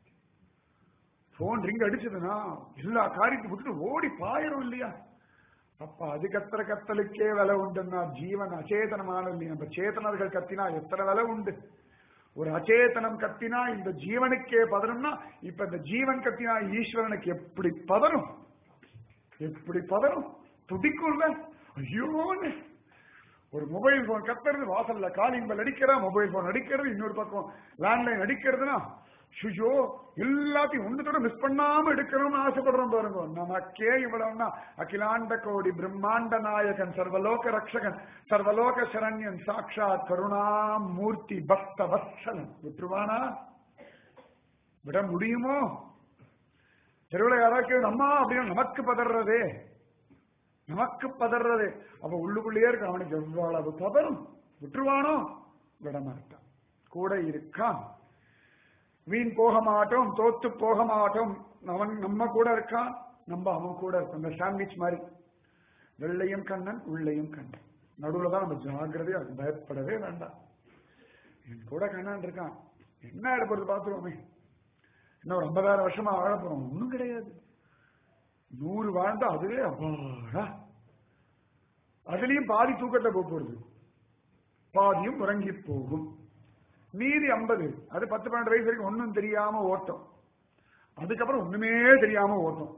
A: போன் ரிங் அடிச்சதுன்னா எல்லா காரியத்தை விட்டுட்டு ஓடி பாயிரும் இல்லையா அப்ப அது கத்துற கத்தலுக்கே விலை உண்டுன்னா ஜீவன் அச்சேதனமான இல்லையா நம்ம சேத்தனர்கள் கத்தினா எத்தனை விலை உண்டு ஒரு அச்சேதனம் கத்தினா இந்த ஜீவனுக்கே பதறும்னா இப்ப இந்த ஜீவன் கத்தினா ஈஸ்வரனுக்கு எப்படி பதறும் எப்படி பதறும் துடிக்கும்ல ஐயோன்னு ஒரு மொபைல் போன் கத்துறது வாசல்ல காலிங் பெல் அடிக்கிற மொபைல் போன் அடிக்கிறது இன்னொரு பக்கம் லேண்ட்லைன் அடிக்கிறதுனா சுஜோ எல்லாத்தையும் ஒன்றுத்தோட மிஸ் பண்ணாம எடுக்கணும்னு ஆசைப்படுறோம் பாருங்க நமக்கே இவ்வளவுனா அகிலாண்ட கோடி பிரம்மாண்ட நாயகன் சர்வலோக ரக்ஷகன் சர்வலோக சரண்யன் சாட்சாத் கருணாமூர்த்தி பக்த வத்சலன் விட்டுருவானா விட முடியுமோ தெருவில் யாராச்சும் அம்மா அப்படின்னு நமக்கு பதறதே நமக்கு பதறது அவ உள்ளுக்குள்ளேயே இருக்க அவனுக்கு எவ்வளவு பதறும் விட்டுருவானோ விட மாட்டான் கூட இருக்கான் வீண் போக மாட்டோம் தோத்து போக மாட்டோம் அவன் நம்ம கூட இருக்கான் நம்ம அவன் கூட இருக்கும் இந்த சாண்ட்விச் மாதிரி வெள்ளையும் கண்ணன் உள்ளையும் கண்ணன் நடுவுல தான் நம்ம ஜாகிரதையா பயப்படவே வேண்டாம் என் கூட கண்ணன் இருக்கான் என்ன எடுப்பது பார்த்துருவோமே இன்னும் ஒரு ஐம்பதாயிரம் வருஷமா வாழ போறோம் ஒன்றும் கிடையாது நூறு வாழ்ந்தா அதுவே அப்பாடா அதுலயும் பாதி தூக்கத்தை போறது பாதியும் உறங்கி போகும் மீதி ஐம்பது அது பத்து பன்னெண்டு வயசு வரைக்கும் ஒன்றும் தெரியாம ஓட்டம் அதுக்கப்புறம் ஒண்ணுமே தெரியாம ஓட்டம்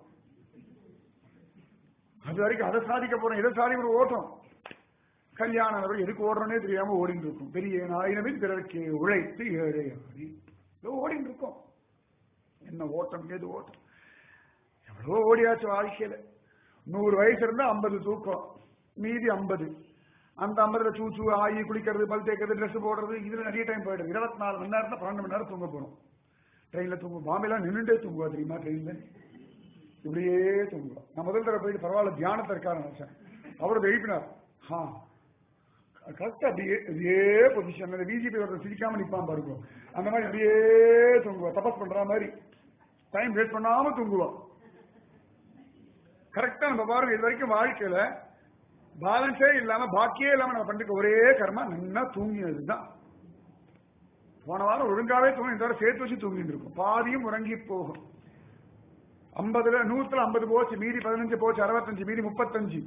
A: அது வரைக்கும் அதை சாதிக்க போறோம் எதை சாதிக்க ஒரு ஓட்டம் கல்யாணம் வரை எதுக்கு ஓடுறோன்னே தெரியாம ஓடிட்டு இருக்கும் பெரிய நாயினவின் பிறருக்கு உழைத்து ஏழை ஆடி ஓடிட்டு இருக்கோம் என்ன ஓட்டம் ஏது ஓட்டம் எவ்வளவோ ஓடியாச்சு வாழ்க்கையில நூறு வயசு இருந்தா ஐம்பது தூக்கம் மீதி ஐம்பது அந்த ஐம்பதுல சூச்சு ஆயி குளிக்கிறது பல் தேய்க்கிறது ட்ரெஸ் போடுறது இதுல நிறைய டைம் போயிடுது இருபத்தி நாலு மணி நேரம் பன்னெண்டு மணி நேரம் தூங்க போறோம் ட்ரெயின்ல தூங்கும் பாம்பேலாம் நின்றுட்டே தூங்குவா தெரியுமா ட்ரெயின்ல இப்படியே தூங்குவா நான் முதல் தடவை போயிட்டு பரவாயில்ல தியானத்தை இருக்காரு நினைச்சேன் அவரது எழுப்பினார் ஹா கரெக்டா அப்படியே இதே பொசிஷன் அந்த பிஜேபி ஒருத்தர் சிரிக்காம நிப்பான் பாருங்க அந்த மாதிரி அப்படியே தூங்குவா தபஸ் பண்ற மாதிரி டைம் வேஸ்ட் பண்ணாம தூங்குவா கரெக்டா நம்ம பாருங்க இது வரைக்கும் வாழ்க்கையில பேலன்ஸே இல்லாம பாக்கியே இல்லாம நம்ம பண்ணிருக்க ஒரே கர்மா நல்லா தூங்கினதுதான் போன வாரம் ஒழுங்காவே தூங்கி இந்த வாரம் சேர்த்து வச்சு தூங்கிட்டு இருக்கும் பாதியும் உறங்கி போகும் ஐம்பதுல நூத்துல ஐம்பது போச்சு மீதி பதினஞ்சு போச்சு அறுபத்தஞ்சு மீதி முப்பத்தஞ்சு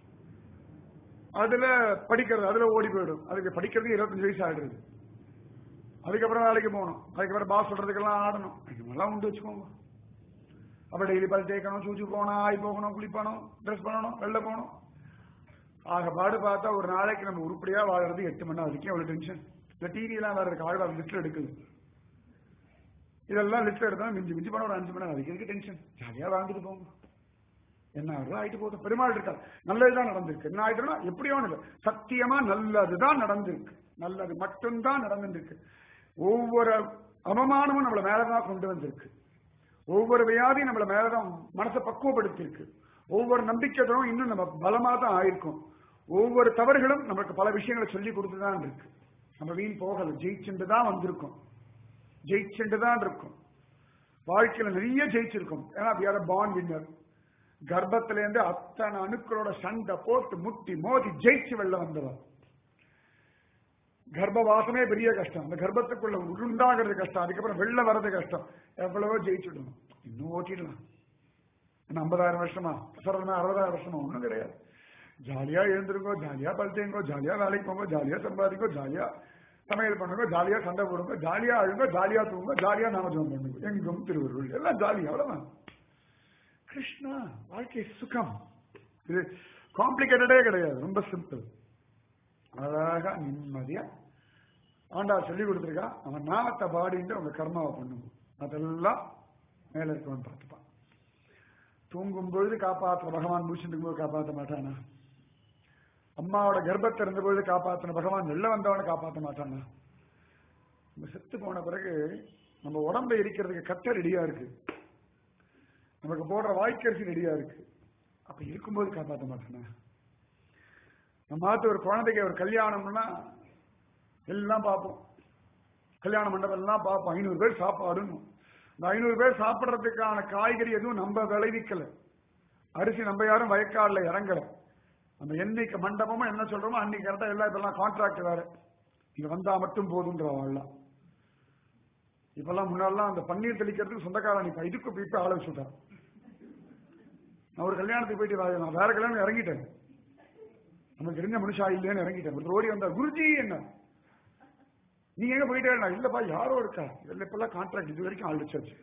A: அதுல படிக்கிறது அதுல ஓடி போயிடும் அதுக்கு படிக்கிறது இருபத்தஞ்சு வயசு ஆயிடுது அதுக்கப்புறம் வேலைக்கு போகணும் அதுக்கப்புறம் பாஸ் சொல்றதுக்கெல்லாம் ஆடணும் இதெல்லாம் உண்டு வச்சுக்கோங்க அப்ப டெய்லி பல் தேய்க்கணும் சூச்சு போகணும் ஆய் போகணும் குளிப்பணும் ட்ரெஸ் பண்ணணும் வெளில போகணும் ஆக பாடு பார்த்தா ஒரு நாளைக்கு நம்ம உருப்படியா வாழறது எட்டு மணி நேரம் வரைக்கும் எவ்வளவு டென்ஷன் இந்த டிவி எல்லாம் வேற இருக்கு ஆழ்வார் லிஸ்ட்ல எடுக்குது இதெல்லாம் லிஸ்ட் எடுத்தா மிஞ்சி மிஞ்சி பண்ண ஒரு அஞ்சு மணி நேரம் அதுக்கு எதுக்கு டென்ஷன் ஜாலியா வாழ்ந்துட்டு போங்க என்ன ஆகுதோ ஆயிட்டு போதும் பெருமாள் இருக்கார் நல்லதுதான் நடந்திருக்கு என்ன ஆயிட்டுனா எப்படியோ இல்லை சத்தியமா நல்லதுதான் நடந்திருக்கு நல்லது மட்டும்தான் நடந்திருக்கு ஒவ்வொரு அவமானமும் நம்மள மேலதான் கொண்டு வந்திருக்கு ஒவ்வொரு வியாதியும் நம்மள மேலதான் மனசை பக்குவப்படுத்தியிருக்கு ஒவ்வொரு நம்பிக்கைகளும் இன்னும் நம்ம பலமா தான் ஆயிருக்கும் ஒவ்வொரு தவறுகளும் நமக்கு பல விஷயங்களை சொல்லி கொடுத்துதான் இருக்கு நம்ம வீண் போகல ஜெயிச்சுட்டு தான் வந்திருக்கோம் ஜெயிச்சுட்டு தான் இருக்கும் வாழ்க்கையில நிறைய ஜெயிச்சிருக்கும் ஏன்னா we are a born winner கர்ப்பத்துல இருந்து அத்தனை அணுக்களோட சண்டை போட்டு முட்டி மோதி ஜெயிச்சு வெளில வந்தவன் கர்ப்பவாசமே பெரிய கஷ்டம் அந்த கர்ப்பத்துக்குள்ள உருண்டாகிறது கஷ்டம் அதுக்கப்புறம் வெளில வர்றது கஷ்டம் எவ்வளவோ ஜெயிச்சுடணும் இன்னும் ஓட்டிடலாம் என்ன ஐம்பதாயிரம் வருஷமா சரதமா அறுபதாயிரம் வருஷமா ஒண்ணும் கிடையாது ஜாலியா எழுந்திருங்கோ ஜாலியா பழுத்தேங்கோ ஜாலியா வேலைக்கு போங்க ஜாலியா சம்பாதிக்கோ ஜாலியா சமையல் பண்ணுங்க ஜாலியா சண்டை போடுங்க ஜாலியா அழுங்க ஜாலியா தூங்க ஜாலியா நாமஜபம் பண்ணுங்க எங்கும் திருவருள் எல்லாம் ஜாலியா அவ்வளவுதான் கிருஷ்ணா வாழ்க்கை சுகம் இது காம்ப்ளிகேட்டடே கிடையாது ரொம்ப சிம்பிள் அழகா நிம்மதியா ஆண்டா சொல்லி கொடுத்துருக்கா அவன் நாமத்தை பாடிட்டு உங்க கர்மாவை பண்ணுங்க அதெல்லாம் மேல இருக்கவன் பார்த்துப்பான் தூங்கும் பொழுது காப்பாற்ற பகவான் முடிச்சுட்டு போது காப்பாற்ற மாட்டானா அம்மாவோட கர்ப்பத்தை இருந்த பொழுது காப்பாற்றின பகவான் வெளில வந்தவனை காப்பாற்ற மாட்டானா நம்ம செத்து போன பிறகு நம்ம உடம்பை இருக்கிறதுக்கு கட்ட ரெடியா இருக்கு நமக்கு போடுற வாய்க்கரிசி ரெடியா இருக்கு அப்ப இருக்கும்போது காப்பாற்ற மாட்டானா நம்ம பார்த்து ஒரு குழந்தைக்கு ஒரு கல்யாணம்னா எல்லாம் பார்ப்போம் கல்யாண மண்டபம் எல்லாம் பார்ப்போம் ஐநூறு பேர் சாப்பாடுன்னு இந்த ஐநூறு பேர் சாப்பிட்றதுக்கான காய்கறி எதுவும் நம்ம விளைவிக்கல அரிசி நம்ம யாரும் வயக்காடுல இறங்கல நம்ம என்னைக்கு மண்டபமோ என்ன சொல்றோமோ அன்னைக்கு கரெக்டா எல்லாம் இப்பெல்லாம் கான்ட்ராக்ட் வேற இங்க வந்தா மட்டும் போதுன்றவாள்லாம் இப்பெல்லாம் முன்னாடிலாம் அந்த பன்னீர் தெளிக்கிறதுக்கு சொந்தக்காரன் இப்ப இதுக்கு போயிட்டு ஆள வச்சுட்டான் நான் ஒரு கல்யாணத்துக்கு போயிட்டு வா- நான் வேற கல்யாணம் இறங்கிட்டேன் நமக்கு தெரிஞ்ச மனுஷா இல்லைன்னு இறங்கிட்டேன் ஒரு ஓடி வந்தா குருஜி என்ன நீங்க எங்க போயிட்டே நான் இல்லப்பா யாரோ இருக்கா இல்ல இப்பெல்லாம் கான்ட்ராக்ட் இது வரைக்கும் ஆள் வச்சாச்சு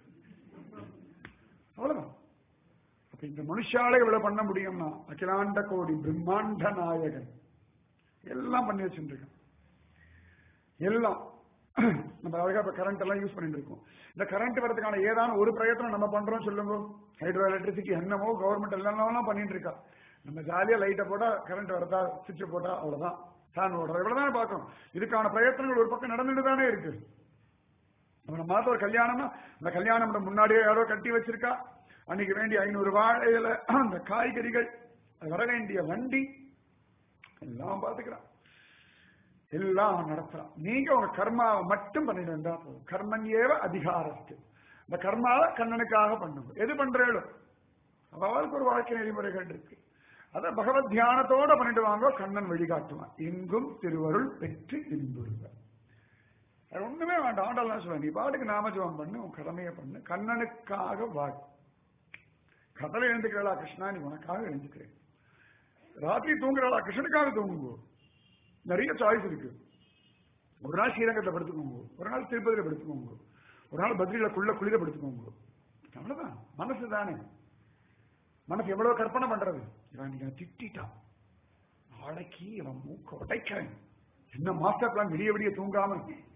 A: அவ்வளவுதான் அப்ப இந்த மனுஷால இவ்வளவு பண்ண முடியும்னா அகிலாண்ட கோடி பிரம்மாண்ட நாயகன் எல்லாம் பண்ணி வச்சுருக்கேன் எல்லாம் நம்ம அழகா இப்ப கரண்ட் எல்லாம் யூஸ் பண்ணிட்டு இருக்கோம் இந்த கரண்ட் வரதுக்கான ஏதான ஒரு பிரயத்தனம் நம்ம பண்றோம் சொல்லுங்க ஹைட்ரோ எலக்ட்ரிசிட்டி என்னமோ கவர்மெண்ட் எல்லாம் பண்ணிட்டு இருக்கா நம்ம ஜாலியா லைட்டை போட்டா கரண்ட் வரதா சுவிட்ச் போட்டா அவ்வளவுதான் ஃபேன் ஓடுறா இவ்வளவுதானே பார்க்கணும் இதுக்கான பிரயத்தனங்கள் ஒரு பக்கம் நடந்துட்டு தானே இருக்கு நம்ம மாத்த ஒரு கல்யாணம்னா அந்த கல்யாணம் முன்னாடியே யாரோ கட்டி வச்சிருக்கா அன்னைக்கு வேண்டிய ஐநூறு வாழையில அந்த காய்கறிகள் அது வர வேண்டிய வண்டி எல்லாம் பாத்துக்கிறான் எல்லாம் அவன் நடத்துறான் நீங்க உங்க கர்மாவை மட்டும் பண்ணிட்டு இருந்தா போதும் கர்மன் ஏவ அதிகாரத்து இந்த கர்மாவை கண்ணனுக்காக பண்ணுங்க எது பண்றேளோ அவளுக்கு ஒரு வாழ்க்கை நெறிமுறைகள் இருக்கு அத பகவத் தியானத்தோட பண்ணிட்டு வாங்க கண்ணன் வழிகாட்டுவான் எங்கும் திருவருள் பெற்று இன்புறுவர் அது ஒண்ணுமே வேண்டாம் ஆண்டெல்லாம் சொல்ல நீ பாட்டுக்கு நாமஜபம் பண்ணு உன் கடமையை பண்ணு கண்ணனுக்காக வாழ் கடலை எழுந்துக்கிறா கிருஷ்ணா நீ உனக்காக எழுந்துக்கிறேன் ராத்திரி தூங்குறாளா கிருஷ்ணனுக்காக தூங்குங்கோ நிறைய சாய்ஸ் இருக்கு ஒரு நாள் ஸ்ரீரங்கத்தில் படுத்துக்கோங்க ஒரு நாள் திருப்பதியில படுத்துக்கோங்க ஒரு நாள் பத்ரியில குள்ள குளிர படுத்துக்கோங்க அவ்வளவுதான் மனசு தானே மனசு எவ்வளவு கற்பனை பண்றது இவன் நீங்க திட்டான் நாளைக்கு இவன் மூக்க உடைக்கிறேன் என்ன மாஸ்டர் பிளான் விடிய விடிய தூங்காம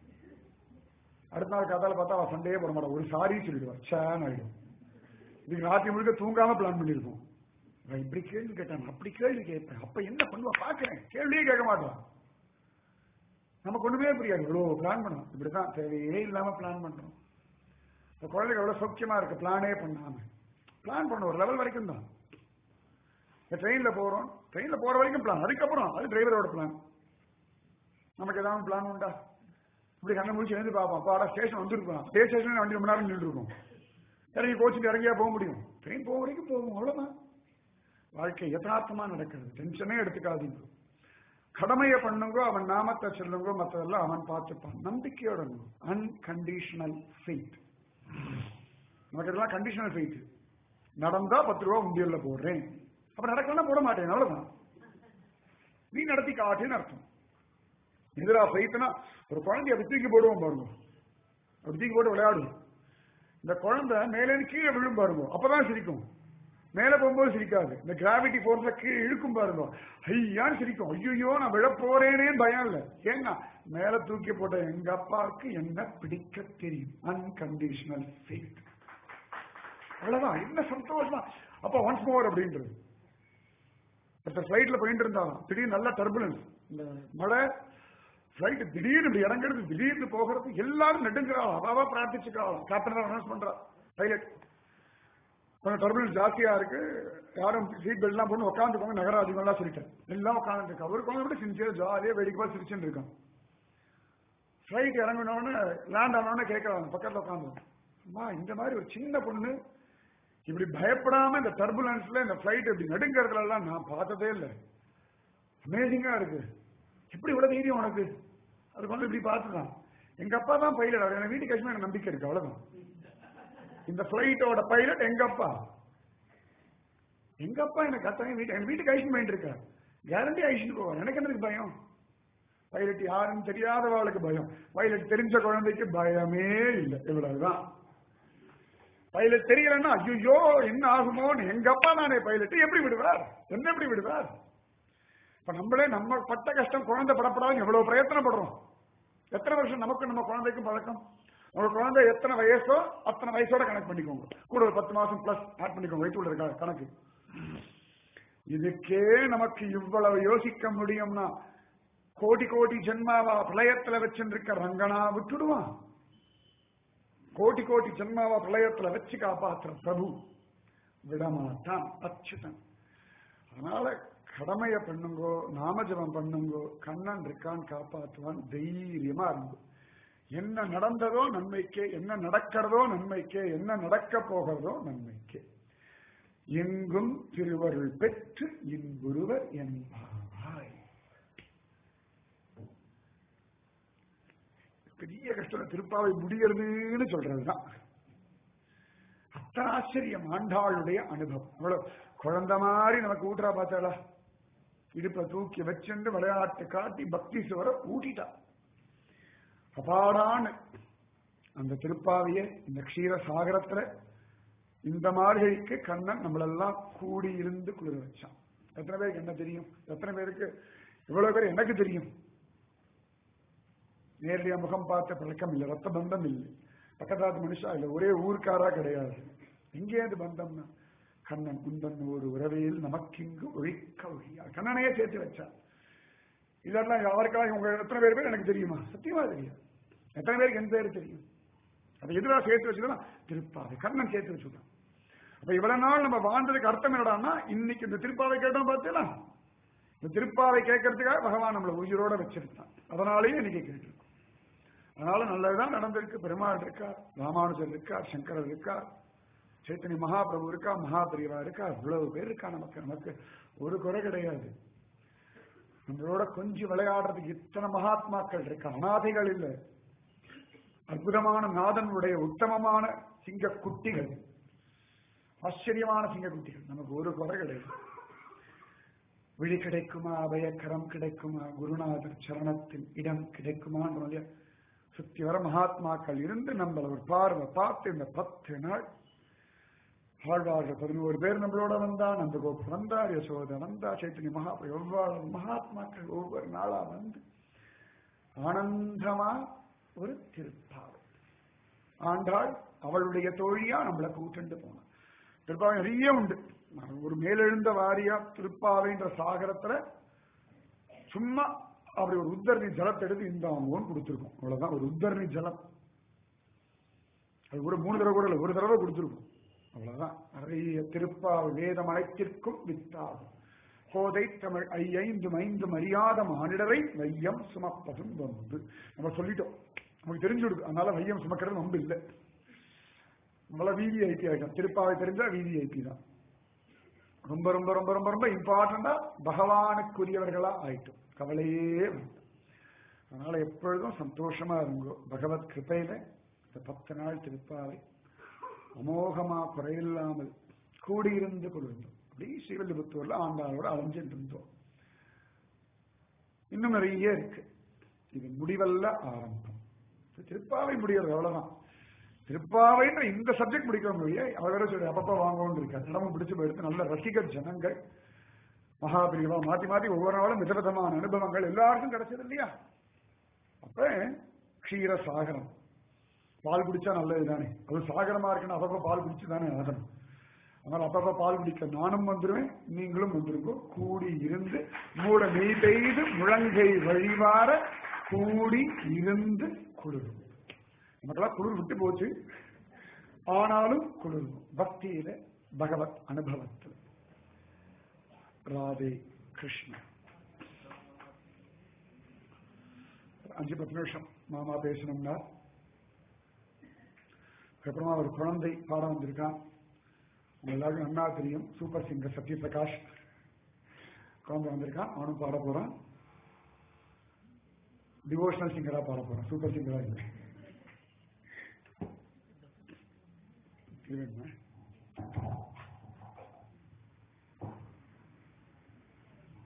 A: அடுத்த நாள் கதால பார்த்தா அவன் சண்டையே போட மாட்டான் ஒரு சாரி சொல்லிடுவான் சேன் ஆயிடும் இதுக்கு ராத்திரி முழுக்க தூங்காம பிளான் பண்ணிருக்கோம் இவன் இப்படி கேள்வி கேட்டான் அப்படி கேள்வி கேட்பேன் அப்ப என்ன பண்ணுவான் பாக்குறேன் கேள்வியே கேட்க மாட்டான் நமக்கு ஒண்ணுமே புரியாது இவ்வளவு பிளான் பண்ணோம் இப்படிதான் தேவையே இல்லாம பிளான் பண்றோம் இந்த குழந்தைங்க எவ்வளவு சௌக்கியமா இருக்கு பிளானே பண்ணாம பிளான் பண்ண ஒரு லெவல் வரைக்கும் தான் ட்ரெயின்ல போறோம் ட்ரெயின்ல போற வரைக்கும் பிளான் அதுக்கப்புறம் அது டிரைவரோட பிளான் நமக்கு ஏதாவது பிளான் உண்டா இப்படி கண்ணை முடிச்சு எழுந்து பார்ப்போம் அப்பா ஸ்டேஷன் வந்துருக்கோம் ஸ்டே ஸ்டேஷன் வண்டி ரொம்ப நேரம் நின்று இருக்கும் இறங்கி கோச்சிட்டு இறங்கியா போக முடியும் ட்ரெயின் போக வரைக்கும் போகும் அவ்வளவுதான் வாழ்க்கை யதார்த்தமா நடக்கிறது டென்ஷனே எடுத்துக்காதீங்க கடமையை பண்ணுங்க அவன் நாமத்தை சொல்லுங்க மற்றதெல்லாம் அவன் பார்த்துப்பான் நம்பிக்கையோட அன்கண்டிஷனல் ஃபெய்த் நமக்கு இதெல்லாம் கண்டிஷனல் ஃபெய்த் நடந்தா பத்து ரூபா உண்டியல்ல போடுறேன் அப்ப நடக்கலாம் போட மாட்டேன் அவ்வளவுதான் நீ நடத்தி காட்டுன்னு அர்த்தம் எதிரா ஃபெய்த்னா ஒரு குழந்தைய அப்படி தூக்கி போடுவோம் பாருங்க அப்படி தூக்கி போட்டு விளையாடும் இந்த குழந்தை மேலே கீழே விழும் பாருங்க அப்பதான் சிரிக்கும் மேல போகும்போது சிரிக்காது இந்த கிராவிட்டி போர்ஸ்ல கீழே இழுக்கும் பாருங்க ஐயான்னு சிரிக்கும் ஐயோ நான் விழ போறேனேன்னு பயம் இல்ல ஏன்னா மேல தூக்கி போட்ட எங்க அப்பாவுக்கு என்ன பிடிக்க தெரியும் அன்கண்டிஷனல் ஃபெய்த் அவ்வளவுதான் என்ன சந்தோஷமா அப்ப ஒன்ஸ் மோர் அப்படின்றது ஒருத்தர் ஃபிளைட்ல போயிட்டு இருந்தாலும் திடீர்னு நல்ல டர்புலன்ஸ் இந்த மழை ஃபிளைட் திடீர்னு இப்படி இறங்குறது திடீர்னு போகிறது எல்லாரும் நெடுங்கிறாள் அவாவா பிரார்த்திச்சுக்கிறாள் கேப்டன் அனௌன்ஸ் பண்றா பைலட் கொஞ்சம் டர்புலன்ஸ் ஜாஸ்தியா இருக்கு யாரும் சீட் பெல்ட் எல்லாம் போட்டு உட்காந்துக்கோங்க நகராதிகம்லாம் சொல்லிட்டேன் எல்லாம் உட்காந்துட்டு இருக்கா ஒரு குழந்தை கூட சின்சியர் ஜாலியா வேடிக்கை பார்த்து சிரிச்சுட்டு இருக்கான் ஃபிளைட் இறங்கினோடனே லேண்ட் ஆனோடனே கேட்கறாங்க பக்கத்துல உட்காந்து அம்மா இந்த மாதிரி ஒரு சின்ன பொண்ணு இப்படி பயப்படாம இந்த டர்புலன்ஸ்ல இந்த ஃபிளைட் இப்படி நடுங்கிறதுல எல்லாம் நான் பார்த்ததே இல்லை அமேசிங்கா இருக்கு எப்படி இவ்வளவு தைரியம் உனக்கு அது வந்து இப்படி பார்த்துதான் எங்க அப்பா தான் பைலட் அவர் எனக்கு வீட்டு கஷ்மீர் எனக்கு நம்பிக்கை இருக்கு அவ்வளவுதான் இந்த பிளைட்டோட பைலட் எங்க அப்பா எங்க அப்பா எனக்கு கத்தாங்க வீட்டு எங்க வீட்டுக்கு ஐஷன் பண்ணிட்டு இருக்கார் கேரண்டி ஐஷன் போவார் எனக்கு என்னதுக்கு பயம் பைலட் யாருன்னு தெரியாதவளுக்கு பயம் பைலட் தெரிஞ்ச குழந்தைக்கு பயமே இல்லை இவ்வளவுதான் பைலட் தெரியலன்னா ஐயோ என்ன ஆகுமோன்னு எங்க அப்பா தானே பைலட் எப்படி விடுவார் என்ன எப்படி விடுவார் இப்ப நம்மளே நம்ம பட்ட கஷ்டம் குழந்தை படப்படாது எவ்வளவு பிரயத்தனப்படுறோம் எத்தனை வருஷம் நமக்கு நம்ம குழந்தைக்கும் பழக்கம் உங்க குழந்தை எத்தனை வயசோ அத்தனை வயசோட கணக்கு பண்ணிக்கோங்க கூட ஒரு பத்து மாசம் பிளஸ் ஆட் பண்ணிக்கோங்க வயிற்றுல இருக்க கணக்கு இதுக்கே நமக்கு இவ்வளவு யோசிக்க முடியும்னா கோடி கோடி ஜென்மாவா பிரளயத்துல வச்சுருக்க ரங்கனா விட்டுடுவான் கோடி கோடி ஜென்மாவா பிரளயத்துல வச்சு காப்பாத்துற பிரபு விடமாட்டான் அச்சுதன் அதனால கடமைய பண்ணுங்கோ நாமஜபம் பண்ணுங்கோ கண்ணன் இருக்கான் காப்பாற்றுவான் தைரியமா இருங்கோ என்ன நடந்ததோ நன்மைக்கே என்ன நடக்கிறதோ நன்மைக்கே என்ன நடக்க போகிறதோ நன்மைக்கே எங்கும் திருவருள் பெற்று இன்புருவர் என்பாய் பெரிய கஷ்டம் திருப்பாவை முடிகிறதுன்னு சொல்றதுதான் அத்தனை ஆச்சரியம் ஆண்டாளுடைய அனுபவம் அவ்வளவு குழந்தை மாதிரி நமக்கு ஊட்டுறா பார்த்தாளா இடுப்பை தூக்கி வச்சுண்டு விளையாட்டு காட்டி பக்தி சுவர ஊட்டிட்டா அபாடான அந்த திருப்பாவிய இந்த க்ஷீர சாகரத்துல இந்த மார்கழிக்கு கண்ணன் நம்மளெல்லாம் கூடி இருந்து குளிர வச்சான் எத்தனை பேருக்கு என்ன தெரியும் எத்தனை பேருக்கு இவ்வளவு பேர் எனக்கு தெரியும் நேரடியா முகம் பார்த்த பழக்கம் இல்லை ரத்த பந்தம் இல்லை பக்கத்தாத்து மனுஷா இல்லை ஒரே ஊருக்காரா கிடையாது எங்கேயாது பந்தம்னா கண்ணன் உந்தன் ஒரு உறவையில் நமக்கிங்கு ஒழிக்க ஒழியா கண்ணனையே சேர்த்து வச்சான் இதெல்லாம் யாருக்கெல்லாம் உங்க எத்தனை பேர் பேர் எனக்கு தெரியுமா சத்தியமா தெரியும் எத்தனை பேருக்கு என் பேர் தெரியும் அப்ப எதிராக சேர்த்து வச்சுதான் திருப்பாவை கண்ணன் சேர்த்து வச்சுதான் அப்ப இவ்வளவு நாள் நம்ம வாழ்ந்ததுக்கு அர்த்தம் என்னடான்னா இன்னைக்கு இந்த திருப்பாவை கேட்டோம் பார்த்தீங்களா இந்த திருப்பாவை கேட்கறதுக்காக பகவான் நம்மளை உயிரோட வச்சிருந்தான் அதனாலேயே இன்னைக்கு கேட்டிருக்கோம் அதனால நல்லதுதான் நடந்திருக்கு பெருமாள் இருக்கார் ராமானுஜர் இருக்கார் சங்கரர் இருக்கார் சைத்தன்ய மகாபிரபு இருக்கா மகாபிரிவா இருக்கா இவ்வளவு பேர் இருக்கா நமக்கு நமக்கு ஒரு குறை கிடையாது நம்மளோட கொஞ்சம் விளையாடுறதுக்கு இத்தனை மகாத்மாக்கள் இருக்கா அனாதைகள் இல்லை அற்புதமான நாதனுடைய உத்தமமான சிங்க குட்டிகள் ஆச்சரியமான சிங்க குட்டிகள் நமக்கு ஒரு குறை கிடையாது விழி கிடைக்குமா அபயக்கரம் கிடைக்குமா குருநாதர் சரணத்தில் இடம் கிடைக்குமான்னு சுத்தி வர மகாத்மாக்கள் இருந்து நம்மள ஒரு பார்வை பார்த்து இந்த பத்து நாள் ஆழ்வார்கள் பதினோரு பேர் நம்மளோட வந்தா நந்தகோபு வந்தார் யசோத வந்தா சைத்தன்ய மகா எவ்வாறு மகாத்மாக்கள் ஒவ்வொரு நாளா வந்து ஆனந்தமா ஒரு திருப்பாவை ஆண்டாள் அவளுடைய தோழியா நம்மளை கூட்டுண்டு போனான் திருப்பாவை நிறைய உண்டு ஒரு மேலெழுந்த வாரியா திருப்பாவைன்ற சாகரத்துல சும்மா அப்படி ஒரு உத்தரணி ஜலத்தை எடுத்து இந்த அனுபவம் கொடுத்துருக்கோம் அவ்வளவுதான் ஒரு உத்தரணி ஜலம் அது கூட மூணு தடவை கூட இல்லை ஒரு தடவை கொடுத்துருக்கோம் அவ்வளவுதான் நிறைய திருப்பாவை வேதம் அனைத்திற்கும் வித்தாகும் கோதை தமிழ் ஐயைந்தும் ஐந்தும் அறியாத மானிடரை வையம் சுமப்பதும் வம்பு நம்ம சொல்லிட்டோம் நமக்கு தெரிஞ்சுடுது அதனால வையம் சுமக்கிறது வம்பு இல்லை நம்மள வீதி ஐபி ஆகிட்டோம் திருப்பாவை தெரிஞ்சா வீதி ஐபி தான் ரொம்ப ரொம்ப ரொம்ப ரொம்ப ரொம்ப இம்பார்ட்டண்டா பகவானுக்குரியவர்களா ஆயிட்டோம் கவலையே வேண்டாம் அதனால எப்பொழுதும் சந்தோஷமா இருங்கோ பகவத் கிருப்பையில இந்த பத்து நாள் திருப்பாவை அமோகமா குறையில்லாமல் கூடியிருந்து கொண்டிருந்தோம் அப்படி ஸ்ரீவில்லிபுத்தூர்ல ஆண்டாளோட அலைஞ்சிட்டு இருந்தோம் இன்னும் நிறைய இருக்கு இது முடிவல்ல ஆரம்பம் திருப்பாவை முடிகிறது அவ்வளவுதான் திருப்பாவைன்ற இந்த சப்ஜெக்ட் பிடிக்கிறவங்க இல்லையா அவர் சொல்லி அப்பப்ப வாங்கணும்னு இருக்காரு இடமும் பிடிச்சு போயிடுத்து நல்ல ரசிக ஜனங்கள் மகாபிரிவா மாத்தி மாத்தி ஒவ்வொரு நாளும் விதவிதமான அனுபவங்கள் எல்லாருக்கும் கிடைச்சது இல்லையா அப்ப க்ஷீர சாகரம் பால் குடிச்சா நல்லது தானே அது சாகரமா இருக்குன்னு அப்பப்ப பால் குடிச்சு தானே ஆகணும் அதனால அப்பப்ப பால் குடிக்க நானும் வந்துருவேன் நீங்களும் வந்துருங்க கூடி இருந்து மூட மெய் பெய்து முழங்கை வழிவார கூடி இருந்து குளிரும் நமக்கெல்லாம் குளிர் விட்டு போச்சு ஆனாலும் குளிரும் பக்தியில பகவத் அனுபவத்தில் ராதே கிருஷ்ணா அஞ்சு பத்து நிமிஷம் மாமா பேசணும்னா அப்புறமா ஒரு குழந்தை பாட வந்திருக்கான் உங்க எல்லாருக்கும் நன்னா தெரியும் சூப்பர் சிங்கர் சத்யபிரகாஷ் குழந்தை வந்திருக்கான் அவனும் பாட போறான் டிவோஷனல் சிங்கரா பாட போறான் சூப்பர் சிங்கரா இல்லை இது வேணுமா?